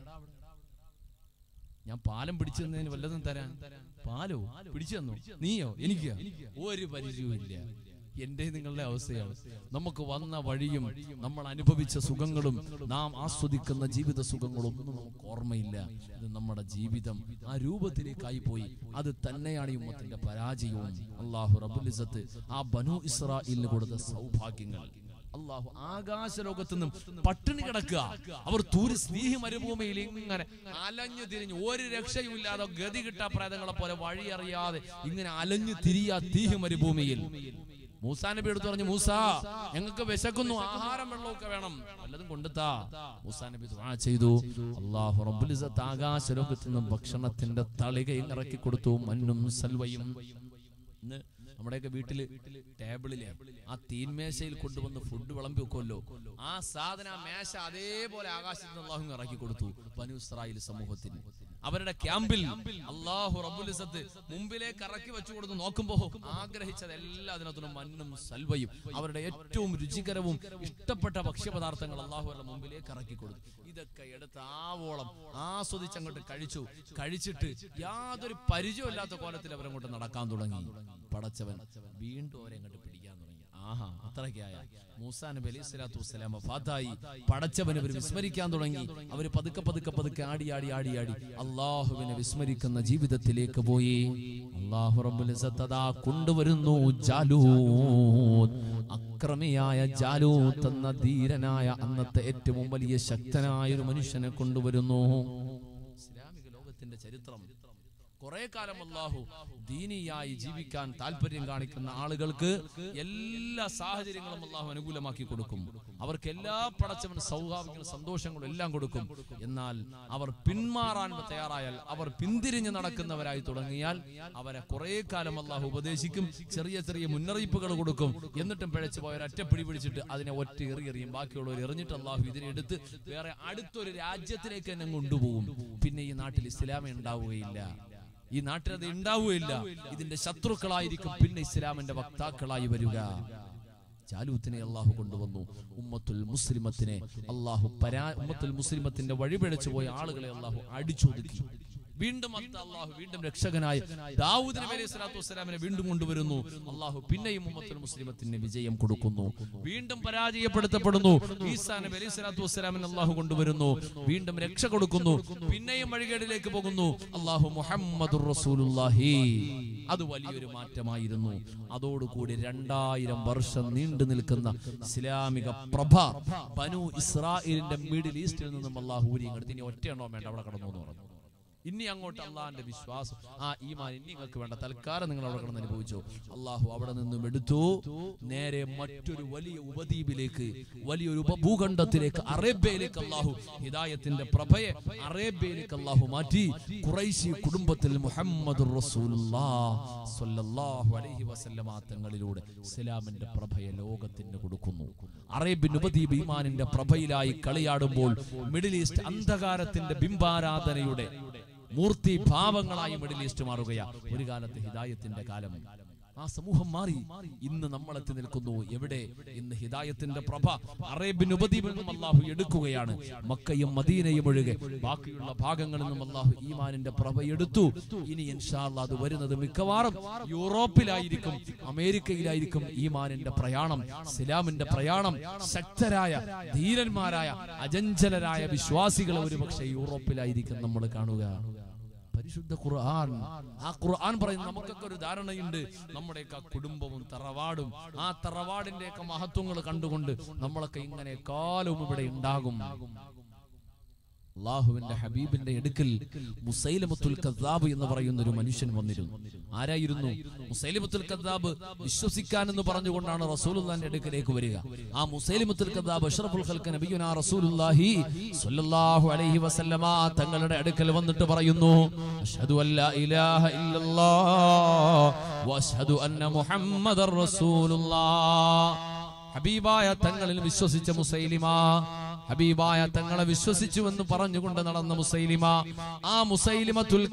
ഞാൻ പാലം പിടിച്ചു തന്നതിന് വല്ലതും തരാൻ പാലോ പിടിച്ചു തന്നു നീയോ എനിക്ക് ഒരു പരിചയവും ഇല്ല എന്റെ നിങ്ങളുടെ അവസ്ഥയാണ് നമുക്ക് വന്ന വഴിയും നമ്മൾ അനുഭവിച്ച സുഖങ്ങളും നാം ആസ്വദിക്കുന്ന ജീവിത സുഖങ്ങളും ഒന്നും നമുക്ക് ഓർമ്മയില്ല ഇത് നമ്മുടെ ജീവിതം ആ രൂപത്തിലേക്കായി പോയി അത് തന്നെയാണ് ഈ ഉമ്മത്തിന്റെ പരാജയവും അള്ളാഹു റബുലിസത്ത് ആ ബനു ഇസ്രായേലിന് കൊടുത്ത സൗഭാഗ്യങ്ങൾ അള്ളാഹു ആകാശ ലോകത്തു നിന്നും പട്ടിണി കിടക്കുക അവർ തൂര് സ്നേഹി മരുഭൂമിയിൽ ഇങ്ങനെ അലഞ്ഞു തിരിഞ്ഞു ഒരു രക്ഷയും ഇല്ലാതെ ഗതി കിട്ടാ പ്രേതങ്ങളെ പോലെ വഴിയറിയാതെ ഇങ്ങനെ അലഞ്ഞു തിരിയാ തീഹി മരുഭൂമിയിൽ മൂസാ നബി എടുത്തു പറഞ്ഞു മൂസ ഞങ്ങൾക്ക് വിശക്കുന്നു ആഹാരം വെള്ളമൊക്കെ വേണം വല്ലതും കൊണ്ടുത്താ മൂസാ നബി ദുആ ചെയ്തു അള്ളാഹു റബ്ബുൽ ഇസ്സത്ത് ആകാശ ലോകത്തു നിന്നും ഭക്ഷണത്തിന്റെ തളികയും ഇറക്കി കൊടുത്തു മണ്ണും സൽവയും ഇന്ന് നമ്മുടെയൊക്കെ വീട്ടില് ടേബിളിലെ ആ തീൻമേശയിൽ കൊണ്ടുവന്ന് ഫുഡ് വിളമ്പി വെക്കുമല്ലോ ആ സാധന ആ മേശ അതേപോലെ ആകാശത്ത് നിന്ന് അള്ളാഹു ഇറക്കി കൊടുത്തു ബനു ഇസ്രായേൽ സമൂഹത്തിന് അവരുടെ ക്യാമ്പിൽ അള്ളാഹു റബുലിസത്ത് മുമ്പിലേക്ക് ഇറക്കി വെച്ചു കൊടുത്ത് നോക്കുമ്പോ ആഗ്രഹിച്ചത് എല്ലാ അതിനകത്തും മണ്ണും സൽവയും അവരുടെ ഏറ്റവും രുചികരവും ഇഷ്ടപ്പെട്ട ഭക്ഷ്യപദാർത്ഥങ്ങൾ അള്ളാഹു അവരുടെ മുമ്പിലേക്ക് ഇറക്കി കൊടുത്തു ഇതൊക്കെ എടുത്ത് ആവോളം ആസ്വദിച്ച് അങ്ങോട്ട് കഴിച്ചു കഴിച്ചിട്ട് യാതൊരു പരിചയമില്ലാത്ത കോലത്തിൽ അവരങ്ങോട്ട് നടക്കാൻ തുടങ്ങി പടച്ചവൻ വീണ്ടും അവരെ അങ്ങോട്ട് പിടിക്കാൻ തുടങ്ങി ആഹാ അത്രയ്ക്കായ മൂസാ നബി അലൈഹി സ്വലാത്തു വസ്സലാം ഫാത്തായി പടച്ചവനെ അവർ വിസ്മരിക്കാൻ തുടങ്ങി അവർ പതുക്കെ പതുക്കെ പതുക്കെ ആടി ആടി ആടി ആടി അള്ളാഹുവിനെ വിസ്മരിക്കുന്ന ജീവിതത്തിലേക്ക് പോയി അള്ളാഹു റബ്ബുൽ ഇസ്സത്ത് അതാ കൊണ്ടുവരുന്നു ജാലൂത്ത് അക്രമിയായ ജാലൂത്ത് എന്ന ധീരനായ അന്നത്തെ ഏറ്റവും വലിയ ശക്തനായ ഒരു മനുഷ്യനെ കൊണ്ടുവരുന്നു ഇസ്ലാമിക ലോകത്തിന്റെ ചരിത്രം കുറെ കാലം അള്ളാഹു ദീനിയായി ജീവിക്കാൻ താല്പര്യം കാണിക്കുന്ന ആളുകൾക്ക് എല്ലാ സാഹചര്യങ്ങളും അള്ളാഹു അനുകൂലമാക്കി കൊടുക്കും അവർക്ക് എല്ലാ പടച്ചവൻ സൗഹാർദ്ദങ്ങളും സന്തോഷങ്ങളും എല്ലാം കൊടുക്കും എന്നാൽ അവർ പിന്മാറാൻ തയ്യാറായാൽ അവർ പിന്തിരിഞ്ഞ് നടക്കുന്നവരായി തുടങ്ങിയാൽ അവരെ കുറെ കാലം അള്ളാഹു ഉപദേശിക്കും ചെറിയ ചെറിയ മുന്നറിയിപ്പുകൾ കൊടുക്കും എന്നിട്ടും പിഴച്ചു പോയവർ ഒറ്റപ്പിടി പിടിച്ചിട്ട് അതിനെ ഒറ്റ എറി എറിയും ബാക്കിയുള്ളവർ എറിഞ്ഞിട്ട് അള്ളാഹു ഇതിനെ എടുത്ത് വേറെ അടുത്തൊരു രാജ്യത്തിലേക്ക് തന്നെ കൊണ്ടുപോകും പിന്നെ ഈ നാട്ടിൽ ഇസ്ലാമേ ഉണ്ടാവുകയില്ല ഈ നാട്ടിൽ അത് ഉണ്ടാവുകയില്ല ഇതിന്റെ ശത്രുക്കളായിരിക്കും പിന്നെ ഇസ്ലാമിന്റെ വക്താക്കളായി വരിക ജാലൂത്തിനെ അള്ളാഹു കൊണ്ടുവന്നു ഉമ്മത്തുൽ മുസ്ലിമത്തിനെ അള്ളാഹു പരാ ഉമ്മത്തുൽ മുസ്ലിമത്തിന്റെ വഴിപിഴച്ചു പോയ ആളുകളെ അള്ളാഹു അടിച്ചൊതുക്കി വീണ്ടും അത്ത അള്ളാഹു വീണ്ടും രക്ഷകനായ ദാവൂദ് നബി അലൈഹി സ്വലാത്തു വസ്സലാമിനെ വീണ്ടും കൊണ്ടുവരുന്നു അള്ളാഹു പിന്നെയും ഉമ്മത്തുൽ മുസ്ലിമത്തിന് വിജയം കൊടുക്കുന്നു വീണ്ടും പരാജയപ്പെടുത്തപ്പെടുന്നു ഈസാ നബി അലൈഹി സ്വലാത്തു വസ്സലാമിനെ അള്ളാഹു കൊണ്ടുവരുന്നു വീണ്ടും രക്ഷ കൊടുക്കുന്നു പിന്നെയും വഴികേടിലേക്ക് പോകുന്നു അള്ളാഹു മുഹമ്മദുർ റസൂലുള്ളാഹി അത് വലിയൊരു മാറ്റമായിരുന്നു അതോടുകൂടി രണ്ടായിരം വർഷം നീണ്ടു നിൽക്കുന്ന ഇസ്ലാമിക പ്രഭ ബനു ഇസ്രായേലിന്റെ മിഡിൽ ഈസ്റ്റിൽ നിന്നും അള്ളാഹു ഊരി ഇങ്ങോട്ട് ഇനി ഒറ്റയെണ്ണോ വേണ്ട അവിടെ കടന്നു എന്ന് പറഞ്ഞു ഇനി അങ്ങോട്ട് അള്ളാഹിന്റെ വിശ്വാസം ആ ഈമാൻ ഇനി നിങ്ങൾക്ക് വേണ്ട തൽക്കാലം നിങ്ങൾ അവിടെ കിടന്ന് അനുഭവിച്ചു അള്ളാഹു അവിടെ നിന്നും എടുത്തു നേരെ മറ്റൊരു വലിയ ഉപദ്വീപിലേക്ക് വലിയൊരു ഉപഭൂഖണ്ഡത്തിലേക്ക് അറേബ്യയിലേക്ക് അള്ളാഹു ഹിദായത്തിന്റെ പ്രഭയെ അറേബ്യയിലേക്ക് അള്ളാഹു മാറ്റി കുറൈശി കുടുംബത്തിൽ മുഹമ്മദ് അലൈഹി വസല്ലമ തങ്ങളിലൂടെ ഇസ്ലാമിന്റെ പ്രഭയെ ലോകത്തിന് കൊടുക്കുന്നു അറേബ്യൻ ഉപദ്വീപ് ഈമാനിന്റെ പ്രഭയിലായി കളിയാടുമ്പോൾ മിഡിൽ ഈസ്റ്റ് അന്ധകാരത്തിന്റെ ബിംബാരാധനയുടെ മൂർത്തി ഭാവങ്ങളായി മിഡിൽ ഈസ്റ്റ് മാറുകയാ ഒരു കാലത്ത് ഹിദായത്തിന്റെ കാലം ആ സമൂഹം മാറി ഇന്ന് നമ്മൾ എത്തി നിൽക്കുന്നു എവിടെ ഇന്ന് ഹിദായത്തിന്റെ പ്രഭ അറേബ്യൻ ഉപദ്വീപിൽ നിന്നും അള്ളാഹു എടുക്കുകയാണ് മക്കയും മദീനയും ഒഴികെ ബാക്കിയുള്ള ഭാഗങ്ങളിൽ നിന്നും അള്ളാഹു ഈമാനിന്റെ പ്രഭ എടുത്തു ഇനി ഇൻഷാല്ല അത് വരുന്നത് മിക്കവാറും യൂറോപ്പിലായിരിക്കും അമേരിക്കയിലായിരിക്കും ഈമാനിന്റെ പ്രയാണം ഇസ്ലാമിന്റെ പ്രയാണം ശക്തരായ ധീരന്മാരായ അജഞ്ചലരായ വിശ്വാസികൾ ഒരുപക്ഷെ യൂറോപ്പിലായിരിക്കും നമ്മൾ കാണുക പരിശുദ്ധ ഖുർആൻ ആ ഖുർആൻ പറയുന്ന നമുക്കൊക്കെ ഒരു ധാരണയുണ്ട് നമ്മുടെയൊക്കെ കുടുംബവും തറവാടും ആ തറവാടിന്റെ ഒക്കെ മഹത്വങ്ങൾ കണ്ടുകൊണ്ട് നമ്മളൊക്കെ ഇങ്ങനെ കാലവും ഇവിടെ ഉണ്ടാകും അള്ളാഹുവിന്റെ ഹബീബിന്റെ അടുക്കൽ മുസൈലമത്തുൽ കദ്ദാബ് എന്ന് പറയുന്ന ഒരു മനുഷ്യൻ വന്നിരുന്നു ആരായിരുന്നു മുസൈലിമത്തുൽ കദ്ദാബ് വിശ്വസിക്കാൻ എന്ന് പറഞ്ഞുകൊണ്ടാണ് റസൂലുള്ളാന്റെ അടുക്കലേക്ക് വരിക ആ മുസൈലിമത്തുൽ കദ്ദാബ് അഷ്റഫുൽ ഖൽക്ക് നബിയുനാ റസൂലുള്ളാഹി സ്വല്ലല്ലാഹു അലൈഹി വസല്ലമ തങ്ങളുടെ അടുക്കൽ വന്നിട്ട് പറയുന്നു അഷ്ഹദു അല്ലാ ഇലാഹ ഇല്ലല്ലാഹ് വഅഷ്ഹദു അന്ന മുഹമ്മദർ റസൂലുള്ളാഹ് ഹബീബായ തങ്ങളിൽ വിശ്വസിച്ച മുസൈലിമ ഹബീബായ തങ്ങളെ വിശ്വസിച്ചു എന്ന് പറഞ്ഞുകൊണ്ട് നടന്ന മുസൈലിമ ആ മുസൈലിമത്തുൽ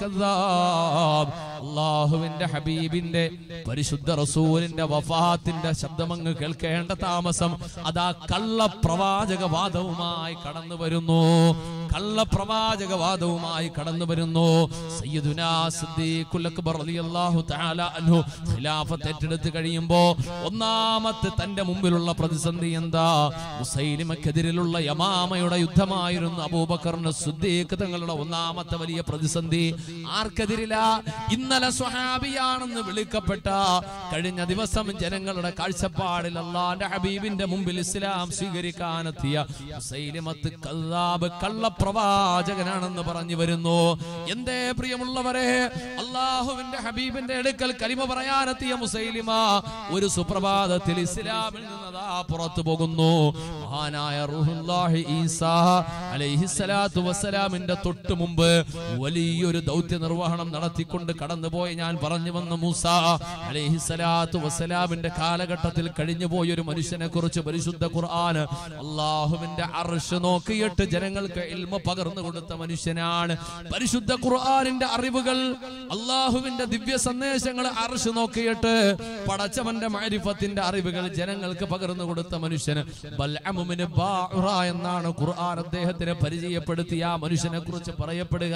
കദ്ദാബ് അള്ളാഹുവിന്റെ ഹബീബിന്റെ പരിശുദ്ധ റസൂലിന്റെ വഫാത്തിന്റെ ശബ്ദമങ്ങ് കേൾക്കേണ്ട താമസം അതാ കള്ള പ്രവാചകവാദവുമായി കടന്നു വരുന്നു കള്ള പ്രവാചകവാദവുമായി കടന്നു വരുന്നു സയ്യിദുനാ സിദ്ദീഖുൽ അക്ബർ റളിയല്ലാഹു തആല അൻഹു ഖിലാഫത്ത് ഏറ്റെടുത്ത് കഴിയുമ്പോ ഒന്നാമത്തെ തന്റെ മുമ്പിലുള്ള പ്രതിസന്ധി എന്താ മുസൈലിമക്കെതിരിലുള്ള യമാമയുടെ യുദ്ധമായിരുന്നു അബൂബക്കറിന് സുദ്ദീഖ് തങ്ങളുടെ ഒന്നാമത്തെ വലിയ പ്രതിസന്ധി ആർക്കെതിരില്ല ഇന്നലെ സ്വഹാബിയാണെന്ന് വിളിക്കപ്പെട്ട കഴിഞ്ഞ ദിവസം ജനങ്ങളുടെ കാഴ്ചപ്പാടിൽ അള്ളാന്റെ ഹബീബിന്റെ മുമ്പിൽ ഇസ്ലാം സ്വീകരിക്കാനെത്തിയ മുസൈലിമത്ത് കല്ലാബ് കള്ളപ്രവാചകനാണെന്ന് പറഞ്ഞു വരുന്നു എന്തേ പ്രിയമുള്ളവരെ അള്ളാഹുവിന്റെ ഹബീബിന്റെ അടുക്കൽ കലിമ പറയാനെത്തിയ മുസൈലിമ ഒരു സുപ്രഭാതത്തിൽ ഇസ്ലാമിൽ നിന്നതാ പുറത്തു പോകുന്നു മഹാനായ റൂഹുല്ലാഹി ഈസാ അലൈഹിസ്സലാത്തു വസ്സലാമിന്റെ തൊട്ടു മുമ്പ് വലിയൊരു ദൗത്യ നിർവഹണം നടത്തിക്കൊണ്ട് കടന്നുപോയ ഞാൻ പറഞ്ഞു വന്ന മൂസ അലൈഹിസ്സലാത്തു വസ്സലാമിന്റെ കാലഘട്ടത്തിൽ കഴിഞ്ഞുപോയ ഒരു മനുഷ്യനെ കുറിച്ച് പരിശുദ്ധ ഖുർആൻ അള്ളാഹുവിന്റെ അർഷ് നോക്കിയിട്ട് ജനങ്ങൾക്ക് ഇൽമ പകർന്നു കൊടുത്ത മനുഷ്യനാണ് പരിശുദ്ധ ഖുർആനിന്റെ അറിവുകൾ അള്ളാഹുവിന്റെ ദിവ്യ സന്ദേശങ്ങൾ അർഷ് നോക്കിയിട്ട് പടച്ചവന്റെ മാരിഫത്തിന്റെ അറിവുകൾ ജനങ്ങൾക്ക് പകർന്നു കൊടുത്ത മനുഷ്യന് ബൽഅമുമിന് ബാഉറ എന്നാണ് ഖുർആൻ അദ്ദേഹത്തിനെ പരിചയപ്പെടുത്തിയ ആ മനുഷ്യനെ കുറിച്ച് പറയപ്പെടുക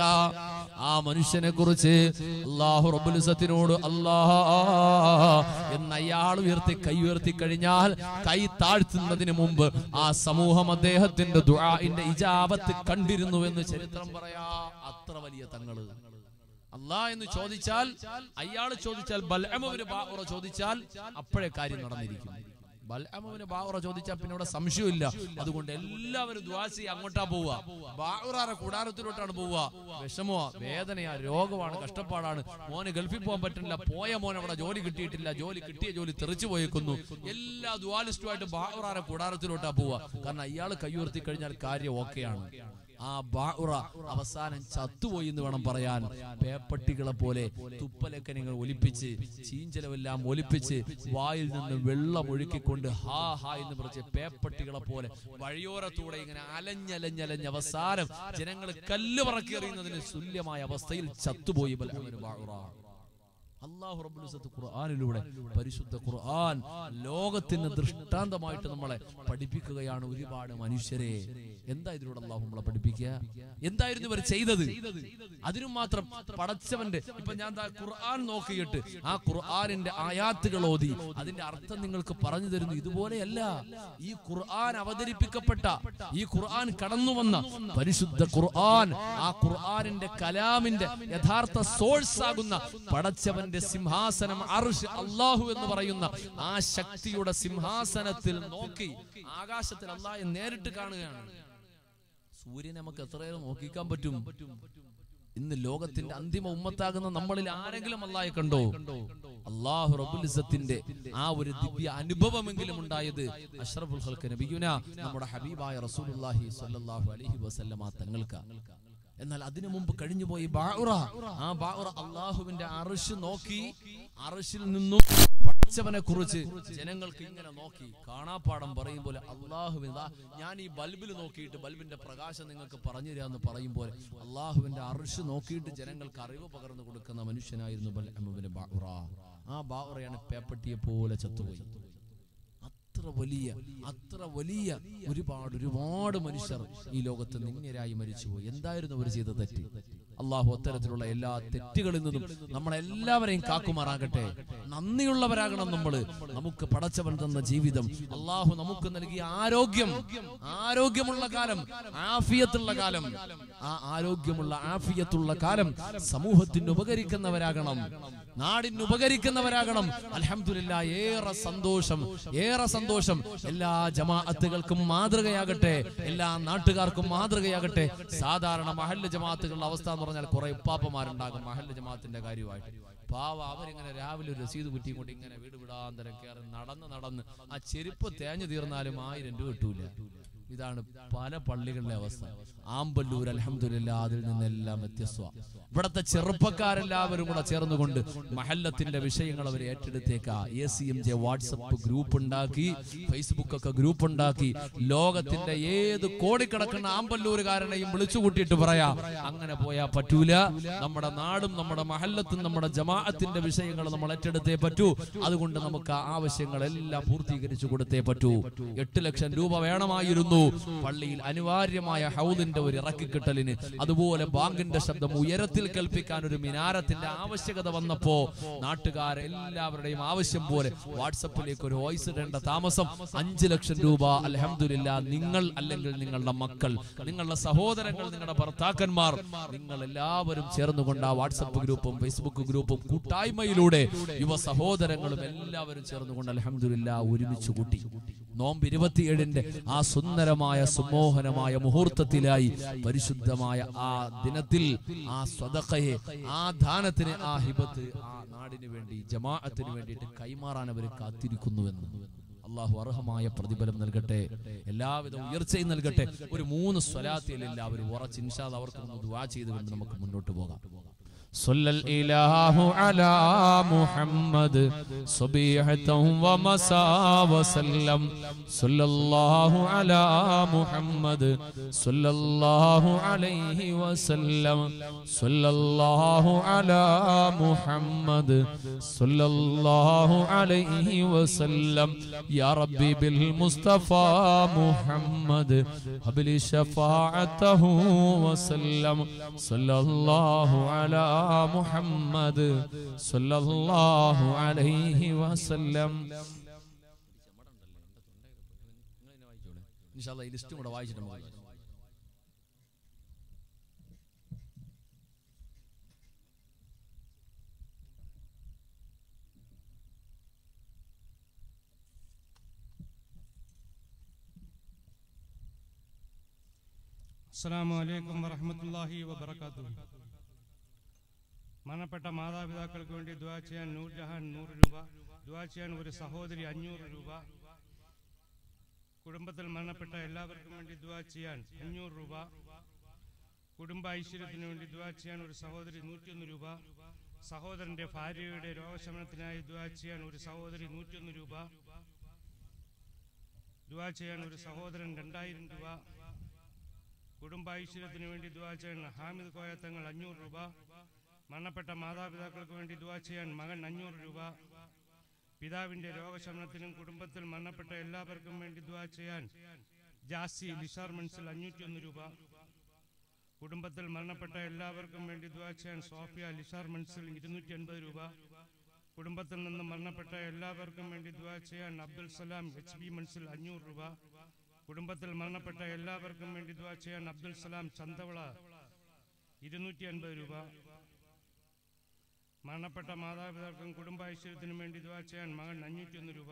ആ മനുഷ്യനെ കുറിച്ച് അള്ളാഹു റബുലിസത്തിനോട് അല്ലാഹ് എന്ന് അയാൾ ഉയർത്തി കൈ ഉയർത്തി കഴിഞ്ഞാൽ കൈ താഴ്ത്തുന്നതിന് മുമ്പ് ആ സമൂഹം അദ്ദേഹത്തിന്റെ ദുആഇന്റെ ഇജാബത്ത് കണ്ടിരുന്നു എന്ന് ചരിത്രം പറയാ അത്ര വലിയ തങ്ങള് അല്ലാ എന്ന് ചോദിച്ചാൽ അയാൾ ചോദിച്ചാൽ ബൽഅമുവിന് ബാഉറ ചോദിച്ചാൽ അപ്പോഴേ കാര്യം നടന്നിരിക്കും ബൽഅമുവിന് ബാഉറ ചോദിച്ചാൽ പിന്നെ ഇവിടെ സംശയമില്ല അതുകൊണ്ട് എല്ലാവരും ദ്വാസി അങ്ങോട്ടാ പോവുക ബാഉറാറെ കൂടാരത്തിലോട്ടാണ് പോവുക വിഷമോ വേദനയാ രോഗമാണ് കഷ്ടപ്പാടാണ് മോന് ഗൾഫിൽ പോകാൻ പറ്റുന്നില്ല പോയ മോൻ അവിടെ ജോലി കിട്ടിയിട്ടില്ല ജോലി കിട്ടിയ ജോലി തെറിച്ചു പോയേക്കുന്നു എല്ലാ ദ്വാലിസ്റ്റുമായിട്ട് ബാഉറാറെ കൂടാരത്തിലോട്ടാ പോവുക കാരണം അയാൾ കൈയുയർത്തി കഴിഞ്ഞാൽ കാര്യം ഓക്കെയാണ് ആ ബാഉറ അവസാനം ചത്തുപോയി എന്ന് വേണം പറയാൻ പേപ്പട്ടികളെ പോലെ തുപ്പലൊക്കെ നിങ്ങൾ ഒലിപ്പിച്ച് ചീഞ്ചലമെല്ലാം ഒലിപ്പിച്ച് വായിൽ നിന്ന് വെള്ളം ഒഴുക്കിക്കൊണ്ട് ഹാ ഹാ എന്ന് പറഞ്ഞ് പേപ്പട്ടികളെ പോലെ വഴിയോരത്തൂടെ ഇങ്ങനെ അലഞ്ഞലഞ്ഞലഞ്ഞ് അവസാനം ജനങ്ങൾ കല്ല് പറക്കി എറിയുന്നതിന് തുല്യമായ അവസ്ഥയിൽ ചത്തുപോയി ബൽഅമിന് ബാഉറ അള്ളാഹു റബ്ബുൽ ഖുർആനിലൂടെ പരിശുദ്ധ ഖുർആൻ ലോകത്തിന് ദൃഷ്ടാന്തമായിട്ട് നമ്മളെ പഠിപ്പിക്കുകയാണ് ഒരുപാട് മനുഷ്യരെ എന്താ ഇതിലൂടെ അള്ളാഹു നമ്മളെ പഠിപ്പിക്കുക എന്തായിരുന്നു ഇവർ ചെയ്തത് അതിനും മാത്രം പടച്ചവന്റെ ഇപ്പൊ ഞാൻ ദാ ഖുർആൻ നോക്കിയിട്ട് ആ ഖുർആനിന്റെ ആയാത്തുകൾ ഓതി അതിന്റെ അർത്ഥം നിങ്ങൾക്ക് പറഞ്ഞു തരുന്നു ഇതുപോലെയല്ല ഈ ഖുർആൻ അവതരിപ്പിക്കപ്പെട്ട ഈ ഖുർആൻ കടന്നു വന്ന പരിശുദ്ധ ഖുർആൻ ആ ഖുർആനിന്റെ കലാമിന്റെ യഥാർത്ഥ സോഴ്സ് ആകുന്ന പടച്ചവന്റെ സിംഹാസനം അർഷ് അള്ളാഹു എന്ന് പറയുന്ന ആ ശക്തിയുടെ സിംഹാസനത്തിൽ നോക്കി ആകാശത്തിൽ അള്ളാഹെ നേരിട്ട് കാണുകയാണ് സൂര്യനെ നമുക്ക് എത്രയേറെ നോക്കിക്കാൻ പറ്റും ഇന്ന് ലോകത്തിന്റെ അന്തിമ ഉമ്മത്താകുന്ന നമ്മളിൽ ആരെങ്കിലും അള്ളാഹെ കണ്ടോ അള്ളാഹു റബുലിസത്തിന്റെ ആ ഒരു ദിവ്യ അനുഭവമെങ്കിലും ഉണ്ടായത് അഷ്റഫുൽ ഹൽക്ക് നബിയുന നമ്മുടെ ഹബീബായ റസൂലുള്ളാഹി സ്വല്ലല്ലാഹു അലൈഹി വസല്ലമ തങ്ങൾക്ക് എന്നാൽ അതിനു മുമ്പ് കഴിഞ്ഞുപോയി ബാഉറ ആ ബാഉറ അള്ളാഹുവിന്റെ അർഷ് നോക്കി അർഷിൽ നിന്നും പടച്ചവനെ കുറിച്ച് ജനങ്ങൾക്ക് ഇങ്ങനെ നോക്കി കാണാപ്പാടം പറയും പോലെ അള്ളാഹുവിന് ഞാൻ ഈ ബൾബിൽ നോക്കിയിട്ട് ബൾബിന്റെ പ്രകാശം നിങ്ങൾക്ക് പറഞ്ഞു തരാന്ന് പറയും പോലെ അള്ളാഹുവിന്റെ അറിഷ് നോക്കിയിട്ട് ജനങ്ങൾക്ക് അറിവ് പകർന്നു കൊടുക്കുന്ന മനുഷ്യനായിരുന്നു ബൽഅമുബിന് ബാഉറ. ആ ബാറയാണ് പേപ്പട്ടിയെ പോലെ ചത്തുപോയി അത്ര വലിയ അത്ര വലിയ ഒരുപാട് ഒരുപാട് മനുഷ്യർ ഈ ലോകത്ത് നിങ്ങരായി മരിച്ചുപോയി എന്തായിരുന്നു അവർ ചെയ്ത തെറ്റ് അള്ളാഹു അത്തരത്തിലുള്ള എല്ലാ തെറ്റുകളിൽ നിന്നും നമ്മളെല്ലാവരെയും കാക്കുമാറാകട്ടെ നന്ദിയുള്ളവരാകണം നമ്മള് നമുക്ക് പടച്ചവൻ തന്ന ജീവിതം അള്ളാഹു നമുക്ക് നൽകിയ ആരോഗ്യം ആരോഗ്യമുള്ള കാലം ആഫിയത്തുള്ള കാലം ആ ആരോഗ്യമുള്ള ആഫിയത്തുള്ള കാലം സമൂഹത്തിന് ഉപകരിക്കുന്നവരാകണം നാടിന് ഉപകരിക്കുന്നവരാകണം അൽഹംദുലില്ലാ ഏറെ സന്തോഷം ഏറെ സന്തോഷം എല്ലാ ജമാഅത്തുകൾക്കും മാതൃകയാകട്ടെ എല്ലാ നാട്ടുകാർക്കും മാതൃകയാകട്ടെ സാധാരണ മഹല്ല് ജമാഅത്തുകളുടെ അവസ്ഥ എന്ന് പറഞ്ഞാൽ കുറെ ഉപ്പാപ്പമാരുണ്ടാകും മഹല്ല് ജമാഅത്തിന്റെ കാര്യമായിട്ട് പാവ അവരിങ്ങനെ രാവിലെ ഒരു രസീത് കുറ്റിയും കൊണ്ട് ഇങ്ങനെ വീട് വിടാന്തരം കയറി നടന്ന് നടന്ന് ആ ചെരുപ്പ് തേഞ്ഞു തീർന്നാലും ആയിരം രൂപ കിട്ടൂല ഇതാണ് പല പള്ളികളിലെ അവസ്ഥ ആമ്പല്ലൂർ അലഹമില്ല അതിൽ നിന്നെല്ലാം വ്യത്യസ്ത ഇവിടത്തെ ചെറുപ്പക്കാരെല്ലാവരും കൂടെ ചേർന്നുകൊണ്ട് മഹല്ലത്തിന്റെ വിഷയങ്ങൾ അവർ ഏറ്റെടുത്തേക്ക A C M J WhatsApp group ഉണ്ടാക്കി ഫേസ്ബുക്ക് ഒക്കെ ഗ്രൂപ്പ് ഉണ്ടാക്കി ലോകത്തിന്റെ ഏത് കോടിക്കണക്കിന് ആമ്പല്ലൂരുകാരനെയും വിളിച്ചു കൂട്ടിയിട്ട് പറയാ അങ്ങനെ പോയാ പറ്റൂല നമ്മുടെ നാടും നമ്മുടെ മഹല്ലത്തും നമ്മുടെ ജമാഅത്തിന്റെ വിഷയങ്ങൾ നമ്മൾ ഏറ്റെടുത്തേ പറ്റൂ അതുകൊണ്ട് നമുക്ക് ആ ആവശ്യങ്ങളെല്ലാം പൂർത്തീകരിച്ചു കൊടുത്തേ പറ്റൂ എട്ട് ലക്ഷം രൂപ വേണമായിരുന്നു പള്ളിയിൽ അനിവാര്യമായ ഹൗദിന്റെ ഒരു ഇറക്കിക്കിട്ടലിന് അതുപോലെ ബാങ്കിന്റെ ശബ്ദം ഉയരത്തിൽ കേൾപ്പിക്കാൻ ഒരു മിനാരത്തിന്റെ ആവശ്യകത വന്നപ്പോ നാട്ടുകാരെല്ലാവരുടെയും ആവശ്യം പോലെ വാട്സപ്പിലേക്ക് ഒരു വോയിസ് ഇടേണ്ട താമസം അഞ്ചു ലക്ഷം രൂപ അലഹമില്ല നിങ്ങൾ അല്ലെങ്കിൽ നിങ്ങളുടെ മക്കൾ നിങ്ങളുടെ സഹോദരങ്ങൾ നിങ്ങളുടെ ഭർത്താക്കന്മാർ നിങ്ങൾ എല്ലാവരും ചേർന്നുകൊണ്ട് ആ വാട്സപ്പ് ഗ്രൂപ്പും ഫേസ്ബുക്ക് ഗ്രൂപ്പും കൂട്ടായ്മയിലൂടെ യുവ സഹോദരങ്ങളും എല്ലാവരും ചേർന്നുകൊണ്ട് അലഹമില്ല ഒരുമിച്ച് കൂട്ടി നോമ്പ് ഇരുപത്തിയേഴിന്റെ ആ സുന്ദരമായ സുമോഹനമായ മുഹൂർത്തത്തിലായി പരിശുദ്ധമായ ആ ദിനത്തിൽ ആ സ്വതക്കയെ ആ ദാനത്തിന് ആ ഹിബത്ത് ആ നാടിന് വേണ്ടി ജമാഅത്തിന് വേണ്ടിയിട്ട് കൈമാറാൻ അവർ കാത്തിരിക്കുന്നുവെന്ന് അള്ളാഹു അർഹമായ പ്രതിഫലം നൽകട്ടെ എല്ലാവിധ ഉയർച്ചയും നൽകട്ടെ ഒരു മൂന്ന് സ്വലാത്തിയിൽ എല്ലാവരും ഉറച്ച് ഇൻഷാദ് അവർക്ക് ദുവാ ചെയ്തുകൊണ്ട് നമുക്ക് മുന്നോട്ട് പോകാം صلى الإله على محمد صبيحة ومساء وسلم صلى الله على محمد صلى الله عليه وسلم صلى الله على محمد صلى الله عليه وسلم يا ربي بالمصطفى محمد هب لي شفاعته وسلم صلى الله على محمد صلى الله عليه وسلم ഈ ലിസ്റ്റും കൂടെ വായിച്ചിട്ട് നമുക്ക് അസ്സലാമു അലൈക്കും വറഹ്മത്തുള്ളാഹി വബറകാതുഹു മരണപ്പെട്ട മാതാപിതാക്കൾക്ക് വേണ്ടി ദുആ ചെയ്യാൻ നൂർജഹാൻ നൂറ് രൂപ ദുആ ചെയ്യാൻ ഒരു സഹോദരി അഞ്ഞൂറ് രൂപ കുടുംബത്തിൽ മരണപ്പെട്ട എല്ലാവർക്കും വേണ്ടി ദുആ ചെയ്യാൻ അഞ്ഞൂറ് രൂപ കുടുംബ ഐശ്വര്യത്തിന് വേണ്ടി ദുആ ചെയ്യാൻ ഒരു സഹോദരി നൂറ്റിയൊന്ന് രൂപ സഹോദരന്റെ ഭാര്യയുടെ രോഗശമനത്തിനായി ദുആ ചെയ്യാൻ ഒരു സഹോദരി നൂറ്റിയൊന്ന് രൂപ ദുആ ചെയ്യാൻ ഒരു സഹോദരൻ രണ്ടായിരം രൂപ കുടുംബ ഐശ്വര്യത്തിന് വേണ്ടി ദുആ ചെയ്യാൻ ഹാമിദ് കോയത്തങ്ങൾ അഞ്ഞൂറ് രൂപ മരണപ്പെട്ട മാതാപിതാക്കൾക്ക് വേണ്ടി ദുആ ചെയ്യാൻ മകൻ അഞ്ഞൂറ് രൂപ പിതാവിന്റെ രോഗശമനത്തിനും കുടുംബത്തിൽ മരണപ്പെട്ട എല്ലാവർക്കും വേണ്ടി ദുആ ചെയ്യാൻ ജാസി ലിഷാർ മൻസിൽ അഞ്ഞൂറ്റിയൊന്ന് രൂപ കുടുംബത്തിൽ മരണപ്പെട്ട എല്ലാവർക്കും വേണ്ടി ദുആ ചെയ്യാൻ സോഫിയ ലിഷാർ മൻസിൽ ഇരുന്നൂറ്റി അൻപത് രൂപ കുടുംബത്തിൽ നിന്ന് മരണപ്പെട്ട എല്ലാവർക്കും വേണ്ടി ദുആ ചെയ്യാൻ അബ്ദുൽ സലാം എച്ച് ബി മൻസിൽ അഞ്ഞൂറ് രൂപ കുടുംബത്തിൽ മരണപ്പെട്ട എല്ലാവർക്കും വേണ്ടി ദുആ ചെയ്യാൻ അബ്ദുൽ സലാം ചന്തവള ഇരുന്നൂറ്റി അൻപത് രൂപ മരണപ്പെട്ട മാതാപിതാക്കൾക്കും കുടുംബ ഐശ്വര്യത്തിനും വേണ്ടി ദുആ ചെയ്യാൻ മകൻ അഞ്ഞൂറ്റിയൊന്ന് രൂപ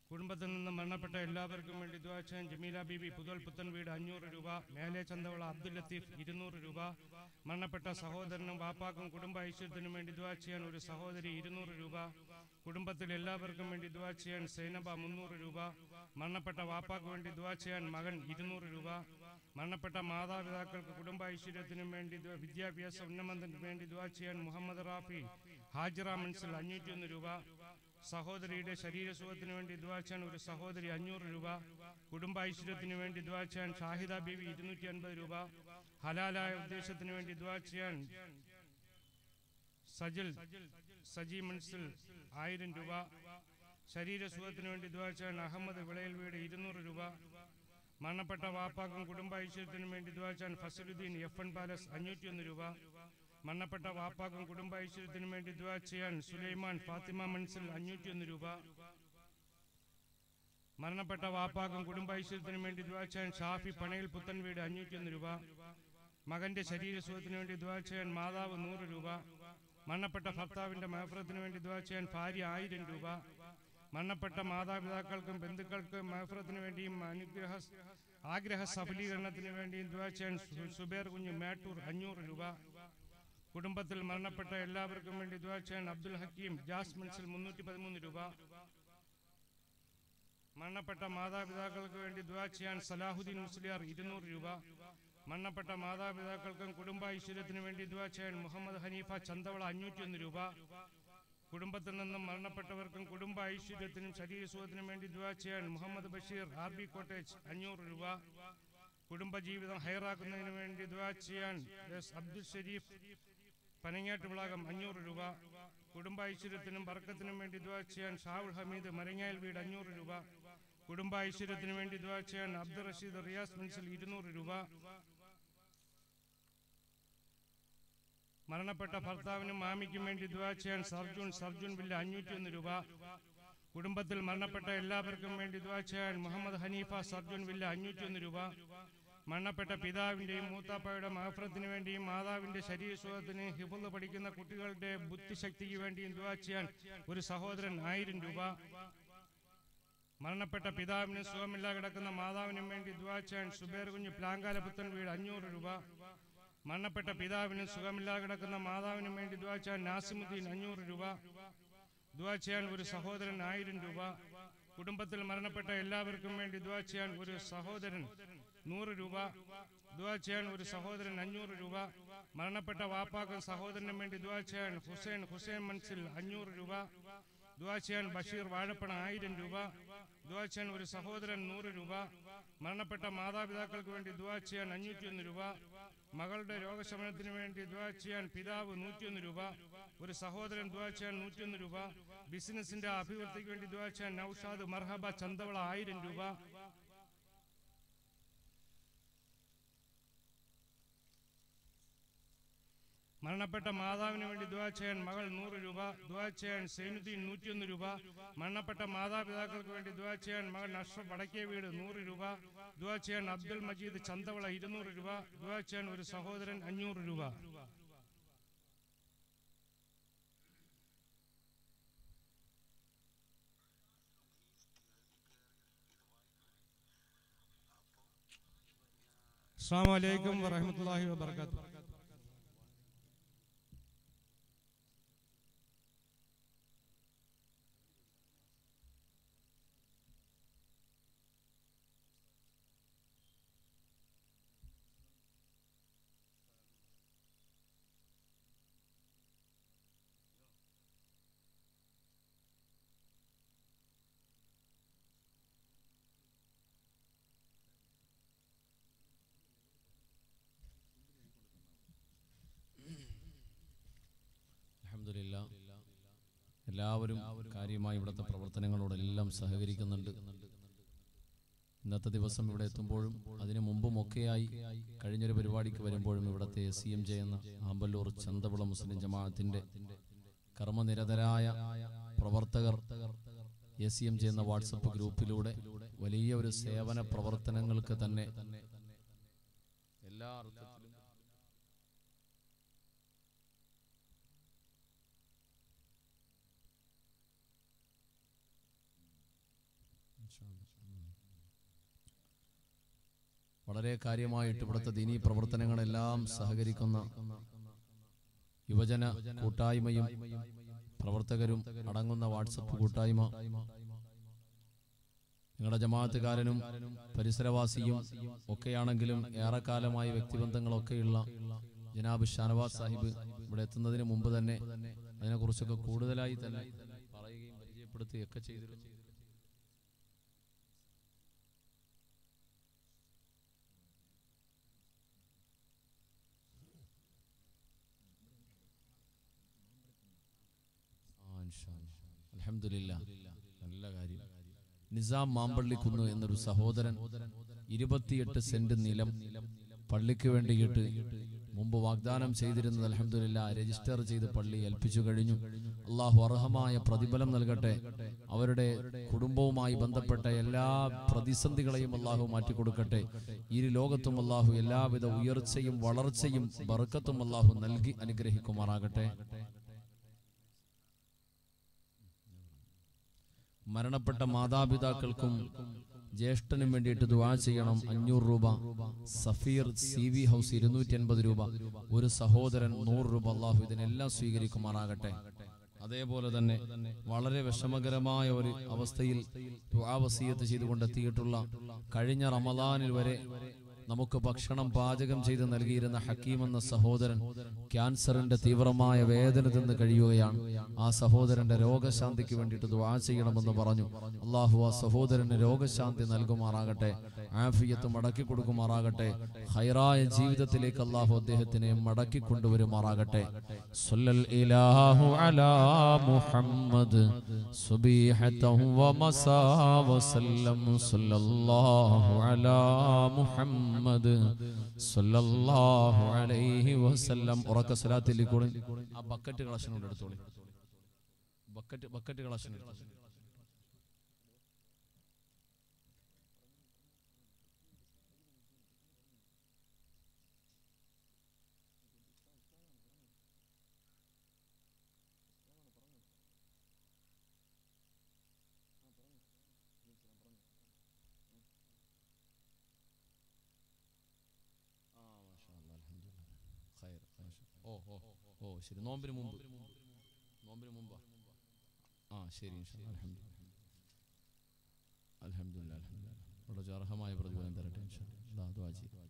കുടുംബത്തിൽ നിന്ന് മരണപ്പെട്ട എല്ലാവർക്കും വേണ്ടി ദുആ ചെയ്യാൻ ജമീല ബീബി പുതൽ പുത്തൻ വീട് അഞ്ഞൂറ് രൂപ മേലെ ചന്തവള അബ്ദുൽ ലത്തീഫ് ഇരുന്നൂറ് രൂപ മരണപ്പെട്ട സഹോദരനും വാപ്പാക്കും കുടുംബ ഐശ്വര്യത്തിനും വേണ്ടി ദുആ ചെയ്യാൻ ഒരു സഹോദരി ഇരുന്നൂറ് രൂപ കുടുംബത്തിൽ എല്ലാവർക്കും വേണ്ടി ദുആ ചെയ്യാൻ സൈനബ മുന്നൂറ് രൂപ മരണപ്പെട്ട വാപ്പാക്ക് വേണ്ടി ദുആ ചെയ്യാൻ മകൻ ഇരുന്നൂറ് രൂപ മരണപ്പെട്ട മാതാപിതാക്കൾക്ക് കുടുംബ ഐശ്വര്യത്തിനും വേണ്ടി ദുആ- വിദ്യാഭ്യാസ ഉന്നമനത്തിനും വേണ്ടി ദുആ ചെയ്യാൻ മുഹമ്മദ് റാഫി ഹാജിറ മൻസിൽ അഞ്ഞൂറ്റിയൊന്ന് രൂപ സഹോദരിയുടെ ശരീരസുഖത്തിന് വേണ്ടി ദുആ ചെയ്യാൻ ഒരു സഹോദരി അഞ്ഞൂറ് രൂപ കുടുംബ ഐശ്വര്യത്തിന് വേണ്ടി ദുആ ചെയ്യാൻ ഷാഹിദ ബീവി ഇരുന്നൂറ്റി അൻപത് രൂപ ഹലാലായ ഉദ്ദേശത്തിന് വേണ്ടി ദുആ ചെയ്യാൻ സജിൽ സജി മൻസിൽ ആയിരം രൂപ ശരീരസുഖത്തിന് വേണ്ടി ദുആ ചെയ്യാൻ അഹമ്മദ് വിളയിൽ വീട് ഇരുന്നൂറ് രൂപ മരണപ്പെട്ട വാപ്പാക്കും കുടുംബ ഐശ്വര്യത്തിനും വേണ്ടി ദുആ ചെയ്യാൻ ഫസലുദ്ദീൻ എഫ് എൻ പാലസ് അഞ്ഞൂറ്റിയൊന്ന് രൂപ മരണപ്പെട്ട വാപ്പാക്കും കുടുംബ ഐശ്വര്യത്തിനും വേണ്ടി ദുആ ചെയ്യാൻ സുലൈമാൻ ഫാത്തിമ മൻസിൽ അഞ്ഞൂറ്റിയൊന്ന് രൂപ മരണപ്പെട്ട വാപ്പാക്കും കുടുംബ ഐശ്വര്യത്തിനും വേണ്ടി ദുആ ചെയ്യാൻ ഷാഫി പണയിൽ പുത്തൻ വീട് അഞ്ഞൂറ്റിയൊന്ന് രൂപ മകന്റെ ശരീരസുഖത്തിന് വേണ്ടി ദുആ ചെയ്യാൻ മാതാവ് നൂറ് രൂപ മരണപ്പെട്ട ഭർത്താവിന്റെ മഹഫറത്തിന് വേണ്ടി ദുആ ചെയ്യാൻ ഭാര്യ ആയിരം രൂപ മരണപ്പെട്ട മാതാപിതാക്കൾക്കും ബന്ധുക്കൾക്കും മഹഫറത്തിന് വേണ്ടിയും അനുഗ്രഹ ആഗ്രഹ സഫലീകരണത്തിന് വേണ്ടിയും ദുആ ചെയ്യാൻ സു- സുബേർ കുഞ്ഞ് മേട്ടൂർ അഞ്ഞൂറ് രൂപ കുടുംബത്തിൽ മരണപ്പെട്ട എല്ലാവർക്കും വേണ്ടി ദുആ ചെയ്യാൻ അബ്ദുൽ ഹക്കീം ജാസ്മിൻസിൽ മുന്നൂറ്റി പതിമൂന്ന് രൂപ മരണപ്പെട്ട മാതാപിതാക്കൾക്ക് വേണ്ടി ദുആ ചെയ്യാൻ സലാഹുദ്ദീൻ മുസ്ലിയാർ ഇരുന്നൂറ് രൂപ മരണപ്പെട്ട മാതാപിതാക്കൾക്കും കുടുംബ ഐശ്വര്യത്തിനു വേണ്ടി ദുആ ചെയ്യാൻ മുഹമ്മദ് ഹനീഫ ചന്തവള അഞ്ഞൂറ്റിയൊന്ന് രൂപ കുടുംബത്തിൽ നിന്നും മരണപ്പെട്ടവർക്കും കുടുംബ ഐശ്വര്യത്തിനും ശരീരസുഖത്തിനും വേണ്ടി ദുആ ചെയ്യാൻ Muhammad Basheer R B cottage അഞ്ഞൂറ് രൂപ കുടുംബജീവിതം ഹൈറാക്കുന്നതിന് വേണ്ടി ദുആ ചെയ്യാൻ എസ് അബ്ദുൽ ഷരീഫ് പനങ്ങാട്ട് വിളാകം അഞ്ഞൂറ് രൂപ കുടുംബ ഐശ്വര്യത്തിനും ബർക്കത്തിനും വേണ്ടി ദുആ ചെയ്യാൻ ഷാവുൽ ഹമീദ് മരങ്ങായൽ വീട് അഞ്ഞൂറ് രൂപ കുടുംബ ഐശ്വര്യത്തിനു വേണ്ടി ദുആ ചെയ്യാൻ അബ്ദുൾ റഷീദ് റിയാസ് മിൻസിൽ ഇരുന്നൂറ് രൂപ മരണപ്പെട്ട ഭർത്താവിനും മാമിക്കും വേണ്ടി ദുആ ചെയ്യാൻ സർജുൻ സർജുൻ വില്ല അഞ്ഞൂറ്റിയൊന്ന് രൂപ കുടുംബത്തിൽ മരണപ്പെട്ട എല്ലാവർക്കും വേണ്ടി ദുആ ചെയ്യാൻ മുഹമ്മദ് ഹനീഫ സർജുൻ വില്ല അഞ്ഞൂറ്റിയൊന്ന് രൂപ മരണപ്പെട്ട പിതാവിന്റെയും മൂത്താപ്പയുടെ മഹഫറത്തിന് വേണ്ടിയും മാതാവിന്റെ ശരീരസുഖത്തിന് ഹിഫുള്ള പഠിക്കുന്ന കുട്ടികളുടെ ബുദ്ധിശക്തിക്ക് വേണ്ടിയും ദുആ ചെയ്യാൻ ഒരു സഹോദരൻ ആയിരം രൂപ മരണപ്പെട്ട പിതാവിന് സുഖമില്ലാതെ കിടക്കുന്ന മാതാവിനും വേണ്ടി ദുആ ചെയ്യാൻ സുബേർ കുഞ്ഞ് പ്ലാങ്കാല പുത്തൻ വീട് അഞ്ഞൂറ് രൂപ മരണപ്പെട്ട പിതാവിന് സുഖമില്ലാതെ കിടക്കുന്ന മാതാവിനും വേണ്ടി ദുആ ചെയ്യാൻ നാസിമുദ്ദീൻ അഞ്ഞൂറ് രൂപ ദുആ ചെയ്യാൻ ഒരു സഹോദരൻ ആയിരം രൂപ കുടുംബത്തിൽ മരണപ്പെട്ട എല്ലാവർക്കും വേണ്ടി ദുആ ചെയ്യാൻ ഒരു സഹോദരൻ നൂറ് രൂപ ദുആ ചെയ്യാൻ ഒരു സഹോദരൻ അഞ്ഞൂറ് രൂപ മരണപ്പെട്ട വാപ്പാക്കും സഹോദരനും വേണ്ടി ദുആ ചെയ്യാൻ ഹുസൈൻ ഹുസൈൻ മൻസിൽ അഞ്ഞൂറ് രൂപ ദുആ ചെയ്യാൻ ബഷീർ വാഴപ്പണ ആയിരം രൂപ ദുആ ചെയ്യാൻ ഒരു സഹോദരൻ നൂറ് രൂപ മരണപ്പെട്ട മാതാപിതാക്കൾക്ക് വേണ്ടി ദുആ ചെയ്യാൻ അഞ്ഞൂറ്റിയൊന്ന് രൂപ മകളുടെ രോഗശമനത്തിന് വേണ്ടി ദുആ ചെയ്യാൻ പിതാവ് നൂറ്റിയൊന്ന് രൂപ ഒരു സഹോദരൻ ദുആ ചെയ്യാൻ നൂറ്റിയൊന്ന് രൂപ ബിസിനസിന്റെ അഭിവൃദ്ധിക്ക് വേണ്ടി ദുആ ചെയ്യാൻ നൌഷാദ് മർഹബ ചന്തവള ആയിരം രൂപ മരണപ്പെട്ട മാതാവിന് വേണ്ടി ദുആ ചെയ്യാൻ മകൾ നൂറ് രൂപ ദുആ ചെയ്യാൻ സൈനുദ്ദീൻ നൂറ്റിയൊന്ന് രൂപ മരണപ്പെട്ട മാതാപിതാക്കൾക്ക് വേണ്ടി ദുആ ചെയ്യാൻ മകൻ അഷ്റഫ് വടക്കേ വീട് നൂറ് രൂപ ദുആ ചെയ്യാൻ അബ്ദുൽ മജീദ് ചന്തവള ഇരുന്നൂറ് രൂപ ദുആ ചെയ്യാൻ ഒരു സഹോദരൻ അഞ്ഞൂറ് രൂപ അസ്സാം വലൈക്കും വറഹമത്തല്ലാഹി വബർക്കാത്തു അൽഹംദുലില്ലാ എല്ലാവരും കാര്യമായി ഇവിടുത്തെ പ്രവർത്തനങ്ങളോടെല്ലാം സഹകരിക്കുന്നുണ്ട് ഇന്നത്തെ ദിവസം ഇവിടെ എത്തുമ്പോഴും അതിനു മുമ്പുമൊക്കെയായി കഴിഞ്ഞൊരു പരിപാടിക്ക് വരുമ്പോഴും ഇവിടുത്തെ എസ് സി എം ജെ എന്ന ആമ്പല്ലൂർ ചന്തവിള മുസ്ലിം ജമാഅത്തിന്റെ കർമ്മനിരതരായ പ്രവർത്തകർ എസ് സി എം ജെ എന്ന വാട്സപ്പ് ഗ്രൂപ്പിലൂടെ വലിയ ഒരു സേവന പ്രവർത്തനങ്ങൾക്ക് തന്നെ എല്ലാ അർത്ഥത്തിലും വളരെ കാര്യമായിട്ട് ഇവിടുത്തെ ദീനീ പ്രവർത്തനങ്ങളെല്ലാം സഹകരിക്കുന്ന യുവജന കൂട്ടായ്മയും പ്രവർത്തകരും അടങ്ങുന്ന വാട്സപ്പ് കൂട്ടായ്മ നിങ്ങളുടെ ജമാഅത്തുകാരനും പരിസരവാസിയും ഒക്കെയാണെങ്കിലും ഏറെക്കാലമായി വ്യക്തിബന്ധങ്ങളൊക്കെയുള്ള ജനാബ് ഷാനവാസ് സാഹിബ് ഇവിടെ എത്തുന്നതിന് മുമ്പ് തന്നെ അതിനെക്കുറിച്ചൊക്കെ കൂടുതലായി തന്നെ പറയുകയും പരിചയപ്പെടുത്തുകയൊക്കെ ചെയ്തിരുന്നു അലഹമില്ല നല്ല കാര്യം നിസാം മാമ്പള്ളിക്കുന്ന് എന്നൊരു സഹോദരൻ ഇരുപത്തിയെട്ട് സെന്റ് നിലം പള്ളിക്ക് വേണ്ടിയിട്ട് മുമ്പ് വാഗ്ദാനം ചെയ്തിരുന്നത് അലഹമില്ല രജിസ്റ്റർ ചെയ്ത് പള്ളി ഏൽപ്പിച്ചു കഴിഞ്ഞു അള്ളാഹു അർഹമായ പ്രതിഫലം നൽകട്ടെ അവരുടെ കുടുംബവുമായി ബന്ധപ്പെട്ട എല്ലാ പ്രതിസന്ധികളെയും അള്ളാഹു മാറ്റിക്കൊടുക്കട്ടെ ഇരു ലോകത്തും അള്ളാഹു എല്ലാവിധ ഉയർച്ചയും വളർച്ചയും ബർക്കത്തും അള്ളാഹു നൽകി അനുഗ്രഹിക്കുമാറാകട്ടെ മരണപ്പെട്ട മാതാപിതാക്കൾക്കും ജ്യേഷ്ഠനും വേണ്ടിയിട്ട് ദുആ ചെയ്യണം അഞ്ഞൂറ് രൂപ സഫീർ സി വി ഹൗസ് ഇരുന്നൂറ്റി അൻപത് രൂപ ഒരു സഹോദരൻ നൂറ് രൂപ അള്ളാഹു ഇതിനെല്ലാം സ്വീകരിക്കുമാറാകട്ടെ അതേപോലെ തന്നെ വളരെ വിഷമകരമായ ഒരു അവസ്ഥയിൽ ദുആ വസീയത്ത് ചെയ്തുകൊണ്ടെത്തിയിട്ടുള്ള കഴിഞ്ഞ റമദാനിൽ വരെ നമുക്ക് ഭക്ഷണം പാചകം ചെയ്ത് നൽകിയിരുന്ന ഹക്കീം എന്ന സഹോദരൻ ക്യാൻസറിന്റെ തീവ്രമായ വേദന തിന്ന് കഴിയുകയാണ് ആ സഹോദരന്റെ രോഗശാന്തിക്ക് വേണ്ടിയിട്ട് ദുആ ചെയ്യണമെന്ന് പറഞ്ഞു അള്ളാഹു ആ സഹോദരന് രോഗശാന്തി നൽകുമാറാകട്ടെ ആഫിയത്ത് മടക്കി കൊടുക്കുമാറാകട്ടെ ഹൈറായ ജീവിതത്തിലേക്ക് അള്ളാഹു അദ്ദേഹത്തിനെ മടക്കി കൊണ്ടുവരുമാറാകട്ടെ സല്ലൽ ഇലാഹു അലാ മുഹമ്മദ് സുബീഹതഹു വമസാ വസല്ലം സല്ലല്ലാഹു അലാ മുഹമ്മദ് സല്ലല്ലാഹു അലൈഹി വസല്ലം ഉറക്ക സ്വലാത്തിൽ കൂടി ആ ബക്കറ്റ് കളക്ഷനോട് എടുത്തോളി ബക്കറ്റ് ബക്കറ്റ് കളക്ഷൻ എടുത്തോളി ഖൈർ, മാഷാ. ഓ ഓ ഓ ശരി നോമ്പിന് മുമ്പ് നോമ്പിന് മുമ്പാ ആ ശരി ഇൻഷാ അല്ലാ. അൽഹംദുലില്ലാ അൽഹംദുലില്ലാ അൽഹംദുലില്ലാ വളരെ അർഹമായ പ്രതിഫലം തരട്ടെ ഇൻഷാ അല്ലാ. ദാ ദുആ ചെയ്യ്.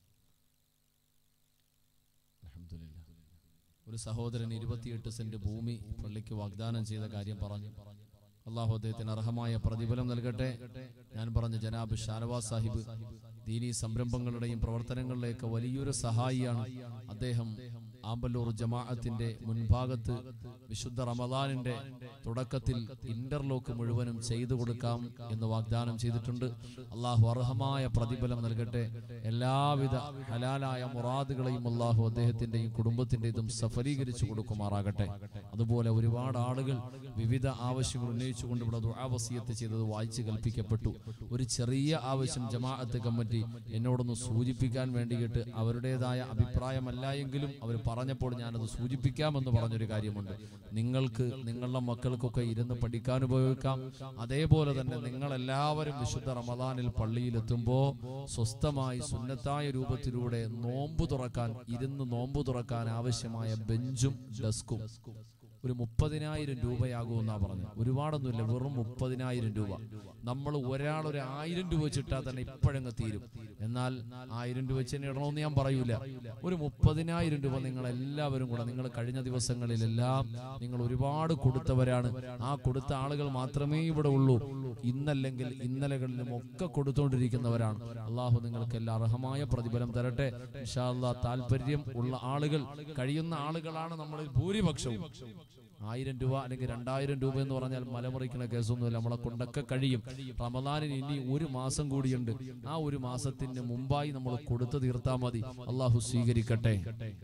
അൽഹംദുലില്ലാ ഒരു സഹോദരൻ ഇരുപത്തിയെട്ട് സെന്റ് ഭൂമി പള്ളിക്ക് വാഗ്ദാനം ചെയ്ത കാര്യം പറഞ്ഞു അള്ളാഹു അദ്ദേഹത്തിന് അർഹമായ പ്രതിഫലം നൽകട്ടെ ഞാൻ പറഞ്ഞ ജനാബ് ഷാനവാസ് സാഹിബ് ദീനീ സംരംഭങ്ങളുടെയും പ്രവർത്തനങ്ങളിലേക്ക് വലിയൊരു സഹായിയാണ് അദ്ദേഹം ആമ്പല്ലൂർ ജമാഅത്തിന്റെ മുൻഭാഗത്ത് വിശുദ്ധ റമദാനിന്റെ തുടക്കത്തിൽ ഇന്റർലോക്ക് മുഴുവനും ചെയ്തു കൊടുക്കാം എന്ന് വാഗ്ദാനം ചെയ്തിട്ടുണ്ട് അള്ളാഹു അർഹമായ പ്രതിഫലം നൽകട്ടെ എല്ലാവിധ ഹലാലായ മുറാദുകളെയും അള്ളാഹു അദ്ദേഹത്തിന്റെയും കുടുംബത്തിന്റെതും സഫലീകരിച്ചു കൊടുക്കുമാറാകട്ടെ അതുപോലെ ഒരുപാട് ആളുകൾ വിവിധ ആവശ്യങ്ങൾ ഉന്നയിച്ചുകൊണ്ട് ഇവിടെ ദുആവസിയത്ത് ചെയ്തത് വായിച്ച് കൽപ്പിക്കപ്പെട്ടു ഒരു ചെറിയ ആവശ്യം ജമാഅത്ത് കമ്മിറ്റി എന്നോടൊന്ന് സൂചിപ്പിക്കാൻ വേണ്ടിയിട്ട് അവരുടേതായ അഭിപ്രായമല്ല എങ്കിലും അവർ പറഞ്ഞപ്പോൾ ഞാനത് സൂചിപ്പിക്കാമെന്ന് പറഞ്ഞൊരു കാര്യമുണ്ട് നിങ്ങൾക്ക് നിങ്ങളുടെ മക്കൾക്കൊക്കെ ഇരുന്ന് പഠിക്കാൻ ഉപയോഗിക്കാം അതേപോലെ തന്നെ നിങ്ങൾ എല്ലാവരും വിശുദ്ധ റമദാനിൽ പള്ളിയിലെത്തുമ്പോൾ സ്വസ്ഥമായി സുന്നത്തായ രൂപത്തിലൂടെ നോമ്പ് തുറക്കാൻ ഇരുന്ന് നോമ്പ് തുറക്കാൻ ആവശ്യമായ ബെഞ്ചും ഡെസ്കും ഒരു മുപ്പതിനായിരം രൂപയാകുമെന്നാ പറഞ്ഞു ഒരുപാടൊന്നുമില്ല വെറും മുപ്പതിനായിരം രൂപ നമ്മൾ ഒരാൾ ഒരു ആയിരം രൂപ വെച്ചിട്ടാൽ തന്നെ ഇപ്പോഴങ്ങ് തീരും എന്നാൽ ആയിരം രൂപ വെച്ച് തന്നെ ഇടണമെന്ന് ഞാൻ പറയൂല ഒരു മുപ്പതിനായിരം രൂപ നിങ്ങൾ എല്ലാവരും കൂടെ നിങ്ങൾ കഴിഞ്ഞ ദിവസങ്ങളിലെല്ലാം നിങ്ങൾ ഒരുപാട് കൊടുത്തവരാണ് ആ കൊടുത്ത ആളുകൾ മാത്രമേ ഇവിടെ ഉള്ളൂ ഇന്നല്ലെങ്കിൽ ഇന്നലകളിലും ഒക്കെ കൊടുത്തുകൊണ്ടിരിക്കുന്നവരാണ് അള്ളാഹു നിങ്ങൾക്ക് എല്ലാ അർഹമായ പ്രതിഫലം തരട്ടെ ഇൻഷാ അല്ലാ താല്പര്യം ഉള്ള ആളുകൾ കഴിയുന്ന ആളുകളാണ് നമ്മളിൽ ഭൂരിപക്ഷവും ആയിരം രൂപ അല്ലെങ്കിൽ രണ്ടായിരം രൂപ എന്ന് പറഞ്ഞാൽ മലമുറിക്കുന്ന കേസൊന്നുമില്ല നമ്മളെ കൊണ്ടൊക്കെ കഴിയും റമദാനിന് ഇനി ഒരു മാസം കൂടിയുണ്ട് ആ ഒരു മാസത്തിന് മുമ്പായി നമ്മൾ കൊടുത്തു തീർത്താൽ മതി അള്ളാഹു സ്വീകരിക്കട്ടെ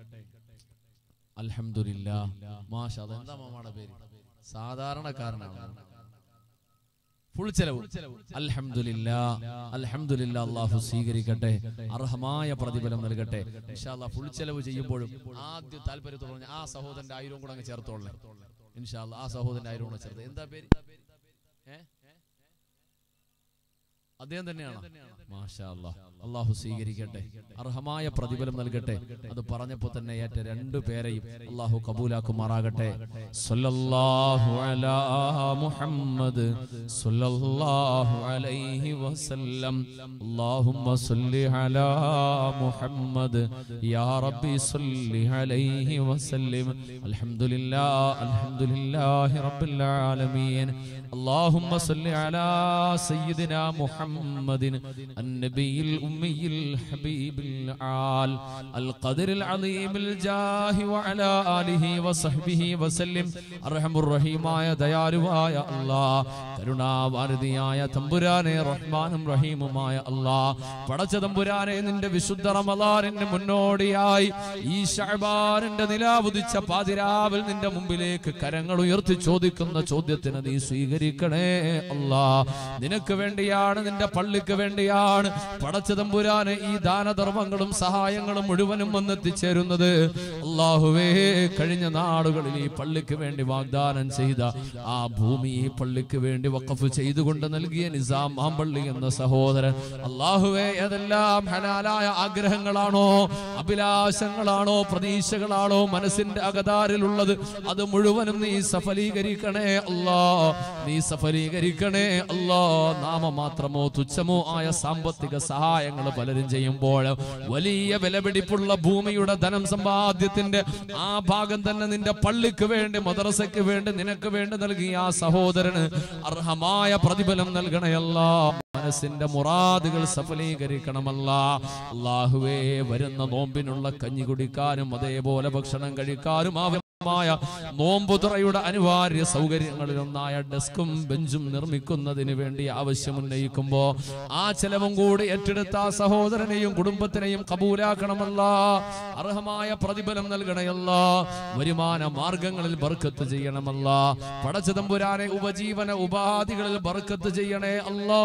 അൽഹംദുലില്ല മാഷ അതെന്താ മാമാടെ പേര് സാധാരണക്കാരനാണ് ഫുൾ ചെലവ് അൽഹംദുലില്ല അൽഹംദുലില്ല അള്ളാഹു സ്വീകരിക്കട്ടെ അർഹമായ പ്രതിഫലം നൽകട്ടെ ഇൻഷാല്ലാ ഫുൾ ചെലവ് ചെയ്യുമ്പോഴും ആദ്യം താല്പര്യത്തോടെ പറഞ്ഞ ആ സഹോദരന്റെ ആയിരവും കൂടെ അങ്ങ് ചേർത്തോളെ ഇൻഷാല്ല ആ സഹോദരന്റെ ആയിരവും കൂടെ ചേർത്ത് എന്താ പേര് ഏ അദ്ദേഹം തന്നെയാണ് മാഷാ അല്ലാ. അള്ളാഹു സ്വീകരിക്കട്ടെ അർഹമായ പ്രതിഫലം നൽകട്ടെ അത് പറഞ്ഞപ്പോ തന്നെ ഏറ്റ രണ്ടു പേരെയും അള്ളാഹു കബൂലാക്കുമാറാകട്ടെ സല്ലല്ലാഹു അലാ മുഹമ്മദ് സല്ലല്ലാഹു അലൈഹി വസല്ലം അല്ലാഹുമ്മ സല്ലി അലാ മുഹമ്മദ് യാ റബ്ബി സല്ലി അലൈഹി വസല്ലം അൽഹംദുലില്ലാഹ് അൽഹംദുലില്ലാഹി റബ്ബിൽ ആലമീൻ اللهم صل على سيدنا محمد النبي الأمي الحبيب العال القدر العظيم الجاه وعلى آله وصحبه وسلم أرحم الرحيم ആയ ദയാലുവായ അല്ലാ കരുണാവാരതിയായ തമ്പുരാനെ റഹ്മാനും റഹീമുമായ അല്ലാ പടച്ച തമ്പുരാനെ നിന്റെ വിശുദ്ധ റമദാനിന് മുന്നോടിയായി ഈ ഷഅബാനിന്റെ നിലാവുദിച്ച പാതിരാവിൽ നിന്റെ മുമ്പിലേക്ക് കരങ്ങൾ ഉയർത്തി ചോദിക്കുന്ന ചോദ്യത്തിന് നീ സ്വീകരിക്കണേ അല്ലാ നിനക്ക് വേണ്ടിയാണ് നിന്റെ പള്ളിക്ക് വേണ്ടിയാണ് പടച്ച തമ്പുരാനെ ഈ ദാനധർമ്മങ്ങളും സഹായങ്ങളും മുഴുവനും വന്നെത്തിച്ചേരുന്നത് അള്ളാഹുവേ കഴിഞ്ഞ നാടുകളിൽ ഈ പള്ളിക്ക് വേണ്ടി വാഗ്ദാനം ചെയ്ത ആ ഭൂമി ഈ പള്ളിക്ക് വേണ്ടി വഖഫ് ചെയ്തുകൊണ്ട് നൽകിയ നിസാം മാമ്പള്ളി എന്ന സഹോദരൻ അള്ളാഹുവേ ഏതെല്ലാം ഹലാലായ ആഗ്രഹങ്ങളാണോ അഭിലാഷങ്ങളാണോ പ്രതീക്ഷകളാണോ മനസ്സിന്റെ അകതാരിലുള്ളത് അത് മുഴുവനും നീ സഫലീകരിക്കണേ അല്ലാ നീ സഫലീകരിക്കണേ അല്ലാ നാമമാത്രമോ തുച്ഛമോ ആയ സാമ്പത്തിക സഹായങ്ങൾ പലരും ചെയ്യുമ്പോൾ വലിയ വിലപിടിപ്പുള്ള ഭൂമിയുടെ ധനം സമ്പാദ്യത്തിന്റെ ആ ഭാഗം തന്നെ നിന്റെ പള്ളിക്ക് വേണ്ടി മദ്രസയ്ക്ക് വേണ്ടി നിനക്ക് വേണ്ടി നൽകിയ ആ സഹോദരന് അർഹമായ പ്രതിഫലം നൽകണയല്ല മനസ്സിന്റെ മുറാദുകൾ സഫലീകരിക്കണമല്ല അള്ളാഹുവേ വരുന്ന നോമ്പിനുള്ള കഞ്ഞി കുടിക്കാനും അതേപോലെ ഭക്ഷണം കഴിക്കാനും ആവശ്യം മായ നോമ്പുതുറയുടെ അനിവാര്യ സൗകര്യങ്ങളിൽ ഒന്നായ ഡെസ്കും ബെഞ്ചും നിർമ്മിക്കുന്നതിന് വേണ്ടി ആവശ്യമുന്നയിക്കുമ്പോ ആ ചെലവും കൂടി ഏറ്റെടുത്ത ആ സഹോദരനെയും കുടുംബത്തിനെയും കബൂലാക്കണമല്ല അർഹമായ പ്രതിഫലം നൽകണയല്ല വരുമാന മാർഗങ്ങളിൽ ബർക്കത്ത് ചെയ്യണമല്ല പടച്ചതമ്പുരാനെ ഉപജീവന ഉപാധികളിൽ ബർക്കത്ത് ചെയ്യണേ അല്ലാ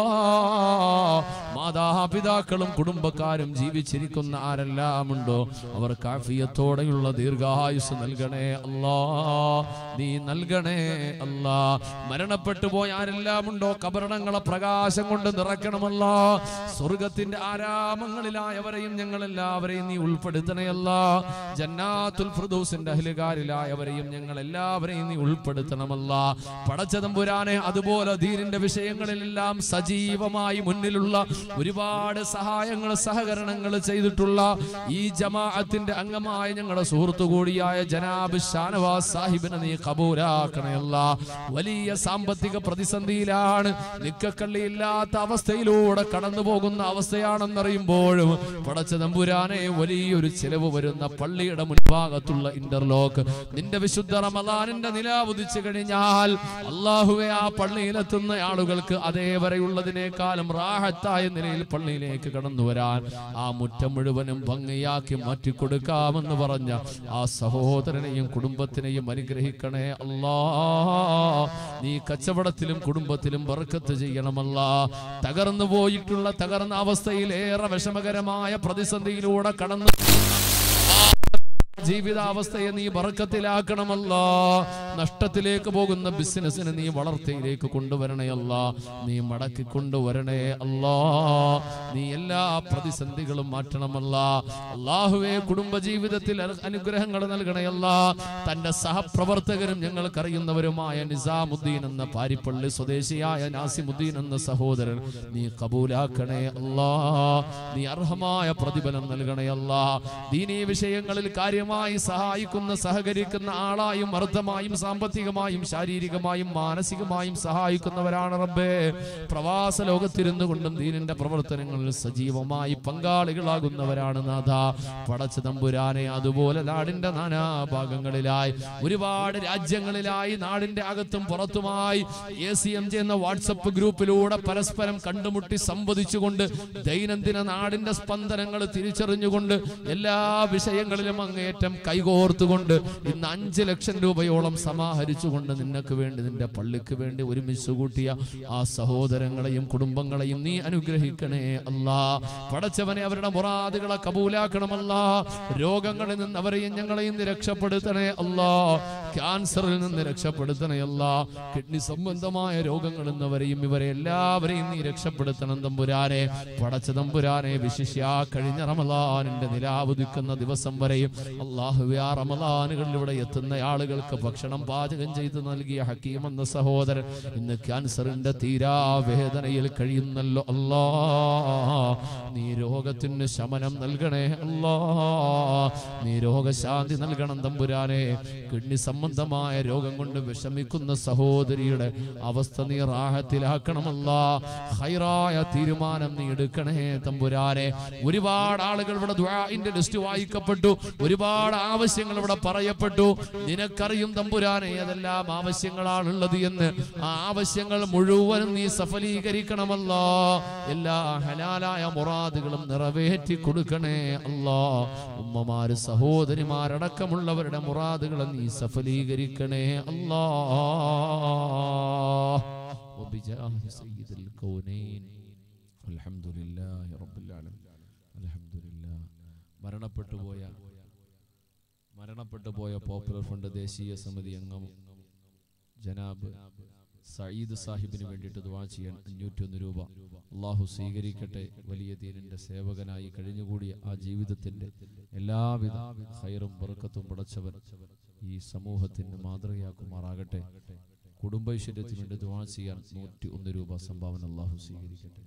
മാതാപിതാക്കളും കുടുംബക്കാരും ജീവിച്ചിരിക്കുന്ന ആരെല്ലാം ഉണ്ടോ അവർ കാഫിയത്തോടെയുള്ള ദീർഘായുസ് നൽകണേ അല്ലാ നീ നൽകണേ അല്ലാ മരണപ്പെട്ടു പോയ ആരെല്ലാം ഉണ്ടോ കബരണങ്ങളെ പ്രകാശം കൊണ്ട് നിറയ്ക്കണമല്ല സ്വർഗത്തിന്റെ ആരാമങ്ങളിലായവരെയും ഞങ്ങളെല്ലാവരെയും നീ ഉൾപ്പെടുത്തണയല്ല ജന്നാത്തുൽ ഫിർദൗസിന്റെ അഹ്ലുകാരിലായവരെയും ഞങ്ങൾ എല്ലാവരെയും നീ ഉൾപ്പെടുത്തണമല്ല പടച്ചതമ്പുരാനെ അതുപോലെ ദീനിന്റെ വിഷയങ്ങളിലെല്ലാം സജീവമായി മുന്നിലുള്ള ഒരുപാട് സഹായങ്ങൾ സഹകരണങ്ങൾ ചെയ്തിട്ടുള്ള ഈ ജമാഅത്തിന്റെ അംഗമായ ഞങ്ങളുടെ സുഹൃത്തു കൂടിയായ ജനാബ് ഷാനവാസ് സാഹിബിനെ നീ കബൂലാക്കണയല്ല വലിയ സാമ്പത്തിക പ്രതിസന്ധിയിലാണ് നിക്കക്കള്ളിയില്ലാത്ത അവസ്ഥയിലൂടെ കടന്നു പോകുന്ന അവസ്ഥയാണെന്നറിയുമ്പോഴും പടച്ച തമ്പുരാനെ വലിയൊരു ചെലവ് വരുന്ന പള്ളിയുടെ മുൻഭാഗത്തുള്ള ഇന്റർലോക്ക് നിന്റെ വിശുദ്ധ റമദാനിന്റെ നിലാവുദിച്ചു കഴിഞ്ഞാൽ അള്ളാഹുവെ ആ പള്ളിയിലെത്തുന്ന ആളുകൾക്ക് അതേവരെയുള്ളതിനേക്കാളും റാഹത്തായ നിലയിൽ പള്ളിയിലേക്ക് കടന്നു വരാൻ ആ മുറ്റം മുഴുവനും ഭംഗിയാക്കി മാറ്റിക്കൊടുക്കാമെന്ന് പറഞ്ഞ ആ സഹോദരനെയും കുടുംബത്തിനെയും അനുഗ്രഹിക്കണേ അല്ലാ നീ കച്ചവടത്തിലും കുടുംബത്തിലും ബർക്കത്ത് ചെയ്യണമല്ല തകർന്നു പോയിട്ടുള്ള തകർന്ന അവസ്ഥയിൽ ഏറെ വിഷമകരമായ പ്രതിസന്ധിയിലൂടെ കടന്നു ജീവിതാവസ്ഥയെ നീ ബറക്കത്തിലാക്കണമല്ല നഷ്ടത്തിലേക്ക് പോകുന്ന ബിസിനസ്സിനെ നീ വളർച്ചയിലേക്ക് കൊണ്ടുവരണേ അല്ല നീ മടക്കി കൊണ്ടുവരണേ അല്ലാ നീ എല്ലാ പ്രതിസന്ധികളും മാറ്റണമല്ല അള്ളാഹുവെ കുടുംബജീവിതത്തിൽ അന- അനുഗ്രഹങ്ങൾ നൽകണയല്ല തന്റെ സഹപ്രവർത്തകരും ഞങ്ങൾക്കറിയുന്നവരുമായ നിസാമുദ്ദീൻ എന്ന പാരിപ്പള്ളി സ്വദേശിയായ നാസിമുദ്ദീൻ എന്ന സഹോദരൻ നീ കബൂലാക്കണേ അല്ലാ നീ അർഹമായ പ്രതിഫലം നൽകണേ അല്ലാ ദീനീ വിഷയങ്ങളിൽ കാര്യമായി സഹായിക്കുന്ന സഹകരിക്കുന്ന ആളായും അർത്ഥമായും സാമ്പത്തികമായും ശാരീരികമായും മാനസികമായും സഹായിക്കുന്നവരാണ് റബ്ബേ പ്രവാസ ലോകത്തിരുന്നു കൊണ്ടും ദീനിന്റെ പ്രവർത്തനങ്ങളിൽ സജീവമായി പങ്കാളികളാകുന്നവരാണ് നാഥ പടച്ച തമ്പുരാനെ അതുപോലെ നാടിന്റെ നാനാഭാഗങ്ങളിലായി ഒരുപാട് രാജ്യങ്ങളിലായി നാടിന്റെ അകത്തും പുറത്തുമായി എ സി എം ജെ എന്ന വാട്സപ്പ് ഗ്രൂപ്പിലൂടെ പരസ്പരം കണ്ടുമുട്ടി സംവദിച്ചുകൊണ്ട് ദൈനംദിന നാടിന്റെ സ്പന്ദനങ്ങൾ തിരിച്ചറിഞ്ഞുകൊണ്ട് എല്ലാ വിഷയങ്ങളിലും അങ്ങേറ്റ അങ്ങേയറ്റം കൈകോർത്തുകൊണ്ട് ഇന്ന് അഞ്ച് ലക്ഷം രൂപയോളം സമാഹരിച്ചുകൊണ്ട് നിനക്ക് വേണ്ടി നിന്റെ പള്ളിക്ക് വേണ്ടി ഒരുമിച്ച് കൂട്ടിയ ആ സഹോദരങ്ങളെയും കുടുംബങ്ങളെയും നീ അനുഗ്രഹിക്കണേ അല്ലാ പടച്ചവനെ അവരുടെ മുറാദുകളെ കബൂലാക്കണമല്ല രോഗങ്ങളിൽ നിന്ന് അവരെയും ഞങ്ങളെയും നീ രക്ഷപ്പെടുത്തണേ അല്ലാ ക്യാൻസറിൽ നിന്ന് രക്ഷപ്പെടുത്തണേ അല്ലാ കിഡ്നി സംബന്ധമായ രോഗങ്ങളിൽ നിന്നവരെയും ഇവരെ എല്ലാവരെയും നീ രക്ഷപ്പെടുത്തണം തമ്പുരാനെ പടച്ച തമ്പുരാനെ വിശിഷ്യ കഴിഞ്ഞ റമലാനിന്റെ നിലാവുദിക്കുന്ന ദിവസം വരെയും അള്ളാഹുവെ ആ റമലാനുകളിൽ ഇവിടെ എത്തുന്ന ആളുകൾക്ക് ഭക്ഷണം പാചകം ചെയ്ത് നൽകിയ ഹക്കീം എന്ന സഹോദരൻ ഇന്ന് ക്യാൻസറിന്റെ തീരാ വേദനയിൽ കഴിയുന്നല്ലോ അല്ലാ നീ രോഗത്തിന് ശമനം നൽകണേ അല്ലാ നീ രോഗശാന്തി നൽകണം തമ്പുരാനെ കിഡ്നി സംബന്ധമായ രോഗം കൊണ്ട് വിഷമിക്കുന്ന സഹോദരിയുടെ അവസ്ഥ നീ റാഹത്തിലാക്കണമല്ല ഹൈറായ തീരുമാനം നീ എടുക്കണേ തമ്പുരാനെ ഒരുപാട് ആളുകൾ ഇവിടെ ദുആഇന്റെ ലിസ്റ്റ് വായിക്കപ്പെട്ടു ഒരുപാട് ആവശ്യങ്ങൾ ഇവിടെ പറയപ്പെട്ടു നിനക്കറിയും തമ്പുരാനെ ഏതെല്ലാം ആവശ്യങ്ങളാണുള്ളത് എന്ന് ആ ആവശ്യങ്ങൾ മുഴുവനും നീ സഫലീകരിക്കണമല്ല എല്ലാ ഹലാലായ മുറാദുകളും നിറവേറ്റി കൊടുക്കണേ അല്ലാ ഉമ്മമാര് സഹോദരിമാരടക്കമുള്ളവരുടെ മുറാദുകളെ നീ സഫലീകരിക്കണേ അല്ലാ وبجاه سيد الكونين الحمد لله رب العالمين الحمد لله മരണപ്പെട്ടു പോയ മരണപ്പെട്ടു പോയ പോപ്പുലർ ഫ്രണ്ട് ദേശീയ സമിതി അംഗം ജനാബ് സയ്യിദ് സാഹിബിന് വേണ്ടിയിട്ട് ദുവാ ചെയ്യാൻ അഞ്ഞൂറ്റൊന്ന് രൂപ അള്ളാഹു സ്വീകരിക്കട്ടെ വലിയ ദീനിന്റെ സേവകനായി കഴിഞ്ഞുകൂടിയ ആ ജീവിതത്തിന്റെ എല്ലാവിധ ഹൈറും ബർക്കത്തും പടച്ചവൻ ഈ സമൂഹത്തിന് മാതൃകയാക്കുമാറാകട്ടെ കുടുംബൈശ്വര്യത്തിന് വേണ്ടി ദുവാ ചെയ്യാൻ നൂറ്റി ഒന്ന് രൂപ സംഭാവന അള്ളാഹു സ്വീകരിക്കട്ടെ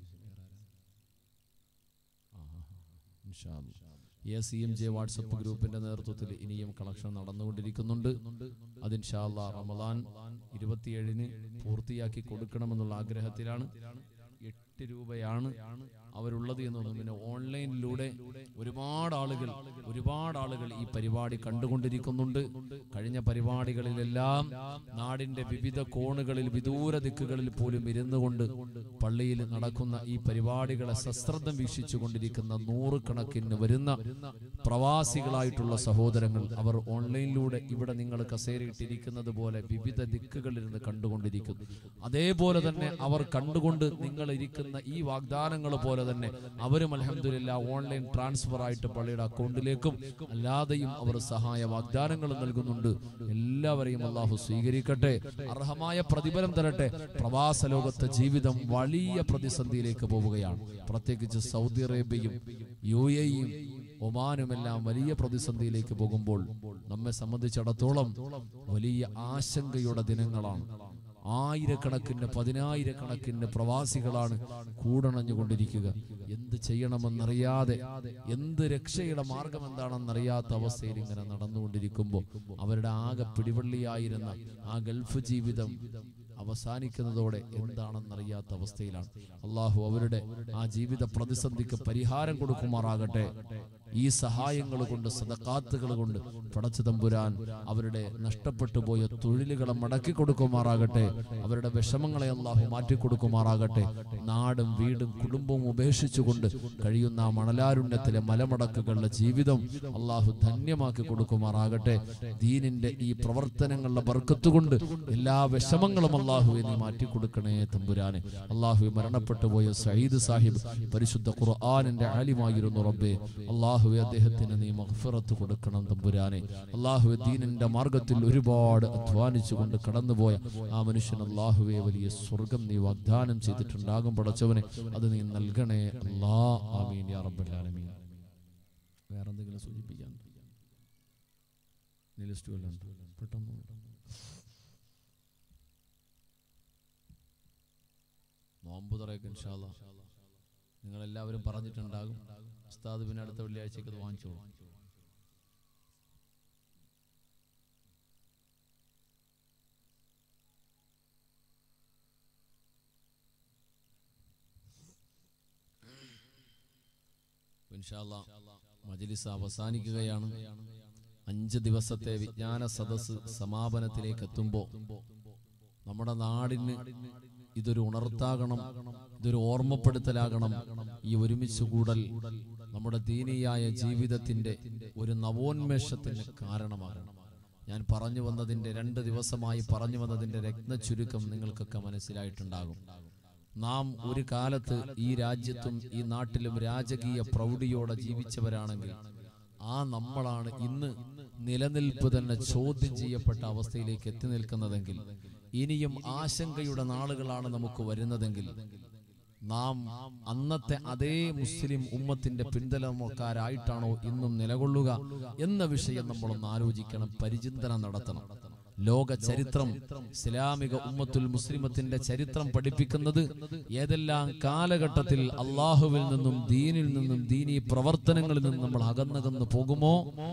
A C M J WhatsApp ഗ്രൂപ്പിന്റെ നേതൃത്വത്തിൽ ഇനിയും കളക്ഷൻ നടന്നുകൊണ്ടിരിക്കുന്നുണ്ട് അതിൻഷാല്ല റമദാൻ ഇരുപത്തിയേഴിന് പൂർത്തിയാക്കി കൊടുക്കണമെന്നുള്ള ആഗ്രഹത്തിലാണ് എട്ട് രൂപയാണ് അവരുള്ളത് എന്നൊന്നും പിന്നെ ഓൺലൈനിലൂടെ ഒരുപാട് ആളുകൾ ഒരുപാട് ആളുകൾ ഈ പരിപാടി കണ്ടുകൊണ്ടിരിക്കുന്നുണ്ട് കഴിഞ്ഞ പരിപാടികളിലെല്ലാം നാടിന്റെ വിവിധ കോണുകളിൽ വിദൂര ദിക്കുകളിൽ പോലും ഇരുന്നു കൊണ്ട് പള്ളിയിൽ നടക്കുന്ന ഈ പരിപാടികളെ സശ്രദ്ധം വീക്ഷിച്ചു കൊണ്ടിരിക്കുന്ന നൂറുകണക്കിന് വരുന്ന പ്രവാസികളായിട്ടുള്ള സഹോദരങ്ങൾ അവർ ഓൺലൈനിലൂടെ ഇവിടെ നിങ്ങൾ കസേരയിട്ടിരിക്കുന്നത് പോലെ വിവിധ ദിക്കുകളിൽ നിന്ന് കണ്ടുകൊണ്ടിരിക്കുന്നു അതേപോലെ തന്നെ അവർ കണ്ടുകൊണ്ട് നിങ്ങൾ ഇരിക്കുന്ന ഈ വാഗ്ദാനങ്ങൾ പോലെ തന്നെ അവരും അലഹമില്ല ഓൺലൈൻ ട്രാൻസ്ഫർ ആയിട്ട് പള്ളിയുടെ അക്കൗണ്ടിലേക്കും അല്ലാതെയും അവർ സഹായ വാഗ്ദാനങ്ങൾ നൽകുന്നുണ്ട് എല്ലാവരെയും അള്ളാഹു സ്വീകരിക്കട്ടെ അർഹമായ പ്രതിഫലം തരട്ടെ പ്രവാസ ലോകത്തെ ജീവിതം വലിയ പ്രതിസന്ധിയിലേക്ക് പോവുകയാണ് പ്രത്യേകിച്ച് സൗദി അറേബ്യയും യു എയും ഒമാനുമെല്ലാം വലിയ പ്രതിസന്ധിയിലേക്ക് പോകുമ്പോൾ നമ്മെ സംബന്ധിച്ചിടത്തോളം വലിയ ആശങ്കയുടെ ദിനങ്ങളാണ് ആയിരക്കണക്കിന് പതിനായിരക്കണക്കിന് പ്രവാസികളാണ് കൂടണഞ്ഞുകൊണ്ടിരിക്കുക എന്ത് ചെയ്യണമെന്നറിയാതെ എന്ത് രക്ഷയുടെ മാർഗം എന്താണെന്നറിയാത്ത അവസ്ഥയിൽ ഇങ്ങനെ നടന്നുകൊണ്ടിരിക്കുമ്പോൾ അവരുടെ ആകെ പിടിവള്ളിയായിരുന്ന ആ ഗൾഫ് ജീവിതം അവസാനിക്കുന്നതോടെ എന്താണെന്നറിയാത്ത അവസ്ഥയിലാണ് അള്ളാഹു അവരുടെ ആ ജീവിത പ്രതിസന്ധിക്ക് പരിഹാരം കൊടുക്കുമാറാകട്ടെ ഈ സഹായങ്ങൾ കൊണ്ട് സദക്കാത്തുകൾ കൊണ്ട് പടച്ചു തമ്പുരാൻ അവരുടെ നഷ്ടപ്പെട്ടു പോയ തൊഴിലുകളെ മടക്കി കൊടുക്കുമാറാകട്ടെ അവരുടെ വിഷമങ്ങളെ അള്ളാഹു മാറ്റിക്കൊടുക്കുമാറാകട്ടെ നാടും വീടും കുടുംബവും ഉപേക്ഷിച്ചുകൊണ്ട് കഴിയുന്ന ആ മണലാരുണ്യത്തിലെ മലമടക്കുകളുടെ ജീവിതം അള്ളാഹു ധന്യമാക്കി കൊടുക്കുമാറാകട്ടെ ദീനിന്റെ ഈ പ്രവർത്തനങ്ങളുടെ ബർക്കത്തുകൊണ്ട് എല്ലാ വിഷമങ്ങളും അള്ളാഹുവെ നീ മാറ്റിക്കൊടുക്കണേ തമ്പുരാനെ അള്ളാഹു മരണപ്പെട്ടു പോയ സയ്യിദ് സാഹിബ് പരിശുദ്ധ ഖുർആാനിന്റെ ആലിമായിരുന്നു റബ്ബേ അള്ളാഹുവെ അദ്ദേഹത്തിന് നീ മഹ്ഫിറത്ത് കൊടുക്കണം തമ്പുരാനെ അള്ളാഹുവെ ദീനിന്റെ മാർഗത്തിൽ ഒരുപാട് അധ്വാനിച്ചുകൊണ്ട് കടന്നുപോയ ആ മനുഷ്യൻ അള്ളാഹുവെ വലിയ സ്വർഗം നീ വാഗ്ദാനം ചെയ്തിട്ടുണ്ടാകും പടച്ചവനെ അത് നീ നൽകണേ അല്ലാ ആമീൻ യാ റബ്ബൽ ആലമീൻ വേറെന്തെങ്കിലും സൂചിപ്പിക്കാൻ നീ ലിസ്റ്റ് വല്ലതും ഉണ്ടോ? പെട്ടെന്ന് നോമ്പ് തുറയൊക്കെ ഇൻഷാല്ല നിങ്ങൾ എല്ലാവരും പറഞ്ഞിട്ടുണ്ടാകും ഉസ്താദ് പിന്നെ അടുത്ത വെള്ളിയാഴ്ചക്ക് അത് വാങ്ങിച്ചോളൂ ഇൻഷാല്ല മജ്ലിസ് അവസാനിക്കുകയാണ് അഞ്ച് ദിവസത്തെ വിജ്ഞാന സദസ് സമാപനത്തിലേക്ക് എത്തുമ്പോൾ നമ്മുടെ നാടിന് ഇതൊരു ഉണർത്താകണം ഇതൊരു ഓർമ്മപ്പെടുത്തലാകണം ഈ ഒരുമിച്ച് കൂടൽ നമ്മുടെ ദീനിയായ ജീവിതത്തിന്റെ ഒരു നവോന്മേഷത്തിന് കാരണമാകണം ഞാൻ പറഞ്ഞു വന്നതിന്റെ രണ്ട് ദിവസമായി പറഞ്ഞു വന്നതിന്റെ രത്നചുരുക്കം നിങ്ങൾക്കൊക്കെ മനസ്സിലായിട്ടുണ്ടാകും നാം ഒരു കാലത്ത് ഈ രാജ്യത്തും ഈ നാട്ടിലും രാജകീയ പ്രൗഢിയോടെ ജീവിച്ചവരാണെങ്കിൽ ആ നമ്മളാണ് ഇന്ന് നിലനിൽപ്പ് തന്നെ ചോദ്യം ചെയ്യപ്പെട്ട അവസ്ഥയിലേക്ക് എത്തി നിൽക്കുന്നതെങ്കിൽ ഇനിയും ആശങ്കയുടെ നാളുകളാണ് നമുക്ക് വരുന്നതെങ്കിൽ നാം അന്നത്തെ അതേ മുസ്ലിം ഉമ്മത്തിന്റെ പിന്തലമക്കാരായിട്ടാണോ ഇന്നും നിലകൊള്ളുക എന്ന വിഷയം നമ്മളൊന്ന് ആലോചിക്കണം പരിചിന്തനം നടത്തണം ലോക ചരിത്രം ഇസ്ലാമിക ഉമ്മത്തുൽ മുസ്ലിമത്തിന്റെ ചരിത്രം പഠിപ്പിക്കുന്നത് ഏതെല്ലാം കാലഘട്ടത്തിൽ അള്ളാഹുവിൽ നിന്നും ദീനിൽ നിന്നും ദീനി പ്രവർത്തനങ്ങളിൽ നിന്നും നമ്മൾ അകന്നകന്ന് പോകുമോ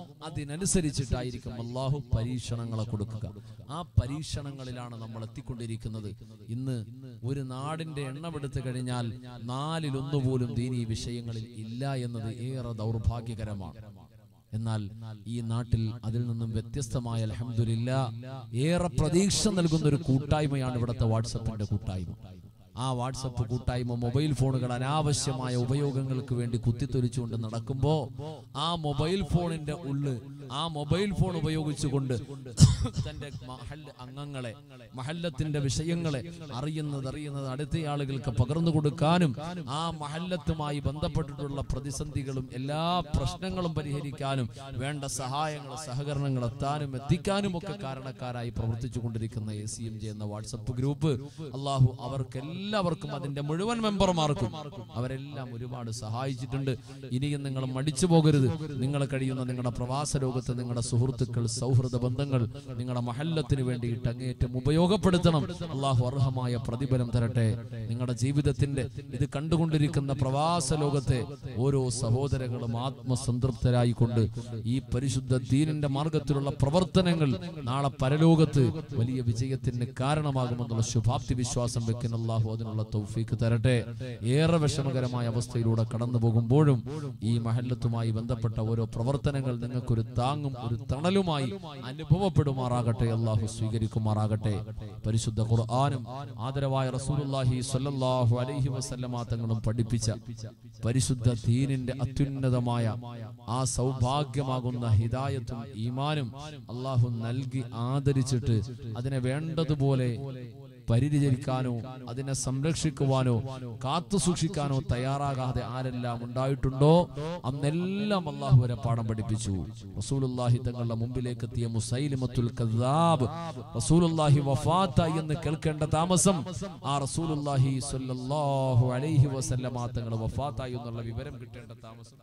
അതിനനുസരിച്ചിട്ടായിരിക്കും അള്ളാഹു പരീക്ഷണങ്ങളെ കൊടുക്കുക ആ പരീക്ഷണങ്ങളിലാണ് നമ്മൾ എത്തിക്കൊണ്ടിരിക്കുന്നത് ഇന്ന് ഒരു നാടിന്റെ എണ്ണമെടുത്തു കഴിഞ്ഞാൽ നാലിലൊന്നു പോലും ദീനി വിഷയങ്ങളിൽ ഇല്ല എന്നത് ഏറെ ദൗർഭാഗ്യകരമാണ് എന്നാൽ ഈ നാട്ടിൽ അതിൽ നിന്നും വ്യത്യസ്തമായ അലഹമില്ല ഏറെ പ്രതീക്ഷ നൽകുന്ന ഒരു കൂട്ടായ്മയാണ് ഇവിടുത്തെ വാട്സപ്പിന്റെ കൂട്ടായ്മ ആ വാട്സപ്പ് കൂട്ടായ്മ മൊബൈൽ ഫോണുകൾ അനാവശ്യമായ ഉപയോഗങ്ങൾക്ക് വേണ്ടി കുത്തിത്തൊലിച്ചുകൊണ്ട് നടക്കുമ്പോ ആ മൊബൈൽ ഫോണിന്റെ ഉള്ള് ആ മൊബൈൽ ഫോൺ ഉപയോഗിച്ചുകൊണ്ട് തന്റെ മഹല്ല് അംഗങ്ങളെ മഹല്ലത്തിന്റെ വിഷയങ്ങളെ അറിയുന്നത് അറിയുന്നത് അടുത്ത ആളുകൾക്ക് പകർന്നു കൊടുക്കാനും ആ മഹല്ലത്തുമായി ബന്ധപ്പെട്ടിട്ടുള്ള പ്രതിസന്ധികളും എല്ലാ പ്രശ്നങ്ങളും പരിഹരിക്കാനും വേണ്ട സഹായങ്ങൾ സഹകരണങ്ങൾ എത്താനും എത്തിക്കാനും ഒക്കെ കാരണക്കാരായി പ്രവർത്തിച്ചു കൊണ്ടിരിക്കുന്ന എ സി എം ജെ എന്ന വാട്സപ്പ് ഗ്രൂപ്പ് അള്ളാഹു അവർക്കെല്ലാവർക്കും അതിന്റെ മുഴുവൻ മെമ്പർമാർക്കും അവരെല്ലാം ഒരുപാട് സഹായിച്ചിട്ടുണ്ട് ഇനിയും നിങ്ങൾ മടിച്ചു പോകരുത് നിങ്ങൾ കഴിയുന്ന നിങ്ങളുടെ പ്രവാസ ലോകത്ത് നിങ്ങളുടെ സുഹൃത്തുക്കൾ സൗഹൃദ ബന്ധങ്ങൾ നിങ്ങളുടെ മഹല്ലത്തിന് വേണ്ടിയിട്ട് അങ്ങേയറ്റം ഉപയോഗപ്പെടുത്തണം അള്ളാഹു അർഹമായ പ്രതിഫലം തരട്ടെ നിങ്ങളുടെ ജീവിതത്തിന്റെ ഇത് കണ്ടുകൊണ്ടിരിക്കുന്ന പ്രവാസ ലോകത്തെ ഓരോ സഹോദരങ്ങളും ആത്മസംതൃപ്തരായിക്കൊണ്ട് ഈ പരിശുദ്ധ ദീനിന്റെ മാർഗത്തിലുള്ള പ്രവർത്തനങ്ങൾ നാളെ പരലോകത്ത് വലിയ വിജയത്തിന് കാരണമാകുമെന്നുള്ള ശുഭാപ്തി വിശ്വാസം വെക്കുന്ന അള്ളാഹു അതിനുള്ള തൗഫീക്ക് തരട്ടെ ഏറെ വിഷമകരമായ അവസ്ഥയിലൂടെ കടന്നു പോകുമ്പോഴും ഈ മഹല്ലത്തുമായി ബന്ധപ്പെട്ട ഓരോ പ്രവർത്തനങ്ങൾ നിങ്ങൾക്കൊരു താങ്ങും ഒരു തണലുമായി അനുഭവപ്പെടുമാറാകട്ടെ അള്ളാഹു സ്വീകരിക്കുമാറാകട്ടെ പരിശുദ്ധ ഖുർആാനും ആദരവായ റസൂലുള്ളാഹി സ്വല്ലല്ലാഹു അലൈഹി വസല്ലമ തങ്ങളും പഠിപ്പിച്ച പരിശുദ്ധ ദീനിന്റെ അത്യുന്നതമായ ആ സൗഭാഗ്യമാകുന്ന ഹിദായത്തും ഈമാനും അള്ളാഹു നൽകി ആദരിച്ചിട്ട് അതിനെ വേണ്ടതുപോലെ പരിചരിക്കാനോ അതിനെ സംരക്ഷിക്കുവാനോ കാത്തു സൂക്ഷിക്കാനോ തയ്യാറാകാതെ ആരെല്ലാം ഉണ്ടായിട്ടുണ്ടോ അന്നെല്ലാം അള്ളാഹു വരെ പാഠം പഠിപ്പിച്ചു റസൂലുള്ളാഹി തങ്ങളുടെ മുമ്പിലേക്ക് എത്തിയ മുസൈലിമത്തുൽ കദ്ദാബ് റസൂലുള്ളാഹി വഫാത്തായി എന്ന് കേൾക്കേണ്ട താമസം ആ റസൂലുള്ളാഹി സ്വല്ലല്ലാഹു അലൈഹി വസല്ലമ തങ്ങൾ വഫാത്തായി എന്നുള്ള വിവരം കിട്ടേണ്ട താമസം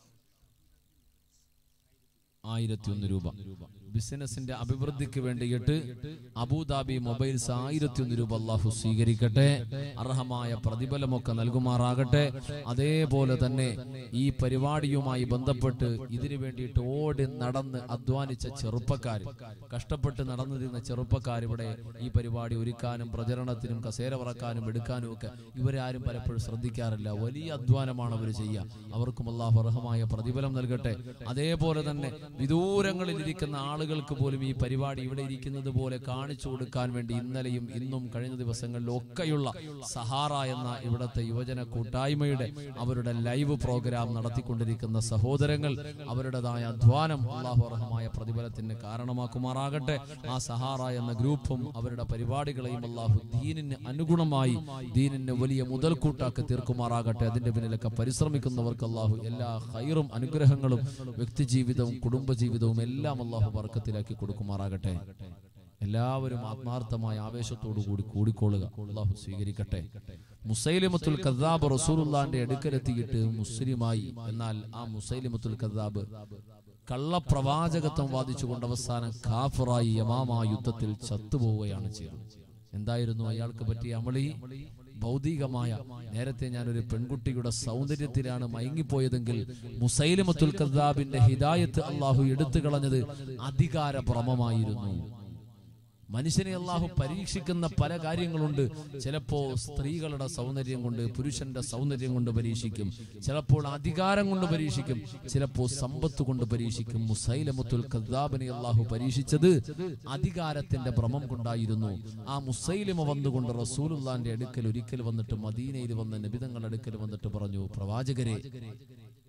ആയിരത്തി ഒന്ന് രൂപ ബിസിനസിന്റെ അഭിവൃദ്ധിക്ക് വേണ്ടിയിട്ട് അബുദാബി മൊബൈൽസ് ആയിരത്തി ഒന്ന് രൂപ അള്ളാഹു സ്വീകരിക്കട്ടെ അർഹമായ പ്രതിഫലമൊക്കെ നൽകുമാറാകട്ടെ അതേപോലെ തന്നെ ഈ പരിപാടിയുമായി ബന്ധപ്പെട്ട് ഇതിനു വേണ്ടിയിട്ട് ഓടി നടന്ന് അധ്വാനിച്ച ചെറുപ്പക്കാർ കഷ്ടപ്പെട്ട് നടന്നിരുന്ന ചെറുപ്പക്കാർ ഇവിടെ ഈ പരിപാടി ഒരുക്കാനും പ്രചരണത്തിനും കസേര പറക്കാനും എടുക്കാനും ഒക്കെ ഇവരാരും പലപ്പോഴും ശ്രദ്ധിക്കാറില്ല വലിയ അധ്വാനമാണ് അവർ ചെയ്യുക അവർക്കും അള്ളാഹു അർഹമായ പ്രതിഫലം നൽകട്ടെ അതേപോലെ തന്നെ വിദൂരങ്ങളിൽ ഇരിക്കുന്ന ആളുകൾക്ക് പോലും ഈ പരിപാടി ഇവിടെ ഇരിക്കുന്നത് പോലെ കാണിച്ചു കൊടുക്കാൻ വേണ്ടി ഇന്നലെയും ഇന്നും കഴിഞ്ഞ ദിവസങ്ങളിലും ഒക്കെയുള്ള സഹാറ എന്ന ഇവിടുത്തെ യുവജന കൂട്ടായ്മയുടെ അവരുടെ ലൈവ് പ്രോഗ്രാം നടത്തിക്കൊണ്ടിരിക്കുന്ന സഹോദരങ്ങൾ അവരുടേതായ അധ്വാനം അള്ളാഹു അർഹമായ പ്രതിഫലത്തിന് കാരണമാക്കുമാറാകട്ടെ ആ സഹാറ എന്ന ഗ്രൂപ്പും അവരുടെ പരിപാടികളെയും അള്ളാഹു ദീനിന് അനുഗുണമായി ദീനിന് വലിയ മുതൽക്കൂട്ടാക്കി തീർക്കുമാറാകട്ടെ അതിന്റെ പിന്നിലൊക്കെ പരിശ്രമിക്കുന്നവർക്ക് അള്ളാഹു എല്ലാ ഹൈറും അനുഗ്രഹങ്ങളും വ്യക്തിജീവിതവും കുടുംബജീവിതവും എല്ലാം അള്ളാഹു വർക്കത്തിലാക്കി കൊടുക്കുമാറാകട്ടെ എല്ലാവരും ആത്മാർത്ഥമായ ആവേശത്തോടു കൂടി കൂടിക്കൊള്ളുക അള്ളാഹു സ്വീകരിക്കട്ടെ മുസൈലിമത്തുൽ കദ്ദാബ് റസൂലുള്ളാന്റെ അടുക്കലെത്തിയിട്ട് മുസ്ലിമായി എന്നാൽ ആ മുസൈലിമത്തുൽ കദ്ദാബ് കള്ളപ്രവാചകത്വം വാദിച്ചുകൊണ്ട് അവസാനം കാഫറായി യമാമ യുദ്ധത്തിൽ ചത്തുപോവുകയാണ് ചെയ്തത് എന്തായിരുന്നു അയാൾക്ക് പറ്റിയ അമളി ഭൗതികമായ നേരത്തെ ഞാൻ ഒരു പെൺകുട്ടിയുടെ സൗന്ദര്യത്തിലാണ് മയങ്ങിപ്പോയതെങ്കിൽ മുസൈലിമത്തുൽ കദ്ദാബിന്റെ ഹിദായത്ത് അള്ളാഹു എടുത്തു കളഞ്ഞത് അധികാര ഭ്രമമായിരുന്നു മനുഷ്യനെ അള്ളാഹു പരീക്ഷിക്കുന്ന പല കാര്യങ്ങളുണ്ട് ചിലപ്പോ സ്ത്രീകളുടെ സൗന്ദര്യം കൊണ്ട് പുരുഷന്റെ സൗന്ദര്യം കൊണ്ട് പരീക്ഷിക്കും ചിലപ്പോൾ അധികാരം കൊണ്ട് പരീക്ഷിക്കും ചിലപ്പോൾ സമ്പത്ത് കൊണ്ട് പരീക്ഷിക്കും മുസൈലമത്തുൽ കദ്ദാബിനെ അള്ളാഹു പരീക്ഷിച്ചത് അധികാരത്തിന്റെ ഭ്രമം കൊണ്ടായിരുന്നു ആ മുസൈലിമ വന്നുകൊണ്ട് റസൂലുള്ളാന്റെ അടുക്കൽ ഒരിക്കൽ വന്നിട്ട് മദീനയിൽ വന്ന് നബിതങ്ങളുടെ അടുക്കൽ വന്നിട്ട് പറഞ്ഞു പ്രവാചകരെ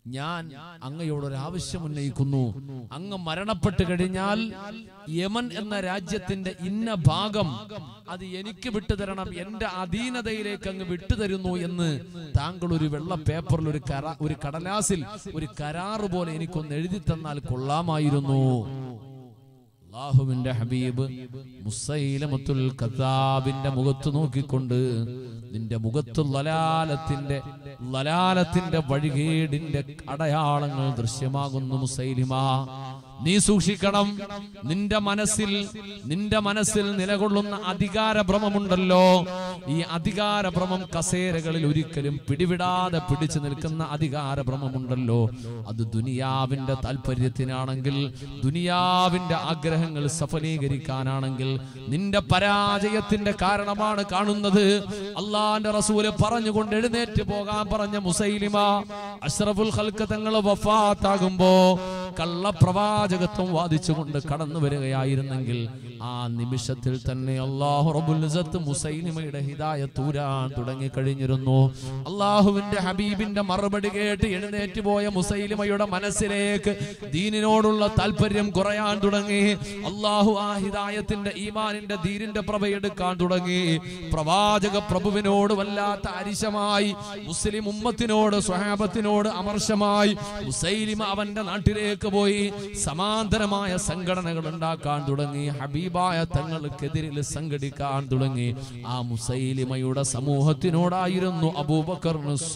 ഞാൻ അങ്ങയോടൊരാവശ്യം ഉന്നയിക്കുന്നു അങ്ങ് മരണപ്പെട്ട് കഴിഞ്ഞാൽ യമൻ എന്ന രാജ്യത്തിന്റെ ഇന്ന ഭാഗം അത് എനിക്ക് വിട്ടുതരണം എന്റെ അധീനതയിലേക്ക് അങ്ങ് വിട്ടുതരുന്നു എന്ന് താങ്കൾ ഒരു വെള്ള പേപ്പറിൽ ഒരു കര ഒരു കടലാസിൽ ഒരു കരാറ് പോലെ എനിക്കൊന്ന് എഴുതി തന്നാൽ കൊള്ളാമായിരുന്നു അള്ളാഹുവിന്റെ ഹബീബ് മുസൈലമത്തുൽ കത്താബിന്റെ മുഖത്ത് നോക്കിക്കൊണ്ട് നിന്റെ മുഖത്ത് ലലാലത്തിന്റെ ലലാലത്തിന്റെ വഴികേടിന്റെ അടയാളങ്ങൾ ദൃശ്യമാകുന്നു മുസൈലിമ നീ സൂക്ഷിക്കണം നിന്റെ മനസ്സിൽ നിന്റെ മനസ്സിൽ നിലകൊള്ളുന്ന അധികാര ഭ്രമമുണ്ടല്ലോ ഈ അധികാര ഭ്രമം കസേരകളിൽ ഒരിക്കലും പിടിവിടാതെ പിടിച്ചു നിൽക്കുന്ന അധികാര ഭ്രമമുണ്ടല്ലോ അത് ദുനിയാവിന്റെ താല്പര്യത്തിനാണെങ്കിൽ ദുനിയാവിന്റെ ആഗ്രഹങ്ങൾ സഫലീകരിക്കാനാണെങ്കിൽ നിന്റെ പരാജയത്തിന്റെ കാരണമാണ് കാണുന്നത് അള്ളാന്റെ റസൂല് പറഞ്ഞുകൊണ്ട് എഴുന്നേറ്റ് പോകാൻ പറഞ്ഞ മുസൈലിമ അഷ്റഫുൽ ഖൽക്ക് തങ്ങൾ വഫാത്താകുമ്പോ കള്ളപ്രവാചകത്വം വാദിച്ചുകൊണ്ട് കടന്നു വരികയായിരുന്നെങ്കിൽ ആ നിമിഷത്തിൽ തന്നെ അള്ളാഹു റബുൽ ഇസ്സത്ത് മുസൈലിമയുടെ ഹിദായത്ത് ഊരാൻ തുടങ്ങി കഴിഞ്ഞിരുന്നു അള്ളാഹുവിന്റെ ഹബീബിന്റെ മറുപടി കേട്ട് എഴുന്നേറ്റ് പോയ മുസൈലിമയുടെ മനസ്സിലേക്ക് ദീനിനോടുള്ള താല്പര്യം കുറയാൻ തുടങ്ങി അള്ളാഹു ആ ഹിദായത്തിന്റെ ഈമാനിന്റെ ദീനിന്റെ പ്രഭയെടുക്കാൻ തുടങ്ങി പ്രവാചക പ്രഭുവിനോട് വല്ലാത്ത അരിശമായി മുസ്ലിം ഉമ്മത്തിനോട് സ്വഹാബത്തിനോട് അമർശമായി മുസൈലിമ അവന്റെ നാട്ടിലേക്ക് പോയി സമാന്തരമായ സംഘടനകൾ ഉണ്ടാക്കാൻ തുടങ്ങി ഹബീബായ തങ്ങൾക്കെതിരിൽ സംഘടിക്കാൻ തുടങ്ങി ആ മുസൈലിമയുടെ സമൂഹത്തിനോടായിരുന്നു അബൂബക്കർ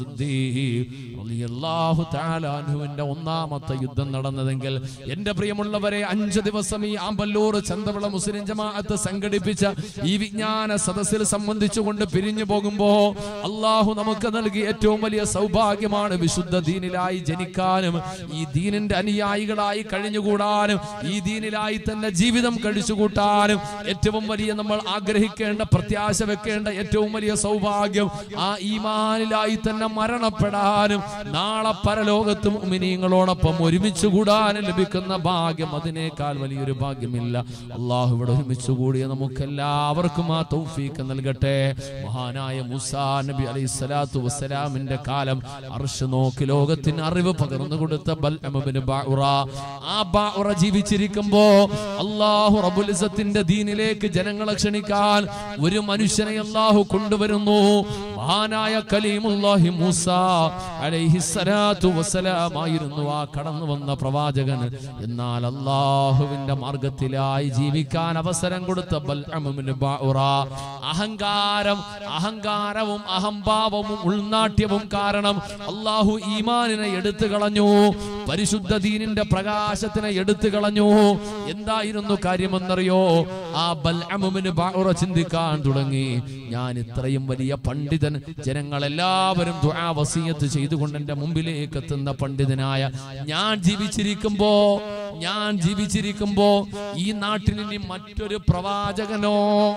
ാഹുവിന്റെ ഒന്നാമത്തെ യുദ്ധം നടന്നതെങ്കിൽ എന്റെ പ്രിയമുള്ളവരെ അഞ്ച് ദിവസം ഈ ആമ്പല്ലൂർ ചന്തവിള മുസ്ലിം ജമാഅത്ത് സംഘടിപ്പിച്ച ഈ വിജ്ഞാന സദസ്സിൽ സംബന്ധിച്ചുകൊണ്ട് പിരിഞ്ഞു പോകുമ്പോ അള്ളാഹു നമുക്ക് നൽകിയ ഏറ്റവും വലിയ സൗഭാഗ്യമാണ് വിശുദ്ധ ദീനിലായി ജനിക്കാനും ഈ ദീനിന്റെ അനുയായികളായി കഴിഞ്ഞുകൂടാനും ഈ ദീനിലായി തന്നെ ജീവിതം കഴിച്ചുകൂട്ടാനും ഏറ്റവും വലിയ നമ്മൾ ആഗ്രഹിക്കേണ്ട പ്രത്യാശ വെക്കേണ്ട ഏറ്റവും വലിയ സൗഭാഗ്യം ആ ഈമാനിലായി തന്നെ മരണപ്പെടാനും നാളെ പരലോകത്തും മിനിങ്ങളോടൊപ്പം ഒരുമിച്ച് കൂടാനും ലഭിക്കുന്ന ഭാഗ്യം അതിനേക്കാൾ വലിയൊരു ഭാഗ്യമില്ല അള്ളാഹു ഇവിടെ ഒരുമിച്ച് കൂടിയ നമുക്കെല്ലാവർക്കും ആ തൗഫീക്ക് നൽകട്ടെ മഹാനായ മുസാ നബി അലൈഹി സ്വലാത്തു വസ്സലാമിന്റെ കാലം അർഷ് നോക്കി ലോകത്തിന് അറിവ് പകർന്നു കൊടുത്ത ബൽഅമബിന് ബാഉറ ആ ബാഉറ ജീവിച്ചിരിക്കുമ്പോ അള്ളാഹു റബ്ബുൽ ഇസ്സത്തിന്റെ ദീനിലേക്ക് ജനങ്ങളെ ക്ഷണിക്കാൻ ഒരു മനുഷ്യനെ അള്ളാഹു കൊണ്ടുവരുന്നു മഹാനായ കലീമുല്ലാഹി മൂസ അലൈഹിസ്സലാത്തു വസ്സലാമായിരുന്നു ആ കടന്നു വന്ന പ്രവാചകൻ എന്നാൽ അള്ളാഹുവിന്റെ മാർഗത്തിലായി ജീവിക്കാൻ അവസരം കൊടുത്ത ബൽഅമിന് ബാഉറ അഹങ്കാരം അഹങ്കാരവും അഹംഭാവവും ഉൾനാട്യവും കാരണം അള്ളാഹു ഈമാനിനെ എടുത്തു കളഞ്ഞു പരിശുദ്ധ ദീനിന്റെ പ്രകാശത്തിനെ എടുത്തു കളഞ്ഞു എന്തായിരുന്നു കാര്യമെന്നറിയോ ആ ബൽഅമിന് ബാഉറ ചിന്തിക്കാൻ തുടങ്ങി ഞാൻ ഇത്രയും വലിയ പണ്ഡിതൻ ജനങ്ങളെല്ലാവരും ദുആ വസിയത്ത് ചെയ്തുകൊണ്ട് എന്റെ മുമ്പിലേക്ക് എത്തുന്ന പണ്ഡിതനായ ഞാൻ ജീവിച്ചിരിക്കുമ്പോ ഞാൻ ജീവിച്ചിരിക്കുമ്പോ ഈ നാട്ടിൽ ഇനി മറ്റൊരു പ്രവാചകനോ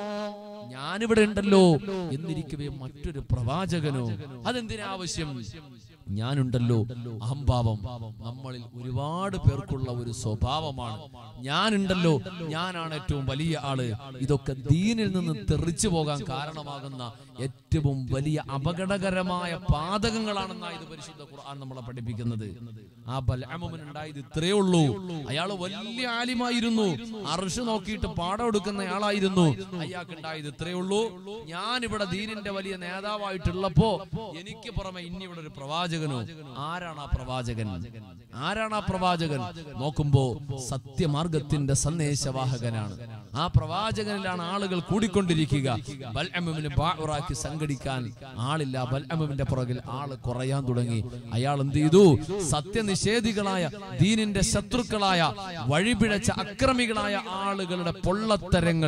ഞാനിവിടെ ഉണ്ടല്ലോ എന്നിരിക്കവേ മറ്റൊരു പ്രവാചകനോ അതെന്തിനാ ആവശ്യം ഞാനുണ്ടല്ലോ അഹംഭാവം നമ്മളിൽ ഒരുപാട് പേർക്കുള്ള ഒരു സ്വഭാവമാണ് ഞാനുണ്ടല്ലോ ഞാനാണ് ഏറ്റവും വലിയ ആള് ഇതൊക്കെ ദീനിൽ നിന്ന് തെറിച്ചു പോകാൻ കാരണമാകുന്ന ഏറ്റവും വലിയ അപകടകരമായ പാതകങ്ങളാണെന്നാ ഇത് പരിശുദ്ധ ഖുർആൻ നമ്മളെ പഠിപ്പിക്കുന്നത് ആ ബലഅമുൻ ഉണ്ടായത് ഇത്രയേ ഉള്ളൂ അയാൾ വലിയ ആലിമായിരുന്നു അർഷ് നോക്കിയിട്ട് പാഠം എടുക്കുന്ന ആളായിരുന്നു അയാൾക്ക് ഉണ്ടായത് ഇത്രയേ ഉള്ളൂ ഞാൻ ഇവിടെ ദീനിന്റെ വലിയ നേതാവായിട്ടുള്ളപ്പോ എനിക്ക് പുറമെ ഇനി ഇവിടെ ഒരു പ്രവാചകനോ ആരാണ് ആ പ്രവാചകൻ ആരാണ് ആ പ്രവാചകൻ നോക്കുമ്പോ സത്യമാർഗത്തിന്റെ സന്ദേശവാഹകനാണ് ആ പ്രവാചകനിലാണ് ആളുകൾ കൂടിക്കൊണ്ടിരിക്കുക ബൽഅമിന് ബാഉറാക്കി സംഘടിക്കാൻ ആളില്ല ബൽഅമിന്റെ പുറകിൽ ആള് കുറയാൻ തുടങ്ങി അയാൾ എന്ത് ചെയ്തു സത്യനിഷേധികളായ ദീനിന്റെ ശത്രുക്കളായ വഴിപിഴച്ച അക്രമികളായ ആളുകളുടെ പൊള്ളത്തരങ്ങൾ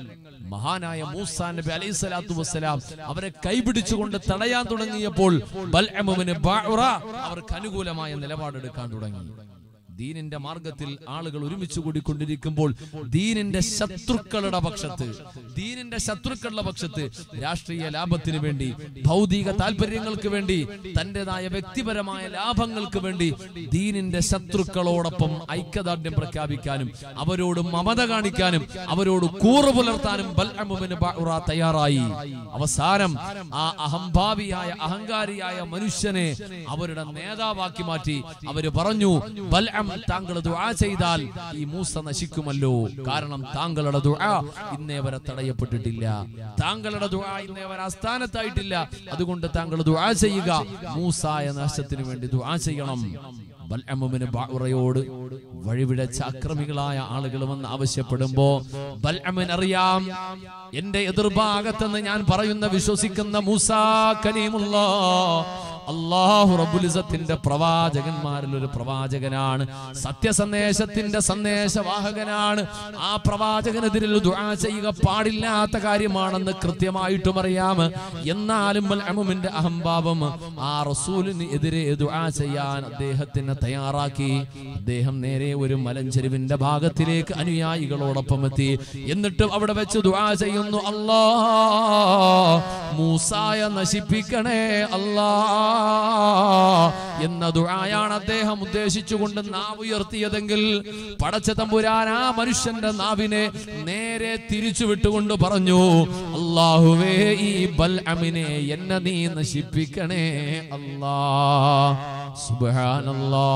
മഹാനായ മൂസാ നബി അലൈഹി സ്വലാത്തു വസ്സലാം അവരെ കൈപിടിച്ചുകൊണ്ട് തടയാൻ തുടങ്ങിയപ്പോൾ ബൽഅമിന് ബാഉറ അവർക്ക് അനുകൂലമായ നിലപാടെടുക്കാൻ തുടങ്ങി ദീനിന്റെ മാർഗത്തിൽ ആളുകൾ ഒരുമിച്ച് കൂടിക്കൊണ്ടിരിക്കുമ്പോൾ ദീനിന്റെ ശത്രുക്കളുടെ പക്ഷത്ത് ദീനിന്റെ ശത്രുക്കളുടെ പക്ഷത്ത് രാഷ്ട്രീയ ലാഭത്തിന് വേണ്ടി ഭൗതിക താല്പര്യങ്ങൾക്ക് വേണ്ടി തന്റേതായ വ്യക്തിപരമായ ലാഭങ്ങൾക്ക് വേണ്ടി ദീനിന്റെ ശത്രുക്കളോടൊപ്പം ഐക്യദാർഢ്യം പ്രഖ്യാപിക്കാനും അവരോട് മമത കാണിക്കാനും അവരോട് കൂറു പുലർത്താനും ബൽഅമുബിന് ബഅുറ തയ്യാറായി അവസാനം ആ അഹംഭാവിയായ അഹങ്കാരിയായ മനുഷ്യനെ അവരുടെ നേതാവാക്കി മാറ്റി അവര് പറഞ്ഞു ബൽഅം താങ്കൾ ദുആ ചെയ്താൽ ഈ മൂസ നശിക്കുമല്ലോ കാരണം താങ്കളുടെ ദുആ ഇന്നേ വരെ തടയപ്പെട്ടിട്ടില്ല താങ്കളുടെ ദുആ ഇന്നേ വരെ അസ്ഥാനത്തായിട്ടില്ല അതുകൊണ്ട് താങ്കൾ ദുആ ചെയ്യുക മൂസായ നാശത്തിന് വേണ്ടി ദുആ ചെയ്യണം ബൽഅമുബിന് ബഅുറയോട് വഴിവിടച്ച അക്രമികളായ ആളുകൾ വന്ന് ആവശ്യപ്പെടുമ്പോ ബൽഅമിന് അറിയാം എന്റെ എതിർഭാഗത്തെന്ന് ഞാൻ പറയുന്ന വിശ്വസിക്കുന്ന മൂസാ കലീമുള്ള അള്ളാഹു റബുലിസത്തിന്റെ പ്രവാചകന്മാരിൽ ഒരു പ്രവാചകനാണ് സത്യസന്ദേശത്തിന്റെ സന്ദേശവാഹകനാണ് ആ പ്രവാചകനെതിരിൽ ദുആ ചെയ്യുക പാടില്ലാത്ത കാര്യമാണെന്ന് കൃത്യമായിട്ടും അറിയാം എന്നാലും അമുമിന്റെ അഹംഭാവം ആ റസൂലിന് എതിരെ ദുആ ചെയ്യാൻ അദ്ദേഹത്തിന് തയ്യാറാക്കി അദ്ദേഹം നേരെ ഒരു മലഞ്ചെരുവിന്റെ ഭാഗത്തിലേക്ക് അനുയായികളോടൊപ്പം എത്തി എന്നിട്ട് അവിടെ വെച്ച് ദുആ ചെയ്യുന്നു അല്ലാ മൂസായ നശിപ്പിക്കണേ അല്ലാ എന്ന ദുആയാണ് അദ്ദേഹം ഉദ്ദേശിച്ചുകൊണ്ട് നാവ് ഉയർത്തിയതെങ്കിൽ പടച്ച തമ്പുരാൻ ആ മനുഷ്യന്റെ നാവിനെ നേരെ തിരിച്ചു വിട്ടുകൊണ്ട് പറഞ്ഞു അള്ളാഹുവേ ഈ ബൽ അമിനെ എന്നെ നീ നശിപ്പിക്കണേ അല്ലാ സുബ്ഹാനല്ലാ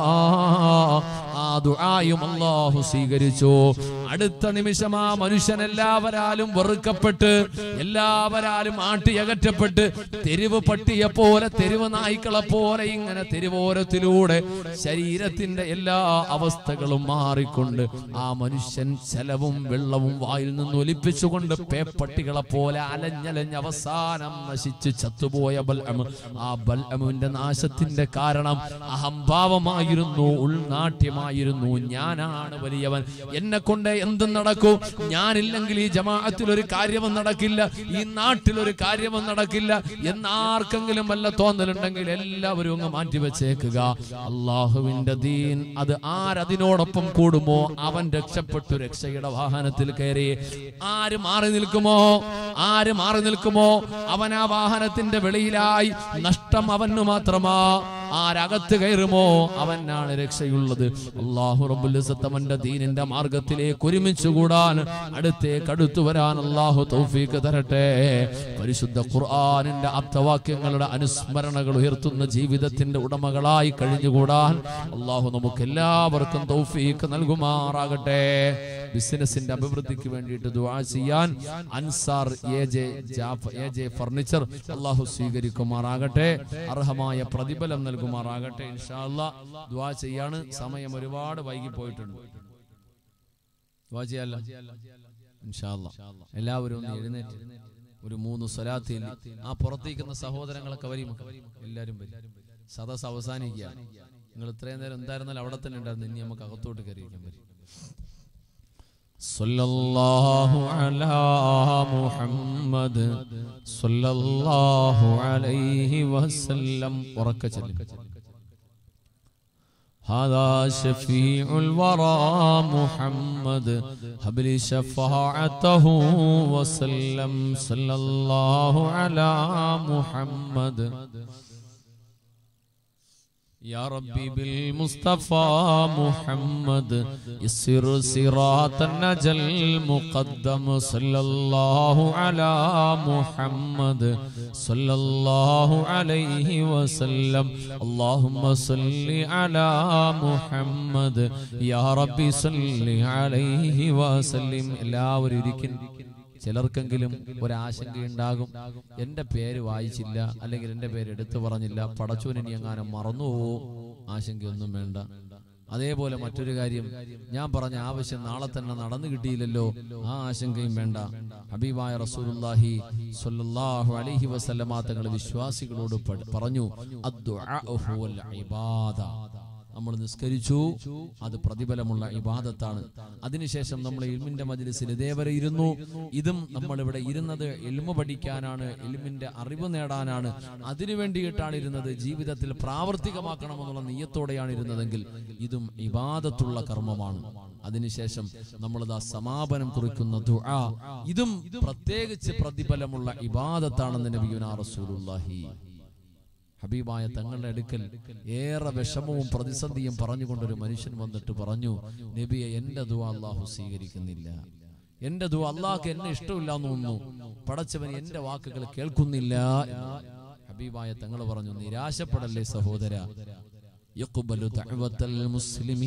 ആ ദുആയും അല്ലാഹു സ്വീകരിച്ചു അടുത്ത നിമിഷം ആ മനുഷ്യൻ എല്ലാവരാലും വെറുക്കപ്പെട്ട് എല്ലാവരാലും ആട്ടിയകറ്റപ്പെട്ട് തെരുവ് പട്ടിയെ പോലെ തെരുവ് നായ്ക്കളെ പോലെ ഇങ്ങനെ തെരുവോരത്തിലൂടെ ശരീരത്തിന്റെ എല്ലാ അവസ്ഥകളും മാറിക്കൊണ്ട് ആ മനുഷ്യൻ ചെലവും വെള്ളവും വായിൽ നിന്ന് ഒലിപ്പിച്ചുകൊണ്ട് പേപ്പട്ടികളെ പോലെ അലഞ്ഞലഞ്ഞ് അവസാനം നശിച്ച് ചത്തുപോയ ബൽഅം ആ ബൽഅമിന്റെ നാശത്തിന്റെ കാരണം അഹംഭാവമായിരുന്നു ഉൾനാട്യമായിരുന്നു ഞാനാണ് വലിയവൻ എന്നെ കൊണ്ട് എന്തും നടക്കൂ ഞാനില്ലെങ്കിൽ ഈ ജമാഅത്തിൽ ഒരു കാര്യവും നടക്കില്ല ഈ നാട്ടിൽ ഒരു കാര്യവും നടക്കില്ല എന്നാർക്കെങ്കിലും വല്ല തോന്നലുണ്ടെങ്കിൽ എല്ലാവരും അങ്ങ് മാറ്റി വെച്ചേക്കുക അള്ളാഹുവിന്റെ ദീൻ അത് ആരതിനോടൊപ്പം കൂടുമോ അവൻ രക്ഷപ്പെട്ടു രക്ഷയുടെ വാഹനത്തിൽ കയറി ആര് മാറി നിൽക്കുമോ ആര് മാറി നിൽക്കുമോ അവൻ ആ വാഹനത്തിന്റെ വെളിയിലായി നഷ്ടം അവന് മാത്രമാ ആരകത്ത് കയറുമോ അവനാണ് രക്ഷയുള്ളത് അള്ളാഹു റബ്ബുലിസത്ത് അവന്റെ ദീനിന്റെ മാർഗത്തിലേക്ക് ഒരുമിച്ച് കൂടാൻ അടുത്തേക്ക് അടുത്തു വരാൻ അള്ളാഹു തൗഫീക്ക് തരട്ടെ പരിശുദ്ധ ഖുർആനിന്റെ അർത്ഥവാക്യങ്ങളുടെ അനുസ്മരണകൾ ഉയർത്തുന്ന ജീവിതത്തിന്റെ ഉടമകളായി കഴിഞ്ഞുകൂടാൻ അള്ളാഹു നമുക്ക് എല്ലാവർക്കും തൗഫീക്ക് നൽകുമാറാകട്ടെ ബിസിനസിന്റെ അഭിവൃദ്ധിക്ക് വേണ്ടിയിട്ട് ദുആ ചെയ്യാൻ അൻസാർ എ ജെ ജാഫ് എ ജെ ഫർണിച്ചർ അള്ളാഹു സ്വീകരിക്കുമാറാകട്ടെ അർഹമായ പ്രതിഫലം നൽകുമാറാകട്ടെ ഇൻഷാ അല്ലാ ദുആ ചെയ്യാണ് സമയം ഒരുപാട് വൈകി പോയിട്ടുണ്ട് ദുആ ചെയ്യാലോ ഇൻഷാ അല്ലാ എല്ലാവരും ഒന്ന് എഴുന്നേറ്റ് ഒരു മൂന്ന് സ്വലാത്തിൽ ആ പുറത്തേക്കുന്ന സഹോദരങ്ങളൊക്കെ വരും എല്ലാവരും വരും സദസ് അവസാനിക്കുക നിങ്ങൾ ഇത്രയും നേരം എന്തായിരുന്നാലും അവിടെ തന്നെ ഉണ്ടായിരുന്നു ഇനി നമുക്ക് അകത്തോട്ട് കയറിയിരിക്കാൻ പറ്റും صلى الله على محمد صلى الله عليه وسلم وركة هذا شفيع الورى محمد هب لي شفاعته وسلم صلى الله على محمد يا ربي بالمصطفى محمد يسر صراط النجا المقدم صلى الله على محمد صلى الله عليه وسلم اللهم صل على محمد يا ربي صل عليه وسلم എല്ലാവരും ഇരിക്കുന്നു ചിലർക്കെങ്കിലും ഒരാശങ്കയുണ്ടാകും എന്റെ പേര് വായിച്ചില്ല അല്ലെങ്കിൽ എന്റെ പേര് എടുത്തു പറഞ്ഞില്ല പടച്ചോനി എങ്ങാനും മറന്നുപോവോ ആശങ്കയൊന്നും വേണ്ട അതേപോലെ മറ്റൊരു കാര്യം ഞാൻ പറഞ്ഞ ആവശ്യം നാളെ തന്നെ നടന്നു കിട്ടിയില്ലല്ലോ ആ ആശങ്കയും വേണ്ട ഹബീബായ റസൂലുള്ളാഹി സ്വല്ലല്ലാഹു അലൈഹി വസല്ലമ തങ്ങൾ വിശ്വാസികളോട് പ- പറഞ്ഞു അദ്ദുആഉ ഹുവൽ ഇബാദ നമ്മൾ നിസ്കരിച്ചു അത് പ്രതിഫലമുള്ള ഇബാദത്താണ് അതിനുശേഷം നമ്മൾ ഇൽമിന്റെ മജ്ലിസിൽ ഇതേവരെ ഇരുന്നു ഇതും നമ്മൾ ഇവിടെ ഇരുന്നത് എൽമ പഠിക്കാനാണ് എൽമിന്റെ അറിവ് നേടാനാണ് അതിനു വേണ്ടിയിട്ടാണ് ഇരുന്നത് ജീവിതത്തിൽ പ്രാവർത്തികമാക്കണമെന്നുള്ള നീയത്തോടെയാണ് ഇരുന്നതെങ്കിൽ ഇതും ഇബാദത്തുള്ള കർമ്മമാണ് അതിനുശേഷം നമ്മളിതാ സമാപനം കുറിക്കുന്ന ദുആ ഇതും പ്രത്യേകിച്ച് പ്രതിഫലമുള്ള ഇബാദത്താണെന്ന് നബിയുനാ റസൂലുള്ളാഹി ഹബീബായ തങ്ങളുടെ അടുക്കൽ ഏറെ വിഷമവും പ്രതിസന്ധിയും പറഞ്ഞുകൊണ്ടൊരു മനുഷ്യൻ വന്നിട്ട് പറഞ്ഞു നബിയെ എന്റെ ദുആ അള്ളാഹു സ്വീകരിക്കുന്നില്ല എന്റെ ദുആ അള്ളാഹ്ക്ക് എന്നെ ഇഷ്ടമില്ല എന്ന് തോന്നുന്നു പടച്ചവൻ എന്റെ വാക്കുകൾ കേൾക്കുന്നില്ല എന്ന് ഹബീബായ തങ്ങൾ പറഞ്ഞു നിരാശപ്പെടല്ലേ സഹോദര يقبل دعوة المسلم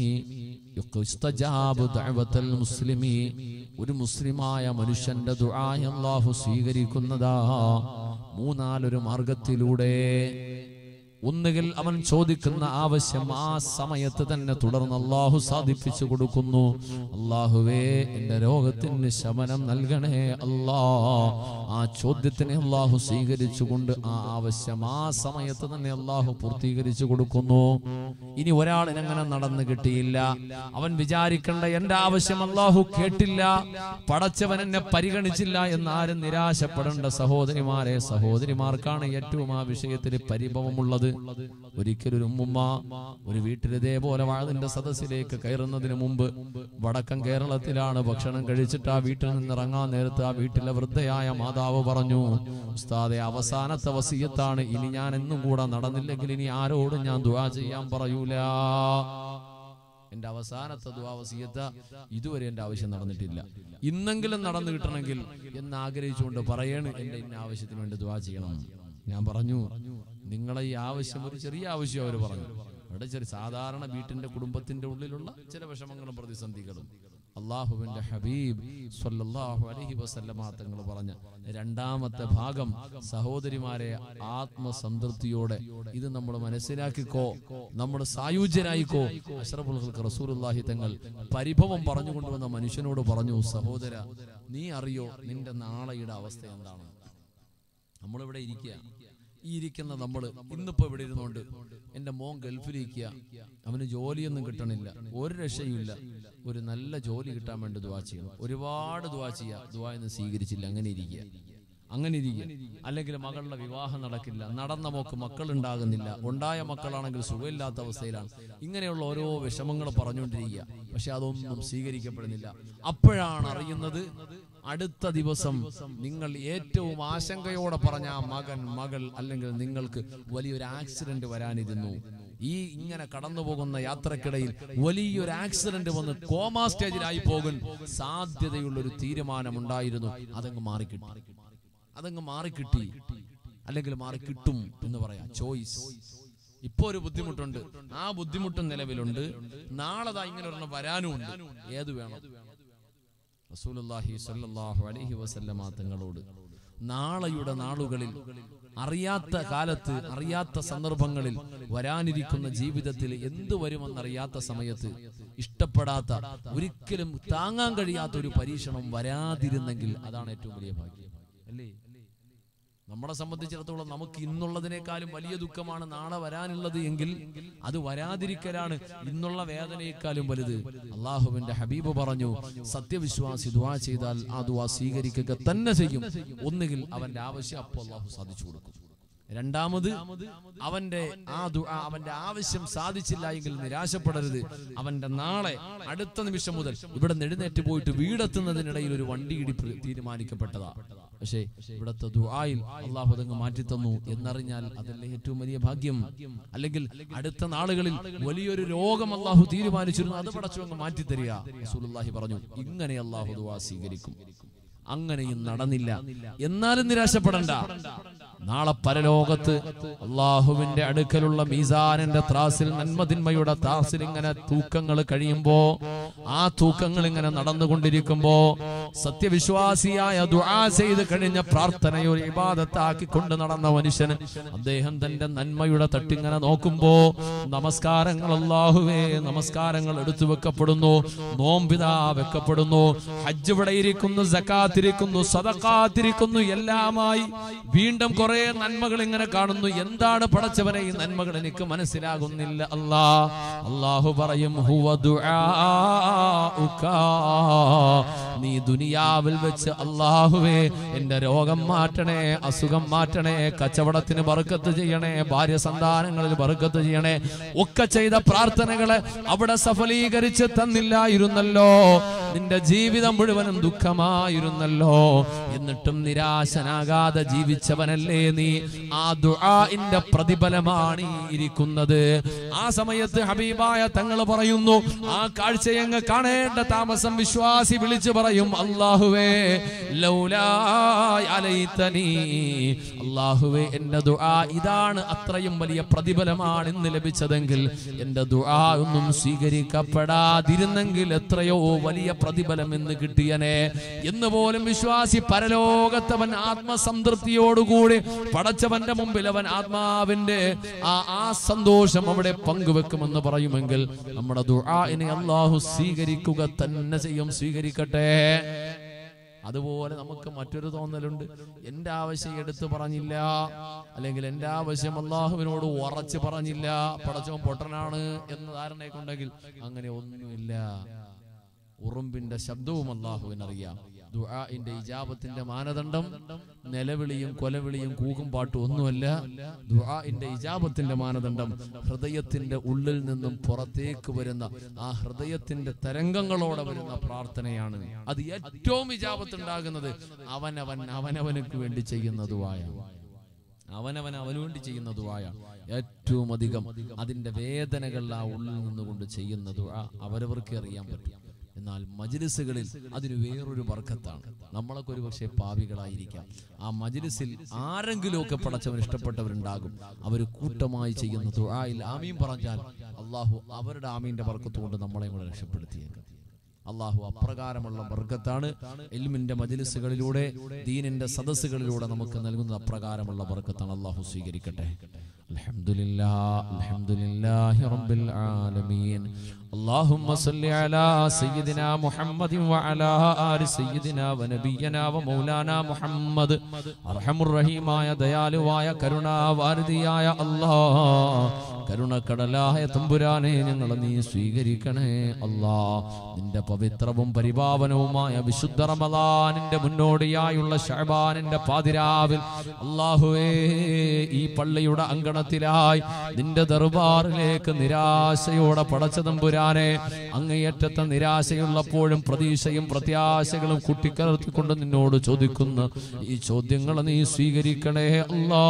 يستجاب دعوة المسلم ഒരു മുസ്ലിമായ മനുഷ്യന്റെ ദുആ അല്ലാഹു സ്വീകരിക്കുന്നതാ മൂന്നാലൊരു മാർഗത്തിലൂടെ ഒന്നുകിൽ അവൻ ചോദിക്കുന്ന ആവശ്യം ആ സമയത്ത് തന്നെ തുടർന്ന് അള്ളാഹു സാധിപ്പിച്ചു കൊടുക്കുന്നു അള്ളാഹുവേ എന്റെ രോഗത്തിന് ശമനം നൽകണേ അല്ലാ ആ ചോദ്യത്തിനെ അള്ളാഹു സ്വീകരിച്ചുകൊണ്ട് ആ ആവശ്യം ആ സമയത്ത് തന്നെ അള്ളാഹു പൂർത്തീകരിച്ചു കൊടുക്കുന്നു ഇനി ഒരാളിനങ്ങനെ നടന്നു കിട്ടിയില്ല അവൻ വിചാരിക്കേണ്ട എന്റെ ആവശ്യം അള്ളാഹു കേട്ടില്ല പടച്ചവൻ എന്നെ പരിഗണിച്ചില്ല എന്നാരും നിരാശപ്പെടേണ്ട സഹോദരിമാരെ സഹോദരിമാർക്കാണ് ഏറ്റവും ആ വിഷയത്തിൽ പരിഭവമുള്ളത് ഒരിക്കലൊരു ഉമ്മുമ്മ ഒരു വീട്ടിൽ ഇതേപോലെ വാഴതിന്റെ സദസ്സിലേക്ക് കയറുന്നതിന് മുമ്പ് വടക്കൻ കേരളത്തിലാണ് ഭക്ഷണം കഴിച്ചിട്ട് ആ വീട്ടിൽ നിന്ന് ഇറങ്ങാൻ നേരത്ത് ആ വീട്ടിലെ വൃദ്ധയായ മാതാവ് പറഞ്ഞു ഉസ്താദെ അവസാനത്തെ വസീയത്താണ് ഇനി ഞാൻ എന്നും കൂടെ നടന്നില്ലെങ്കിൽ ഇനി ആരോടും ഞാൻ ദുആ ചെയ്യാൻ പറയൂല എന്റെ അവസാനത്തെ ദുവാവസീയത്ത ഇതുവരെ എന്റെ ആവശ്യം നടന്നിട്ടില്ല ഇന്നെങ്കിലും നടന്നു കിട്ടണമെങ്കിൽ എന്ന് ആഗ്രഹിച്ചുകൊണ്ട് പറയണ് എന്റെ ഇന്ന ആവശ്യത്തിന് വേണ്ടി ദുവാ ചെയ്യണം ഞാൻ പറഞ്ഞു നിങ്ങളെ ഈ ആവശ്യം ഒരു ചെറിയ ആവശ്യം അവർ പറഞ്ഞു അവിടെ ചെറിയ സാധാരണ വീട്ടിന്റെ കുടുംബത്തിന്റെ ഉള്ളിലുള്ള ചില വിഷമങ്ങളും പ്രതിസന്ധികളും അള്ളാഹുവിന്റെ ഹബീബ് സ്വല്ലല്ലാഹു അലൈഹി വസല്ലമ തങ്ങൾ പറഞ്ഞ രണ്ടാമത്തെ ഭാഗം സഹോദരിമാരെ ആത്മസംതൃപ്തിയോടെ ഇത് നമ്മൾ മനസ്സിലാക്കിക്കോ നമ്മൾ സായുജ്യരായിക്കോ അഷ്റഫുൽ ഖൽഖ് റസൂലുള്ളാഹി തങ്ങൾ പരിഭവം പറഞ്ഞുകൊണ്ടുവന്ന മനുഷ്യനോട് പറഞ്ഞു സഹോദര നീ അറിയോ നിന്റെ നാളെയുടെ അവസ്ഥ എന്താണ് നമ്മളിവിടെ ഇരിക്കുക ഈ ഇരിക്കുന്ന നമ്മൾ ഇന്നിപ്പോ ഇവിടെ ഇരുന്നുകൊണ്ട് എന്റെ മോൻ ഗൾഫിലിരിക്കുക അവന് ജോലിയൊന്നും കിട്ടണില്ല ഒരു രക്ഷയുമില്ല ഒരു നല്ല ജോലി കിട്ടാൻ വേണ്ടി ദുവാ ചെയ്യണം ഒരുപാട് ദുവാ ചെയ്യുക ദുവാ എന്ന് സ്വീകരിച്ചില്ല അങ്ങനെ ഇരിക്കുക അങ്ങനെ ഇരിക്കുക അല്ലെങ്കിൽ മകളുടെ വിവാഹം നടക്കില്ല നടന്ന മോക്ക് മക്കൾ ഉണ്ടാകുന്നില്ല ഉണ്ടായ മക്കളാണെങ്കിൽ സുഖമില്ലാത്ത അവസ്ഥയിലാണ് ഇങ്ങനെയുള്ള ഓരോ വിഷമങ്ങൾ പറഞ്ഞുകൊണ്ടിരിക്കുക പക്ഷെ അതൊന്നും സ്വീകരിക്കപ്പെടുന്നില്ല അപ്പോഴാണ് അറിയുന്നത് അടുത്ത ദിവസം നിങ്ങൾ ഏറ്റവും ആശങ്കയോടെ പറഞ്ഞ ആ മകൻ മകൾ അല്ലെങ്കിൽ നിങ്ങൾക്ക് വലിയൊരു ആക്സിഡന്റ് വരാനിരുന്നു ഈ ഇങ്ങനെ കടന്നു പോകുന്ന യാത്രക്കിടയിൽ വലിയൊരു ആക്സിഡന്റ് വന്ന് കോമാ സ്റ്റേജിലായി പോകും സാധ്യതയുള്ള ഒരു തീരുമാനമുണ്ടായിരുന്നു അതങ്ങ് മാറിക്കിട്ടി അതങ്ങ് മാറിക്കിട്ടി അല്ലെങ്കിൽ മാറിക്കിട്ടും എന്ന് പറയാം ചോയ്സ് ഇപ്പൊ ഒരു ബുദ്ധിമുട്ടുണ്ട് ആ ബുദ്ധിമുട്ടും നിലവിലുണ്ട് നാളെ ഇങ്ങനെ ഒരെണ്ണം വരാനും ഉണ്ട് ഏത് വേണം റസൂലുള്ളാഹി സ്വല്ലല്ലാഹു അലൈഹി വസല്ലമ തങ്ങളോട് നാളെയുടെ നാളുകളിൽ അറിയാത്ത കാലത്ത് അറിയാത്ത സന്ദർഭങ്ങളിൽ വരാനിരിക്കുന്ന ജീവിതത്തിൽ എന്തു വരുമെന്നറിയാത്ത സമയത്ത് ഇഷ്ടപ്പെടാത്ത ഒരിക്കലും താങ്ങാൻ കഴിയാത്ത ഒരു പരീക്ഷണം വരാതിരുന്നെങ്കിൽ അതാണ് ഏറ്റവും വലിയ ഭാഗ്യം അല്ലേ നമ്മളെ സംബന്ധിച്ചിടത്തോളം നമുക്ക് ഇന്നുള്ളതിനേക്കാളും വലിയ ദുഃഖമാണ് നാളെ വരാനുള്ളത് എങ്കിൽ അത് വരാതിരിക്കലാണ് ഇന്നുള്ള വേദനയെക്കാളും വലുത് അള്ളാഹുവിന്റെ ഹബീബ് പറഞ്ഞു സത്യവിശ്വാസി ദുവാ ചെയ്താൽ ആ ദുവാ സ്വീകരിക്കുക തന്നെ ചെയ്യും ഒന്നുകിൽ അവന്റെ ആവശ്യം അപ്പോൾ അള്ളാഹു സാധിച്ചു കൊടുക്കും രണ്ടാമത് അവന്റെ ആ ദുആ അവന്റെ ആവശ്യം സാധിച്ചില്ല എങ്കിൽ നിരാശപ്പെടരുത് അവന്റെ നാളെ അടുത്ത നിമിഷം മുതൽ ഇവിടെ എഴുന്നേറ്റ് പോയിട്ട് വീടെത്തുന്നതിനിടയിൽ ഒരു വണ്ടി ഇടി പ്ര- തീരുമാനിക്കപ്പെട്ടതാ പക്ഷേ ഇവിടത്തെ ദുആയിൽ അള്ളാഹു അതങ്ങ് മാറ്റി തന്നു എന്നറിഞ്ഞാൽ അതല്ലേ ഏറ്റവും വലിയ ഭാഗ്യം അല്ലെങ്കിൽ അടുത്ത നാളുകളിൽ വലിയൊരു രോഗം അള്ളാഹു തീരുമാനിച്ചിരുന്നു അത് പടച്ചു അങ്ങ് മാറ്റി തരിക റസൂലുള്ളാഹി പറഞ്ഞു ഇങ്ങനെ അള്ളാഹു ദുആ സ്വീകരിക്കും അങ്ങനെയും നടന്നില്ല എന്നാലും നിരാശപ്പെടണ്ട നാളെ പരലോകത്ത് അള്ളാഹുവിന്റെ അടുക്കലുള്ള മീസാനിന്റെ ത്രാസിൽ നന്മതിന്മയുടെ ത്രാസിൽ ഇങ്ങനെ തൂക്കങ്ങൾ കഴിയുമ്പോ ആ തൂക്കങ്ങൾ ഇങ്ങനെ നടന്നുകൊണ്ടിരിക്കുമ്പോ സത്യവിശ്വാസിയായ ദുആ ചെയ്ത് കഴിഞ്ഞ പ്രാർത്ഥനയൊരു ഇബാദത്താക്കി കൊണ്ട് നടന്ന മനുഷ്യന് അദ്ദേഹം തന്റെ നന്മയുടെ തട്ടിങ്ങനെ നോക്കുമ്പോ നമസ്കാരങ്ങൾ അള്ളാഹുവേ നമസ്കാരങ്ങൾ എടുത്തു വെക്കപ്പെടുന്നു നോമ്പിതാ വെക്കപ്പെടുന്നു ഹജ്ജ് ഇവിടെ ഇരിക്കുന്നു സക്കാത്തിരിക്കുന്നു സദക്കാത്തിരിക്കുന്നു എല്ലാമായി വീണ്ടും കുറെ കുറെ നന്മകൾ ഇങ്ങനെ കാണുന്നു എന്താണ് പടച്ചവനെ ഈ നന്മകൾ എനിക്ക് മനസ്സിലാകുന്നില്ല അല്ലാ അള്ളാഹു പറയും ഹുവ ദുആഉക. നീ ദുനിയാവിൽ വെച്ച് അള്ളാഹുവേ എന്റെ രോഗം മാറ്റണേ അസുഖം മാറ്റണേ കച്ചവടത്തിന് ബർക്കത്ത് ചെയ്യണേ ഭാര്യ സന്താനങ്ങളിൽ ബർക്കത്ത് ചെയ്യണേ ഒക്കെ ചെയ്ത പ്രാർത്ഥനകളെ അവിടെ സഫലീകരിച്ച് തന്നില്ലായിരുന്നല്ലോ നിന്റെ ജീവിതം മുഴുവനും ദുഃഖമായിരുന്നല്ലോ എന്നിട്ടും നിരാശനാകാതെ ജീവിച്ചവനല്ലേ നീ ആ ദുആഇന്റെ പ്രതിഫലമാണ് ഈ ഇരിക്കുന്നത് ആ സമയത്ത് ഹബീബായ തങ്ങൾ പറയുന്നു ആ കാഴ്ചയങ്ങ് കാണേണ്ട താമസം വിശ്വാസി വിളിച്ചു പറയും അള്ളാഹുവേ ലൗലാ അലൈതനീ അള്ളാഹുവേ എന്റെ ദുആ ഇതാണ് അത്രയും വലിയ പ്രതിഫലമാണ് ഇന്ന് ലഭിച്ചതെങ്കിൽ എന്റെ ദുആ ഒന്നും സ്വീകരിക്കപ്പെടാതിരുന്നെങ്കിൽ എത്രയോ വലിയ പ്രതിഫലം ഇന്ന് കിട്ടിയനെ എന്ന് പോലും വിശ്വാസി പരലോകത്തവൻ ആത്മസംതൃപ്തിയോടുകൂടി പടച്ചവന്റെ മുമ്പിൽ അവൻ ആത്മാവിന്റെ ആ ആ സന്തോഷം അവിടെ പങ്കുവെക്കുമെന്ന് പറയുമെങ്കിൽ നമ്മുടെ ദുആഇനെ അള്ളാഹു സ്വീകരിക്കുക തന്നെ ചെയ്യും സ്വീകരിക്കട്ടെ അതുപോലെ നമുക്ക് മറ്റൊരു തോന്നലുണ്ട് എന്റെ ആവശ്യം എടുത്തു പറഞ്ഞില്ല അല്ലെങ്കിൽ എന്റെ ആവശ്യം അള്ളാഹുവിനോട് ഉറച്ചു പറഞ്ഞില്ല പടച്ചവൻ പൊട്ടനാണ് എന്ന ധാരണയൊക്കെ ഉണ്ടെങ്കിൽ അങ്ങനെ ഒന്നുമില്ല ഉറുമ്പിന്റെ ശബ്ദവും അള്ളാഹുവിനറിയാം ദുആഇന്റെ ഇജാബത്തിന്റെ മാനദണ്ഡം നിലവിളിയും കൊലവിളിയും കൂകും പാട്ടും ഒന്നുമല്ല ദുആഇന്റെ ഇജാബത്തിന്റെ മാനദണ്ഡം ഹൃദയത്തിന്റെ ഉള്ളിൽ നിന്നും പുറത്തേക്ക് വരുന്ന ആ ഹൃദയത്തിന്റെ തരംഗങ്ങളോടെ വരുന്ന പ്രാർത്ഥനയാണ് അത് ഏറ്റവും ഇജാബത്ത് ഉണ്ടാകുന്നത് അവനവൻ അവനവനക്ക് വേണ്ടി ചെയ്യുന്ന ദുആയ അവനവൻ അവന് വേണ്ടി ചെയ്യുന്ന ദുആയ ഏറ്റവും അധികം അതിന്റെ വേദനകൾ ആ ഉള്ളിൽ നിന്നുകൊണ്ട് ചെയ്യുന്ന ദുആ അവരവർക്ക് അറിയാൻ പറ്റും എന്നാൽ മജിലിസുകളിൽ അതിന് വേറൊരു വർക്കത്താണ് നമ്മളൊക്കെ ഒരു പക്ഷേ പാവികളായിരിക്കാം ആ മജിലിസിൽ ആരെങ്കിലുമൊക്കെ പടച്ചവൻ ഇഷ്ടപ്പെട്ടവരുണ്ടാകും അവർ കൂട്ടമായി ചെയ്യുന്ന ദുആയിൽ ആമീൻ പറഞ്ഞാൽ അള്ളാഹു അവരുടെ ആമീന്റെ വർക്കത്തുകൊണ്ട് നമ്മളെ കൂടെ രക്ഷപ്പെടുത്തിയേക്കാം അള്ളാഹു അപ്രകാരമുള്ള വർഗത്താണ് എൽമിന്റെ മജിലിസുകളിലൂടെ ദീനിന്റെ സദസ്സുകളിലൂടെ നമുക്ക് നൽകുന്നത് അപ്രകാരമുള്ള വർഗത്താണ് അള്ളാഹു സ്വീകരിക്കട്ടെ അൽഹംദുലില്ലാ അൽഹംദുലില്ലാഹി റബ്ബിൽ ആലമീൻ اللهم صل على سيدنا محمد وعلى آل سيدنا ونبينا ومولانا محمد أرحم الرحيم ആയ ദയാലുവായ കരുണാവാരതിയായ അല്ലാ കരുണക്കടലായ തമ്പുരാനെ ഞങ്ങൾ നീ സ്വീകരിക്കണേ അല്ലാ നിന്റെ പവിത്രവും പരിപാവനവുമായ വിശുദ്ധ റമദാനിന്റെ മുന്നോടിയായുള്ള ഷഹബാനിന്റെ പാതിരാവിൽ അള്ളാഹുവേ ഈ പള്ളിയുടെ അങ്കണത്തിലായി നിന്റെ ദർബാറിലേക്ക് നിരാശയോടെ പടച്ച തമ്പുരാനെ അങ്ങേയറ്റത്തെ നിരാശയുള്ളപ്പോഴും പ്രതീക്ഷയും പ്രത്യാശകളും കുട്ടിക്കലർത്തിക്കൊണ്ട് നിന്നോട് ചോദിക്കുന്ന ഈ ചോദ്യങ്ങൾ നീ സ്വീകരിക്കണേ അല്ലാ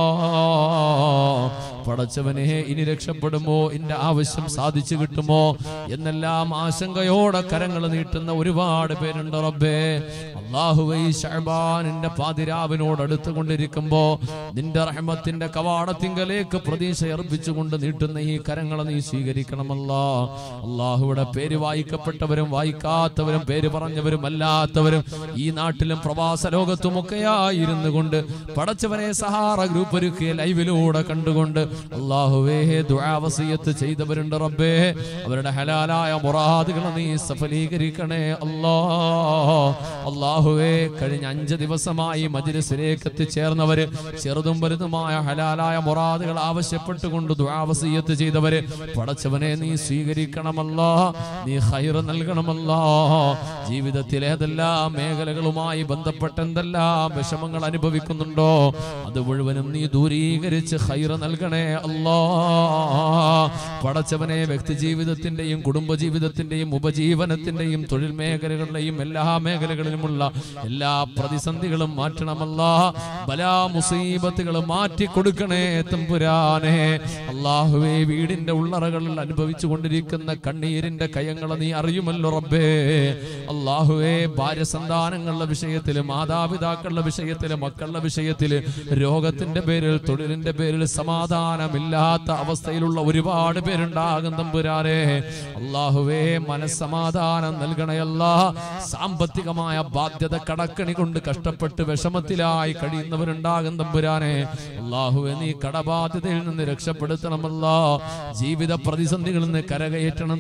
പടച്ചവനെ ഇനി രക്ഷപ്പെടുമോ എന്റെ ആവശ്യം സാധിച്ചു കിട്ടുമോ എന്നെല്ലാം ആശങ്കയോടെ കരങ്ങൾ നീട്ടുന്ന ഒരുപാട് പേരുണ്ട് റബ്ബേ അള്ളാഹുവൈ ഷഹബാനിന്റെ പാതിരാവിനോട് അടുത്തുകൊണ്ടിരിക്കുമ്പോ നിന്റെ റഹ്മത്തിന്റെ കവാടത്തിങ്കലേക്ക് പ്രതീക്ഷ അർപ്പിച്ചുകൊണ്ട് നീട്ടുന്ന ഈ കരങ്ങളെ നീ സ്വീകരിക്കണമല്ലോ അള്ളാഹുവിടെ പേര് വായിക്കപ്പെട്ടവരും വായിക്കാത്തവരും പേര് പറഞ്ഞവരും അല്ലാത്തവരും ഈ നാട്ടിലും പ്രവാസ ലോകത്തും ഒക്കെയായിരുന്നു കൊണ്ട് പടച്ചവനെ സഹാറ ഗ്രൂപ്പ് ഒരുക്കിയ ലൈവിലൂടെ കണ്ടുകൊണ്ട് അള്ളാഹുവേ ദുആവസിയത്ത് ചെയ്തവരുണ്ട് റബ്ബേ അവരുടെ ഹലാലായ മുറാദുകളെ നീ സഫലീകരിക്കണേ അല്ലാ അള്ളാഹുവേ കഴിഞ്ഞ അഞ്ച് ദിവസമായി മജ്ലിസിലേക്ക് എത്തിച്ചേർന്നവര് ചെറുതും വലുതുമായ ഹലാലായ മുറാദുകൾ ആവശ്യപ്പെട്ടുകൊണ്ട് ദുആവസിയത്ത് ചെയ്തവര് പടച്ചവനെ നീ സ്വീകരിക്കണമല്ലോ നീ ഹൈർ നൽകണമല്ലോ ജീവിതത്തിൽ ഏതെല്ലാം മേഖലകളുമായി ബന്ധപ്പെട്ട എന്തെല്ലാം വിഷമങ്ങൾ അനുഭവിക്കുന്നുണ്ടോ അത് മുഴുവനും നീ ദൂരീകരിച്ച് ഹൈർ നൽകണേ അല്ലോ പടച്ചവനെ വ്യക്തി ജീവിതത്തിന്റെയും കുടുംബ ജീവിതത്തിന്റെയും ഉപജീവനത്തിന്റെയും തൊഴിൽ മേഖലകളിലെയും എല്ലാ മേഖലകളിലുമുള്ള എല്ലാ പ്രതിസന്ധികളും മാറ്റണമല്ല ബലാ മുസീബത്തുകൾ മാറ്റി കൊടുക്കണേ തമ്പുരാനെ അള്ളാഹുവേ വീടിന്റെ ഉള്ളറകളിൽ അനുഭവിച്ചു കൊണ്ടിരിക്കുന്ന കണ്ണീരിന്റെ കയങ്ങളെ നീ അറിയുമല്ലോ റബ്ബേ അള്ളാഹുവേ ഭാര്യ സന്താനങ്ങളുടെ വിഷയത്തില് മാതാപിതാക്കളുടെ വിഷയത്തില് മക്കളുടെ വിഷയത്തില് രോഗത്തിന്റെ പേരിൽ തൊഴിലിന്റെ പേരിൽ സമാധാനമില്ലാത്ത അവസ്ഥയിലുള്ള ഒരുപാട് പേരുണ്ടാകും തമ്പുരാനെ അള്ളാഹുവേ മനസ്സമാധാനം നൽകണയല്ല സാമ്പത്തികമായ ബാധ്യത കടക്കണി കൊണ്ട് കഷ്ടപ്പെട്ട് വിഷമത്തിലായി കഴിയുന്നവരുണ്ടാകും തമ്പുരാനെ അള്ളാഹുവെ നീ കടബാധ്യതയിൽ നിന്ന് രക്ഷപ്പെടുത്തണമല്ല ജീവിത പ്രതിസന്ധികളിൽ നിന്ന് കരകയറ്റണം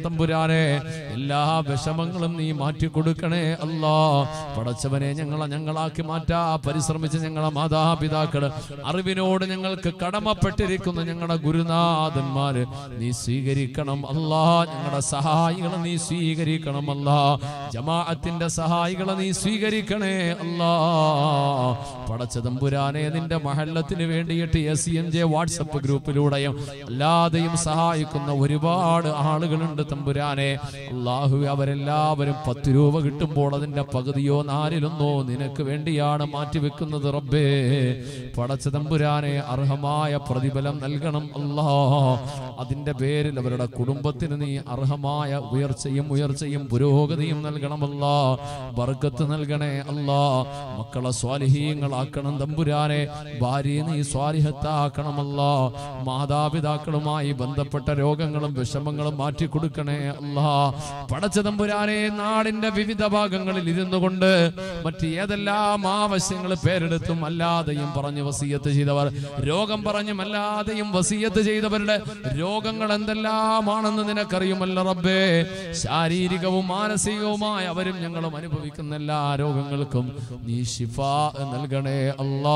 തമ്പുരാനെ എല്ലാ വിഷമങ്ങളും നീ മാറ്റി കൊടുക്കണേ അല്ലാ പടച്ചവനെ ഞങ്ങളെ ഞങ്ങളാക്കി മാറ്റാ പരിശ്രമിച്ച ഞങ്ങളെ മാതാപിതാക്കള് അറിവിനോട് ഞങ്ങൾക്ക് കടമപ്പെട്ടിരിക്കുന്ന ഞങ്ങളുടെ ഗുരുനാഥന്മാര് നീ സ്വീകരിക്കണം അല്ലാ ഞങ്ങളുടെ സഹായികളെ നീ സ്വീകരിക്കണം അല്ലാ ജമാഅത്തിന്റെ സഹായികളെ നീ സ്വീകരിക്കണേ അല്ലാ പടച്ച തമ്പുരാനെ നിന്റെ മഹല്ലത്തിന് വേണ്ടിയിട്ട് എസ് എൻ ജെ വാട്സപ്പ് ഗ്രൂപ്പിലൂടെയും അല്ലാതെയും സഹായിക്കുന്ന ഒരുപാട് ആളുകളുണ്ട് തമ്പുരാനെ അള്ളാഹു അവരെല്ലാവരും പത്ത് രൂപ കിട്ടുമ്പോൾ അതിന്റെ പകുതിയോ നാലിലൊന്നോ നിനക്ക് വേണ്ടിയാണ് മാറ്റിവെക്കുന്നത് റബ്ബേ പടച്ച തമ്പുരാനെ അർഹമായ പ്രതിഫലം നൽകണം അല്ലാ അതിന്റെ പേരിൽ അവരുടെ കുടുംബത്തിന് നീ അർഹമായ ഉയർച്ചയും ഉയർച്ചയും പുരോഗതിയും നൽകണമല്ലാ ബർക്കത്ത് നൽകണേ അല്ലാ മക്കളെ സ്വാലിഹീങ്ങളാക്കണം തമ്പുരാനെ ഭാര്യയെ നീ സ്വാലിഹത്താക്കണമല്ലാ മാതാപിതാക്കളുമായി ബന്ധപ്പെട്ട രോഗങ്ങളും വിഷമങ്ങളും മാറ്റി കൊടുക്കണേ അല്ലാ പടച്ച തമ്പുരാനെ നാടിന്റെ വിവിധ ഭാഗങ്ങളിൽ ഇരുന്നു കൊണ്ട് മറ്റ് ഏതെല്ലാം ആവശ്യങ്ങൾ പേരെടുത്തും അല്ലാതെയും പറഞ്ഞു വസീയത്ത് ചെയ്തവർ രോഗം പറഞ്ഞും അല്ലാതെയും വസീയത്ത് ചെയ്തവരുടെ രോഗങ്ങൾ എന്തെല്ലാമാണെന്ന് നിനക്കറിയുമല്ല റബ്ബേ ശാരീരികവും മാനസികവുമായ അവരും ഞങ്ങളും അനുഭവിക്കുന്ന എല്ലാ രോഗങ്ങൾക്കും നീ ശിഫ നൽകണേ അല്ലാ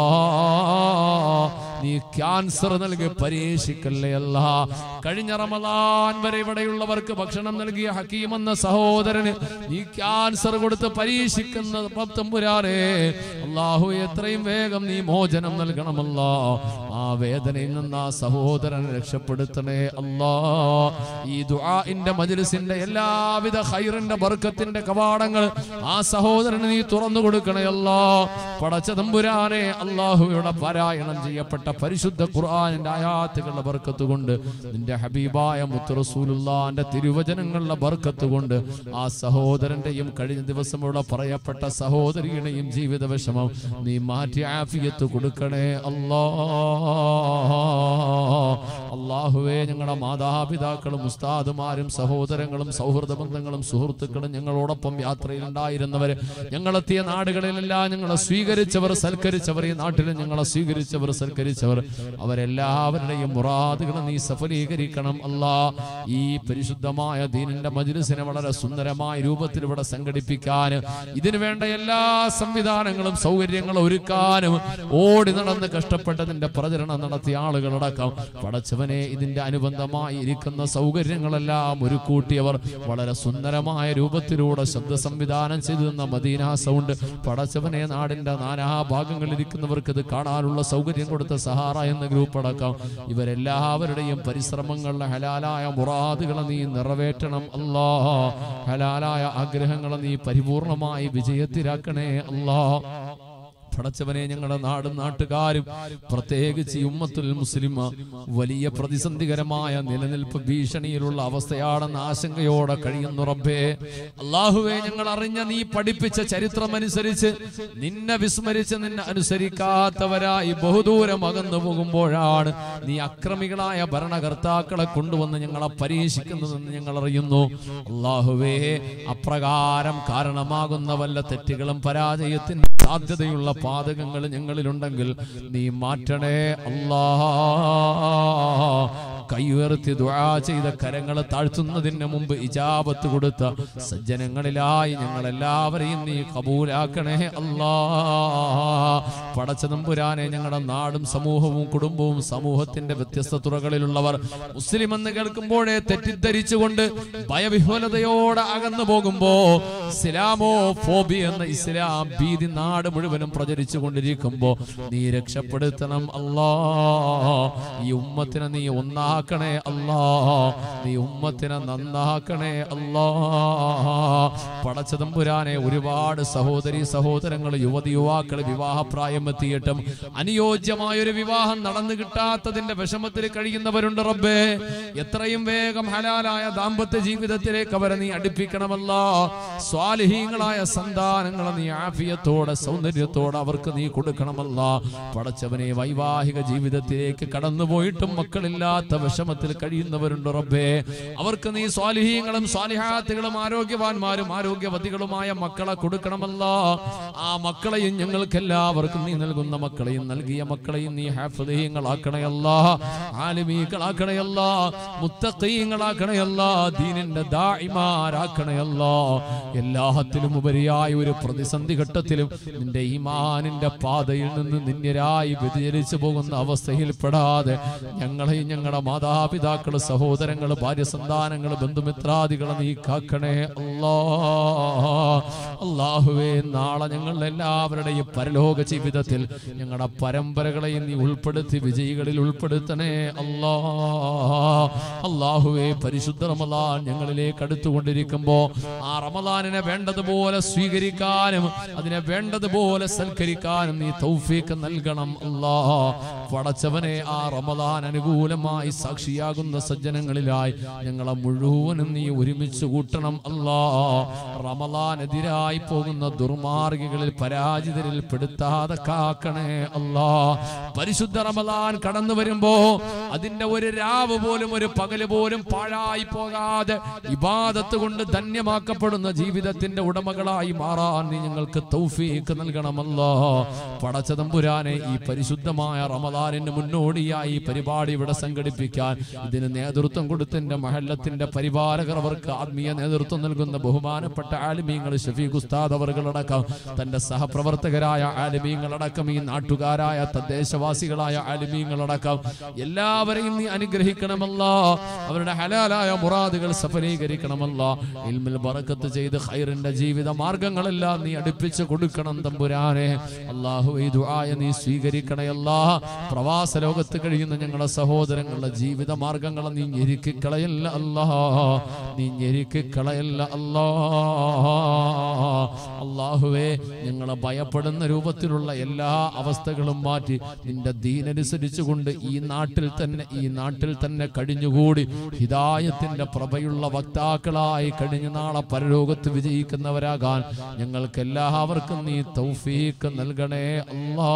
നീ ക്യാൻസർ നൽകി പരീക്ഷിക്കല്ലേ അല്ല കഴിഞ്ഞ റമദാൻ വരെ ഇവിടെയുള്ളവർക്ക് ഭക്ഷണം നൽകിയ ഹക്കീം എന്ന സഹോദരന് നീ ക്യാൻസർ കൊടുത്ത് പരീക്ഷിക്കുന്ന തമ്പുരാനെ അള്ളാഹു എത്രയും വേഗം നീ മോചനം നൽകണമല്ല ആ വേദനയിൽ നിന്ന് ആ സഹോദരനെ രക്ഷപ്പെടുത്തണേ അല്ലാ ഈ ദുആഇന്റെ മജ്ലിസിന്റെ എല്ലാവിധ ഖൈറിന്റെ ബർക്കത്തിന്റെ കവാടങ്ങൾ ആ സഹോദരന് നീ തുറന്നു കൊടുക്കണേ അല്ലാ പടച്ച തമ്പുരാനെ അള്ളാഹുയുടെ പാരായണം ചെയ്യപ്പെട്ട പരിശുദ്ധ ഖുർആനിന്റെ ആയാത്തുകളുടെ ബർക്കത്ത് കൊണ്ട് നിന്റെ ഹബീബായ മുത്ത് റസൂലുള്ളാന്റെ തിരുവചനങ്ങളുടെ ബർക്കത്ത് കൊണ്ട് ആ സഹോദരന്റെയും കഴിഞ്ഞ ദിവസം ഇവിടെ പറയപ്പെട്ട സഹോദരിയുടെയും ജീവിത വിഷമം നീ മാറ്റി ആഫിയത്ത് കൊടുക്കണേ അല്ലാ അള്ളാഹുവേ ഞങ്ങളുടെ മാതാപിതാക്കളും ഉസ്താദുമാരും സഹോദരങ്ങളും സൗഹൃദ ബന്ധങ്ങളും സുഹൃത്തുക്കളും ഞങ്ങളോടൊപ്പം യാത്രയിൽ ഉണ്ടായിരുന്നവര് ഞങ്ങളെത്തിയ നാടുകളിലെല്ലാം ഞങ്ങളെ സ്വീകരിച്ചവർ സൽക്കരിച്ചവർ ഈ നാട്ടിൽ ഞങ്ങളെ സ്വീകരിച്ചവർ സൽക്കരിച്ചവർ അവരെല്ലാവരുടെയും മുറാദുകൾ നീ സഫലീകരിക്കണം അല്ലാ ഈ പരിശുദ്ധമായ ദീനിന്റെ മജ്ലിസിനെ വളരെ സുന്ദരമായ രൂപത്തിൽ ഇവിടെ സംഘടിപ്പിക്കാൻ ഇതിനു വേണ്ട എല്ലാ സംവിധാനങ്ങളും സൗകര്യങ്ങളും ഒരുക്കാനും ഓടി നടന്ന് കഷ്ടപ്പെട്ടതിന്റെ പ്രചരണം നടത്തിയ ആളുകളടക്കം പടച്ചവനെ ഇതിന്റെ അനുബന്ധമായി ഇരിക്കുന്ന സൗകര്യങ്ങളെല്ലാം ഒരുക്കൂട്ടിയവർ വളരെ സുന്ദരമായ രൂപത്തിലൂടെ ശബ്ദ സംവിധാനം ചെയ്തു തന്ന മദീന സൗണ്ട് പടച്ചവനെ നാടിന്റെ നാനാഭാഗങ്ങളിൽ ഇരിക്കുന്നവർക്ക് ഇത് കാണാനുള്ള സൗകര്യം കൊടുത്ത സഹാറ എന്ന ഗ്രൂപ്പ് അടക്കം ഇവരെല്ലാവരുടെയും പരിശ്രമങ്ങളുടെ ഹലാലായ മുറാദുകളെ നീ നിറവേറ്റണം അല്ലാ ഹലാലായ ആഗ്രഹങ്ങളെ നീ പരിപൂർണമായി വിജയത്തിലാക്കണേ അല്ലാ പടച്ചവനെ ഞങ്ങളുടെ നാടും നാട്ടുകാരും പ്രത്യേകിച്ച് ഈ ഉമ്മത്തുൽ മുസ്ലിം വലിയ പ്രതിസന്ധികരമായ നിലനിൽപ്പ് ഭീഷണിയിലുള്ള അവസ്ഥയാണെന്ന ആശങ്കയോടെ കഴിയുന്നു റബ്ബേ അള്ളാഹുവെ ഞങ്ങൾ അറിഞ്ഞ നീ പഠിപ്പിച്ച ചരിത്രമനുസരിച്ച് നിന്നെ വിസ്മരിച്ച് നിന്നെ അനുസരിക്കാത്തവരായി ബഹുദൂരം അകന്നു പോകുമ്പോഴാണ് നീ അക്രമികളായ ഭരണകർത്താക്കളെ കൊണ്ടുവന്ന് ഞങ്ങളെ പരീക്ഷിക്കുന്നതെന്ന് ഞങ്ങൾ അറിയുന്നു അള്ളാഹുവേ അപ്രകാരം കാരണമാകുന്ന വല്ല തെറ്റുകളും പരാജയത്തിന് സാധ്യതയുള്ള പാതകങ്ങൾ ഞങ്ങളിലുണ്ടെങ്കിൽ നീ മാറ്റണേ അല്ലാ കൈ ഉയർത്തി ദുആ ചെയ്ത കരങ്ങൾ താഴ്ത്തുന്നതിന് മുമ്പ് ഇജാബത്ത് കൊടുത്ത സജ്ജനങ്ങളിലായി ഞങ്ങൾ എല്ലാവരെയും നീ കബൂലാക്കണേ അല്ലാ പടച്ച തമ്പുരാനെ ഞങ്ങളുടെ നാടും സമൂഹവും കുടുംബവും സമൂഹത്തിന്റെ വ്യത്യസ്ത തുറകളിലുള്ളവർ മുസ്ലിം എന്ന് കേൾക്കുമ്പോഴേ തെറ്റിദ്ധരിച്ചുകൊണ്ട് ഭയവിഹ്വലതയോടെ അകന്നു പോകുമ്പോ ഇസ്ലാമോ ഫോബി എന്ന ഇസ്ലാം ഭീതി നാട് മുഴുവനും പ്രചരിച്ചു കൊണ്ടിരിക്കുമ്പോ നീ രക്ഷപ്പെടുത്തണം അല്ലാ ഈ ഉമ്മത്തിനെ നീ ഒന്നാക്കണേ അല്ലാ നീ ഉമ്മത്തിനെ നന്നാക്കണേ അല്ലാ പടച്ചതമ്പുരാനെ ഒരുപാട് സഹോദരി സഹോദരങ്ങൾ യുവതി യുവാക്കൾ വിവാഹപ്രായം എത്തിയിട്ടും അനുയോജ്യമായ ഒരു വിവാഹം നടന്നു കിട്ടാത്തതിന്റെ വിഷമത്തിൽ കഴിയുന്നവരുണ്ട് റബ്ബേ എത്രയും വേഗം ഹലാലായ ദാമ്പത്യ ജീവിതത്തിലേക്ക് അവരെ നീ അടുപ്പിക്കണമല്ല സ്വാലിഹീങ്ങളായ സന്താനങ്ങളെ നീ ആഫിയത്തോടെ സൗന്ദര്യത്തോടെ അവർക്ക് നീ കൊടുക്കണമല്ല പടച്ചവനെ വൈവാഹിക ജീവിതത്തിലേക്ക് കടന്നുപോയിട്ടും മക്കളില്ലാത്തവർ വിഷമത്തിൽ കഴിയുന്നവരുണ്ട് റബ്ബേ അവർക്ക് നീ സ്വാലിഹീങ്ങളും സ്വാലിഹാത്തുകളും ആരോഗ്യവാന്മാരും ആരോഗ്യവതികളുമായ മക്കളെ കൊടുക്കണമല്ല ആ മക്കളെയും ഞങ്ങൾക്ക് എല്ലാവർക്കും നീ നൽകുന്ന മക്കളെയും നൽകിയ മക്കളെയും നീ ഹാഫിദീയങ്ങളാക്കണയല്ല ആലിമീകളാക്കണയല്ല മുത്തക്കീങ്ങളാക്കണയല്ല ദീനിന്റെ ദായിമാരാക്കണയല്ല എല്ലാത്തിലും ഉപരിയായ ഒരു പ്രതിസന്ധി ഘട്ടത്തിലും നിന്റെ ഈമാനിന്റെ പാതയിൽ നിന്ന് നിന്യരായി വ്യതിചലിച്ചു പോകുന്ന അവസ്ഥയിൽപ്പെടാതെ ഞങ്ങളെയും ഞങ്ങളുടെ മാതാപിതാക്കള് സഹോദരങ്ങള് ഭാര്യ സന്താനങ്ങള് ബന്ധുമിത്രാദികളെ നീ കാക്കണേ അല്ലാ അള്ളാഹുവേ നാളെ ഞങ്ങൾ എല്ലാവരുടെയും പരലോക ജീവിതത്തിൽ ഞങ്ങളുടെ പരമ്പരകളെയും നീ ഉൾപ്പെടുത്തി വിജയികളിൽ ഉൾപ്പെടുത്തണേ അല്ലാ അള്ളാഹുവേ പരിശുദ്ധ റമദാൻ ഞങ്ങളിലേക്ക് അടുത്തുകൊണ്ടിരിക്കുമ്പോ ആ റമദാനിനെ വേണ്ടതുപോലെ സ്വീകരിക്കാനും അതിനെ വേണ്ടതുപോലെ സൽക്കരിക്കാനും നീ തൗഫീക്ക് നൽകണം അല്ലാ പടച്ചവനെ ആ റമദാൻ അനുകൂലമായി സാക്ഷിയാകുന്ന സജ്ജനങ്ങളിലായി ഞങ്ങളെ മുഴുവനും നീ ഒരുമിച്ച് കൂട്ടണം അല്ലാ റമദാനെതിരായി പോകുന്ന ദുർമാർഗികളിൽ പരാജിതരിൽ പെടുത്താതെ കാക്കണേ അല്ലാ പരിശുദ്ധ റമദാൻ കടന്നു വരുമ്പോ അതിന്റെ ഒരു രാവ് പോലും ഒരു പകല് പോലും പാഴായി പോകാതെ ഇബാദത്ത് കൊണ്ട് ധന്യമാക്കപ്പെടുന്ന ജീവിതത്തിന്റെ ഉടമകളായി മാറാൻ നീ ഞങ്ങൾക്ക് തൗഫീക്ക് നൽകണമല്ലോ പടച്ചതമ്പുരാനെ ഈ പരിശുദ്ധമായ റമദാനിന് മുന്നോടിയായി ഈ പരിപാടി ഇവിടെ സംഘടിപ്പിക്കാൻ ഇതിന് നേതൃത്വം കൊടുത്തിന്റെ മഹല്ലത്തിന്റെ പരിപാലകർ അവർക്ക് ആത്മീയ നേതൃത്വം നൽകുന്ന ബഹുമാനപ്പെട്ട ആലിമീങ്ങൾ ഷഫീഖ് ഉസ്താദ് അവർകളടക്കം തന്റെ സഹപ്രവർത്തകരായ ആലിമീങ്ങളടക്കം ഈ നാട്ടുകാരായ തദ്ദേശവാസികളായ ആലിമീങ്ങളടക്കം എല്ലാവരെയും നീ അനുഗ്രഹിക്കണമല്ല അവരുടെ ഹലാലായ മുറാദുകൾ സഫലീകരിക്കണമല്ല ഇൽമിൽ ബറക്കത്ത് ചെയ്ത് ഖൈറിന്റെ ജീവിത മാർഗങ്ങളെല്ലാം നീ അടുപ്പിച്ച് കൊടുക്കണം തമ്പുരാനെ അള്ളാഹു ഈ ദുആയ നീ സ്വീകരിക്കണയല്ല പ്രവാസ ലോകത്ത് കഴിയുന്ന ഞങ്ങളുടെ സഹോദരങ്ങളുടെ ജീവിത മാർഗങ്ങളെ നീ ഞെരുക്കിക്കളയല്ല അല്ലാ നീ ഞെരുക്കിക്കളയല്ല അല്ലാ അള്ളാഹുവേ ഞങ്ങളെ ഭയപ്പെടുന്ന രൂപത്തിലുള്ള എല്ലാ അവസ്ഥകളും മാറ്റി നിന്റെ ദീനനുസരിച്ചുകൊണ്ട് ഈ നാട്ടിൽ തന്നെ ഈ നാട്ടിൽ തന്നെ കഴിഞ്ഞുകൂടി ഹിദായത്തിന്റെ പ്രഭയുള്ള വക്താക്കളായി കഴിഞ്ഞ നാളെ പരലോകത്ത് വിജയിക്കുന്നവരാകാൻ ഞങ്ങൾക്ക് എല്ലാവർക്കും നീ തൗഫീക്ക് നൽകണേ അല്ലാ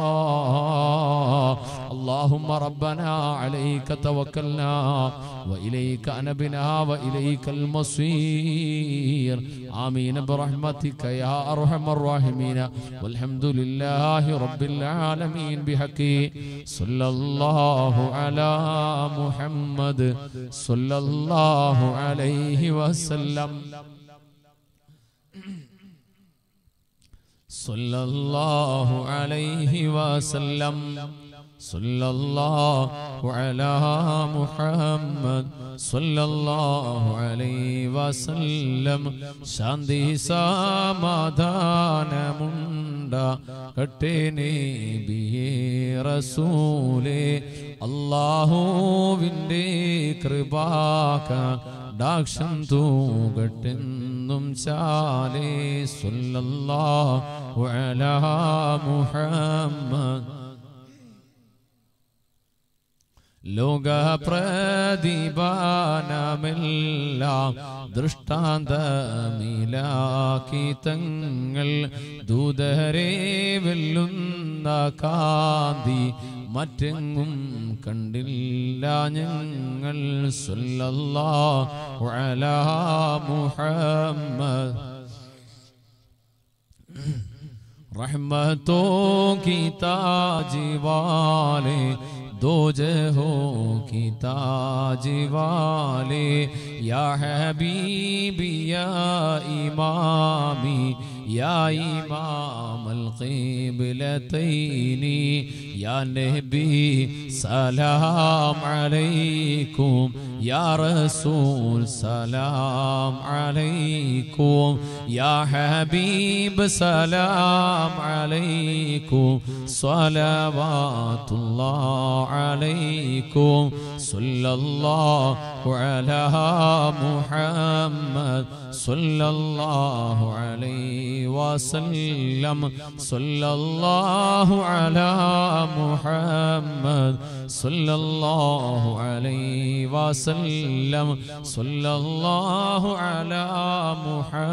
اللهم ربنا عليك توكلنا وإليك أنبنا وإليك المصير آمين برحمتك يا أرحم الراحمين والحمد لله رب العالمين بحقي صلى الله على محمد صلى الله عليه وسلم صلى الله عليه وسلم صلى الله على محمد صلى الله عليه وسلم ശാന്തി സമാധാനമുണ്ട കട്ടേനെ ബിയേ റസൂലേ അള്ളാഹുവിൻ്റെ കൃപാക ഡാക്ഷം തൂകട്ടെന്നും ചാലേ സല്ലല്ലാഹു അലാ മുഹമ്മദ് ലോക പ്രതിപാനമെല്ലാം ദൃഷ്ടാന്തമിലാക്കി തങ്ങൾ ദൂതരെ വെല്ലുന്ന കാന്തി മറ്റെങ്ങും കണ്ടില്ല ഞങ്ങൾ സല്ലല്ലാഹു അലാ മുഹമ്മദ് रहमतों की ताज वाले दो जहों की ताज वाले या हबीबी या इमामी या इमाम अलक़िबलतैनी या नबी सलाम अलैकुम या रसूल सलाम अलैकुम या हबीब सलाम अलैकुम सलावातुल्लाह अलैकुम सल्लल्लाहु अला मुहम्मद सल्लल्लाहु अलैहि वसल्लम सल्लल्लाहु अला मुहम्मद सल्लल्लाहु अलैहि वसल्लम सल्लल्लाहु अला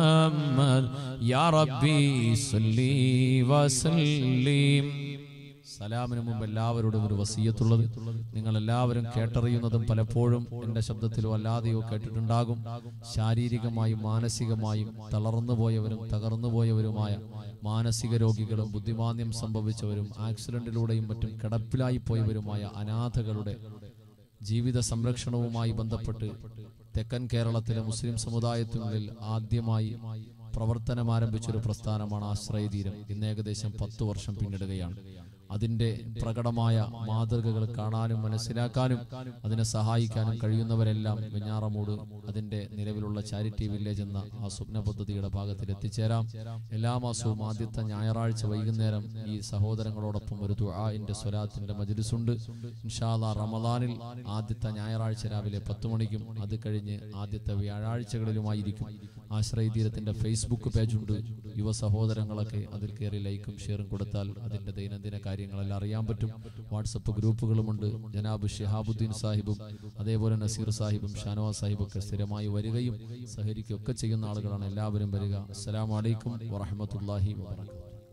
मुहम्मद या रब्बी सल्ली वसल्लिम സലാമിന് മുമ്പ് എല്ലാവരോടും ഒരു വസീയത്തുള്ളത് നിങ്ങൾ എല്ലാവരും കേട്ടറിയുന്നതും പലപ്പോഴും എന്റെ ശബ്ദത്തിലോ അല്ലാതെയോ കേട്ടിട്ടുണ്ടാകും ശാരീരികമായും മാനസികമായും തളർന്നു പോയവരും തകർന്നു പോയവരുമായ മാനസിക രോഗികളും ബുദ്ധിമാന്യം സംഭവിച്ചവരും ആക്സിഡന്റിലൂടെയും മറ്റും കിടപ്പിലായി പോയവരുമായ അനാഥകളുടെ ജീവിത സംരക്ഷണവുമായി ബന്ധപ്പെട്ട് തെക്കൻ കേരളത്തിലെ മുസ്ലിം സമുദായത്തിനുള്ളിൽ ആദ്യമായി പ്രവർത്തനം ആരംഭിച്ചൊരു പ്രസ്ഥാനമാണ് ആശ്രയതീരം ഇന്ന് ഏകദേശം പത്തു വർഷം പിന്നിടുകയാണ് അതിന്റെ പ്രകടമായ മാതൃകകൾ കാണാനും മനസ്സിലാക്കാനും അതിനെ സഹായിക്കാനും കഴിയുന്നവരെല്ലാം വെഞ്ഞാറമൂട് അതിന്റെ നിലവിലുള്ള ചാരിറ്റി വില്ലേജ് എന്ന ആ സ്വപ്ന പദ്ധതിയുടെ ഭാഗത്തിൽ എത്തിച്ചേരാം എല്ലാ മാസവും ആദ്യത്തെ ഞായറാഴ്ച വൈകുന്നേരം ഈ സഹോദരങ്ങളോടൊപ്പം ഒരു ദുആഇന്റെ സ്വലാത്തിന്റെ മജ്ലിസുണ്ട് ഇൻഷാല്ല റമദാനിൽ ആദ്യത്തെ ഞായറാഴ്ച രാവിലെ പത്ത് മണിക്കും അത് കഴിഞ്ഞ് ആദ്യത്തെ വ്യാഴാഴ്ചകളിലുമായിരിക്കും ആശ്രയതീരത്തിന്റെ ഫേസ്ബുക്ക് പേജുണ്ട് യുവ സഹോദരങ്ങളൊക്കെ അതിൽ കയറി ലൈക്കും ഷെയറും കൊടുത്താൽ അതിന്റെ ദൈനംദിന കാര്യങ്ങളെല്ലാം അറിയാൻ പറ്റും വാട്സപ്പ് ഗ്രൂപ്പുകളുമുണ്ട് ജനാബ് ഷിഹാബുദ്ദീൻ സാഹിബും അതേപോലെ നസീർ സാഹിബും ഷാനവാസ് സാഹിബൊക്കെ സ്ഥിരമായി വരികയും സഹകരിക്കുകയൊക്കെ ചെയ്യുന്ന ആളുകളാണ് എല്ലാവരും വരിക അസ്സലാമു അലൈക്കും വറഹമത്തല്ലാഹി വബറകാതുഹു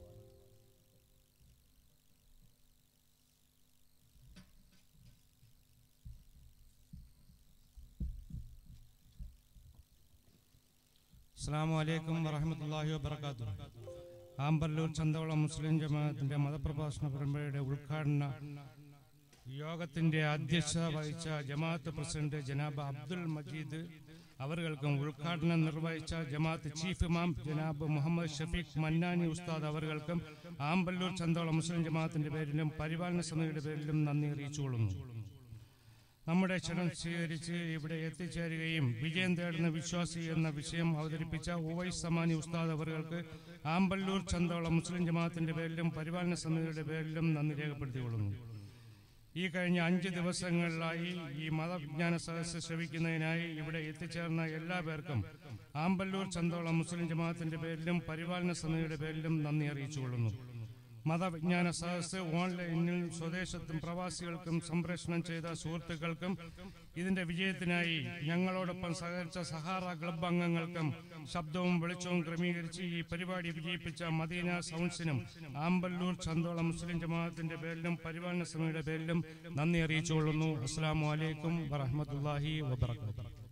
അസ്സാം വലൈക്കും വറഹമത്തല്ലാഹി വബർക്കാത്തു ആമ്പല്ലൂർ ചന്തവളം മുസ്ലിം ജമാഅത്തിന്റെ മതപ്രഭാഷണ പരമ്പരയുടെ ഉദ്ഘാടന യോഗത്തിന്റെ അധ്യക്ഷത വഹിച്ച ജമാഅത്ത് പ്രസിഡന്റ് ജനാബ് അബ്ദുൽ മജീദ് അവർകൾക്കും ഉദ്ഘാടനം നിർവഹിച്ച ജമാഅത്ത് ചീഫ് ഇമാം ജനാബ് മുഹമ്മദ് ഷഫീഖ് മന്നാനി ഉസ്താദ് അവർകൾക്കും ആമ്പല്ലൂർ ചന്തവളം മുസ്ലിം ജമാഅത്തിന്റെ പേരിലും പരിപാലന സമിതിയുടെ പേരിലും നന്ദി അറിയിച്ചുകൊള്ളുന്നു നമ്മുടെ ക്ഷണം സ്വീകരിച്ച് ഇവിടെ എത്തിച്ചേരുകയും വിജയം തേടുന്ന വിശ്വാസി എന്ന വിഷയം അവതരിപ്പിച്ച ഉവൈസ് സമാനി ഉസ്താദ് അവർക്ക് ആമ്പല്ലൂർ ചന്തവള മുസ്ലിം ജമാഅത്തിന്റെ പേരിലും പരിപാലന സമിതിയുടെ പേരിലും നന്ദി രേഖപ്പെടുത്തിക്കൊള്ളുന്നു ഈ കഴിഞ്ഞ അഞ്ച് ദിവസങ്ങളിലായി ഈ മതവിജ്ഞാന സദസ്സ് ശ്രവിക്കുന്നതിനായി ഇവിടെ എത്തിച്ചേർന്ന എല്ലാ പേർക്കും ആമ്പല്ലൂർ ചന്തോള മുസ്ലിം ജമാഅത്തിന്റെ പേരിലും പരിപാലന സമിതിയുടെ പേരിലും നന്ദി അറിയിച്ചുകൊള്ളുന്നു മതവിജ്ഞാന സദസ്സ് ഓൺലൈനിൽ സ്വദേശത്തും പ്രവാസികൾക്കും സംപ്രേഷണം ചെയ്ത സുഹൃത്തുക്കൾക്കും ഇതിന്റെ വിജയത്തിനായി ഞങ്ങളോടൊപ്പം സഹകരിച്ച സഹാറ ക്ലബ് അംഗങ്ങൾക്കും ശബ്ദവും വെളിച്ചവും ക്രമീകരിച്ച് ഈ പരിപാടി വിജയിപ്പിച്ച മദീന സൗണ്ട്സിനും ആമ്പല്ലൂർ ചന്തോള മുസ്ലിം ജമാഅത്തിന്റെ പേരിലും പരിപാലന സമിതിയുടെ പേരിലും നന്ദി അറിയിച്ചുകൊള്ളുന്നു അസ്സാം വലൈക്കും വറഹമത്തല്ലാഹി വബർക്കാത്തു